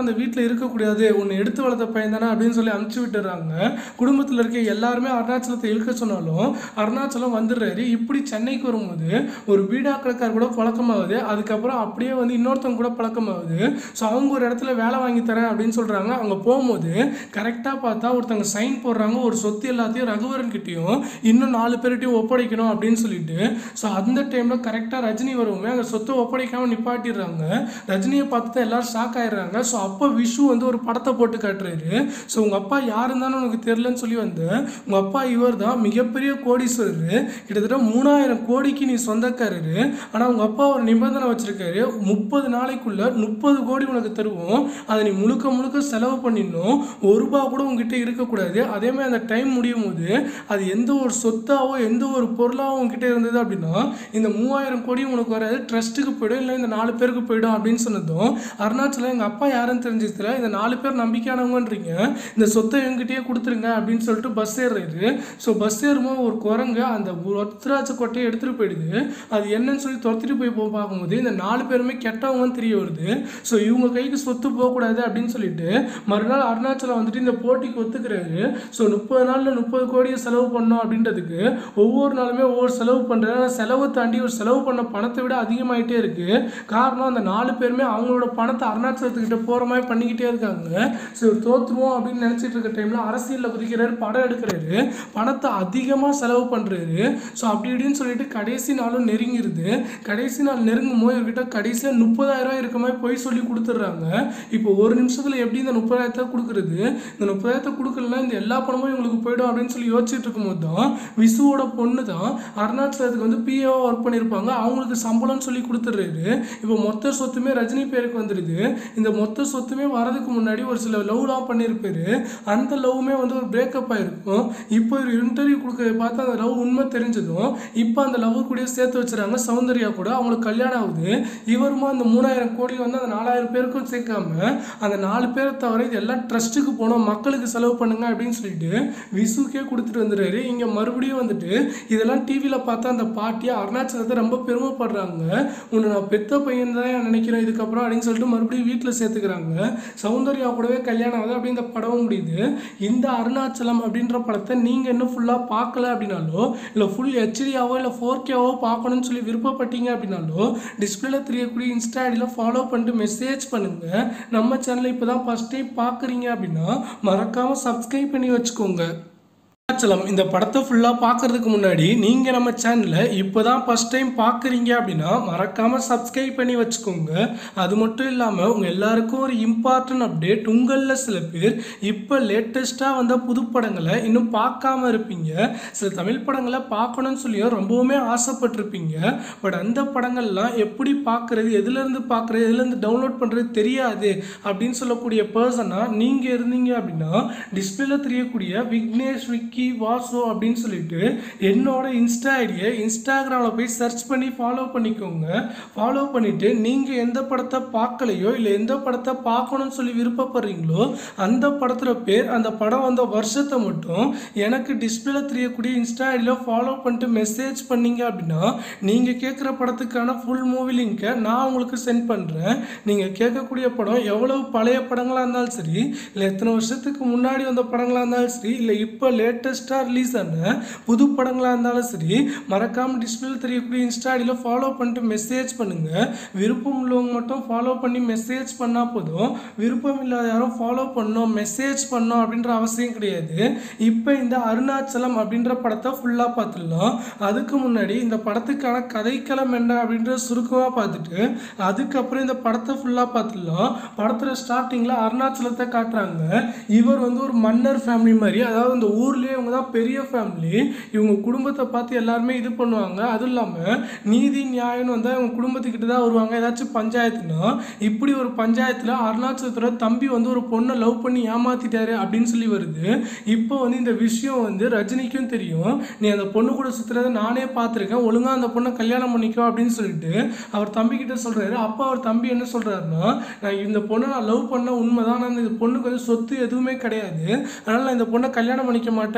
அந்த வீட்டில் இருக்கக்கூடாது உன்னை எடுத்து வளர்த்த பையன் தானே அப்படின்னு சொல்லி அனுப்பிச்சு விட்டுறாங்க குடும்பத்தில் இருக்க எல்லாருமே அருணாச்சலத்தை இழுக்க சொன்னாலும் அருணாச்சலம் வந்துடுறாரு இப்படி சென்னைக்கு வரும்போது ஒரு பீடா கடைக்கார் கூட பழக்கமாகுது அதுக்கப்புறம் அப்படியே வந்து இன்னொருத்தவங்க கூட பழக்கமாகுது ஸோ அவங்க ஒரு இடத்துல வேலை வாங்கி தரேன் அப்படின்னு சொல்கிறாங்க அவங்க போகும்போது கரெக்டாக பார்த்தா ஒருத்தவங்க சைன் போடுறாங்க ஒரு சொத்து எல்லாத்தையும் ரகுவரன் கிட்டேயும் இன்னும் நாலு பேர்கிட்டையும் ஒப்படைக்கணும் அப்படின்னு சொல்லிட்டு ஸோ அந்த டைமில் கரெக்டாக ரஜினி வருவோமே அங்கே சொத்தை ஒப்படைக்காமல் நிப்பாட்டிடுறாங்க ரஜினியை பார்த்து தான் எல்லாரும் ஷாக் ஆயிடுறாங்க ஸோ அப்போ விஷு வந்து ஒரு படத்தை போட்டு காட்டுறாரு ஸோ உங்கள் அப்பா யாருந்தானு உனக்கு தெரிலன்னு சொல்லி வந்து உங்கள் அப்பா இவர் தான் மிகப்பெரிய கோடீஸ்வரர் கிட்டத்தட்ட மூணாயிரம் கோடிக்கு நீ சொந்தக்காரரு ஆனால் உங்கள் அப்பா ஒரு நிபந்தனை வச்சிருக்காரு முப்பது நாளைக்குள்ள முப்பது கோடி உனக்கு தருவோம் அதை நீ முழுக்க முழுக்க செலவு பண்ணிடணும் ஒரு ரூபா கூட உங்ககிட்ட இருக்கக்கூடாது அதே மாதிரி அந்த டைம் முடியும் போது அது எந்த ஒரு சொத்தாவோ எந்த ஒரு பொருளாவோ உங்ககிட்ட இருந்தது அப்படின்னா இந்த மூவாயிரம் கோடியும் உனக்கு வராது ட்ரஸ்ட்டுக்கு போயிடும் இல்லை இந்த நாலு பேருக்கு போயிடும் அப்படின்னு சொன்னதும் அருணாச்சலம் எங்கள் அப்பா யாருன்னு தெரிஞ்சதுல இந்த நாலு பேர் நம்பிக்கையானவங்கன்றீங்க இந்த சொத்தை எங்கிட்டயே கொடுத்துருங்க அப்படின்னு சொல்லிட்டு பஸ் ஏறுறாரு ஸோ பஸ் ஏறும்போது ஒரு குரங்கு அந்த ஒத்தராட்ச கொட்டையை எடுத்துகிட்டு போயிடுது அது என்னன்னு சொல்லி துரத்திட்டு போய் போ பார்க்கும்போது இந்த நாலு பேருமே கெட்டவங்கன்னு தெரிய வருது ஸோ இவங்க கைக்கு சொத்து போகக்கூடாது அப்படின்னு சொல்லிட்டு மறுநாள் அருணாச்சலம் வந்துட்டு இந்த போட்டிக்கு ஒத்துக்கிறாரு ஸோ முப்பது நாளில் முப்பது கோடியை செலவு பண்ணோம் அப்படின்றதுக்கு ஒவ்வொரு நாளுமே ஒவ்வொரு செலவு பண்ணுறாரு ஆனால் செலவு தாண்டி ஒரு செலவு பண்ண பணத்தை விட அதிகமாயிட்டே இருக்கு காரணம் அந்த நாலு பேருமே அவங்களோட பணத்தை அருணாச்சலத்துக்கிட்ட போகிற மாதிரி பண்ணிக்கிட்டே இருக்காங்க ஸோ இவர் தோற்றுருவோம் அப்படின்னு நினச்சிட்டு இருக்க டைமில் அரசியலில் குதிக்கிறாரு படம் எடுக்கிறாரு பணத்தை அதிகமாக செலவு பண்ணுறாரு ஸோ அப்படி இப்படின்னு சொல்லிட்டு கடைசி நாளும் நெருங்கிருது கடைசி நாள் நெருங்கும் போது இவர்கிட்ட கடைசியாக முப்பதாயிரம் ரூபாய் இருக்க மாதிரி போய் சொல்லி கொடுத்துட்றாங்க இப்போ ஒரு நிமிஷத்தில் எப்படி இந்த முப்பதாயிரத்தை கொடுக்குறது இந்த முப்பதாயிரத்தை கொடுக்கலன்னா இந்த எல்லா பணமும் இவங்களுக்கு போயிடும் அப்படின்னு சொல்லி யோசிச்சுட்டு இருக்கும்போது தான் விசுவோட பொண்ணு தான் அருணாச்சலத்துக்கு வந்து பிஏஓ ஒர்க் பண்ணியிருப்பாங்க அவங்களுக்கு சம்பளம்னு சொல்லி கொடுத்துட்றாரு இப்போ மொத்த சொத்துமே ரஜினி பேருக்கு வந்துடுது இந்த மொத்த சொத்துமே வரதுக்கு முன்னாடி ஒரு சில லவ்லாம் பண்ணியிருப்பாரு அந்த லவ்வுமே வந்து ஒரு பிரேக்கப் ஆயிருக்கும் இப்போ ஒரு இன்டர்வியூ கொடுக்கறத பார்த்து அந்த லவ் உண்மை தெரிஞ்சதும் இப்போ அந்த லவ் கூட சேர்த்து வச்சுறாங்க சௌந்தர்யா கூட அவங்களுக்கு கல்யாணம் ஆகுது இவருமா அந்த மூணாயிரம் கோடி வந்து அந்த நாலாயிரம் பேருக்கும் சேர்க்காம அந்த நாலு பேரை தவிர இது எல்லாம் ட்ரஸ்ட்டுக்கு போனோம் மக்களுக்கு செலவு பண்ணுங்க அப்படின்னு சொல்லிட்டு விசுக்கே கொடுத்துட்டு வந்துடுறாரு இங்கே மறுபடியும் வந்துட்டு இதெல்லாம் டிவியில் பார்த்தா அந்த பாட்டியை அருணாச்சலத்தை ரொம்ப பெருமைப்படுறாங்க உன்னை நான் பெத்த பையன் தான் நினைக்கிறேன் இதுக்கப்புறம் அப்படின்னு சொல்லிட்டு மறுபடியும் வீட்டில் சேர்த்துக்கிறாங்க சௌந்தர்யா கூடவே கல்யாணம் ஆகுது அப்படி இந்த படம் முடியுது இந்த அருணாச்சலம் அப்படின்ற படத்தை நீங்கள் இன்னும் ஃபுல்லாக பார்க்கல அப்படின்னாலோ இல்லை ஃபுல் ஹெச்டியாவோ இல்லை ஃபோர் கேவோ பார்க்கணும்னு சொல்லி விருப்பப்பட்டீங்க அப்படின்னாலோ டிஸ்பிளேல தெரியக்கூடிய இன்ஸ்டா ஐடியில் ஃபாலோ பண்ணிட்டு மெசேஜ் பண்ணுங்கள் நம்ம சேனலை இப்போ தான் ஃபஸ்ட் டைம் பார்க்குறீங்க அப்படின்னா மறக்காமல் சப்ஸ்கிரைப் பண்ணி வச்சுக்கோங்க அருணாச்சலம் இந்த படத்தை ஃபுல்லாக பார்க்கறதுக்கு முன்னாடி நீங்கள் நம்ம சேனலை இப்போ தான் ஃபஸ்ட் டைம் பார்க்குறீங்க அப்படின்னா மறக்காமல் சப்ஸ்கிரைப் பண்ணி வச்சுக்கோங்க அது மட்டும் இல்லாமல் உங்கள் எல்லாருக்கும் ஒரு இம்பார்ட்டன்ட் அப்டேட் உங்களில் சில பேர் இப்போ லேட்டஸ்ட்டாக வந்த புது படங்களை இன்னும் பார்க்காம இருப்பீங்க சில தமிழ் படங்களை பார்க்கணும்னு சொல்லியும் ரொம்பவுமே ஆசைப்பட்டிருப்பீங்க பட் அந்த படங்கள்லாம் எப்படி பார்க்குறது எதுலேருந்து பார்க்குறது எதுலேருந்து டவுன்லோட் பண்ணுறது தெரியாது அப்படின்னு சொல்லக்கூடிய பர்சனாக நீங்கள் இருந்தீங்க அப்படின்னா டிஸ்பிளேல தெரியக்கூடிய விக்னேஷ் விக்கி வாசு அப்படின்னு சொல்லிட்டு என்னோட இன்ஸ்டா ஐடியை இன்ஸ்டாகிராமில் போய் சர்ச் பண்ணி ஃபாலோ பண்ணிக்கோங்க ஃபாலோ பண்ணிவிட்டு நீங்கள் எந்த படத்தை பார்க்கலையோ இல்லை எந்த படத்தை பார்க்கணும்னு சொல்லி விருப்பப்படுறீங்களோ அந்த படத்தில் பேர் அந்த படம் வந்த வருஷத்தை மட்டும் எனக்கு டிஸ்பிளேல தெரியக்கூடிய இன்ஸ்டா ஐடியில் ஃபாலோ பண்ணிட்டு மெசேஜ் பண்ணீங்க அப்படின்னா நீங்கள் கேட்குற படத்துக்கான ஃபுல் மூவி லிங்க்கை நான் உங்களுக்கு சென்ட் பண்ணுறேன் நீங்கள் கேட்கக்கூடிய படம் எவ்வளவு பழைய படங்களாக இருந்தாலும் சரி இல்லை எத்தனை வருஷத்துக்கு முன்னாடி வந்த படங்களாக இருந்தாலும் சரி இல்லை இப்போ லேட்டஸ்ட்டாக ரிலீஸ் ஆன புது படங்களாக இருந்தாலும் சரி மறக்காமல் டிஸ்பிளேல தெரியக்கூடிய இன்ஸ்டா ஐடியில் ஃபாலோ பண்ணிட்டு மெசேஜ் பண்ணுங்கள் விருப்பம் உள்ளவங்க மட்டும் ஃபாலோ பண்ணி மெசேஜ் பண்ணால் போதும் விருப்பம் இல்லாத யாரும் ஃபாலோ பண்ணோம் மெசேஜ் பண்ணோம் அப்படின்ற அவசியம் கிடையாது இப்போ இந்த அருணாச்சலம் அப்படின்ற படத்தை ஃபுல்லாக பார்த்துடலாம் அதுக்கு முன்னாடி இந்த படத்துக்கான கதைக்களம் என்ன அப்படின்ற சுருக்கமாக பார்த்துட்டு அதுக்கப்புறம் இந்த படத்தை ஃபுல்லாக பார்த்துடலாம் படத்தில் ஸ்டார்டிங்கில் அருணாச்சலத்தை காட்டுறாங்க இவர் வந்து ஒரு மன்னர் ஃபேமிலி மாதிரி அதாவது இந்த ஊர்லேயே இவங்க தான் பெரிய ஃபேமிலி இவங்க குடும்பத்தை பார்த்து எல்லாருமே இது பண்ணுவாங்க அதுவும் இல்லாமல் நீதி நியாயம்னு வந்தால் இவங்க குடும்பத்துக்கிட்ட தான் வருவாங்க ஏதாச்சும் பஞ்சாயத்துனா இப்படி ஒரு பஞ்சாயத்தில் அருணாச்சலத்தோட தம்பி வந்து ஒரு பொண்ணை லவ் பண்ணி ஏமாத்திட்டாரு அப்படின்னு சொல்லி வருது இப்போ வந்து இந்த விஷயம் வந்து ரஜினிக்கும் தெரியும் நீ அந்த பொண்ணு கூட சுற்றுறத நானே பார்த்துருக்கேன் ஒழுங்காக அந்த பொண்ணை கல்யாணம் பண்ணிக்கோ அப்படின்னு சொல்லிட்டு அவர் தம்பி கிட்ட சொல்கிறாரு அப்போ அவர் தம்பி என்ன சொல்கிறாருன்னா நான் இந்த பொண்ணை நான் லவ் பண்ண உண்மைதான் ஆனால் இந்த பொண்ணுக்கு வந்து சொத்து எதுவுமே கிடையாது அதனால் நான் இந்த பொண்ணை கல்யாணம் பண்ணிக்க மாட்டேன்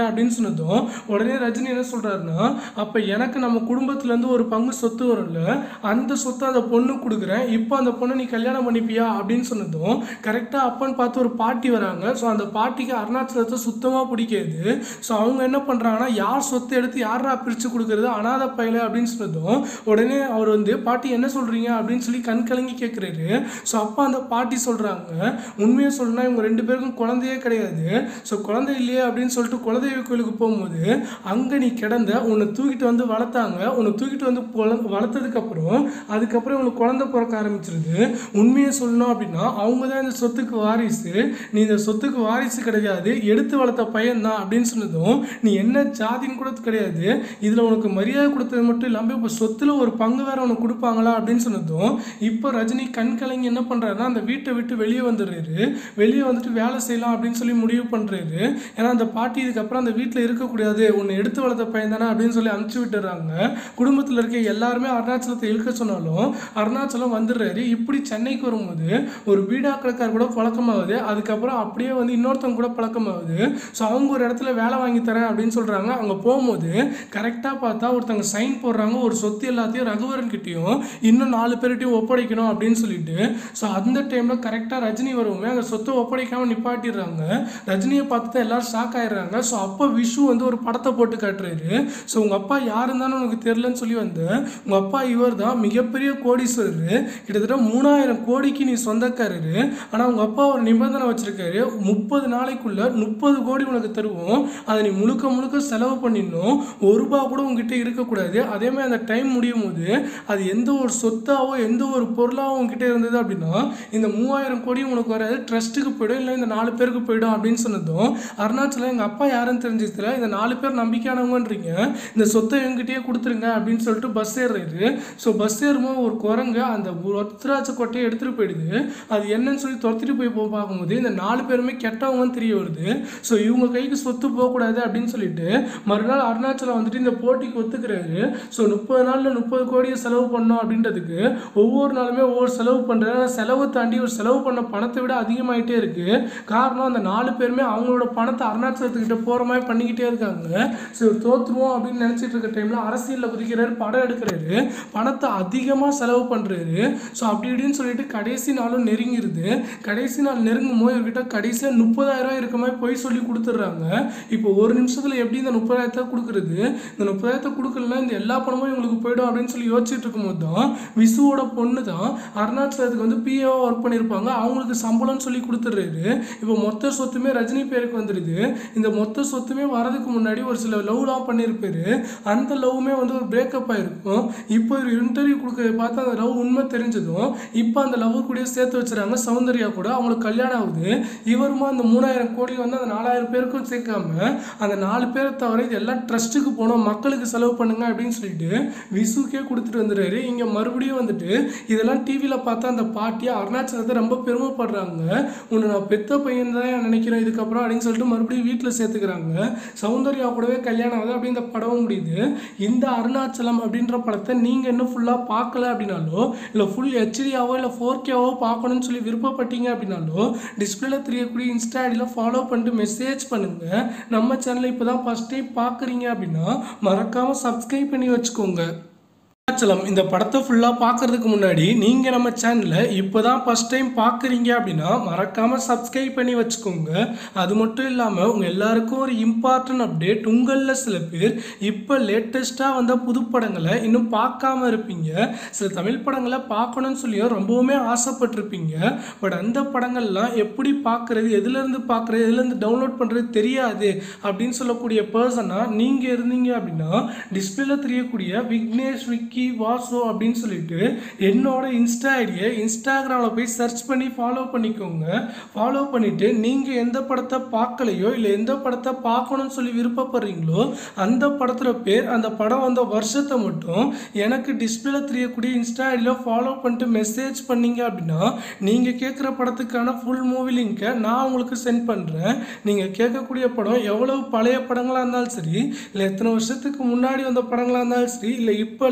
அப்படின்னு சொன்னதும் உடனே ரஜினி என்ன சொல்கிறாருன்னா அப்போ எனக்கு நம்ம குடும்பத்துலேருந்து ஒரு பங்கு சொத்து வரும்ல அந்த சொத்தை அந்த பொண்ணுக்கு கொடுக்குறேன் இப்போ அந்த பொண்ணை நீ கல்யாணம் பண்ணிப்பியா அப்படின்னு சொன்னதும் கரெக்டாக அப்பன்னு பார்த்து ஒரு பாட்டி வராங்க ஸோ அந்த பாட்டிக்கு அருணாச்சலத்தை சுத்தமாக பிடிக்காது ஸோ அவங்க என்ன பண்ணுறாங்கன்னா யார் சொத்தை எடுத்து யாரா பிரித்து கொடுக்குறது அனாத பையல அப்படின்னு சொன்னதும் உடனே அவர் வந்து பாட்டி என்ன சொல்கிறீங்க அப்படின்னு சொல்லி கண் கலங்கி கேட்குறாரு ஸோ அப்போ அந்த பாட்டி சொல்கிறாங்க உண்மையை சொல்லணும்னா இவங்க ரெண்டு பேருக்கும் குழந்தையே கிடையாது ஸோ குழந்தை இல்லையே அப்படின்னு சொல்லிட்டு குலதெய்வ கோயிலுக்கு போகும்போது அங்கே நீ கிடந்த உன்னை தூக்கிட்டு வந்து வளர்த்தாங்க உன்னை தூக்கிட்டு வந்து குழந்தை வளர்த்ததுக்கப்புறம் அதுக்கப்புறம் உனக்கு குழந்தை பிறக்க ஆரம்பிச்சிருது உண்மையை சொல்லணும் அப்படின்னா அவங்க தான் இந்த சொத்துக்கு வாரிசு நீ இந்த சொத்துக்கு வாரிசு கிடையாது எடுத்து வளர்த்த பையன் தான் அப்படின்னு சொன்னதும் நீ என்ன ஜாதின்னு கூட கிடையாது இதில் உனக்கு மரியாதை கொடுத்தது மட்டும் இல்லாமல் இப்போ சொத்துல ஒரு பங்கு வேற உனக்கு கொடுப்பாங்களா அப்படின்னு சொன்னதும் இப்போ ரஜினி கண் கலங்கி என்ன பண்ணுறாருன்னா அந்த வீட்டை விட்டு வெளியே வந்துடுறாரு வெளியே வந்துட்டு வேலை செய்யலாம் அப்படின்னு சொல்லி முடிவு பண்ணுறாரு ஏன்னா அந்த பாட்டி இதுக்கப்புறம் அந்த வீட்டில் இருக்கக்கூடாது உன்னை எடுத்து வளர்த்த பையன் தானே அப்படின்னு சொல்லி அனுப்பிச்சு விட்டுறாங்க குடும்பத்தில் இருக்க எல்லாருமே அருணாச்சலத்தை இழுக்க சொன்னாலும் அருணாச்சலம் வந்துடுறாரு இப்படி சென்னைக்கு வரும்போது ஒரு பீடா கடைக்கார் கூட பழக்கமாகுது அதுக்கப்புறம் அப்படியே வந்து இன்னொருத்தவங்க கூட பழக்கமாகுது ஸோ அவங்க ஒரு இடத்துல வேலை வாங்கி தரேன் அப்படின்னு சொல்கிறாங்க அங்கே போகும்போது கரெக்டாக பார்த்தா ஒருத்தவங்க சைன் போடுறாங்க ஒரு சொத்து எல்லாத்தையும் ரகுவரன் கிட்டேயும் இன்னும் நாலு பேர்கிட்டையும் ஒப்படைக்கணும் அப்படின்னு சொல்லிட்டு ஸோ அந்த டைமில் கரெக்டாக ரஜினி வருவோமே அந்த சொத்தை ஒப்படைக்காமல் நிப்பாட்டிடுறாங்க ரஜினியை பார்த்து தான் எல்லாரும் ஷாக் ஆயிடுறாங்க ஸோ அப்போ விஷு வந்து ஒரு படத்தை போட்டு காட்டுறாரு ஸோ உங்கள் அப்பா யாருன்னு தானே உனக்கு தெரிலன்னு சொல்லி வந்து உங்கள் அப்பா இவர் தான் மிகப்பெரிய கோடீஸ்வரர் கிட்டத்தட்ட மூணாயிரம் கோடிக்கு நீ சொந்தக்காரரு ஆனால் உங்கள் அப்பா ஒரு நிபந்தனை வச்சிருக்காரு முப்பது நாளைக்குள்ள முப்பது கோடி உனக்கு தருவோம் அதை நீ முழுக்க முழுக்க செலவு பண்ணிடணும் ஒரு ரூபா கூட உங்ககிட்ட இருக்கக்கூடாது அதே மாதிரி அந்த டைம் முடியும் போது அது எந்த ஒரு சொத்தாவோ எந்த ஒரு பொருளாவோ உங்ககிட்ட இருந்தது அப்படின்னா இந்த மூவாயிரம் கோடி உனக்கு வராது ட்ரஸ்ட்டுக்கு போயிடும் இல்லை இந்த நாலு பேருக்கு போயிடும் அப்படின்னு சொன்னதும் அருணாச்சலம் எங்கள் அப்பா யாருன்னு தெரிஞ்சதுல இந்த நாலு பேர் நம்பிக்கையானவங்கன்றீங்க இந்த சொத்தை எங்கிட்டயே கொடுத்துருங்க அப்படின்னு சொல்லிட்டு பஸ் ஏறுறாரு ஸோ பஸ் ஏறும்போது ஒரு குரங்கு அந்த ஒத்தராட்ச கொட்டையை எடுத்துகிட்டு போயிடுது அது என்னன்னு சொல்லி துரத்திட்டு போய் போ பார்க்கும்போது இந்த நாலு பேருமே கெட்டவங்கன்னு தெரிய வருது ஸோ இவங்க கைக்கு சொத்து போகக்கூடாது அப்படின்னு சொல்லிட்டு மறுநாள் அருணாச்சலம் வந்துட்டு இந்த போட்டிக்கு ஒத்துக்கிறாரு ஸோ முப்பது நாளில் முப்பது கோடியை செலவு பண்ணோம் அப்படின்றதுக்கு ஒவ்வொரு நாளுமே ஒவ்வொரு செலவு பண்ணுறாரு செலவு தாண்டி ஒரு செலவு பண்ண பணத்தை விட அதிகமாயிட்டே இருக்கு காரணம் அந்த நாலு பேருமே அவங்களோட பணத்தை அருணாச்சலத்துக்கிட்ட போகிற மாதிரி பண்ணிக்கிட்டே இருக்காங்க ஸோ இவர் தோற்றுருவோம் அப்படின்னு நினச்சிட்டு இருக்க டைமில் அரசியலில் குதிக்கிறாரு படம் எடுக்கிறாரு பணத்தை அதிகமாக செலவு பண்ணுறாரு ஸோ அப்படி இப்படின்னு சொல்லிட்டு கடைசி நாளும் நெருங்கிருது கடைசி நாள் நெருங்கும் போது இவர்கிட்ட கடைசியாக முப்பதாயிரம் ரூபாய் இருக்க மாதிரி போய் சொல்லி கொடுத்துட்றாங்க இப்போ ஒரு நிமிஷத்தில் எப்படி இந்த முப்பதாயிரத்தை கொடுக்குறது இந்த முப்பதாயிரத்தை கொடுக்கலன்னா இந்த எல்லா பணமும் இவங்களுக்கு போயிடும் அப்படின்னு சொல்லி யோசிச்சுட்டு இருக்கும்போது தான் விசுவோட பொண்ணு தான் அருணாச்சலத்துக்கு வந்து பிஏஓ ஒர்க் பண்ணியிருப்பாங்க அவங்களுக்கு சம்பளம்னு சொல்லி கொடுத்துட்றாரு இப்போ மொத்த சொத்துமே ரஜினி பேருக்கு வந்துடுது இந்த மொத்த சொத்துமே வரதுக்கு முன்னாடி ஒரு சில லவ்லாம் பண்ணியிருப்பாரு அந்த லவ்வுமே வந்து ஒரு பிரேக்கப் ஆயிருக்கும் இப்போ ஒரு இன்டர்வியூ கொடுக்க பார்த்து அந்த லவ் உண்மை தெரிஞ்சதும் இப்போ அந்த லவ் கூட சேர்த்து வச்சுறாங்க சௌந்தர்யா கூட அவங்களுக்கு கல்யாணம் ஆகுது இவருமா அந்த மூணாயிரம் கோடி வந்து அந்த நாலாயிரம் பேருக்கும் சேர்க்காம அந்த நாலு பேரை தவிர இது எல்லாம் ட்ரஸ்ட்டுக்கு போனோம் மக்களுக்கு செலவு பண்ணுங்க அப்படின்னு சொல்லிட்டு விசுக்கே கொடுத்துட்டு வந்துடுறாரு இங்கே மறுபடியும் வந்துட்டு இதெல்லாம் டிவியில் பார்த்தா அந்த பாட்டியை அருணாச்சலத்தை ரொம்ப பெருமைப்படுறாங்க உன்னை நான் பெத்த பையன் தான் நினைக்கிறேன் இதுக்கப்புறம் அப்படின்னு சொல்லிட்டு மறுபடியும் வீட்டில் சேர்த்துக்கிறாங்க சௌந்தர்யா கூடவே கல்யாணம் ஆகுது அப்படி இந்த படம் முடியுது இந்த அருணாச்சலம் அப்படின்ற படத்தை நீங்கள் இன்னும் ஃபுல்லாக பார்க்கல அப்படின்னாலோ இல்லை ஃபுல் ஹெச்டியாவோ இல்லை ஃபோர் கேவோ பார்க்கணும்னு சொல்லி விருப்பப்பட்டீங்க அப்படின்னாலோ டிஸ்பிளேல தெரியக்கூடிய இன்ஸ்டா ஐடியில் ஃபாலோ பண்ணிட்டு மெசேஜ் பண்ணுங்கள் நம்ம சேனலை இப்போ தான் ஃபஸ்ட் டைம் பார்க்குறீங்க அப்படின்னா மறக்காமல் சப்ஸ்கிரைப் பண்ணி வச்சுக்கோங்க அருணாச்சலம் இந்த படத்தை ஃபுல்லாக பார்க்கறதுக்கு முன்னாடி நீங்கள் நம்ம சேனலை இப்போ தான் ஃபஸ்ட் டைம் பார்க்குறீங்க அப்படின்னா மறக்காமல் சப்ஸ்கிரைப் பண்ணி வச்சுக்கோங்க அது மட்டும் இல்லாமல் உங்கள் எல்லாருக்கும் ஒரு இம்பார்ட்டன்ட் அப்டேட் உங்களில் சில பேர் இப்போ லேட்டஸ்ட்டாக வந்த புது படங்களை இன்னும் பார்க்காம இருப்பீங்க சில தமிழ் படங்களை பார்க்கணும்னு சொல்லியும் ரொம்பவுமே ஆசைப்பட்டிருப்பீங்க பட் அந்த படங்கள்லாம் எப்படி பார்க்குறது எதுலேருந்து பார்க்குறது எதுலேருந்து டவுன்லோட் பண்ணுறது தெரியாது அப்படின்னு சொல்லக்கூடிய பர்சனாக நீங்கள் இருந்தீங்க அப்படின்னா டிஸ்பிளேல தெரியக்கூடிய விக்னேஷ் விக்கி வாசு அப்படின்னு சொல்லிட்டு என்னோட இன்ஸ்டா ஐடியை இன்ஸ்டாகிராமில் போய் சர்ச் பண்ணி ஃபாலோ பண்ணிக்கோங்க ஃபாலோ பண்ணிவிட்டு நீங்கள் எந்த படத்தை பார்க்கலையோ இல்லை எந்த படத்தை பார்க்கணும்னு சொல்லி விருப்பப்படுறீங்களோ அந்த படத்தில் பேர் அந்த படம் வந்த வருஷத்தை மட்டும் எனக்கு டிஸ்பிளேல தெரியக்கூடிய இன்ஸ்டா ஐடியில் ஃபாலோ பண்ணிட்டு மெசேஜ் பண்ணீங்க அப்படின்னா நீங்கள் கேட்குற படத்துக்கான ஃபுல் மூவி லிங்க்கை நான் உங்களுக்கு சென்ட் பண்ணுறேன் நீங்கள் கேட்கக்கூடிய படம் எவ்வளவு பழைய படங்களாக இருந்தாலும் சரி இல்லை எத்தனை வருஷத்துக்கு முன்னாடி வந்த படங்களாக இருந்தாலும் சரி இல்லை இப்போ லேட்டஸ்ட்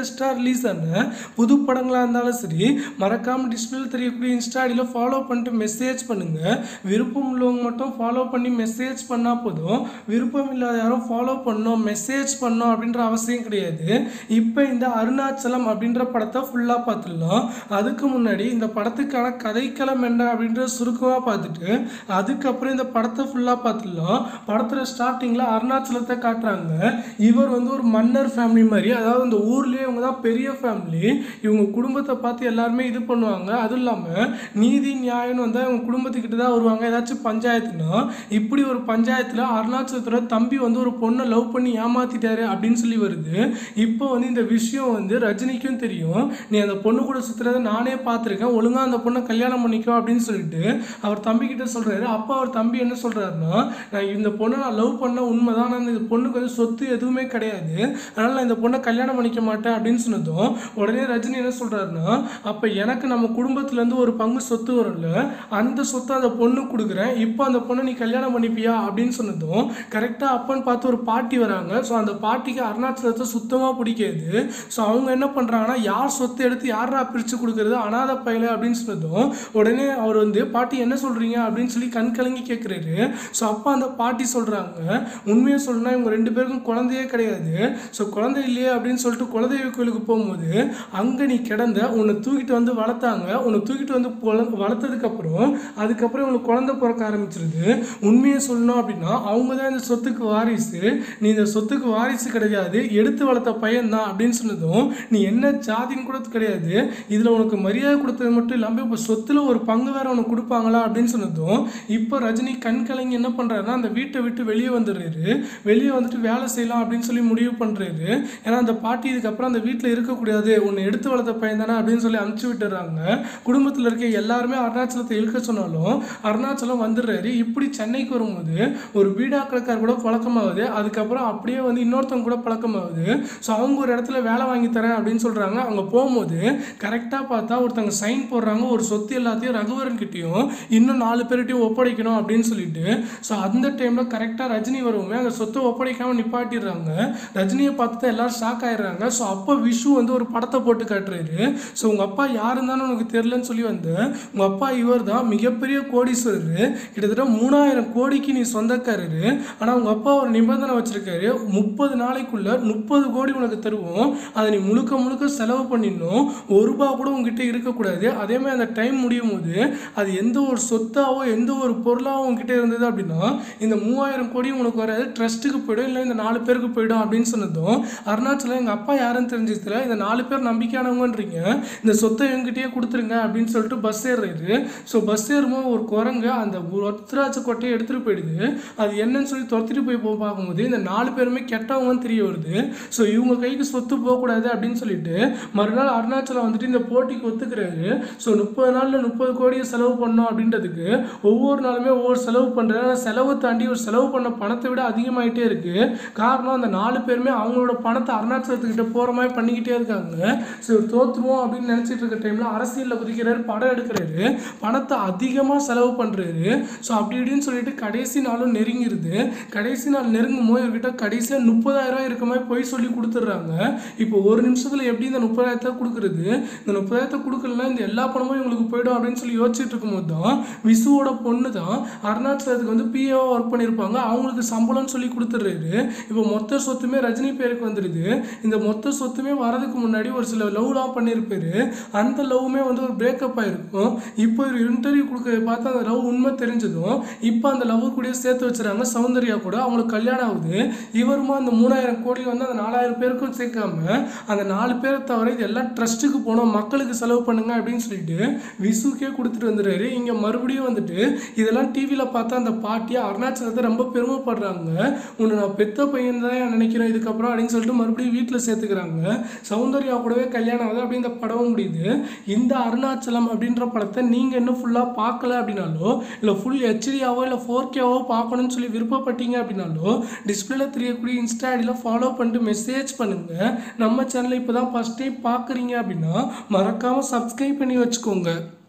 லேட்டஸ்ட்டாக ரிலீஸ் ஆன புது படங்களாக இருந்தாலும் சரி மறக்காமல் டிஸ்பிளேல தெரியக்கூடிய இன்ஸ்டா ஐடியில் ஃபாலோ பண்ணிட்டு மெசேஜ் பண்ணுங்கள் விருப்பம் உள்ளவங்க மட்டும் ஃபாலோ பண்ணி மெசேஜ் பண்ணால் போதும் விருப்பம் இல்லாத யாரும் ஃபாலோ பண்ணணும் மெசேஜ் பண்ணணும் அப்படின்ற அவசியம் கிடையாது இப்போ இந்த அருணாச்சலம் அப்படின்ற படத்தை ஃபுல்லாக பார்த்துடலாம் அதுக்கு முன்னாடி இந்த படத்துக்கான கதைக்களம் என்ன அப்படின்றத சுருக்கமாக பார்த்துட்டு அதுக்கப்புறம் இந்த படத்தை ஃபுல்லாக பார்த்துடலாம் படத்தில் ஸ்டார்டிங்கில் அருணாச்சலத்தை காட்டுறாங்க இவர் வந்து ஒரு மன்னர் ஃபேமிலி மாதிரி அதாவது இந்த ஊர்லேயே இவங்க தான் பெரிய ஃபேமிலி இவங்க குடும்பத்தை பார்த்து எல்லாருமே இது பண்ணுவாங்க அதுவும் இல்லாமல் நீதி நியாயம்னு வந்தால் இவங்க குடும்பத்துக்கிட்ட தான் வருவாங்க ஏதாச்சும் பஞ்சாயத்துனா இப்படி ஒரு பஞ்சாயத்தில் அருணாச்சலத்தோட தம்பி வந்து ஒரு பொண்ணை லவ் பண்ணி ஏமாத்திட்டாரு அப்படின்னு சொல்லி வருது இப்போ வந்து இந்த விஷயம் வந்து ரஜினிக்கும் தெரியும் நீ அந்த பொண்ணு கூட சுற்றுறத நானே பார்த்துருக்கேன் ஒழுங்காக அந்த பொண்ணை கல்யாணம் பண்ணிக்கோ அப்படின்னு சொல்லிட்டு அவர் தம்பி கிட்ட சொல்கிறாரு அப்போ அவர் தம்பி என்ன சொல்கிறாருன்னா நான் இந்த பொண்ணை நான் லவ் பண்ண உண்மைதான் ஆனால் இந்த பொண்ணுக்கு வந்து சொத்து எதுவுமே கிடையாது அதனால் நான் இந்த பொண்ணை கல்யாணம் பண்ணிக்க மாட்டேன் அப்படின்னு சொன்னதும் உடனே ரஜினி என்ன சொல்கிறாருன்னா அப்போ எனக்கு நம்ம குடும்பத்துலேருந்து ஒரு பங்கு சொத்து வரும்ல அந்த சொத்தை அந்த பொண்ணு கொடுக்குறேன் இப்போ அந்த பொண்ணை நீ கல்யாணம் பண்ணிப்பியா அப்படின்னு சொன்னதும் கரெக்டாக அப்பன்னு பார்த்து ஒரு பாட்டி வராங்க ஸோ அந்த பாட்டிக்கு அருணாச்சலத்தை சுத்தமாக பிடிக்காது ஸோ அவங்க என்ன பண்ணுறாங்கன்னா யார் சொத்து எடுத்து யாரா பிரித்து கொடுக்குறது அனாதை பையல அப்படின்னு சொன்னதும் உடனே அவர் வந்து பாட்டி என்ன சொல்கிறீங்க அப்படின்னு சொல்லி கண் கலங்கி கேட்குறாரு ஸோ அப்போ அந்த பாட்டி சொல்கிறாங்க உண்மையை சொல்லணும்னா இவங்க ரெண்டு பேருக்கும் குழந்தையே கிடையாது ஸோ குழந்தை இல்லையே அப்படின்னு சொல்லிட்டு குலதெய்வ கோயிலுக்கு போகும்போது அங்கே நீ கிடந்த உன்னை தூக்கிட்டு வந்து வளர்த்தாங்க உன்னை தூக்கிட்டு வந்து பொல- வளர்த்ததுக்கப்புறம் அதுக்கப்புறம் இவங்களுக்கு குழந்தை பிறக்க ஆரம்பிச்சிருது உண்மையை சொல்லணும் அப்படின்னா அவங்க தான் இந்த சொத்துக்கு வாரிசு நீ இந்த சொத்துக்கு வாரிசு கிடையாது எடுத்து வளர்த்த பையன் தான் அப்படின்னு சொன்னதும் நீ என்ன ஜாதின்னு கூட கிடையாது இதில் உனக்கு மரியாதை கொடுத்தது மட்டும் இல்லாமல் இப்போ சொத்துல ஒரு பங்கு வேற உனக்கு கொடுப்பாங்களா அப்படின்னு சொன்னதும் இப்போ ரஜினி கண் கலங்கி என்ன பண்ணுறாருன்னா அந்த வீட்டை விட்டு வெளியே வந்துடுறாரு வெளியே வந்துட்டு வேலை செய்யலாம் அப்படின்னு சொல்லி முடிவு பண்ணுறாரு ஏன்னா அந்த பாட்டி இதுக்கப்புறம் அந்த வீட்டில் இருக்கக்கூடாது உன்னை எடுத்து வளர்த்த பையன் தானே அப்படின்னு சொல்லி அனுப்பிச்சு விட்டுறாங்க குடும்பத்தில் இருக்க எல்லாருமே அருணாச்சலத்தை இழுக்க சொன்னாலும் அருணாச்சலம் வந்துடுறாரு இப்படி சென்னைக்கு வரும்போது ஒரு பீடா கடைக்கார் கூட பழக்கமாகுது அதுக்கப்புறம் அப்படியே வந்து இன்னொருத்தவங்க கூட பழக்கமாகுது ஸோ அவங்க ஒரு இடத்துல வேலை வாங்கி தரேன் அப்படின்னு சொல்கிறாங்க அங்கே போகும்போது கரெக்டாக பார்த்தா ஒருத்தவங்க சைன் போடுறாங்க ஒரு சொத்து எல்லாத்தையும் ரகுவரன் கிட்டேயும் இன்னும் நாலு பேர்கிட்டையும் ஒப்படைக்கணும் அப்படின்னு சொல்லிட்டு ஸோ அந்த டைமில் கரெக்டாக ரஜினி வருவோமே அந்த சொத்தை ஒப்படைக்காமல் நிப்பாட்டிடுறாங்க ரஜினியை பார்த்து தான் எல்லாரும் ஷாக் ஆயிடுறாங்க ஸோ அப்போ விஷு வந்து ஒரு படத்தை போட்டு காட்டுறாரு ஸோ உங்கள் அப்பா யாருன்னு தானே உனக்கு தெரிலன்னு சொல்லி வந்தேன் உங்கள் அப்பா இவர் தான் மிகப்பெரிய கோடீஸ்வரர் கிட்டத்தட்ட மூணாயிரம் கோடிக்கு நீ சொந்தக்காரரு ஆனால் உங்கள் அப்பா ஒரு நிபந்தனை வச்சிருக்காரு முப்பது நாளைக்குள்ள முப்பது கோடி உனக்கு தருவோம் அதை நீ முழுக்க முழுக்க செலவு பண்ணிடணும் ஒரு ரூபா கூட உங்ககிட்ட இருக்கக்கூடாது அதே மாதிரி அந்த டைம் முடியும் போது அது எந்த ஒரு சொத்தாவோ எந்த ஒரு பொருளாவோ உங்ககிட்ட இருந்தது அப்படின்னா இந்த மூவாயிரம் கோடி உனக்கு வராது ட்ரஸ்ட்டுக்கு போயிடும் இல்லை இந்த நாலு பேருக்கு போயிடும் அப்படின்னு சொன்னதும் அருணாச்சலம் எங்கள் அப்பா யாருன்னு தெரிஞ்சதுல இந்த நாலு பேர் நம்பிக்கையானவங்கன்றீங்க இந்த சொத்தை எங்கிட்டயே கொடுத்துருங்க அப்படின்னு சொல்லிட்டு பஸ் ஏறுறாரு ஸோ பஸ் ஏறும்போது ஒரு குரங்கு அந்த ஒத்தராட்ச கொட்டையை எடுத்துகிட்டு போயிடுது அது என்னன்னு சொல்லி துரத்திட்டு போய் போ பார்க்கும்போது இந்த நாலு பேருமே கெட்டவங்கன்னு தெரிய வருது ஸோ இவங்க கைக்கு சொத்து போகக்கூடாது அப்படின்னு சொல்லிட்டு மறுநாள் அருணாச்சலம் வந்துட்டு இந்த போட்டிக்கு ஒத்துக்கிறாரு ஸோ முப்பது நாளில் முப்பது கோடியை செலவு பண்ணோம் அப்படின்றதுக்கு ஒவ்வொரு நாளுமே ஒவ்வொரு செலவு பண்ணுறாரு ஆனால் செலவு தாண்டி ஒரு செலவு பண்ண பணத்தை விட அதிகமாயிட்டே இருக்கு காரணம் அந்த நாலு பேருமே அவங்களோட பணத்தை அருணாச்சலத்துக்கிட்ட போகிற மாதிரி பண்ணிக்கிட்டே இருக்காங்க ஸோ இவர் தோற்றுருவோம் அப்படின்னு நினச்சிட்டு இருக்க டைமில் அரசியலில் குதிக்கிறாரு படம் எடுக்கிறாரு பணத்தை அதிகமாக செலவு பண்ணுறாரு ஸோ அப்படி இப்படின்னு சொல்லிட்டு கடைசி நாளும் நெருங்கிருது கடைசி நாள் நெருங்கும் போது இவர்கிட்ட கடைசியாக முப்பதாயிரம் ரூபாய் இருக்க மாதிரி போய் சொல்லி கொடுத்துட்றாங்க இப்போ ஒரு நிமிஷத்தில் எப்படி இந்த முப்பதாயிரத்தை கொடுக்குறது இந்த முப்பதாயிரத்தை கொடுக்கலன்னா இந்த எல்லா பணமும் இவங்களுக்கு போயிடும் அப்படின்னு சொல்லி யோசிச்சுட்டு இருக்கும்போது தான் விசுவோட பொண்ணு தான் அருணாச்சலத்துக்கு வந்து பிஏஓ ஒர்க் பண்ணியிருப்பாங்க அவங்களுக்கு சம்பளம்னு சொல்லி கொடுத்துட்றாரு இப்போ மொத்த சொத்துமே ரஜினி பேருக்கு வந்துடுது இந்த மொத்த சொத்துமே வரதுக்கு முன்னாடி ஒரு சில லவ்லாம் பண்ணியிருப்பாரு அந்த லவ்வுமே வந்து ஒரு பிரேக்கப் ஆயிருக்கும் இப்போ ஒரு இன்டர்வியூ கொடுக்க பார்த்து அந்த லவ் உண்மை தெரிஞ்சதும் இப்போ அந்த லவ் கூட சேர்த்து வச்சுறாங்க சௌந்தர்யா கூட அவங்களுக்கு கல்யாணம் ஆகுது இவருமா அந்த மூணாயிரம் கோடி வந்து அந்த நாலாயிரம் பேருக்கும் சேர்க்காம அந்த நாலு பேரை தவிர இது எல்லாம் ட்ரஸ்ட்டுக்கு போனோம் மக்களுக்கு செலவு பண்ணுங்க அப்படின்னு சொல்லிட்டு விசுக்கே கொடுத்துட்டு வந்துடுறாரு இங்கே மறுபடியும் வந்துட்டு இதெல்லாம் டிவியில் பார்த்தா அந்த பாட்டியா அருணாச்சலத்தை ரொம்ப பெருமைப்படுறாங்க உன்னை நான் பெத்த பையன் தான் நினைக்கிறேன் இதுக்கப்புறம் அப்படின்னு சொல்லிட்டு மறுபடியும் வீட்டில் சேர்த்துக்கிறாங்க சௌந்தர்யா கூடவே கல்யாணம் ஆகுது அப்படி இந்த படமும் முடியுது இந்த அருணாச்சலம் அப்படின்ற படத்தை நீங்கள் இன்னும் ஃபுல்லாக பார்க்கல அப்படின்னாலோ இல்லை ஃபுல் ஹெச்டியாவோ இல்லை ஃபோர் கேவோ பார்க்கணும்னு சொல்லி விருப்பப்பட்டீங்க அப்படின்னாலோ டிஸ்பிளேல தெரியக்கூடிய இன்ஸ்டா ஐடியில் ஃபாலோ பண்ணிட்டு மெசேஜ் பண்ணுங்கள் நம்ம சேனலை இப்போ தான் ஃபஸ்ட் டைம் பார்க்குறீங்க அப்படின்னா மறக்காமல் சப்ஸ்கிரைப் பண்ணி வச்சுக்கோங்க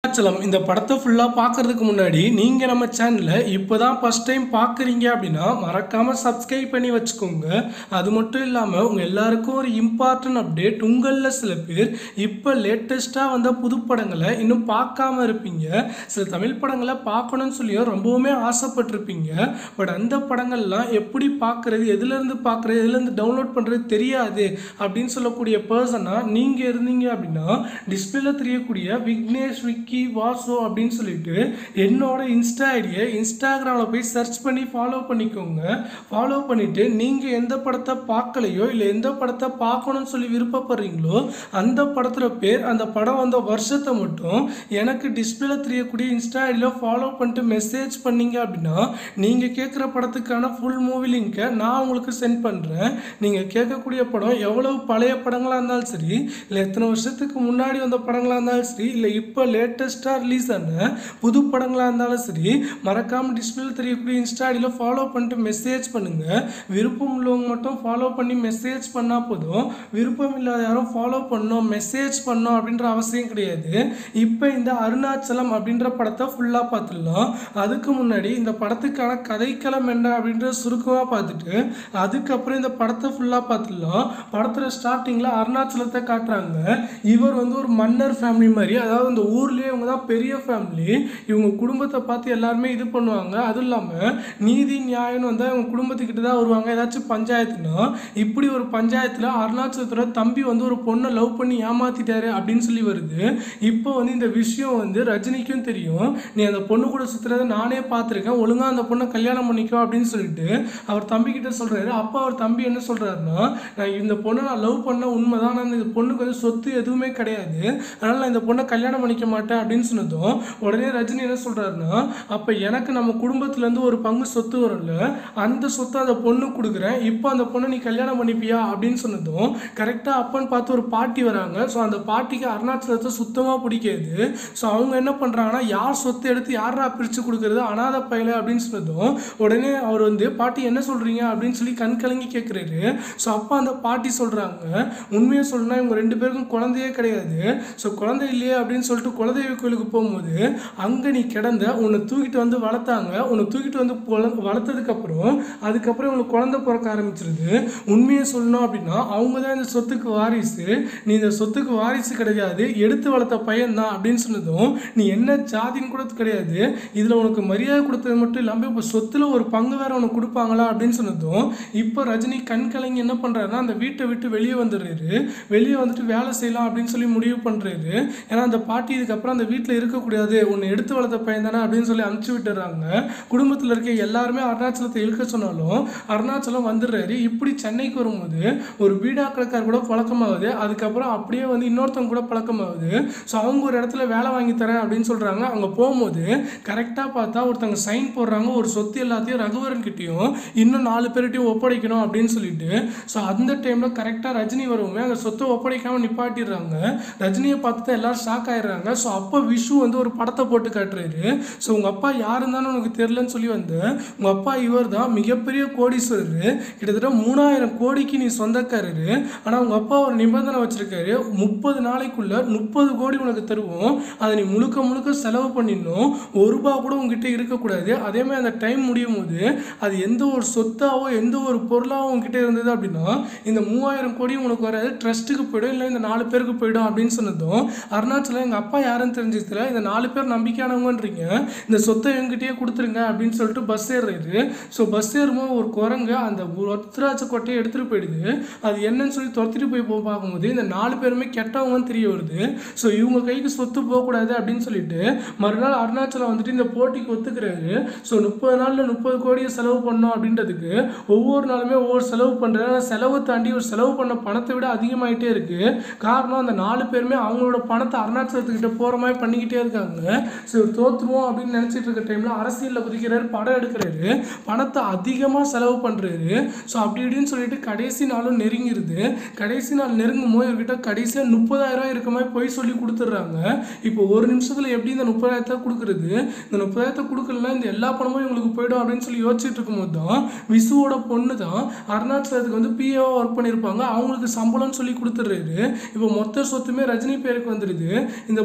அருணாச்சலம் இந்த படத்தை ஃபுல்லாக பார்க்கறதுக்கு முன்னாடி நீங்கள் நம்ம சேனலில் இப்போ தான் ஃபஸ்ட் டைம் பார்க்குறீங்க அப்படின்னா மறக்காமல் சப்ஸ்கிரைப் பண்ணி வச்சுக்கோங்க அது மட்டும் இல்லாமல் உங்கள் எல்லாருக்கும் ஒரு இம்பார்ட்டன்ட் அப்டேட் உங்களில் சில பேர் இப்போ லேட்டஸ்ட்டாக வந்த புது படங்களை இன்னும் பார்க்காம இருப்பீங்க சில தமிழ் படங்களை பார்க்கணும்னு சொல்லியும் ரொம்பவுமே ஆசைப்பட்டிருப்பீங்க பட் அந்த படங்கள்லாம் எப்படி பார்க்குறது எதுலேருந்து பார்க்குறது எதுலேருந்து டவுன்லோட் பண்ணுறது தெரியாது அப்படின்னு சொல்லக்கூடிய பர்சனாக நீங்கள் இருந்தீங்க அப்படின்னா டிஸ்பிளேல தெரியக்கூடிய விக்னேஷ் விக்கி வாசு அப்படின்னு சொல்லிட்டு என்னோட இன்ஸ்டா ஐடியை இன்ஸ்டாகிராமில் போய் சர்ச் பண்ணி ஃபாலோ பண்ணிக்கோங்க ஃபாலோ பண்ணிவிட்டு நீங்கள் எந்த படத்தை பார்க்கலையோ இல்லை எந்த படத்தை பார்க்கணும்னு சொல்லி விருப்பப்படுறீங்களோ அந்த படத்தில் பேர் அந்த படம் வந்த வருஷத்தை மட்டும் எனக்கு டிஸ்பிளேல தெரியக்கூடிய இன்ஸ்டா ஐடியில் ஃபாலோ பண்ணிட்டு மெசேஜ் பண்ணீங்க அப்படின்னா நீங்கள் கேட்குற படத்துக்கான ஃபுல் மூவி லிங்க்கை நான் உங்களுக்கு சென்ட் பண்ணுறேன் நீங்கள் கேட்கக்கூடிய படம் எவ்வளவு பழைய படங்களாக இருந்தாலும் சரி இல்லை எத்தனை வருஷத்துக்கு முன்னாடி வந்த படங்களாக இருந்தாலும் சரி இல்லை இப்போ லேட்டஸ்ட்டாக ரிலீஸ் ஆன புது படங்களாக இருந்தாலும் சரி மறக்காமல் டிஸ்பிளேல தெரியக்கூடிய இன்ஸ்டா ஐடியில் ஃபாலோ பண்ணிட்டு மெசேஜ் பண்ணுங்கள் விருப்பம் உள்ளவங்க மட்டும் ஃபாலோ பண்ணி மெசேஜ் பண்ணால் போதும் விருப்பம் இல்லாத யாரும் ஃபாலோ பண்ணணும் மெசேஜ் பண்ணணும் அப்படின்ற அவசியம் கிடையாது இப்போ இந்த அருணாச்சலம் அப்படின்ற படத்தை ஃபுல்லாக பார்த்துடலாம் அதுக்கு முன்னாடி இந்த படத்துக்கான கதைக்களம் என்ன அப்படின்ற சுருக்கமாக பார்த்துட்டு அதுக்கப்புறம் இந்த படத்தை ஃபுல்லாக பார்த்துடலாம் படத்தில் ஸ்டார்டிங்கில் அருணாச்சலத்தை காட்டுறாங்க இவர் வந்து ஒரு மன்னர் ஃபேமிலி மாதிரி அதாவது இந்த ஊர்லேயே இவங்க தான் பெரிய ஃபேமிலி இவங்க குடும்பத்தை பார்த்து எல்லாருமே இது பண்ணுவாங்க அதுவும் இல்லாமல் நீதி நியாயம்னு வந்தால் இவங்க குடும்பத்துக்கிட்ட தான் வருவாங்க ஏதாச்சும் பஞ்சாயத்துனா இப்படி ஒரு பஞ்சாயத்தில் அருணாச்சலத்தோட தம்பி வந்து ஒரு பொண்ணை லவ் பண்ணி ஏமாத்திட்டாரு அப்படின்னு சொல்லி வருது இப்போ வந்து இந்த விஷயம் வந்து ரஜினிக்கும் தெரியும் நீ அந்த பொண்ணு கூட சுற்றுறத நானே பார்த்துருக்கேன் ஒழுங்காக அந்த பொண்ணை கல்யாணம் பண்ணிக்கோ அப்படின்னு சொல்லிட்டு அவர் தம்பி கிட்ட சொல்கிறாரு அப்போ அவர் தம்பி என்ன சொல்கிறாருன்னா நான் இந்த பொண்ணை நான் லவ் பண்ண உண்மை தான் ஆனால் இந்த பொண்ணுக்கு வந்து சொத்து எதுவுமே கிடையாது அதனால் நான் இந்த பொண்ணை கல்யாணம் பண்ணிக்க மாட்டேன் அப்படின்னு சொன்னதும் உடனே ரஜினி என்ன சொல்கிறாருன்னா அப்போ எனக்கு நம்ம குடும்பத்துலேருந்து ஒரு பங்கு சொத்து வரும்ல அந்த சொத்தை அந்த பொண்ணு கொடுக்குறேன் இப்போ அந்த பொண்ணை நீ கல்யாணம் பண்ணிப்பியா அப்படின்னு சொன்னதும் கரெக்டாக அப்பன்னு பார்த்து ஒரு பாட்டி வராங்க ஸோ அந்த பாட்டிக்கு அருணாச்சலத்தை சுத்தமாக பிடிக்காது ஸோ அவங்க என்ன பண்ணுறாங்கன்னா யார் சொத்து எடுத்து யாரா பிரித்து கொடுக்குறது அனாதை பையல அப்படின்னு சொன்னதும் உடனே அவர் வந்து பாட்டி என்ன சொல்கிறீங்க அப்படின்னு சொல்லி கண் கலங்கி கேட்குறாரு ஸோ அப்போ அந்த பாட்டி சொல்கிறாங்க உண்மையை சொல்லணும்னா இவங்க ரெண்டு பேருக்கும் குழந்தையே கிடையாது ஸோ குழந்தை இல்லையே அப்படின்னு சொல்லிட்டு குலதெய்வ கோயிலுக்கு போகும்போது அங்கே நீ கிடந்த உன்னை தூக்கிட்டு வந்து வளர்த்தாங்க உன்னை தூக்கிட்டு வந்து குழ- வளர்த்ததுக்கப்புறம் அதுக்கப்புறம் உங்களுக்கு குழந்தை பிறக்க ஆரம்பிச்சிருது உண்மையை சொல்லணும் அப்படின்னா அவங்க தான் இந்த சொத்துக்கு வாரிசு நீ இந்த சொத்துக்கு வாரிசு கிடையாது எடுத்து வளர்த்த பையன் தான் அப்படின்னு சொன்னதும் நீ என்ன ஜாதின்னு கூட கிடையாது இதில் உனக்கு மரியாதை கொடுத்தது மட்டும் இல்லாமல் இப்போ சொத்தில் ஒரு பங்கு வேற உனக்கு கொடுப்பாங்களா அப்படின்னு சொன்னதும் இப்போ ரஜினி கண் கலங்கி என்ன பண்ணுறாருன்னா அந்த வீட்டை விட்டு வெளியே வந்துடுறாரு வெளியே வந்துட்டு வேலை செய்யலாம் அப்படின்னு சொல்லி முடிவு பண்ணுறாரு ஏன்னா அந்த பாட்டி இதுக்கப்புறம் அந்த வீட்டில் இருக்கக்கூடாது உன்னை எடுத்து வளர்த்த பையன் தானே அப்படின்னு சொல்லி அனுப்பிச்சு விட்டுறாங்க குடும்பத்தில் இருக்க எல்லாருமே அருணாச்சலத்தை இழுக்க சொன்னாலும் அருணாச்சலம் வந்துடுறாரு இப்படி சென்னைக்கு வரும்போது ஒரு பீடா கடைக்கார் கூட பழக்கமாகுது அதுக்கப்புறம் அப்படியே வந்து இன்னொருத்தவங்க கூட பழக்கமாகுது ஸோ அவங்க ஒரு இடத்துல வேலை வாங்கி தரேன் அப்படின்னு சொல்கிறாங்க அங்கே போகும்போது கரெக்டாக பார்த்தா ஒருத்தவங்க சைன் போடுறாங்க ஒரு சொத்து எல்லாத்தையும் ரகுவரன் கிட்டேயும் இன்னும் நாலு பேர்கிட்டையும் ஒப்படைக்கணும் அப்படின்னு சொல்லிட்டு ஸோ அந்த டைமில் கரெக்டாக ரஜினி வரவுமே அந்த சொத்தை ஒப்படைக்காமல் நிப்பாட்டிடுறாங்க ரஜினியை பார்த்து தான் எல்லாரும் ஷாக் ஆயிடுறாங்க ஸோ அப்போ விஷு வந்து ஒரு படத்தை போட்டு காட்டுறாரு ஸோ உங்கள் அப்பா யாருன்னு தானே உனக்கு தெரிலன்னு சொல்லி வந்தேன் உங்கள் அப்பா இவர் தான் மிகப்பெரிய கோடீஸ்வரர் கிட்டத்தட்ட மூணாயிரம் கோடிக்கு நீ சொந்தக்காரரு ஆனால் உங்கள் அப்பா ஒரு நிபந்தனை வச்சிருக்காரு முப்பது நாளைக்குள்ள முப்பது கோடி உனக்கு தருவோம் அதை நீ முழுக்க முழுக்க செலவு பண்ணிடணும் ஒரு ரூபா கூட உங்ககிட்ட இருக்கக்கூடாது அதே மாதிரி அந்த டைம் முடியும் போது அது எந்த ஒரு சொத்தாவோ எந்த ஒரு பொருளாவோ உங்ககிட்ட இருந்தது அப்படின்னா இந்த மூவாயிரம் கோடியும் உனக்கு வராது ட்ரஸ்ட்டுக்கு போயிடும் இல்லை இந்த நாலு பேருக்கு போயிடும் அப்படின்னு சொன்னதும் அருணாச்சலம் எங்கள் அப்பா யாருன்னு தெரிஞ்சதுல இந்த நாலு பேர் நம்பிக்கையானவங்கன்றீங்க இந்த சொத்தை எங்கிட்டயே கொடுத்துருங்க அப்படின்னு சொல்லிட்டு பஸ் ஏறுறாரு ஸோ பஸ் ஏறும்போது ஒரு குரங்கு அந்த ஒத்தராட்ச கொட்டையை எடுத்துகிட்டு போயிடுது அது என்னன்னு சொல்லி துரத்திட்டு போய் போ பார்க்கும்போது இந்த நாலு பேருமே கெட்டவங்கன்னு தெரிய வருது ஸோ இவங்க கைக்கு சொத்து போகக்கூடாது அப்படின்னு சொல்லிட்டு மறுநாள் அருணாச்சலம் வந்துட்டு இந்த போட்டிக்கு ஒத்துக்கிறாரு ஸோ முப்பது நாளில் முப்பது கோடியை செலவு பண்ணோம் அப்படின்றதுக்கு ஒவ்வொரு நாளுமே ஒவ்வொரு செலவு பண்ணுறாரு ஆனால் செலவு தாண்டி ஒரு செலவு பண்ண பணத்தை விட அதிகமாயிட்டே இருக்கு காரணம் அந்த நாலு பேருமே அவங்களோட பணத்தை அருணாச்சலத்துக்கிட்ட போகிற மாதிரி பண்ணிக்கிட்டே இருக்காங்க ஸோ இவர் தோற்றுருவோம் அப்படின்னு நினச்சிட்டு இருக்க டைமில் அரசியலில் குதிக்கிறாரு படம் எடுக்கிறாரு பணத்தை அதிகமாக செலவு பண்ணுறாரு ஸோ அப்படி இப்படின்னு சொல்லிட்டு கடைசி நாளும் நெருங்கிருது கடைசி நாள் நெருங்கும் போது இவர்கிட்ட கடைசியாக முப்பதாயிரம் இருக்க மாதிரி போய் சொல்லி கொடுத்துட்றாங்க இப்போ ஒரு நிமிஷத்தில் எப்படி இந்த முப்பதாயிரத்தை கொடுக்குறது இந்த முப்பதாயிரத்தை கொடுக்கலன்னா இந்த எல்லா பணமும் இவங்களுக்கு போயிடும் அப்படின்னு சொல்லி யோசிச்சுட்டு இருக்கும்போது தான் விசுவோட பொண்ணு தான் அருணாச்சலத்துக்கு வந்து பிஏஓ ஒர்க் பண்ணியிருப்பாங்க அவங்களுக்கு சம்பளம்னு சொல்லி கொடுத்துட்றாரு இப்போ மொத்த சொத்துமே ரஜினி பேருக்கு வந்துடுது இந்த மொத்த சொத்து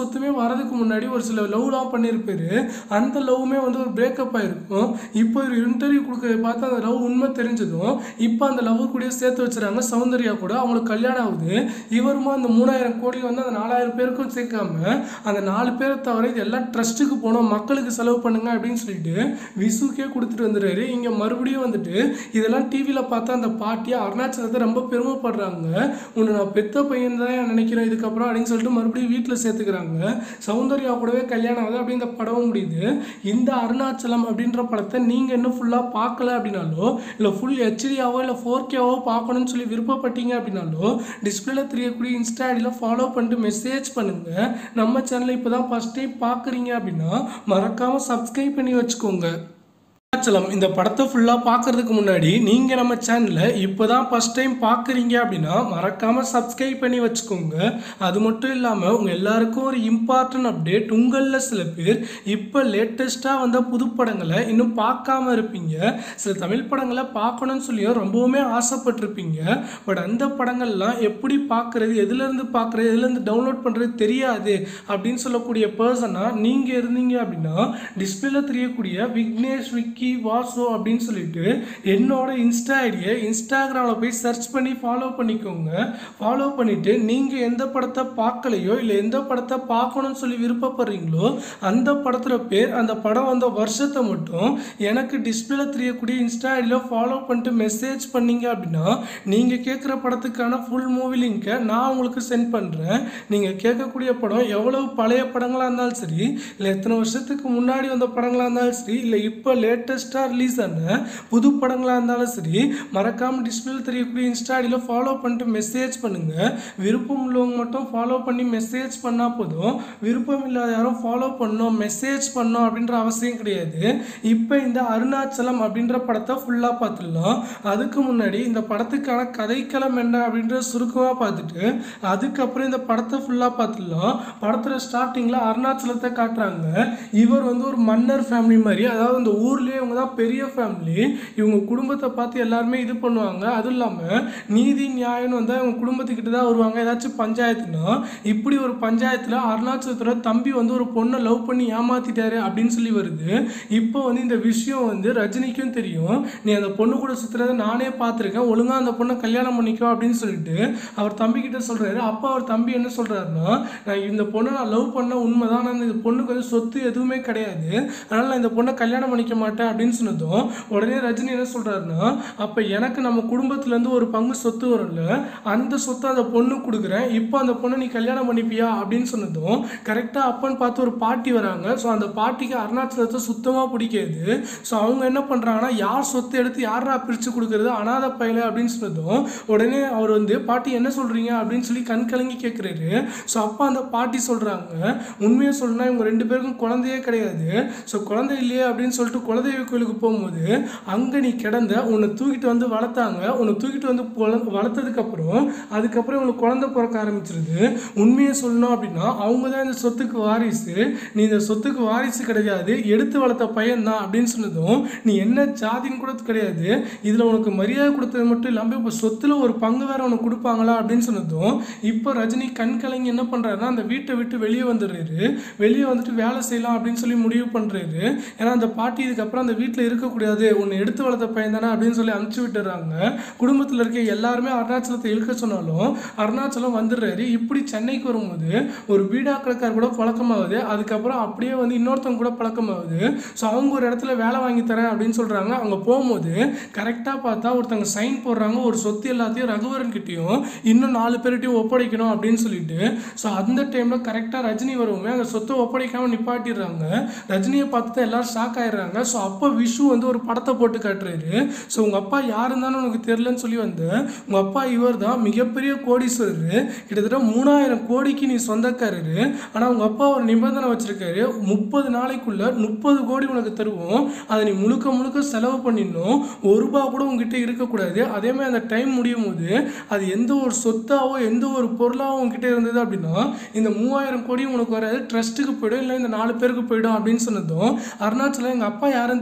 சொத்துமே வரதுக்கு முன்னாடி ஒரு சில லவ்லாம் பண்ணியிருப்பாரு அந்த லவ்வுமே வந்து ஒரு பிரேக்கப் ஆயிருக்கும் இப்போ ஒரு இன்டர்வியூ கொடுக்கறத பார்த்து அந்த லவ் உண்மை தெரிஞ்சதும் இப்போ அந்த லவ் கூட சேர்த்து வச்சுறாங்க சௌந்தர்யா கூட அவங்களுக்கு கல்யாணம் ஆகுது இவருமா அந்த மூணாயிரம் கோடி வந்து அந்த நாலாயிரம் பேருக்கும் சேர்க்காம அந்த நாலு பேரை தவிர இது எல்லாம் ட்ரஸ்ட்டுக்கு போனோம் மக்களுக்கு செலவு பண்ணுங்க அப்படின்னு சொல்லிட்டு விசுக்கே கொடுத்துட்டு வந்துடுறாரு இங்கே மறுபடியும் வந்துட்டு இதெல்லாம் டிவியில் பார்த்தா அந்த பாட்டியை அருணாச்சலத்தை ரொம்ப பெருமைப்படுறாங்க உன்னை நான் பெத்த பையன் தான் நினைக்கிறேன் இதுக்கப்புறம் அப்படின்னு சொல்லிட்டு மறுபடியும் வீட்டில் சேர்த்துக்கிறாங்க சௌந்தர்யா கூடவே கல்யாணம் ஆகுது அப்படி இந்த படமும் முடியுது இந்த அருணாச்சலம் அப்படின்ற படத்தை நீங்கள் இன்னும் ஃபுல்லாக பார்க்கல அப்படின்னாலோ இல்லை ஃபுல் ஹெச்டியாவோ இல்லை ஃபோர் கேவோ பார்க்கணும்னு சொல்லி விருப்பப்பட்டீங்க அப்படின்னாலோ டிஸ்பிளேல தெரியக்கூடிய இன்ஸ்டா ஐடியில் ஃபாலோ பண்ணிட்டு மெசேஜ் பண்ணுங்கள் நம்ம சேனலை இப்போ தான் ஃபஸ்ட் டைம் பார்க்குறீங்க அப்படின்னா மறக்காமல் சப்ஸ்கிரைப் பண்ணி வச்சுக்கோங்க அருணாச்சலம் இந்த படத்தை ஃபுல்லாக பார்க்கறதுக்கு முன்னாடி நீங்கள் நம்ம சேனலை இப்போ தான் ஃபஸ்ட் டைம் பார்க்குறீங்க அப்படின்னா மறக்காமல் சப்ஸ்கிரைப் பண்ணி வச்சுக்கோங்க அது மட்டும் இல்லாமல் உங்கள் எல்லாருக்கும் ஒரு இம்பார்ட்டன்ட் அப்டேட் உங்களில் சில பேர் இப்போ லேட்டஸ்ட்டாக வந்த புது படங்களை இன்னும் பார்க்காம இருப்பீங்க சில தமிழ் படங்களை பார்க்கணும்னு சொல்லியும் ரொம்பவுமே ஆசைப்பட்டிருப்பீங்க பட் அந்த படங்கள்லாம் எப்படி பார்க்குறது எதுலேருந்து பார்க்குறது எதுலேருந்து டவுன்லோட் பண்ணுறது தெரியாது அப்படின்னு சொல்லக்கூடிய பர்சனாக நீங்கள் இருந்தீங்க அப்படின்னா டிஸ்பிளேல தெரியக்கூடிய விக்னேஷ் விக்கி வாசு அப்படின்னு சொல்லிட்டு என்னோட இன்ஸ்டா ஐடியை இன்ஸ்டாகிராமில் போய் சர்ச் பண்ணி ஃபாலோ பண்ணிக்கோங்க ஃபாலோ பண்ணிவிட்டு நீங்கள் எந்த படத்தை பார்க்கலையோ இல்லை எந்த படத்தை பார்க்கணும்னு சொல்லி விருப்பப்படுறீங்களோ அந்த படத்தில் பேர் அந்த படம் வந்த வருஷத்தை மட்டும் எனக்கு டிஸ்பிளேல தெரியக்கூடிய இன்ஸ்டா ஐடியில் ஃபாலோ பண்ணிட்டு மெசேஜ் பண்ணீங்க அப்படின்னா நீங்கள் கேட்குற படத்துக்கான ஃபுல் மூவி லிங்க்கை நான் உங்களுக்கு சென்ட் பண்ணுறேன் நீங்கள் கேட்கக்கூடிய படம் எவ்வளவு பழைய படங்களாக இருந்தாலும் சரி இல்லை எத்தனை வருஷத்துக்கு முன்னாடி வந்த படங்களாக இருந்தாலும் சரி இல்லை இப்போ லேட்டஸ்ட்டாக ரிலீஸ் ஆன புது படங்களாக இருந்தாலும் சரி மறக்காமல் டிஸ்பிளேல தெரியக்கூடிய இன்ஸ்டா ஐடியில் ஃபாலோ பண்ணிட்டு மெசேஜ் பண்ணுங்கள் விருப்பம் உள்ளவங்க மட்டும் ஃபாலோ பண்ணி மெசேஜ் பண்ணால் போதும் விருப்பம் இல்லாத யாரும் ஃபாலோ பண்ணணும் மெசேஜ் பண்ணணும் அப்படின்ற அவசியம் கிடையாது இப்போ இந்த அருணாச்சலம் அப்படின்ற படத்தை ஃபுல்லாக பார்த்துடலாம் அதுக்கு முன்னாடி இந்த படத்துக்கான கதைக்களம் என்ன அப்படின்ற சுருக்கமாக பார்த்துட்டு அதுக்கப்புறம் இந்த படத்தை ஃபுல்லாக பார்த்துடலாம் படத்தில் ஸ்டார்டிங்கில் அருணாச்சலத்தை காட்டுறாங்க இவர் வந்து ஒரு மன்னர் ஃபேமிலி மாதிரி அதாவது இந்த ஊர்லேயே இவங்க தான் பெரிய ஃபேமிலி இவங்க குடும்பத்தை பார்த்து எல்லாருமே இது பண்ணுவாங்க அதுவும் இல்லாமல் நீதி நியாயம்னு வந்தால் இவங்க குடும்பத்துக்கிட்ட தான் வருவாங்க ஏதாச்சும் பஞ்சாயத்துனா இப்படி ஒரு பஞ்சாயத்தில் அருணாச்சலத்தோட தம்பி வந்து ஒரு பொண்ணை லவ் பண்ணி ஏமாத்திட்டாரு அப்படின்னு சொல்லி வருது இப்போ வந்து இந்த விஷயம் வந்து ரஜினிக்கும் தெரியும் நீ அந்த பொண்ணு கூட சுற்றுறத நானே பார்த்துருக்கேன் ஒழுங்காக அந்த பொண்ணை கல்யாணம் பண்ணிக்கோ அப்படின்னு சொல்லிட்டு அவர் தம்பி கிட்ட சொல்கிறாரு அப்போ அவர் தம்பி என்ன சொல்கிறாருன்னா நான் இந்த பொண்ணை நான் லவ் பண்ண உண்மைதான் ஆனால் இந்த பொண்ணுக்கு வந்து சொத்து எதுவுமே கிடையாது அதனால் நான் இந்த பொண்ணை கல்யாணம் பண்ணிக்க மாட்டேன் அப்படின்னு சொன்னதும் உடனே ரஜினி என்ன சொல்கிறாருன்னா அப்போ எனக்கு நம்ம குடும்பத்துலேருந்து ஒரு பங்கு சொத்து வரும்ல அந்த சொத்தை அந்த பொண்ணு கொடுக்குறேன் இப்போ அந்த பொண்ணை நீ கல்யாணம் பண்ணிப்பியா அப்படின்னு சொன்னதும் கரெக்டாக அப்பன்னு பார்த்து ஒரு பாட்டி வராங்க ஸோ அந்த பாட்டிக்கு அருணாச்சலத்தை சுத்தமாக பிடிக்காது ஸோ அவங்க என்ன பண்ணுறாங்கன்னா யார் சொத்து எடுத்து யாரா பிரித்து கொடுக்குறது அனாத பையல அப்படின்னு சொன்னதும் உடனே அவர் வந்து பாட்டி என்ன சொல்கிறீங்க அப்படின்னு சொல்லி கண் கலங்கி கேட்குறாரு ஸோ அப்போ அந்த பாட்டி சொல்கிறாங்க உண்மையை சொல்லணும்னா இவங்க ரெண்டு பேருக்கும் குழந்தையே கிடையாது ஸோ குழந்தை இல்லையே அப்படின்னு சொல்லிட்டு குலதெய்வ கோயிலுக்கு போகும்போது அங்கே நீ கிடந்த உன்னை தூக்கிட்டு வந்து வளர்த்தாங்க உன்னை தூக்கிட்டு வந்து குழந்தை வளர்த்ததுக்கப்புறம் அதுக்கப்புறம் இவங்களுக்கு குழந்தை பிறக்க ஆரம்பிச்சிருது உண்மையை சொல்லணும் அப்படின்னா அவங்க தான் இந்த சொத்துக்கு வாரிசு நீ இந்த சொத்துக்கு வாரிசு கிடையாது எடுத்து வளர்த்த பையன் தான் அப்படின்னு சொன்னதும் நீ என்ன ஜாதின்னு கூட கிடையாது இதில் உனக்கு மரியாதை கொடுத்தது மட்டும் இல்லாமல் இப்போ சொத்தில் ஒரு பங்கு வேற உனக்கு கொடுப்பாங்களா அப்படின்னு சொன்னதும் இப்போ ரஜினி கண் கலங்கி என்ன பண்ணுறாருன்னா அந்த வீட்டை விட்டு வெளியே வந்துடுறாரு வெளியே வந்துட்டு வேலை செய்யலாம் அப்படின்னு சொல்லி முடிவு பண்ணுறாரு ஏன்னா அந்த பாட்டி இதுக்கப்புறம் அந்த வீட்டில் இருக்கக்கூடாது உன்னை எடுத்து வளர்த்த பையன் தானே அப்படின்னு சொல்லி அனுப்பிச்சு விட்டுறாங்க குடும்பத்தில் இருக்க எல்லாருமே அருணாச்சலத்தை இழுக்க சொன்னாலும் அருணாச்சலம் வந்துடுறாரு இப்படி சென்னைக்கு வரும்போது ஒரு பீடா கடைக்கார் கூட பழக்கமாகுது அதுக்கப்புறம் அப்படியே வந்து இன்னொருத்தவங்க கூட பழக்கமாகுது ஸோ அவங்க ஒரு இடத்துல வேலை வாங்கி தரேன் அப்படின்னு சொல்கிறாங்க அவங்க போகும்போது கரெக்டாக பார்த்தா ஒருத்தவங்க சைன் போடுறாங்க ஒரு சொத்து எல்லாத்தையும் ரகுவரன் கிட்டேயும் இன்னும் நாலு பேர்கிட்டையும் ஒப்படைக்கணும் அப்படின்னு சொல்லிட்டு ஸோ அந்த டைமில் கரெக்டாக ரஜினி வருவோமே அந்த சொத்தை ஒப்படைக்காமல் நிப்பாட்டிடுறாங்க ரஜினியை பார்த்து தான் எல்லாரும் ஷாக் ஆயிடுறாங்க ஸோ அப்போ விஷு வந்து ஒரு படத்தை போட்டு காட்டுறாரு ஸோ உங்கள் அப்பா யார் இருந்தாலும் உனக்கு தெரிலன்னு சொல்லி வந்து உங்கள் அப்பா இவர் தான் மிகப்பெரிய கோடீஸ்வரர் கிட்டத்தட்ட மூணாயிரம் கோடிக்கு நீ சொந்தக்காரரு ஆனால் உங்கள் அப்பா ஒரு நிபந்தனை வச்சிருக்காரு முப்பது நாளைக்குள்ள முப்பது கோடி உனக்கு தருவோம் அதை நீ முழுக்க முழுக்க செலவு பண்ணிடணும் ஒரு ரூபா கூட உங்ககிட்ட இருக்கக்கூடாது அதே மாதிரி அந்த டைம் முடியும் போது அது எந்த ஒரு சொத்தாவோ எந்த ஒரு பொருளாவோ உங்ககிட்ட இருந்தது அப்படின்னா இந்த மூவாயிரம் கோடி உனக்கு வராது ட்ரஸ்ட்டுக்கு போயிடும் இல்லை இந்த நாலு பேருக்கு போயிடும் அப்படின்னு சொன்னதும் அருணாச்சலம் எங்கள் அப்பா யாருன்னு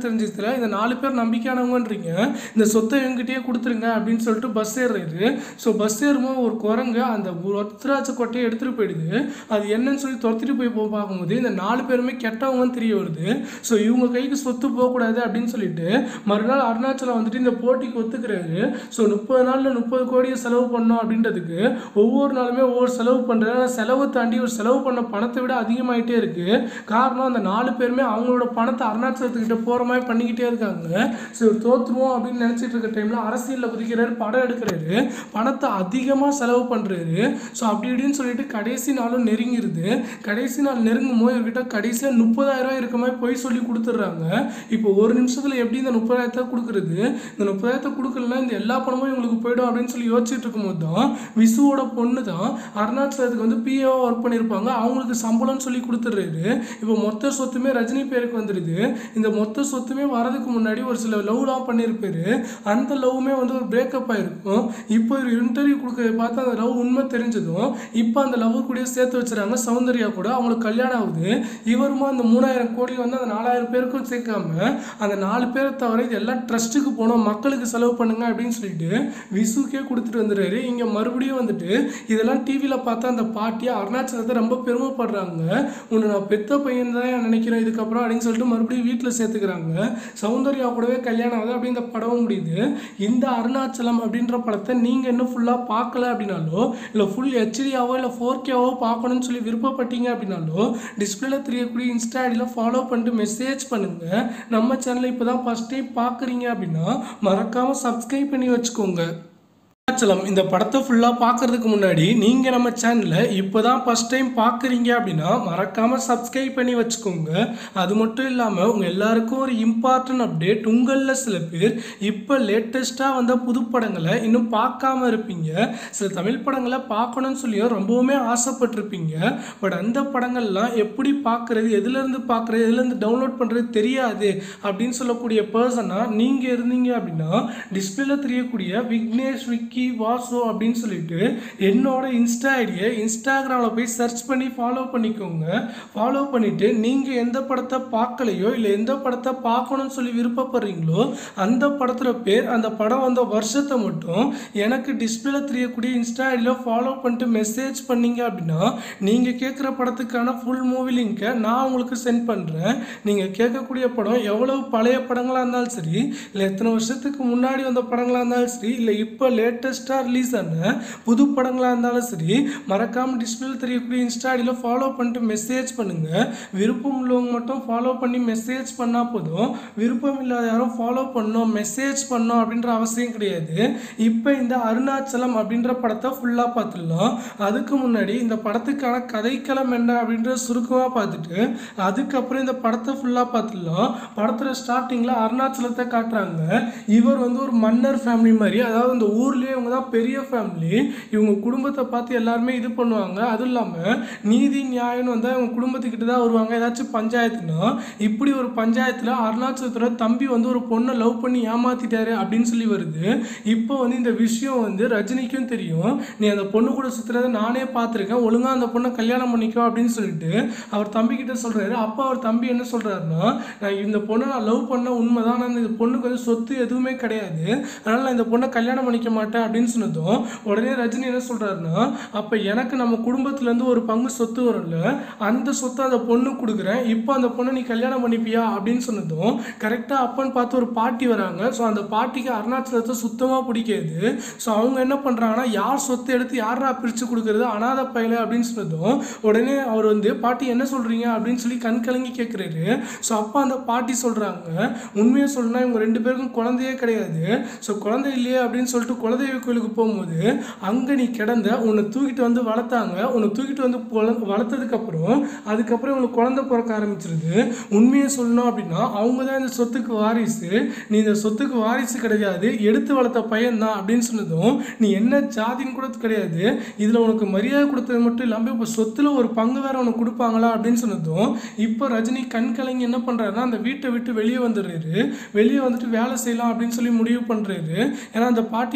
தெரிஞ்சதுல இந்த நாலு பேர் நம்பிக்கையானவங்கன்றீங்க இந்த சொத்தை என்கிட்டயே கொடுத்துருங்க அப்படின்னு சொல்லிட்டு பஸ் ஏறுறாரு ஸோ பஸ் ஏறும்போது ஒரு குரங்கு அந்த ஒத்தராட்ச கொட்டையை எடுத்துகிட்டு போயிடுது அது என்னன்னு சொல்லி துரத்திட்டு போய் போ பார்க்கும்போது இந்த நாலு பேருமே கெட்டவங்கன்னு தெரிய வருது ஸோ இவங்க கைக்கு சொத்து போகக்கூடாது அப்படின்னு சொல்லிட்டு மறுநாள் அருணாச்சலம் வந்துட்டு இந்த போட்டிக்கு ஒத்துக்கிறாரு ஸோ முப்பது நாளில் முப்பது கோடியை செலவு பண்ணோம் அப்படின்றதுக்கு ஒவ்வொரு நாளுமே ஒவ்வொரு செலவு பண்ணுறாரு ஆனால் செலவை தாண்டி ஒரு செலவு பண்ண பணத்தை விட அதிகமாயிட்டே இருக்கு காரணம் அந்த நாலு பேருமே அவங்களோட பணத்தை அருணாச்சலத்துக்கிட்ட போகிற மாதிரி பண்ணிக்கிட்டே இருக்காங்க ஸோ இவர் தோற்றுருவோம் அப்படின்னு நினச்சிட்டு இருக்க டைமில் அரசியலில் குதிக்கிறாரு படம் எடுக்கிறாரு பணத்தை அதிகமாக செலவு பண்ணுறாரு ஸோ அப்படி இப்படின்னு சொல்லிட்டு கடைசி நாளும் நெருங்கிருது கடைசி நாள் நெருங்கும் போது இவர்கிட்ட கடைசியாக முப்பதாயிரம் ரூபாய் இருக்க மாதிரி போய் சொல்லி கொடுத்துட்றாங்க இப்போ ஒரு நிமிஷத்தில் எப்படி இந்த முப்பதாயிரத்தை கொடுக்குறது இந்த முப்பதாயிரத்தை கொடுக்கலனா இந்த எல்லா பணமும் இவங்களுக்கு போயிடும் அப்படின்னு சொல்லி யோசிச்சுட்டு இருக்கும்போது தான் விசுவோட பொண்ணு தான் அருணாச்சலத்துக்கு வந்து பிஏஓ ஒர்க் பண்ணியிருப்பாங்க அவங்களுக்கு சம்பளம்னு சொல்லி கொடுத்துட்றாரு இப்போ மொத்த சொத்துமே ரஜினி பேருக்கு வந்துடுது இந்த மொத்த சொத்துமே வரதுக்கு முன்னாடி ஒரு சில லவ்லாம் பண்ணியிருப்பாரு அந்த லவ்வுமே வந்து ஒரு பிரேக்கப் ஆயிருக்கும் இப்போ ஒரு இன்டர்வியூ கொடுக்க பார்த்து அந்த லவ் உண்மை தெரிஞ்சதும் இப்போ அந்த லவ் கூட சேர்த்து வச்சுறாங்க சௌந்தர்யா கூட அவங்களுக்கு கல்யாணம் ஆகுது இவருமா அந்த மூணாயிரம் கோடி வந்து அந்த நாலாயிரம் பேருக்கும் சேர்க்காம அந்த நாலு பேரை தவிர இது எல்லாம் ட்ரஸ்ட்டுக்கு போனோம் மக்களுக்கு செலவு பண்ணுங்க அப்படின்னு சொல்லிட்டு விசுக்கே கொடுத்துட்டு வந்துடுறாரு இங்கே மறுபடியும் வந்துட்டு இதெல்லாம் டிவியில் பார்த்தா அந்த பாட்டியை அருணாச்சலத்தை ரொம்ப பெருமைப்படுறாங்க உன்னை நான் பெத்த பையன் தான் நினைக்கிறேன் இதுக்கப்புறம் அப்படின்னு சொல்லிட்டு மறுபடியும் வீட்டில் சேர்த்துக்கிறாங்க சௌந்தர்யா கூடவே கல்யாணம் ஆகுது அப்படி இந்த படம் முடியுது இந்த அருணாச்சலம் அப்படின்ற படத்தை நீங்கள் இன்னும் ஃபுல்லாக பார்க்கல அப்படின்னாலோ இல்லை ஃபுல் ஹெச்டியாவோ இல்லை ஃபோர் கேவோ பார்க்கணும்னு சொல்லி விருப்பப்பட்டீங்க அப்படின்னாலோ டிஸ்பிளேல தெரியக்கூடிய இன்ஸ்டா ஐடியில் ஃபாலோ பண்ணிட்டு மெசேஜ் பண்ணுங்கள் நம்ம சேனலை இப்போ தான் ஃபஸ்ட் டைம் பார்க்குறீங்க அப்படின்னா மறக்காமல் சப்ஸ்கிரைப் பண்ணி வச்சுக்கோங்க அருணாச்சலம் இந்த படத்தை ஃபுல்லாக பார்க்கறதுக்கு முன்னாடி நீங்கள் நம்ம சேனலை இப்போ தான் ஃபஸ்ட் டைம் பார்க்குறீங்க அப்படின்னா மறக்காமல் சப்ஸ்கிரைப் பண்ணி வச்சுக்கோங்க அது மட்டும் இல்லாமல் உங்கள் எல்லாருக்கும் ஒரு இம்பார்ட்டன்ட் அப்டேட் உங்களில் சில பேர் இப்போ லேட்டஸ்ட்டாக வந்த புது படங்களை இன்னும் பார்க்காம இருப்பீங்க சில தமிழ் படங்களை பார்க்கணும்னு சொல்லியும் ரொம்பவுமே ஆசைப்பட்டிருப்பீங்க பட் அந்த படங்கள்லாம் எப்படி பார்க்குறது எதுலேருந்து பார்க்குறது எதுலேருந்து டவுன்லோட் பண்ணுறது தெரியாது அப்படின்னு சொல்லக்கூடிய பர்சனாக நீங்கள் இருந்தீங்க அப்படின்னா டிஸ்பிளேல தெரியக்கூடிய விக்னேஷ் விக்கி வாசு அப்படின்னு சொல்லிட்டு என்னோட இன்ஸ்டா ஐடியை இன்ஸ்டாகிராமில் போய் சர்ச் பண்ணி ஃபாலோ பண்ணிக்கோங்க ஃபாலோ பண்ணிவிட்டு நீங்கள் எந்த படத்தை பார்க்கலையோ இல்லை எந்த படத்தை பார்க்கணும்னு சொல்லி விருப்பப்படுறீங்களோ அந்த படத்தில் பேர் அந்த படம் வந்த வருஷத்தை மட்டும் எனக்கு டிஸ்பிளேல தெரியக்கூடிய இன்ஸ்டா ஐடியில் ஃபாலோ பண்ணிட்டு மெசேஜ் பண்ணீங்க அப்படின்னா நீங்கள் கேட்குற படத்துக்கான ஃபுல் மூவி லிங்க்கை நான் உங்களுக்கு சென்ட் பண்ணுறேன் நீங்கள் கேட்கக்கூடிய படம் எவ்வளவு பழைய படங்களாக இருந்தாலும் சரி இல்லை எத்தனை வருஷத்துக்கு முன்னாடி வந்த படங்களாக இருந்தாலும் சரி இல்லை இப்போ லேட்டஸ்ட்டாக ரிலீஸ் ஆன புது படங்களாக இருந்தாலும் சரி மறக்காமல் டிஸ்பிளேல தெரியக்கூடிய இன்ஸ்டா ஐடியில் ஃபாலோ பண்ணிட்டு மெசேஜ் பண்ணுங்கள் விருப்பம் உள்ளவங்க மட்டும் ஃபாலோ பண்ணி மெசேஜ் பண்ணால் போதும் விருப்பம் இல்லாத யாரும் ஃபாலோ பண்ணோம் மெசேஜ் பண்ணோம் அப்படின்ற அவசியம் கிடையாது இப்போ இந்த அருணாச்சலம் அப்படின்ற படத்தை ஃபுல்லாக பார்த்துடலாம் அதுக்கு முன்னாடி இந்த படத்துக்கான கதைக்களம் என்ன அப்படின்ற சுருக்கமாக பார்த்துட்டு அதுக்கப்புறம் இந்த படத்தை ஃபுல்லாக பார்த்துடலாம் படத்தில் ஸ்டார்டிங்கில் அருணாச்சலத்தை காட்டுறாங்க இவர் வந்து ஒரு மன்னர் ஃபேமிலி மாதிரி அதாவது இந்த ஊர்லேயே இவங்க தான் பெரிய ஃபேமிலி இவங்க குடும்பத்தை பார்த்து எல்லாருமே இது பண்ணுவாங்க அதுவும் இல்லாமல் நீதி நியாயம்னு வந்தால் இவங்க குடும்பத்துக்கிட்ட தான் வருவாங்க ஏதாச்சும் பஞ்சாயத்துனா இப்படி ஒரு பஞ்சாயத்தில் அருணாச்சலத்தோட தம்பி வந்து ஒரு பொண்ணை லவ் பண்ணி ஏமாத்திட்டாரு அப்படின்னு சொல்லி வருது இப்போ வந்து இந்த விஷயம் வந்து ரஜினிக்கும் தெரியும் நீ அந்த பொண்ணு கூட சுற்றுறத நானே பார்த்துருக்கேன் ஒழுங்காக அந்த பொண்ணை கல்யாணம் பண்ணிக்கோ அப்படின்னு சொல்லிட்டு அவர் தம்பிக்கிட்ட சொல்கிறாரு அப்போ அவர் தம்பி என்ன சொல்கிறாருன்னா நான் இந்த பொண்ணை நான் லவ் பண்ண உண்மைதான் ஆனால் இந்த பொண்ணுக்கு வந்து சொத்து எதுவுமே கிடையாது அதனால் நான் இந்த பொண்ணை கல்யாணம் பண்ணிக்க மாட்டேன் அப்படின்னு சொன்னதும் உடனே ரஜினி என்ன சொல்கிறாருன்னா அப்போ எனக்கு நம்ம குடும்பத்துலேருந்து ஒரு பங்கு சொத்து வரும்ல அந்த சொத்தை அந்த பொண்ணு கொடுக்குறேன் இப்போ அந்த பொண்ணை நீ கல்யாணம் பண்ணிப்பியா அப்படின்னு சொன்னதும் கரெக்டாக அப்பன்னு பார்த்து ஒரு பாட்டி வராங்க ஸோ அந்த பாட்டிக்கு அருணாச்சலத்தை சுத்தமாக பிடிக்காது ஸோ அவங்க என்ன பண்ணுறாங்கன்னா யார் சொத்தை எடுத்து யாரா பிரித்து கொடுக்குறது அனாதை பையல அப்படின்னு சொன்னதும் உடனே அவர் வந்து பாட்டி என்ன சொல்கிறீங்க அப்படின்னு சொல்லி கண் கலங்கி கேட்குறாரு ஸோ அப்போ அந்த பாட்டி சொல்கிறாங்க உண்மையை சொல்லணும்னா இவங்க ரெண்டு பேருக்கும் குழந்தையே கிடையாது ஸோ குழந்தை இல்லையே அப்படின்னு சொல்லிட்டு குலதெய்வ கோயிலுக்கு போகும்போது அங்கே நீ கிடந்த உன்னை தூக்கிட்டு வந்து வளர்த்தாங்க உன்னை தூக்கிட்டு வந்து பொல- வளர்த்ததுக்கப்புறம் அதுக்கப்புறம் இவங்களுக்கு குழந்தை பிறக்க ஆரம்பிச்சிருது உண்மையை சொல்லணும் அப்படின்னா அவங்க தான் இந்த சொத்துக்கு வாரிசு நீ இந்த சொத்துக்கு வாரிசு கிடையாது எடுத்து வளர்த்த பையன் தான் அப்படின்னு சொன்னதும் நீ என்ன ஜாதின்னு கூட கிடையாது இதில் உனக்கு மரியாதை கொடுத்தது மட்டும் இல்லாமல் இப்போ சொத்துல ஒரு பங்கு வேற உனக்கு கொடுப்பாங்களா அப்படின்னு சொன்னதும் இப்போ ரஜினி கண் கலங்கி என்ன பண்ணுறாருன்னா அந்த வீட்டை விட்டு வெளியே வந்துடுறாரு வெளியே வந்துட்டு வேலை செய்யலாம் அப்படின்னு சொல்லி முடிவு பண்ணுறாரு ஏன்னா அந்த பாட்டி இதுக்கப்புறம் அந்த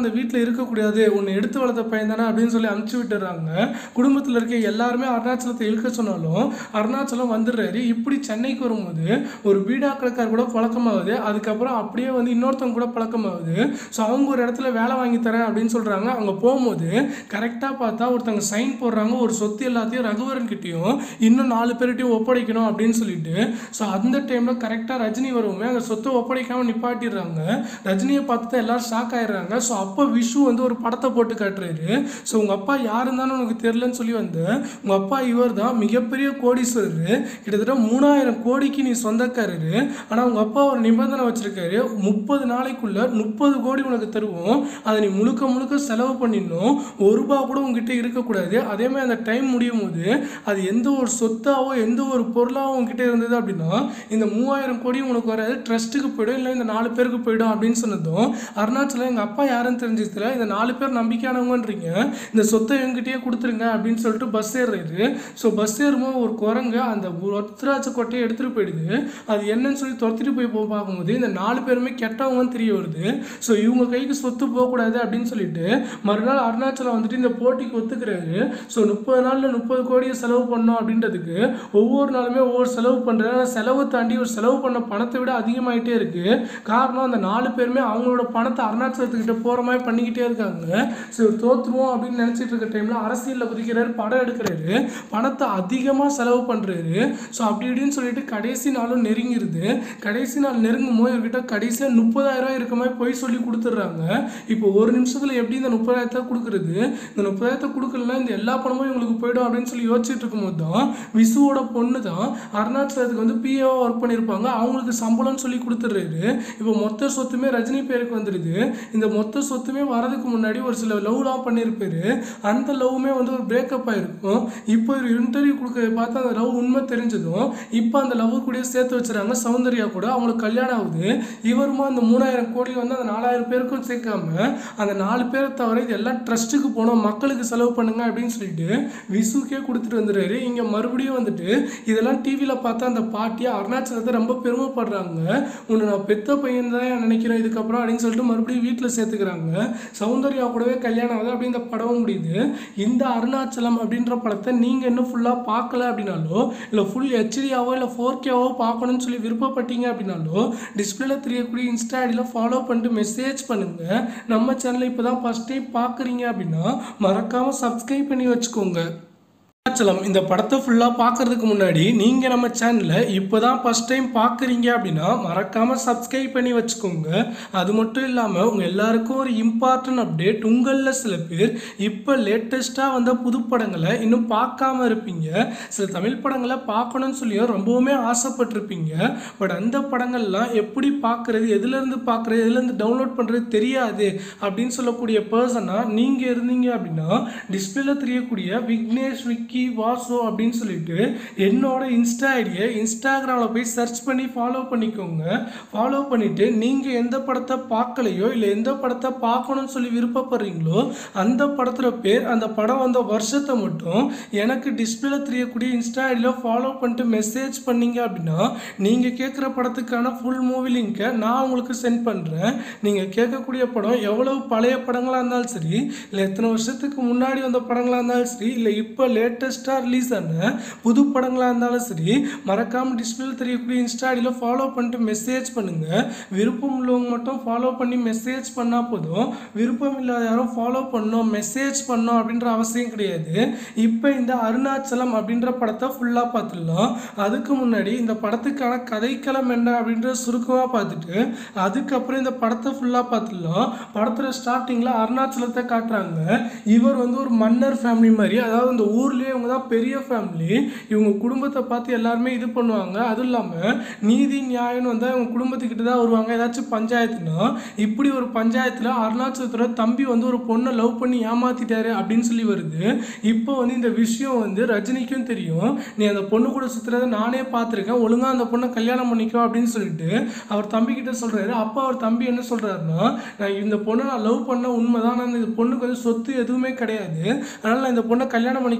அந்த வீட்டில் இருக்கக்கூடாது உன்னை எடுத்து வளர்த்த பையன் தானே அப்படின்னு சொல்லி அனுப்பிச்சு விட்டுறாங்க குடும்பத்தில் இருக்க எல்லாருமே அருணாச்சலத்தை இழுக்க சொன்னாலும் அருணாச்சலம் வந்துடுறாரு இப்படி சென்னைக்கு வரும்போது ஒரு பீடா கடைக்கார் கூட பழக்கமாகுது அதுக்கப்புறம் அப்படியே வந்து இன்னொருத்தவங்க கூட பழக்கமாகுது ஸோ அவங்க ஒரு இடத்துல வேலை வாங்கி தரேன் அப்படின்னு சொல்கிறாங்க அங்கே போகும்போது கரெக்டாக பார்த்தா ஒருத்தவங்க சைன் போடுறாங்க ஒரு சொத்து எல்லாத்தையும் ரகுவரன் கிட்டேயும் இன்னும் நாலு பேர்கிட்டையும் ஒப்படைக்கணும் அப்படின்னு சொல்லிட்டு ஸோ அந்த டைமில் கரெக்டாக ரஜினி வருவோமே அந்த சொத்தை ஒப்படைக்காமல் நிப்பாட்டிடுறாங்க ரஜினியை பார்த்து தான் எல்லாரும் ஷாக் ஆயிடுறாங்க ஸோ அப்போ விஷு வந்து ஒரு படத்தை போட்டு காட்டுறாரு ஸோ உங்கள் அப்பா யாருன்னு தானே உனக்கு தெரிலன்னு சொல்லி வந்து உங்கள் அப்பா இவர் தான் மிகப்பெரிய கோடீஸ்வரர் கிட்டத்தட்ட மூணாயிரம் கோடிக்கு நீ சொந்தக்காரரு ஆனால் உங்கள் அப்பா ஒரு நிபந்தனை வச்சிருக்காரு முப்பது நாளைக்குள்ள முப்பது கோடி உனக்கு தருவோம் அதை நீ முழுக்க முழுக்க செலவு பண்ணிடணும் ஒரு ரூபா கூட உங்ககிட்ட இருக்கக்கூடாது அதே மாதிரி அந்த டைம் முடியும் போது அது எந்த ஒரு சொத்தாவோ எந்த ஒரு பொருளாவோ உங்ககிட்ட இருந்தது அப்படின்னா இந்த மூவாயிரம் கோடி உனக்கு வராது ட்ரஸ்ட்டுக்கு போயிடும் இல்லை இந்த நாலு பேருக்கு போயிடும் அப்படின்னு சொன்னதும் அருணாச்சலம் எங்கள் அப்பா யாருன்னு தெரிஞ்சதுல இந்த நாலு பேர் நம்பிக்கையானவங்கன்றீங்க இந்த சொத்தை எங்கிட்டயே கொடுத்துருங்க அப்படின்னு சொல்லிட்டு பஸ் ஏறுறாரு ஸோ பஸ் ஏறும்போது ஒரு குரங்கு அந்த ஒத்தராட்ச கொட்டையை எடுத்துகிட்டு போயிடுது அது என்னன்னு சொல்லி துரத்திட்டு போய் போ பார்க்கும்போது இந்த நாலு பேருமே கெட்டவங்கன்னு தெரிய வருது ஸோ இவங்க கைக்கு சொத்து போகக்கூடாது அப்படின்னு சொல்லிட்டு மறுநாள் அருணாச்சலம் வந்துட்டு இந்த போட்டிக்கு ஒத்துக்கிறாரு ஸோ முப்பது நாளில் முப்பது கோடியை செலவு பண்ணோம் அப்படின்றதுக்கு ஒவ்வொரு நாளுமே ஒவ்வொரு செலவு பண்ணுறாரு ஆனால் செலவு தாண்டி ஒரு செலவு பண்ண பணத்தை விட அதிகமாயிட்டே இருக்கு காரணம் அந்த நாலு பேருமே அவங்களோட பணத்தை அருணாச்சலத்துக்கிட்ட போகிற மாதிரி பண்ணிக்கிட்டே இருக்காங்க ஸோ இவர் தோற்றுருவோம் அப்படின்னு நினச்சிட்டு இருக்க டைமில் அரசியலில் குதிக்கிறாரு படம் எடுக்கிறாரு பணத்தை அதிகமாக செலவு பண்ணுறாரு ஸோ அப்படி இப்படின்னு சொல்லிட்டு கடைசி நாளும் நெருங்கிருது கடைசி நாள் நெருங்கும் போது இவர்கிட்ட கடைசியாக முப்பதாயிரம் ரூபாய் இருக்க மாதிரி போய் சொல்லி கொடுத்துட்றாங்க இப்போ ஒரு நிமிஷத்தில் எப்படி இந்த முப்பதாயிரத்தை கொடுக்குறது இந்த முப்பதாயிரத்தை கொடுக்கலன்னா இந்த எல்லா பணமும் இவங்களுக்கு போயிடும் அப்படின்னு சொல்லி யோசிச்சுட்டு இருக்கும்போது தான் விசுவோட பொண்ணு தான் அருணாச்சலத்துக்கு வந்து பிஏவாக ஒர்க் பண்ணியிருப்பாங்க அவங்களுக்கு சம்பளம்னு சொல்லி கொடுத்துட்றாரு இப்போ மொத்த சொத்துமே ரஜினி பேருக்கு வந்துடுது இந்த மொத்த சொத்துமே வரதுக்கு முன்னாடி ஒரு சில லவ்லாம் பண்ணியிருப்பாரு அந்த லவ்வுமே வந்து ஒரு பிரேக்கப் ஆயிருக்கும் இப்போ ஒரு இன்டர்வியூ கொடுக்க பார்த்து அந்த லவ் உண்மை தெரிஞ்சதும் இப்போ அந்த லவ் கூட சேர்த்து வச்சுறாங்க சௌந்தர்யா கூட அவங்களுக்கு கல்யாணம் ஆகுது இவருமா அந்த மூணாயிரம் கோடி வந்து அந்த நாலாயிரம் பேருக்கும் சேர்க்காம அந்த நாலு பேரை தவிர இது எல்லாம் ட்ரஸ்ட்டுக்கு போனோம் மக்களுக்கு செலவு பண்ணுங்க அப்படின்னு சொல்லிட்டு விசுக்கே கொடுத்துட்டு வந்துடுறாரு இங்கே மறுபடியும் வந்துட்டு இதெல்லாம் டிவியில் பார்த்தா அந்த பாட்டியை அருணாச்சலத்தை ரொம்ப பெருமைப்படுறாங்க உன்னை நான் பெத்த பையன் தான் நினைக்கிறேன் இதுக்கப்புறம் அப்படின்னு சொல்லிட்டு மறுபடியும் வீட்டில் சேர்த்துக்கிறாங்க சௌந்தர்யா கூடவே கல்யாணம் ஆகுது அப்படி இந்த படம் முடியுது இந்த அருணாச்சலம் அப்படின்ற படத்தை நீங்கள் இன்னும் ஃபுல்லாக பார்க்கல அப்படின்னாலோ இல்லை ஃபுல் ஹெச்டியாவோ இல்லை ஃபோர் கேவோ பார்க்கணும்னு சொல்லி விருப்பப்பட்டீங்க அப்படின்னாலோ டிஸ்பிளேல தெரியக்கூடிய இன்ஸ்டா ஐடியில் ஃபாலோ பண்ணிட்டு மெசேஜ் பண்ணுங்கள் நம்ம சேனலை இப்போ தான் ஃபஸ்ட் டைம் பார்க்குறீங்க அப்படின்னா மறக்காமல் சப்ஸ்கிரைப் பண்ணி வச்சுக்கோங்க அருணாச்சலம் இந்த படத்தை ஃபுல்லாக பார்க்கறதுக்கு முன்னாடி நீங்கள் நம்ம சேனலை இப்போ தான் ஃபஸ்ட் டைம் பார்க்குறீங்க அப்படின்னா மறக்காமல் சப்ஸ்கிரைப் பண்ணி வச்சுக்கோங்க அது மட்டும் இல்லாமல் உங்கள் எல்லாருக்கும் ஒரு இம்பார்ட்டன்ட் அப்டேட் உங்களில் சில பேர் இப்போ லேட்டஸ்ட்டாக வந்த புது படங்களை இன்னும் பார்க்காம இருப்பீங்க சில தமிழ் படங்களை பார்க்கணும்னு சொல்லியும் ரொம்பவுமே ஆசைப்பட்டிருப்பீங்க பட் அந்த படங்கள்லாம் எப்படி பார்க்குறது எதுலேருந்து பார்க்குறது எதுலேருந்து டவுன்லோட் பண்ணுறது தெரியாது அப்படின்னு சொல்லக்கூடிய பர்சனாக நீங்கள் இருந்தீங்க அப்படின்னா டிஸ்பிளேல தெரியக்கூடிய விக்னேஷ் விக்கி வாசு அப்படின்னு சொல்லிட்டு என்னோட இன்ஸ்டா ஐடியை இன்ஸ்டாகிராமில் போய் சர்ச் பண்ணி ஃபாலோ பண்ணிக்கோங்க ஃபாலோ பண்ணிவிட்டு நீங்கள் எந்த படத்தை பார்க்கலையோ இல்லை எந்த படத்தை பார்க்கணும்னு சொல்லி விருப்பப்படுறீங்களோ அந்த படத்தில் பேர் அந்த படம் வந்த வருஷத்தை மட்டும் எனக்கு டிஸ்பிளேல தெரியக்கூடிய இன்ஸ்டா ஐடியில் ஃபாலோ பண்ணிட்டு மெசேஜ் பண்ணீங்க அப்படின்னா நீங்கள் கேட்குற படத்துக்கான ஃபுல் மூவி லிங்க்கை நான் உங்களுக்கு சென்ட் பண்ணுறேன் நீங்கள் கேட்கக்கூடிய படம் எவ்வளவு பழைய படங்களாக இருந்தாலும் சரி இல்லை எத்தனை வருஷத்துக்கு முன்னாடி வந்த படங்களாக இருந்தாலும் சரி இல்லை இப்போ லேட்டஸ்ட்டாக ரிலீஸ் ஆன புது படங்களாக இருந்தாலும் சரி மறக்காமல் டிஸ்பிளேல தெரியக்கூடிய இன்ஸ்டா ஐடியில் ஃபாலோ பண்ணிட்டு மெசேஜ் பண்ணுங்கள் விருப்பம் உள்ளவங்க மட்டும் ஃபாலோ பண்ணி மெசேஜ் பண்ணால் போதும் விருப்பம் இல்லாத யாரும் ஃபாலோ பண்ணணும் மெசேஜ் பண்ணணும் அப்படின்ற அவசியம் கிடையாது இப்போ இந்த அருணாச்சலம் அப்படின்ற படத்தை ஃபுல்லாக பார்த்துடலாம் அதுக்கு முன்னாடி இந்த படத்துக்கான கதைக்களம் என்ன அப்படின்ற சுருக்கமாக பார்த்துட்டு அதுக்கப்புறம் இந்த படத்தை ஃபுல்லாக பார்த்துடலாம் படத்தில் ஸ்டார்டிங்கில் அருணாச்சலத்தை காட்டுறாங்க இவர் வந்து ஒரு மன்னர் ஃபேமிலி மாதிரி அதாவது இந்த ஊர்லேயே இவங்க தான் பெரிய ஃபேமிலி இவங்க குடும்பத்தை பார்த்து எல்லாருமே இது பண்ணுவாங்க அதுவும் இல்லாமல் நீதி நியாயம்னு வந்தால் இவங்க குடும்பத்துக்கிட்ட தான் வருவாங்க ஏதாச்சும் பஞ்சாயத்துனா இப்படி ஒரு பஞ்சாயத்தில் அருணாச்சலத்தோட தம்பி வந்து ஒரு பொண்ணை லவ் பண்ணி ஏமாத்திட்டாரு அப்படின்னு சொல்லி வருது இப்போ வந்து இந்த விஷயம் வந்து ரஜினிக்கும் தெரியும் நீ அந்த பொண்ணு கூட சுற்றுறத நானே பார்த்துருக்கேன் ஒழுங்காக அந்த பொண்ணை கல்யாணம் பண்ணிக்கோ அப்படின்னு சொல்லிட்டு அவர் தம்பி கிட்ட சொல்கிறாரு அப்போ அவர் தம்பி என்ன சொல்கிறாருன்னா நான் இந்த பொண்ணை நான் லவ் பண்ண உண்மைதான் ஆனால் இந்த பொண்ணுக்கு வந்து சொத்து எதுவுமே கிடையாது அதனால் நான் இந்த பொண்ணை கல்யாணம் பண்ணிக்க மாட்டேன்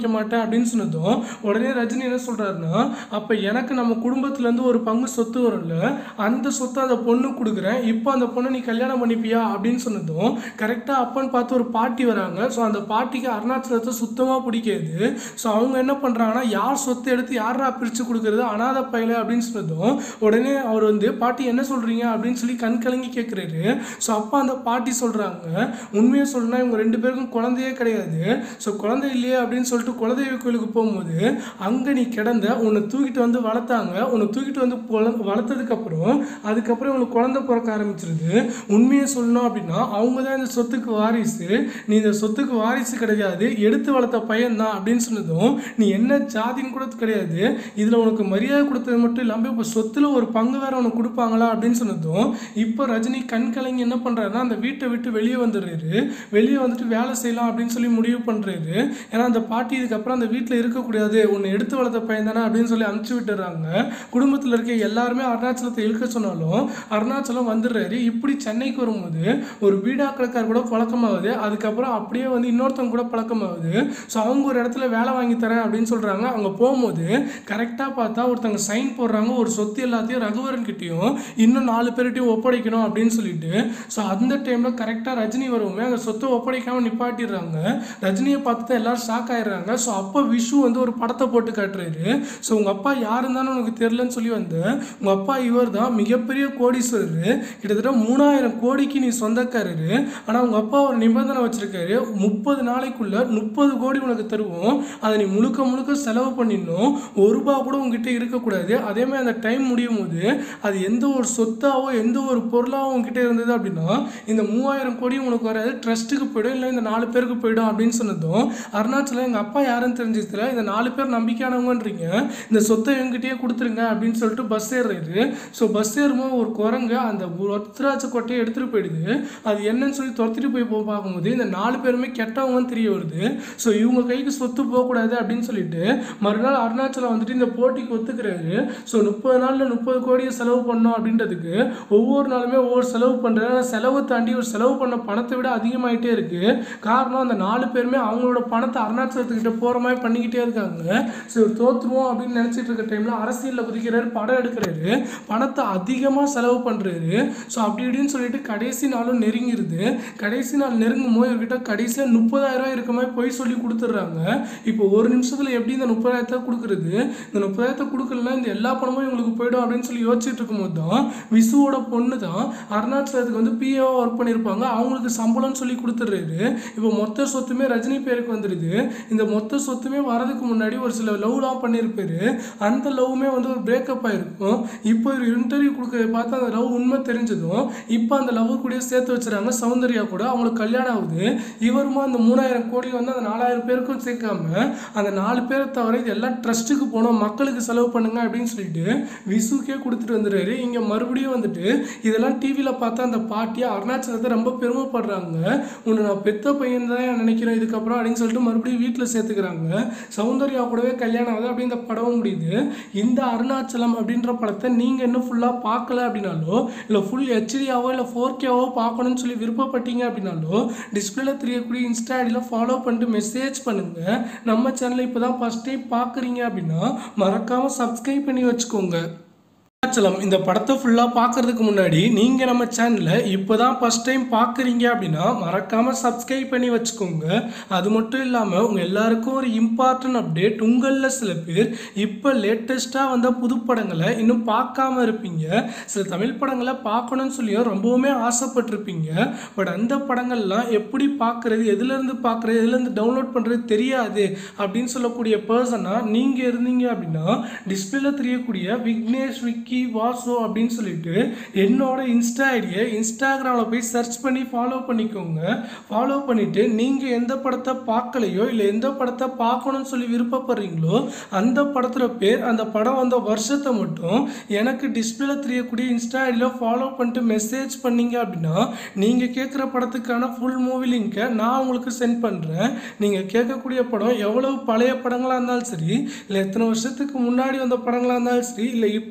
அப்படின்னு சொன்னதும் உடனே ரஜினி என்ன சொல்கிறாருன்னா அப்போ எனக்கு நம்ம குடும்பத்துலேருந்து ஒரு பங்கு சொத்து வரும்ல அந்த சொத்தை அந்த பொண்ணு கொடுக்குறேன் இப்போ அந்த பொண்ணை நீ கல்யாணம் பண்ணிப்பியா அப்படின்னு சொன்னதும் கரெக்டாக அப்பன்னு பார்த்து ஒரு பாட்டி வராங்க ஸோ அந்த பாட்டிக்கு அருணாச்சலத்தை சுத்தமாக பிடிக்காது ஸோ அவங்க என்ன பண்ணுறாங்கன்னா யார் சொத்தை எடுத்து யாரா பிரித்து கொடுக்குறது அனாதை பையல அப்படின்னு சொன்னதும் உடனே அவர் வந்து பாட்டி என்ன சொல்கிறீங்க அப்படின்னு சொல்லி கண் கலங்கி கேட்குறாரு ஸோ அப்போ அந்த பாட்டி சொல்கிறாங்க உண்மையை சொல்லணும்னா இவங்க ரெண்டு பேருக்கும் குழந்தையே கிடையாது ஸோ குழந்தை இல்லையே அப்படின்னு சொல்லிட்டு குலதெய்வ கோயிலுக்கு போகும்போது அங்கே நீ கிடந்த உன்னை தூக்கிட்டு வந்து வளர்த்தாங்க உன்னை தூக்கிட்டு வந்து பொல- வளர்த்ததுக்கப்புறம் அதுக்கப்புறம் இவங்களுக்கு குழந்தை பிறக்க ஆரம்பிச்சிருது உண்மையை சொல்லணும் அப்படின்னா அவங்க தான் இந்த சொத்துக்கு வாரிசு நீ இந்த சொத்துக்கு வாரிசு கிடையாது எடுத்து வளர்த்த பையன் தான் அப்படின்னு சொன்னதும் நீ என்ன ஜாதின்னு கூட கிடையாது இதில் உனக்கு மரியாதை கொடுத்தது மட்டும் இல்லாமல் இப்போ சொத்துல ஒரு பங்கு வேற உனக்கு கொடுப்பாங்களா அப்படின்னு சொன்னதும் இப்போ ரஜினி கண் கலங்கி என்ன பண்ணுறாருன்னா அந்த வீட்டை விட்டு வெளியே வந்துடுறாரு வெளியே வந்துட்டு வேலை செய்யலாம் அப்படின்னு சொல்லி முடிவு பண்ணுறாரு ஏன்னா அந்த பாட்டி இதுக்கப்புறம் அந்த வீட்டில் இருக்கக்கூடாது உன்னை எடுத்து வளர்த்த பையன் தானே அப்படின்னு சொல்லி அனுப்பிச்சு விட்டுறாங்க குடும்பத்தில் இருக்க எல்லாருமே அருணாச்சலத்தை இழுக்க சொன்னாலும் அருணாச்சலம் வந்துடுறாரு இப்படி சென்னைக்கு வரும்போது ஒரு பீடா கடைக்கார் கூட பழக்கமாகுது அதுக்கப்புறம் அப்படியே வந்து இன்னொருத்தவங்க கூட பழக்கமாகுது ஸோ அவங்க ஒரு இடத்துல வேலை வாங்கி தரேன் அப்படின்னு சொல்கிறாங்க அங்கே போகும்போது கரெக்டாக பார்த்தா ஒருத்தவங்க சைன் போடுறாங்க ஒரு சொத்து எல்லாத்தையும் ரகுவரன் கிட்டேயும் இன்னும் நாலு பேர்கிட்டையும் ஒப்படைக்கணும் அப்படின்னு சொல்லிட்டு ஸோ அந்த டைமில் கரெக்டாக ரஜினி வரவுமே அந்த சொத்தை ஒப்படைக்காமல் நிப்பாட்டிடுறாங்க ரஜினியை பார்த்து தான் எல்லாரும் ஷாக் ஆயிடுறாங்க ஸோ அப்போ விஷு வந்து ஒரு படத்தை போட்டு காட்டுறாரு ஸோ உங்கள் அப்பா யாருன்னு தானே உனக்கு தெரிலன்னு சொல்லி வந்த உங்கள் அப்பா இவர் தான் மிகப்பெரிய கோடீஸ்வரர் கிட்டத்தட்ட மூணாயிரம் கோடிக்கு நீ சொந்தக்காரரு ஆனால் உங்கள் அப்பா ஒரு நிபந்தனை வச்சிருக்காரு முப்பது நாளைக்குள்ள முப்பது கோடி உனக்கு தருவோம் அதை நீ முழுக்க முழுக்க செலவு பண்ணிடணும் ஒரு ரூபா கூட உங்ககிட்ட இருக்கக்கூடாது அதே மாதிரி அந்த டைம் முடியும் போது அது எந்த ஒரு சொத்தாவோ எந்த ஒரு பொருளாவோ உங்ககிட்ட இருந்தது அப்படின்னா இந்த மூவாயிரம் கோடியும் உனக்கு வராது ட்ரஸ்ட்டுக்கு போயிடும் இல்லை இந்த நாலு பேருக்கு போயிடும் அப்படின்னு சொன்னதும் அருணாச்சலம் எங்கள் அப்பா யாருன்னு தெரிஞ்சதுல இந்த நாலு பேர் நம்பிக்கையானவங்கன்றீங்க இந்த சொத்தை எங்கிட்டயே கொடுத்துருங்க அப்படின்னு சொல்லிட்டு பஸ் ஏறுறாரு ஸோ பஸ் ஏறும்போது ஒரு குரங்கு அந்த ஒத்தராட்ச கொட்டையை எடுத்துகிட்டு போயிடுது அது என்னன்னு சொல்லி துரத்திட்டு போய் போ பார்க்கும்போது இந்த நாலு பேருமே கெட்டவங்கன்னு தெரிய வருது ஸோ இவங்க கைக்கு சொத்து போகக்கூடாது அப்படின்னு சொல்லிட்டு மறுநாள் அருணாச்சலம் வந்துட்டு இந்த போட்டிக்கு ஒத்துக்கிறாரு ஸோ முப்பது நாளில் முப்பது கோடியை செலவு பண்ணோம் அப்படின்றதுக்கு ஒவ்வொரு நாளுமே ஒவ்வொரு செலவு பண்ணுறாரு ஆனால் செலவு தாண்டி ஒரு செலவு பண்ண பணத்தை விட அதிகமாயிட்டே இருக்கு காரணம் அந்த நாலு பேருமே அவங்களோட பணத்தை அருணாச்சலத்துக்கிட்ட போகிற மாதிரி பண்ணிக்கிட்டே இருக்காங்க ஸோ இவர் தோற்றுருவோம் அப்படின்னு நினச்சிட்டு இருக்க டைமில் அரசியலில் குதிக்கிறாரு படம் எடுக்கிறாரு பணத்தை அதிகமாக செலவு பண்ணுறாரு ஸோ அப்படி இப்படின்னு சொல்லிட்டு கடைசி நாளும் நெருங்கிருது கடைசி நாள் நெருங்கும் போது இவர்கிட்ட கடைசியாக முப்பதாயிரம் இருக்க மாதிரி போய் சொல்லி கொடுத்துட்றாங்க இப்போ ஒரு நிமிஷத்தில் எப்படி இந்த முப்பதாயிரத்தை கொடுக்குறது இந்த முப்பதாயிரத்தை கொடுக்கலன்னா இந்த எல்லா பணமும் இவங்களுக்கு போயிடும் அப்படின்னு சொல்லி யோசிச்சுட்டு இருக்கும்போது தான் விசுவோட பொண்ணு தான் அருணாச்சலத்துக்கு வந்து பிஏஓ ஒர்க் பண்ணியிருப்பாங்க அவங்களுக்கு சம்பளம்னு சொல்லி கொடுத்துட்றாரு இப்போ மொத்த சொத்துமே ரஜினி பேருக்கு வந்துடுது இந்த மொத்த சொத்துமே வரதுக்கு முன்னாடி ஒரு சில லவ்லாம் பண்ணியிருப்பாரு அந்த லவ்வுமே வந்து ஒரு பிரேக்கப் ஆயிருக்கும் இப்போ ஒரு இன்டர்வியூ கொடுக்கறத பார்த்து அந்த லவ் உண்மை தெரிஞ்சதும் இப்போ அந்த லவ் கூட சேர்த்து வச்சுறாங்க சௌந்தர்யா கூட அவங்களுக்கு கல்யாணம் ஆகுது இவருமா அந்த மூணாயிரம் கோடி வந்து அந்த நாலாயிரம் பேருக்கும் சேர்க்காம அந்த நாலு பேரை தவிர இது எல்லாம் ட்ரஸ்ட்டுக்கு போனோம் மக்களுக்கு செலவு பண்ணுங்க அப்படின்னு சொல்லிட்டு விசுக்கே கொடுத்துட்டு வந்துடுறாரு இங்கே மறுபடியும் வந்துட்டு இதெல்லாம் டிவியில் பார்த்தா அந்த பாட்டியா அருணாச்சலத்தை ரொம்ப பெருமைப்படுறாங்க உன்னை நான் பெத்த பையன் தான் நினைக்கிறேன் இதுக்கப்புறம் அப்படின்னு சொல்லிட்டு மறுபடியும் வீட்டில் சேர்த்துக்கிறாங்க சௌந்தர்யா கூடவே கல்யாணம் ஆகுது அப்படி இந்த படம் முடியுது இந்த அருணாச்சலம் அப்படின்ற படத்தை நீங்கள் இன்னும் ஃபுல்லாக பார்க்கல அப்படின்னாலோ இல்லை ஃபுல் ஹெச்டியாவோ இல்லை ஃபோர் கேவோ பார்க்கணும்னு சொல்லி விருப்பப்பட்டீங்க அப்படின்னாலோ டிஸ்பிளேல தெரியக்கூடிய இன்ஸ்டா ஐடியில் ஃபாலோ பண்ணிட்டு மெசேஜ் பண்ணுங்கள் நம்ம சேனலை இப்போ தான் ஃபஸ்ட் டைம் பார்க்குறீங்க அப்படின்னா மறக்காமல் சப்ஸ்கிரைப் பண்ணி வச்சுக்கோங்க அருணாச்சலம் இந்த படத்தை ஃபுல்லாக பார்க்கறதுக்கு முன்னாடி நீங்கள் நம்ம சேனலை இப்போ தான் ஃபஸ்ட் டைம் பார்க்குறீங்க அப்படின்னா மறக்காமல் சப்ஸ்கிரைப் பண்ணி வச்சுக்கோங்க அது மட்டும் இல்லாமல் உங்கள் எல்லாருக்கும் ஒரு இம்பார்ட்டன்ட் அப்டேட் உங்களில் சில பேர் இப்போ லேட்டஸ்ட்டாக வந்த புது படங்களை இன்னும் பார்க்காம இருப்பீங்க சில தமிழ் படங்களை பார்க்கணும்னு சொல்லியும் ரொம்பவுமே ஆசைப்பட்டிருப்பீங்க பட் அந்த படங்கள்லாம் எப்படி பார்க்குறது எதுலேருந்து பார்க்குறது எதுலேருந்து டவுன்லோட் பண்ணுறது தெரியாது அப்படின்னு சொல்லக்கூடிய பர்சனாக நீங்கள் இருந்தீங்க அப்படின்னா டிஸ்பிளேல தெரியக்கூடிய விக்னேஷ் விக்கி வாசு அப்படின்னு சொல்லிட்டு என்னோட இன்ஸ்டா ஐடியை இன்ஸ்டாகிராமில் போய் சர்ச் பண்ணி ஃபாலோ பண்ணிக்கோங்க ஃபாலோ பண்ணிவிட்டு நீங்கள் எந்த படத்தை பார்க்கலையோ இல்லை எந்த படத்தை பார்க்கணும்னு சொல்லி விருப்பப்படுறீங்களோ அந்த படத்தில் பேர் அந்த படம் வந்த வருஷத்தை மட்டும் எனக்கு டிஸ்பிளேல தெரியக்கூடிய இன்ஸ்டா ஐடியில் ஃபாலோ பண்ணிட்டு மெசேஜ் பண்ணீங்க அப்படின்னா நீங்கள் கேட்குற படத்துக்கான ஃபுல் மூவி லிங்க்கை நான் உங்களுக்கு சென்ட் பண்ணுறேன் நீங்கள் கேட்கக்கூடிய படம் எவ்வளவு பழைய படங்களாக இருந்தாலும் சரி இல்லை எத்தனை வருஷத்துக்கு முன்னாடி வந்த படங்களாக இருந்தாலும் சரி இல்லை இப்போ லேட்டஸ்ட்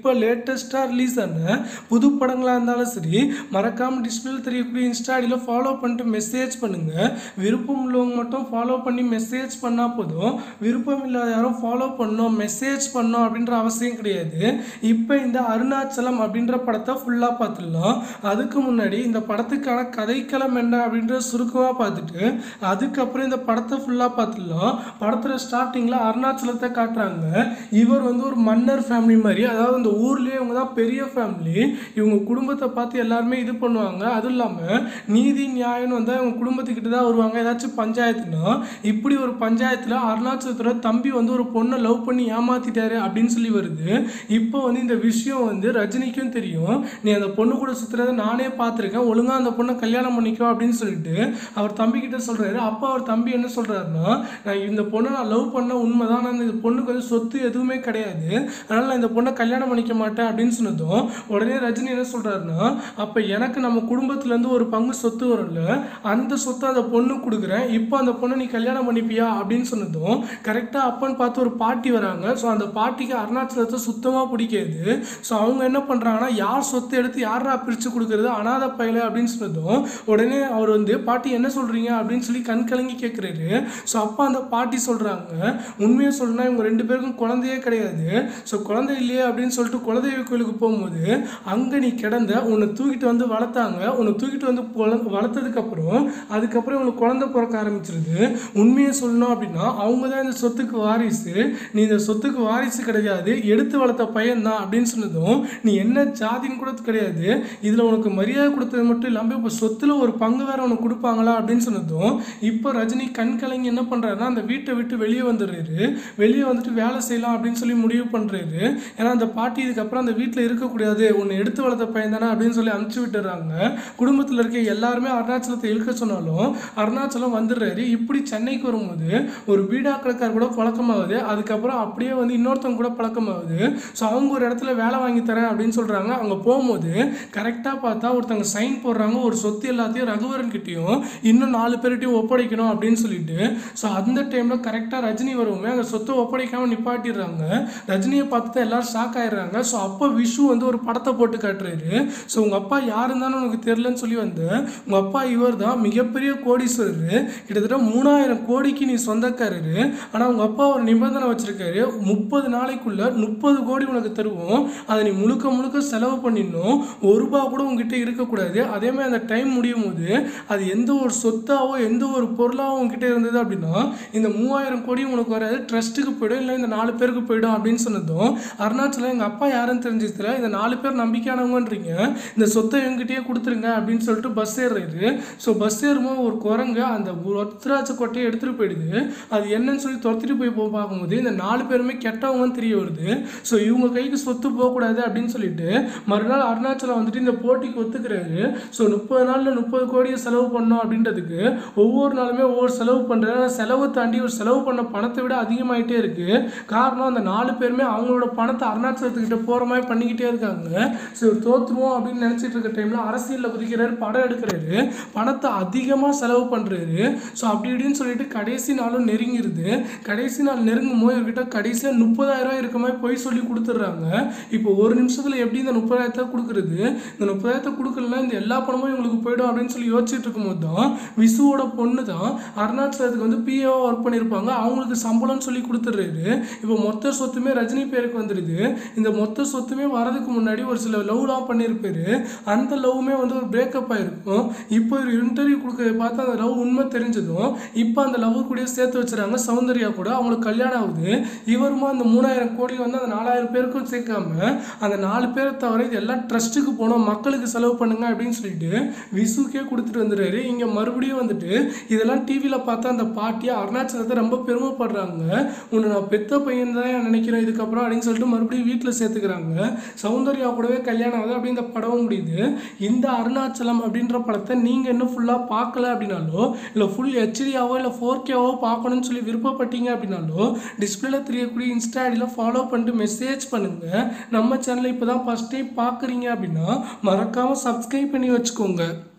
லேட்டஸ்ட்டாக ரிலீஸ் ஆன புது படங்களாக இருந்தாலும் சரி மறக்காமல் டிஸ்பிளேல தெரியக்கூடிய இன்ஸ்டா ஐடியில் ஃபாலோ பண்ணிட்டு மெசேஜ் பண்ணுங்கள் விருப்பம் உள்ளவங்க மட்டும் ஃபாலோ பண்ணி மெசேஜ் பண்ணால் போதும் விருப்பம் இல்லாத யாரும் ஃபாலோ பண்ணணும் மெசேஜ் பண்ணணும் அப்படின்ற அவசியம் கிடையாது இப்போ இந்த அருணாச்சலம் அப்படின்ற படத்தை ஃபுல்லாக பார்த்துடலாம் அதுக்கு முன்னாடி இந்த படத்துக்கான கதைக்களம் என்ன அப்படின்ற சுருக்கமாக பார்த்துட்டு அதுக்கப்புறம் இந்த படத்தை ஃபுல்லாக பார்த்துடலாம் படத்தில் ஸ்டார்டிங்கில் அருணாச்சலத்தை காட்டுறாங்க இவர் வந்து ஒரு மன்னர் ஃபேமிலி மாதிரி அதாவது இந்த ஊர்லேயே இவங்க தான் பெரிய ஃபேமிலி இவங்க குடும்பத்தை பார்த்து எல்லாருமே இது பண்ணுவாங்க அதுவும் இல்லாமல் நீதி நியாயம்னு வந்து அவங்க குடும்பத்துக்கிட்ட தான் வருவாங்க ஏதாச்சும் பஞ்சாயத்துனா இப்படி ஒரு பஞ்சாயத்தில் அருணாச்சலத்தோட தம்பி வந்து ஒரு பொண்ணை லவ் பண்ணி ஏமாத்திட்டாரு அப்படின்னு சொல்லி வருது இப்போ வந்து இந்த விஷயம் வந்து ரஜினிக்கும் தெரியும் நீ அந்த பொண்ணு கூட சுற்றுறத நானே பார்த்துருக்கேன் ஒழுங்காக அந்த பொண்ணை கல்யாணம் பண்ணிக்கோ அப்படின்னு சொல்லிட்டு அவர் தம்பி கிட்ட சொல்கிறாரு அப்போ அவர் தம்பி என்ன சொல்கிறாருன்னா நான் இந்த பொண்ணை நான் லவ் பண்ண உண்மைதான் ஆனால் இந்த பொண்ணுக்கு வந்து சொத்து எதுவுமே கிடையாது அதனால் நான் இந்த பொண்ணை கல்யாணம் பண்ணிக்க மாட்டேன் அப்படின்னு சொன்னதும் உடனே ரஜினி என்ன சொல்கிறாருன்னா அப்போ எனக்கு நம்ம குடும்பத்துலேருந்து ஒரு பங்கு சொத்து வரும்ல அந்த சொத்தை அந்த பொண்ணு கொடுக்குறேன் இப்போ அந்த பொண்ணை நீ கல்யாணம் பண்ணிப்பியா அப்படின்னு சொன்னதும் கரெக்டாக அப்பன்னு பார்த்து ஒரு பாட்டி வராங்க ஸோ அந்த பாட்டிக்கு அருணாச்சலத்தை சுத்தமாக பிடிக்காது ஸோ அவங்க என்ன பண்ணுறாங்கன்னா யார் சொத்தை எடுத்து யாரா பிரித்து கொடுக்குறது அனாதை பயல அப்படின்னு சொன்னதும் உடனே அவர் வந்து பாட்டி என்ன சொல்கிறீங்க அப்படின்னு சொல்லி கண் கலங்கி கேட்குறாரு ஸோ அப்போ அந்த பாட்டி சொல்கிறாங்க உண்மையை சொல்லணும்னா இவங்க ரெண்டு பேருக்கும் குழந்தையே கிடையாது ஸோ குழந்தை இல்லையே அப்படின்னு சொல்லிட்டு குலதெய்வ கோயிலுக்கு போகும்போது அங்கே நீ கிடந்த உன்னை தூக்கிட்டு வந்து வளர்த்தாங்க உன்னை தூக்கிட்டு வந்து குழந்தை வளர்த்ததுக்கப்புறம் அதுக்கப்புறம் உனக்கு குழந்தை பிறக்க ஆரம்பிச்சிருது உண்மையை சொல்லணும் அப்படின்னா அவங்க தான் இந்த சொத்துக்கு வாரிசு நீ இந்த சொத்துக்கு வாரிசு கிடையாது எடுத்து வளர்த்த பையன் தான் அப்படின்னு சொன்னதும் நீ என்ன ஜாதின்னு கூட கிடையாது இதில் உனக்கு மரியாதை கொடுத்தது மட்டும் இல்லாமல் இப்போ சொத்தில் ஒரு பங்கு வேற உனக்கு கொடுப்பாங்களா அப்படின்னு சொன்னதும் இப்போ ரஜினி கண் கலங்கி என்ன பண்ணுறாருன்னா அந்த வீட்டை விட்டு வெளியே வந்துடுறாரு வெளியே வந்துட்டு வேலை செய்யலாம் அப்படின்னு சொல்லி முடிவு பண்ணுறாரு ஏன்னா அந்த பாட்டி இதுக்கப்புறம் அந்த வீட்டில் இருக்கக்கூடாது உன்னை எடுத்து வளர்த்த பையன் தானே அப்படின்னு சொல்லி அனுப்பிச்சு விட்டுறாங்க குடும்பத்தில் இருக்க எல்லாருமே அருணாச்சலத்தை இழுக்க சொன்னாலும் அருணாச்சலம் வந்துடுறாரு இப்படி சென்னைக்கு வரும்போது ஒரு பீடா கடைக்கார் கூட பழக்கமாகுது அதுக்கப்புறம் அப்படியே வந்து இன்னொருத்தவங்க கூட பழக்கமாகுது ஸோ அவங்க ஒரு இடத்துல வேலை வாங்கி தரேன் அப்படின்னு சொல்கிறாங்க அங்கே போகும்போது கரெக்டாக பார்த்தா ஒருத்தவங்க சைன் போடுறாங்க ஒரு சொத்து எல்லாத்தையும் ரகுவரன் கிட்டேயும் இன்னும் நாலு பேர்கிட்டையும் ஒப்படைக்கணும் அப்படின்னு சொல்லிட்டு ஸோ அந்த டைமில் கரெக்டாக ரஜினி வருவோமே அங்கே சொத்தை ஒப்படைக்காமல் நிப்பாட்டிடுறாங்க ரஜினியை பார்த்து தான் எல்லாரும் ஷாக் ஆயிடுறாங்க ஸோ அப்போ விஷு வந்து ஒரு படத்தை போட்டு காட்டுறாரு ஸோ உங்கள் அப்பா யார் இருந்தாலும் உனக்கு தெரிலன்னு சொல்லி வந்து உங்கள் அப்பா இவர் தான் மிகப்பெரிய கோடீஸ்வரர் கிட்டத்தட்ட மூணாயிரம் கோடிக்கு நீ சொந்தக்காரரு ஆனால் உங்கள் அப்பா ஒரு நிபந்தனை வச்சிருக்காரு முப்பது நாளைக்குள்ள முப்பது கோடி உனக்கு தருவோம் அதை நீ முழுக்க முழுக்க செலவு பண்ணிடணும் ஒரு ரூபா கூட உங்ககிட்ட இருக்கக்கூடாது அதே மாதிரி அந்த டைம் முடியும் போது அது எந்த ஒரு சொத்தாவோ எந்த ஒரு பொருளாவோ உங்ககிட்ட இருந்தது அப்படின்னா இந்த மூவாயிரம் கோடியும் உனக்கு வராது ட்ரஸ்ட்டுக்கு போயிடும் இல்லை இந்த நாலு பேருக்கு போயிடும் அப்படின்னு சொன்னதும் அருணாச்சலம் எங்கள் அப்பா யாருன்னு தெரிஞ்சதுல இந்த நாலு பேர் நம்பிக்கையானவங்கன்றீங்க இந்த சொத்தை எங்கிட்டயே கொடுத்துருங்க அப்படின்னு சொல்லிட்டு பஸ் ஏறுறாரு ஸோ பஸ் ஏறும்போது ஒரு குரங்கு அந்த ஒத்தராட்ச கொட்டையை எடுத்துகிட்டு போயிடுது அது என்னன்னு சொல்லி துரத்திட்டு போய் போ பார்க்கும்போது இந்த நாலு பேருமே கெட்டவங்கன்னு தெரிய வருது ஸோ இவங்க கைக்கு சொத்து போகக்கூடாது அப்படின்னு சொல்லிட்டு மறுநாள் அருணாச்சலம் வந்துட்டு இந்த போட்டிக்கு ஒத்துக்கிறாரு ஸோ முப்பது நாளில் முப்பது கோடியை செலவு பண்ணோம் அப்படின்றதுக்கு ஒவ்வொரு நாளுமே ஒவ்வொரு செலவு பண்ணுறாரு ஆனால் செலவு தாண்டி ஒரு செலவு பண்ண பணத்தை விட அதிகமாயிட்டே இருக்கு காரணம் அந்த நாலு பேருமே அவங்களோட பணத்தை அருணாச்சலத்துக்கிட்ட போகிற மாதிரி பண்ணிக்கிட்டே இருக்காங்க ஸோ இவர் தோற்றுருவோம் அப்படின்னு நினச்சிட்டு இருக்க டைமில் அரசியலில் குதிக்கிறாரு படம் எடுக்கிறாரு பணத்தை அதிகமாக செலவு பண்ணுறாரு ஸோ அப்படி இப்படின்னு சொல்லிட்டு கடைசி நாளும் நெருங்கிருது கடைசி நாள் நெருங்கும் போது இவர்கிட்ட கடைசியாக முப்பதாயிரம் ரூபாய் இருக்க மாதிரி போய் சொல்லி கொடுத்துட்றாங்க இப்போ ஒரு நிமிஷத்தில் எப்படி இந்த முப்பதாயிரத்தை கொடுக்குறது இந்த முப்பதாயிரத்தை கொடுக்கலனா இந்த எல்லா பணமும் இவங்களுக்கு போயிடும் அப்படின்னு சொல்லி யோசிச்சுட்டு இருக்கும்போது தான் விசுவோட பொண்ணு தான் அருணாச்சலத்துக்கு வந்து பிஏஓ ஒர்க் பண்ணியிருப்பாங்க அவங்களுக்கு சம்பளம்னு சொல்லி கொடுத்துட்றாரு இப்போ மொத்த சொத்துமே ரஜினி பேருக்கு வந்துடுது இந்த மொத்த சொத்துமே வரதுக்கு முன்னாடி ஒரு சில லவ்லாம் பண்ணியிருப்பாரு அந்த லவ்வுமே வந்து ஒரு பிரேக்கப் ஆயிருக்கும் இப்போ ஒரு இன்டர்வியூ கொடுக்கறத பார்த்து அந்த லவ் உண்மை தெரிஞ்சதும் இப்போ அந்த லவ் கூட சேர்த்து வச்சுறாங்க சௌந்தர்யா கூட அவங்களுக்கு கல்யாணம் ஆகுது இவருமா அந்த மூணாயிரம் கோடி வந்து அந்த நாலாயிரம் பேருக்கும் சேர்க்காம அந்த நாலு பேரை தவிர இது எல்லாம் ட்ரஸ்ட்டுக்கு போனோம் மக்களுக்கு செலவு பண்ணுங்க அப்படின்னு சொல்லிட்டு விசுக்கே கொடுத்துட்டு வந்துடுறாரு இங்கே மறுபடியும் வந்துட்டு இதெல்லாம் டிவியில் பார்த்தா அந்த பாட்டியை அருணாச்சலத்தை ரொம்ப பெருமைப்படுறாங்க உன்னை நான் பெத்த பையன் தான் நினைக்கிறேன் இதுக்கப்புறம் அப்படின்னு சொல்லிட்டு மறுபடியும் வீட்டில் சேர்த்துக்கிறாங்க சௌந்தர்யா கூடவே கல்யாணம் ஆகுது அப்படி இந்த படம் முடியுது இந்த அருணாச்சலம் அப்படின்ற படத்தை நீங்கள் இன்னும் ஃபுல்லாக பார்க்கல அப்படின்னாலோ இல்லை ஃபுல் ஹெச்டியாவோ இல்லை ஃபோர் கேவோ பார்க்கணும்னு சொல்லி விருப்பப்பட்டீங்க அப்படின்னாலோ டிஸ்பிளேல தெரியக்கூடிய இன்ஸ்டா ஐடியில் ஃபாலோ பண்ணிட்டு மெசேஜ் பண்ணுங்கள் நம்ம சேனலை இப்போ தான் ஃபஸ்ட் டைம் பார்க்குறீங்க அப்படின்னா மறக்காமல் சப்ஸ்கிரைப் பண்ணி வச்சுக்கோங்க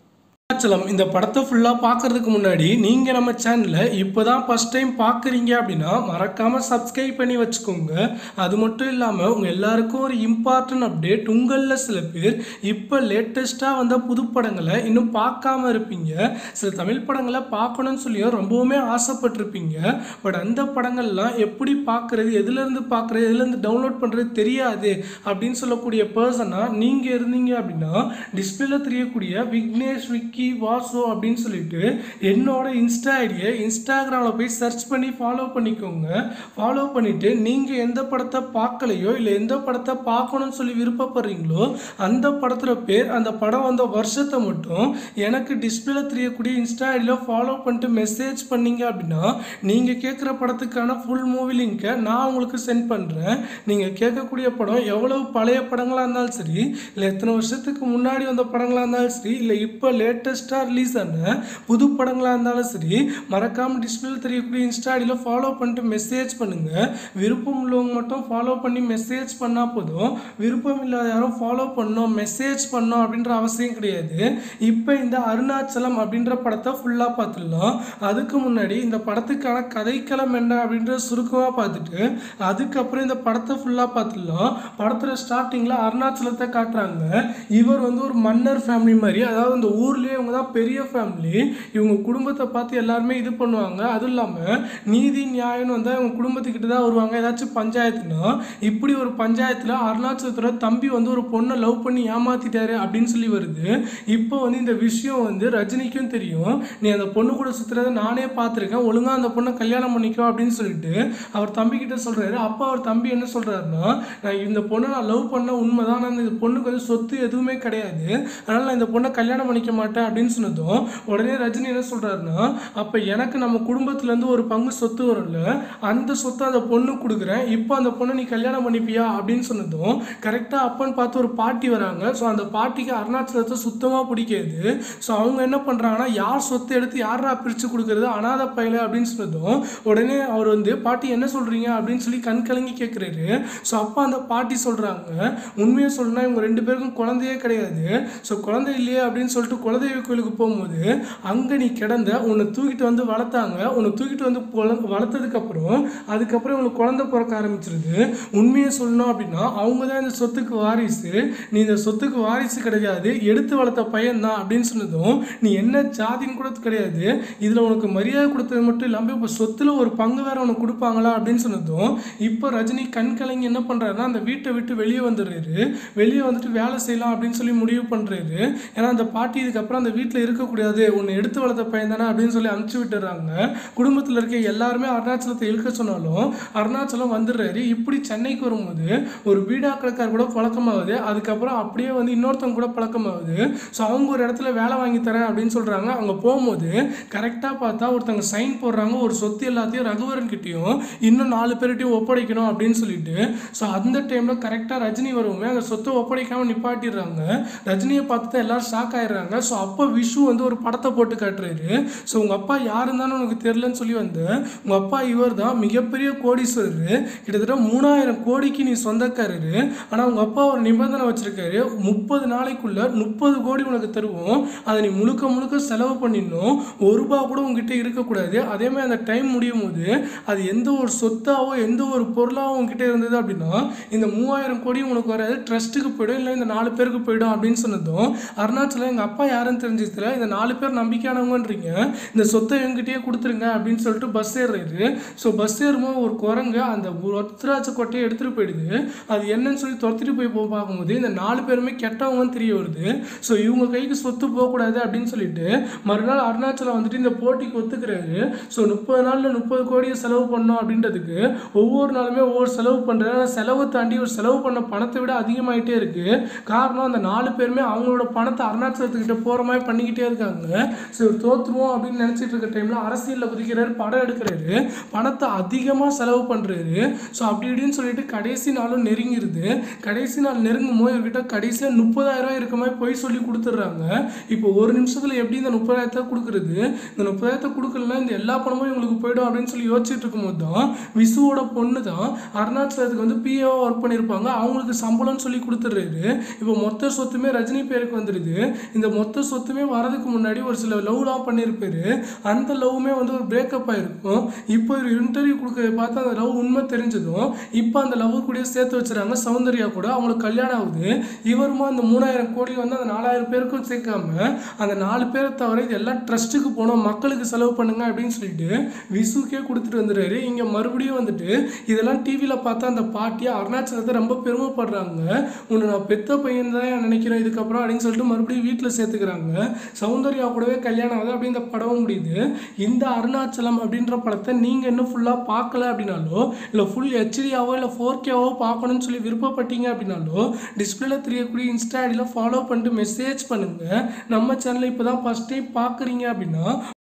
அருணாச்சலம் இந்த படத்தை ஃபுல்லாக பார்க்கறதுக்கு முன்னாடி நீங்கள் நம்ம சேனலை இப்போ தான் ஃபஸ்ட் டைம் பார்க்குறீங்க அப்படின்னா மறக்காமல் சப்ஸ்கிரைப் பண்ணி வச்சுக்கோங்க அது மட்டும் இல்லாமல் உங்கள் எல்லாருக்கும் ஒரு இம்பார்ட்டன்ட் அப்டேட் உங்களில் சில பேர் இப்போ லேட்டஸ்ட்டாக வந்த புது படங்களை இன்னும் பார்க்காம இருப்பீங்க சில தமிழ் படங்களை பார்க்கணும்னு சொல்லியும் ரொம்பவுமே ஆசைப்பட்டிருப்பீங்க பட் அந்த படங்கள்லாம் எப்படி பார்க்குறது எதுலேருந்து பார்க்குறது எதுலேருந்து டவுன்லோட் பண்ணுறது தெரியாது அப்படின்னு சொல்லக்கூடிய பர்சனாக நீங்கள் இருந்தீங்க அப்படின்னா டிஸ்பிளேல தெரியக்கூடிய விக்னேஷ் விக்கி வாசு அப்படின்னு சொல்லிட்டு என்னோட இன்ஸ்டா ஐடியை இன்ஸ்டாகிராமில் போய் சர்ச் பண்ணி ஃபாலோ பண்ணிக்கோங்க ஃபாலோ பண்ணிவிட்டு நீங்கள் எந்த படத்தை பார்க்கலையோ இல்லை எந்த படத்தை பார்க்கணும்னு சொல்லி விருப்பப்படுறீங்களோ அந்த படத்தோட பேர் அந்த படம் வந்த வருஷத்தை மட்டும் எனக்கு டிஸ்பிளேல தெரியக்கூடிய இன்ஸ்டா ஐடியில் ஃபாலோ பண்ணிட்டு மெசேஜ் பண்ணீங்க அப்படின்னா நீங்கள் கேட்குற படத்துக்கான ஃபுல் மூவி லிங்க்கை நான் உங்களுக்கு சென்ட் பண்ணுறேன் நீங்கள் கேட்கக்கூடிய படம் எவ்வளவு பழைய படங்களாக இருந்தாலும் சரி இல்லை எத்தனை வருஷத்துக்கு முன்னாடி வந்த படங்களாக இருந்தாலும் சரி இல்லை இப்போ லேட்டஸ்ட்டாக ரிலீஸ் ஆன புது படங்களாக இருந்தாலும் சரி மறக்காமல் டிஸ்பிளேல தெரியக்கூடிய இன்ஸ்டா ஐடியில் ஃபாலோ பண்ணிட்டு மெசேஜ் பண்ணுங்கள் விருப்பம் உள்ளவங்க மட்டும் ஃபாலோ பண்ணி மெசேஜ் பண்ணால் போதும் விருப்பம் இல்லாத யாரும் ஃபாலோ பண்ணணும் மெசேஜ் பண்ணணும் அப்படின்ற அவசியம் கிடையாது இப்போ இந்த அருணாச்சலம் அப்படின்ற படத்தை ஃபுல்லாக பார்த்துடலாம் அதுக்கு முன்னாடி இந்த படத்துக்கான கதைக்களம் என்ன அப்படின்ற சுருக்கமாக பார்த்துட்டு அதுக்கப்புறம் இந்த படத்தை ஃபுல்லாக பார்த்துடலாம் படத்தில் ஸ்டார்டிங்கில் அருணாச்சலத்தை காட்டுறாங்க இவர் வந்து ஒரு மன்னர் ஃபேமிலி மாதிரி அதாவது இந்த ஊர்லேயே இவங்க தான் பெரிய ஃபேமிலி இவங்க குடும்பத்தை பார்த்து எல்லாருமே இது பண்ணுவாங்க அதுவும் இல்லாமல் நீதி நியாயம்னு வந்தால் இவங்க குடும்பத்துக்கிட்ட தான் வருவாங்க ஏதாச்சும் பஞ்சாயத்துனா இப்படி ஒரு பஞ்சாயத்தில் அருணாச்சலத்தோட தம்பி வந்து ஒரு பொண்ணை லவ் பண்ணி ஏமாத்திட்டாரு அப்படின்னு சொல்லி வருது இப்போ வந்து இந்த விஷயம் வந்து ரஜினிக்கும் தெரியும் நீ அந்த பொண்ணு கூட சுற்றுறத நானே பார்த்துருக்கேன் ஒழுங்காக அந்த பொண்ணை கல்யாணம் பண்ணிக்கோ அப்படின்னு சொல்லிட்டு அவர் தம்பி கிட்ட சொல்கிறாரு அப்போ அவர் தம்பி என்ன சொல்கிறாருன்னா நான் இந்த பொண்ணை நான் லவ் பண்ண உண்மைதான் ஆனால் இந்த பொண்ணுக்கு வந்து சொத்து எதுவுமே கிடையாது அதனால் நான் இந்த பொண்ணை கல்யாணம் பண்ணிக்க மாட்டேன் அப்படின்னு சொன்னதும் உடனே ரஜினி என்ன சொல்கிறாருன்னா அப்போ எனக்கு நம்ம குடும்பத்துலேருந்து ஒரு பங்கு சொத்து வரும்ல அந்த சொத்தை அந்த பொண்ணுக்கு கொடுக்குறேன் இப்போ அந்த பொண்ணை நீ கல்யாணம் பண்ணிப்பியா அப்படின்னு சொன்னதும் கரெக்டாக அப்பன்னு பார்த்து ஒரு பாட்டி வராங்க ஸோ அந்த பாட்டிக்கு அருணாச்சலத்தை சுத்தமாக பிடிக்காது ஸோ அவங்க என்ன பண்ணுறாங்கன்னா யார் சொத்தை எடுத்து யாரா பிரித்து கொடுக்குறது அனாத பையல அப்படின்னு சொன்னதும் உடனே அவர் வந்து பாட்டி என்ன சொல்கிறீங்க அப்படின்னு சொல்லி கண் கலங்கி கேட்குறாரு ஸோ அப்போ அந்த பாட்டி சொல்கிறாங்க உண்மையை சொல்லணும்னா இவங்க ரெண்டு பேருக்கும் குழந்தையே கிடையாது ஸோ குழந்தை இல்லையே அப்படின்னு சொல்லிட்டு குலதெய்வ கோயிலுக்கு போகும்போது அங்கே நீ கிடந்த உன்னை தூக்கிட்டு வந்து வளர்த்தாங்க உன்னை தூக்கிட்டு வந்து பொல- வளர்த்ததுக்கப்புறம் அதுக்கப்புறம் இவங்களுக்கு குழந்தை பிறக்க ஆரம்பிச்சிருது உண்மையை சொல்லணும் அப்படின்னா அவங்க தான் இந்த சொத்துக்கு வாரிசு நீ இந்த சொத்துக்கு வாரிசு கிடையாது எடுத்து வளர்த்த பையன் தான் அப்படின்னு சொன்னதும் நீ என்ன ஜாதின்னு கூட கிடையாது இதில் உனக்கு மரியாதை கொடுத்தது மட்டும் இல்லாமல் இப்போ சொத்துல ஒரு பங்கு வேற உனக்கு கொடுப்பாங்களா அப்படின்னு சொன்னதும் இப்போ ரஜினி கண் கலங்கி என்ன பண்ணுறாருன்னா அந்த வீட்டை விட்டு வெளியே வந்துடுறாரு வெளியே வந்துட்டு வேலை செய்யலாம் அப்படின்னு சொல்லி முடிவு பண்ணுறாரு ஏன்னா அந்த பாட்டி இதுக்கப்புறம் அந்த வீட்டில் இருக்கக்கூடாது உன்னை எடுத்து வளர்த்த பையன் தானே அப்படின்னு சொல்லி அனுப்பிச்சு விட்டுறாங்க குடும்பத்தில் இருக்க எல்லாருமே அருணாச்சலத்தை இழுக்க சொன்னாலும் அருணாச்சலம் வந்துடுறாரு இப்படி சென்னைக்கு வரும்போது ஒரு வீடா கடைக்கார் கூட பழக்கமாகுது அதுக்கப்புறம் அப்படியே வந்து இன்னொருத்தவங்க கூட பழக்கமாகுது ஸோ அவங்க ஒரு இடத்துல வேலை வாங்கி தரேன் அப்படின்னு சொல்கிறாங்க அவங்க போகும்போது கரெக்டாக பார்த்தா ஒருத்தவங்க சைன் போடுறாங்க ஒரு சொத்து எல்லாத்தையும் ரகுவரன் கிட்டேயும் இன்னும் நாலு பேர்கிட்டையும் ஒப்படைக்கணும் அப்படின்னு சொல்லிட்டு ஸோ அந்த டைமில் கரெக்டாக ரஜினி வருவோமே அந்த சொத்தை ஒப்படைக்காமல் நிப்பாட்டிடுறாங்க ரஜினியை பார்த்து தான் எல்லாரும் ஷாக் ஆயிடுறாங்க ஸோ அப்போ விஷு வந்து ஒரு படத்தை போட்டு காட்டுறாரு ஸோ உங்கள் அப்பா யாருன்னு தானே உனக்கு தெரிலன்னு சொல்லி வந்து உங்கள் அப்பா இவர் தான் மிகப்பெரிய கோடீஸ்வரர் கிட்டத்தட்ட மூணாயிரம் கோடிக்கு நீ சொந்தக்காரரு ஆனால் உங்கள் அப்பா ஒரு நிபந்தனை வச்சிருக்காரு முப்பது நாளைக்குள்ள முப்பது கோடி உனக்கு தருவோம் அதை நீ முழுக்க முழுக்க செலவு பண்ணிடணும் ஒரு ரூபா கூட உங்ககிட்ட இருக்கக்கூடாது அதே மாதிரி அந்த டைம் முடியும் போது அது எந்த ஒரு சொத்தாவோ எந்த ஒரு பொருளாவோ உங்ககிட்ட இருந்தது அப்படின்னா இந்த மூவாயிரம் கோடி உனக்கு வராது ட்ரஸ்ட்டுக்கு போயிடும் இல்லை இந்த நாலு பேருக்கு போயிடும் அப்படின்னு சொன்னதும் அருணாச்சலம் எங்கள் அப்பா யாருன்னு தெரிஞ்சதுல இந்த நாலு பேர் நம்பிக்கையானவங்கன்றீங்க இந்த சொத்தை எங்கிட்டயே கொடுத்துருங்க அப்படின்னு சொல்லிட்டு பஸ் ஏறுறாரு ஸோ பஸ் ஏறும்போது ஒரு குரங்கு அந்த ஒத்தராட்ச கொட்டையை எடுத்துகிட்டு போயிடுது அது என்னன்னு சொல்லி துரத்திட்டு போய் போ பார்க்கும்போது இந்த நாலு பேருமே கெட்டவங்கன்னு தெரிய வருது ஸோ இவங்க கைக்கு சொத்து போகக்கூடாது அப்படின்னு சொல்லிட்டு மறுநாள் அருணாச்சலம் வந்துட்டு இந்த போட்டிக்கு ஒத்துக்கிறாரு ஸோ முப்பது நாளில் முப்பது கோடியை செலவு பண்ணோம் அப்படின்றதுக்கு ஒவ்வொரு நாளுமே ஒவ்வொரு செலவு பண்ணுறாரு ஆனால் செலவு தாண்டி ஒரு செலவு பண்ண பணத்தை விட அதிகமாயிட்டே இருக்கு காரணம் அந்த நாலு பேருமே அவங்களோட பணத்தை அருணாச்சலத்துக்கிட்ட போகிற மாதிரி பண்ணிக்கிட்டே இருக்காங்க ஸோ இவர் தோற்றுருவோம் அப்படின்னு நினச்சிட்டு இருக்க டைமில் அரசியலில் குதிக்கிறாரு படம் எடுக்கிறாரு பணத்தை அதிகமாக செலவு பண்ணுறாரு ஸோ அப்படி இப்படின்னு சொல்லிட்டு கடைசி நாளும் நெருங்கிருது கடைசி நாள் நெருங்கும் போது இவர்கிட்ட கடைசியாக முப்பதாயிரம் ரூபாய் இருக்க மாதிரி பொய் சொல்லி கொடுத்துட்றாங்க இப்போ ஒரு நிமிஷத்தில் எப்படி இந்த முப்பதாயிரத்தை கொடுக்குறது இந்த முப்பதாயிரத்தை கொடுக்கலன்னா இந்த எல்லா பணமும் இவங்களுக்கு போயிடும் அப்படின்னு சொல்லி யோசிச்சுட்டு இருக்கும்போது தான் விசுவோட பொண்ணு தான் அருணாச்சலத்துக்கு வந்து பிஏவாக ஒர்க் பண்ணியிருப்பாங்க அவங்களுக்கு சம்பளம்னு சொல்லி கொடுத்துட்றாரு இப்போ மொத்த சொத்துமே ரஜினி பேருக்கு வந்துடுது இந்த மொத்த சொத்து சொத்துமே வரதுக்கு முன்னாடி ஒரு சில லவ்லாம் பண்ணியிருப்பாரு அந்த லவ்வுமே வந்து ஒரு பிரேக்கப் ஆயிருக்கும் இப்போ ஒரு இன்டர்வியூ கொடுக்க பார்த்து அந்த லவ் உண்மை தெரிஞ்சதும் இப்போ அந்த லவ் கூட சேர்த்து வச்சுறாங்க சௌந்தர்யா கூட அவங்களுக்கு கல்யாணம் ஆகுது இவருமா அந்த மூணாயிரம் கோடி வந்து அந்த நாலாயிரம் பேருக்கும் சேர்க்காம அந்த நாலு பேரை தவிர இது எல்லாம் ட்ரஸ்ட்டுக்கு போனோம் மக்களுக்கு செலவு பண்ணுங்க அப்படின்னு சொல்லிட்டு விசுக்கே கொடுத்துட்டு வந்துடுறாரு இங்கே மறுபடியும் வந்துட்டு இதெல்லாம் டிவியில் பார்த்தா அந்த பாட்டியா அருணாச்சலத்தை ரொம்ப பெருமைப்படுறாங்க உன்னை நான் பெத்த பையன் தான் நினைக்கிறேன் இதுக்கப்புறம் அப்படின்னு சொல்லிட்டு மறுபடியும் வீட்டில் சேர்த்துக்கிறாங்க சௌந்தர்யா கூடவே கல்யாணம் ஆகுது அப்படி இந்த படம் முடியுது இந்த அருணாச்சலம் அப்படின்ற படத்தை நீங்கள் இன்னும் ஃபுல்லாக பார்க்கல அப்படின்னாலோ இல்லை ஃபுல் ஹெச்டியாவோ இல்லை ஃபோர் கேவோ பார்க்கணும்னு சொல்லி விருப்பப்பட்டீங்க அப்படின்னாலோ டிஸ்பிளேல தெரியக்கூடிய இன்ஸ்டா ஐடியில் ஃபாலோ பண்ணிட்டு மெசேஜ் பண்ணுங்கள் நம்ம சேனலை இப்போ தான் ஃபஸ்ட் டைம் பார்க்குறீங்க அப்படின்னா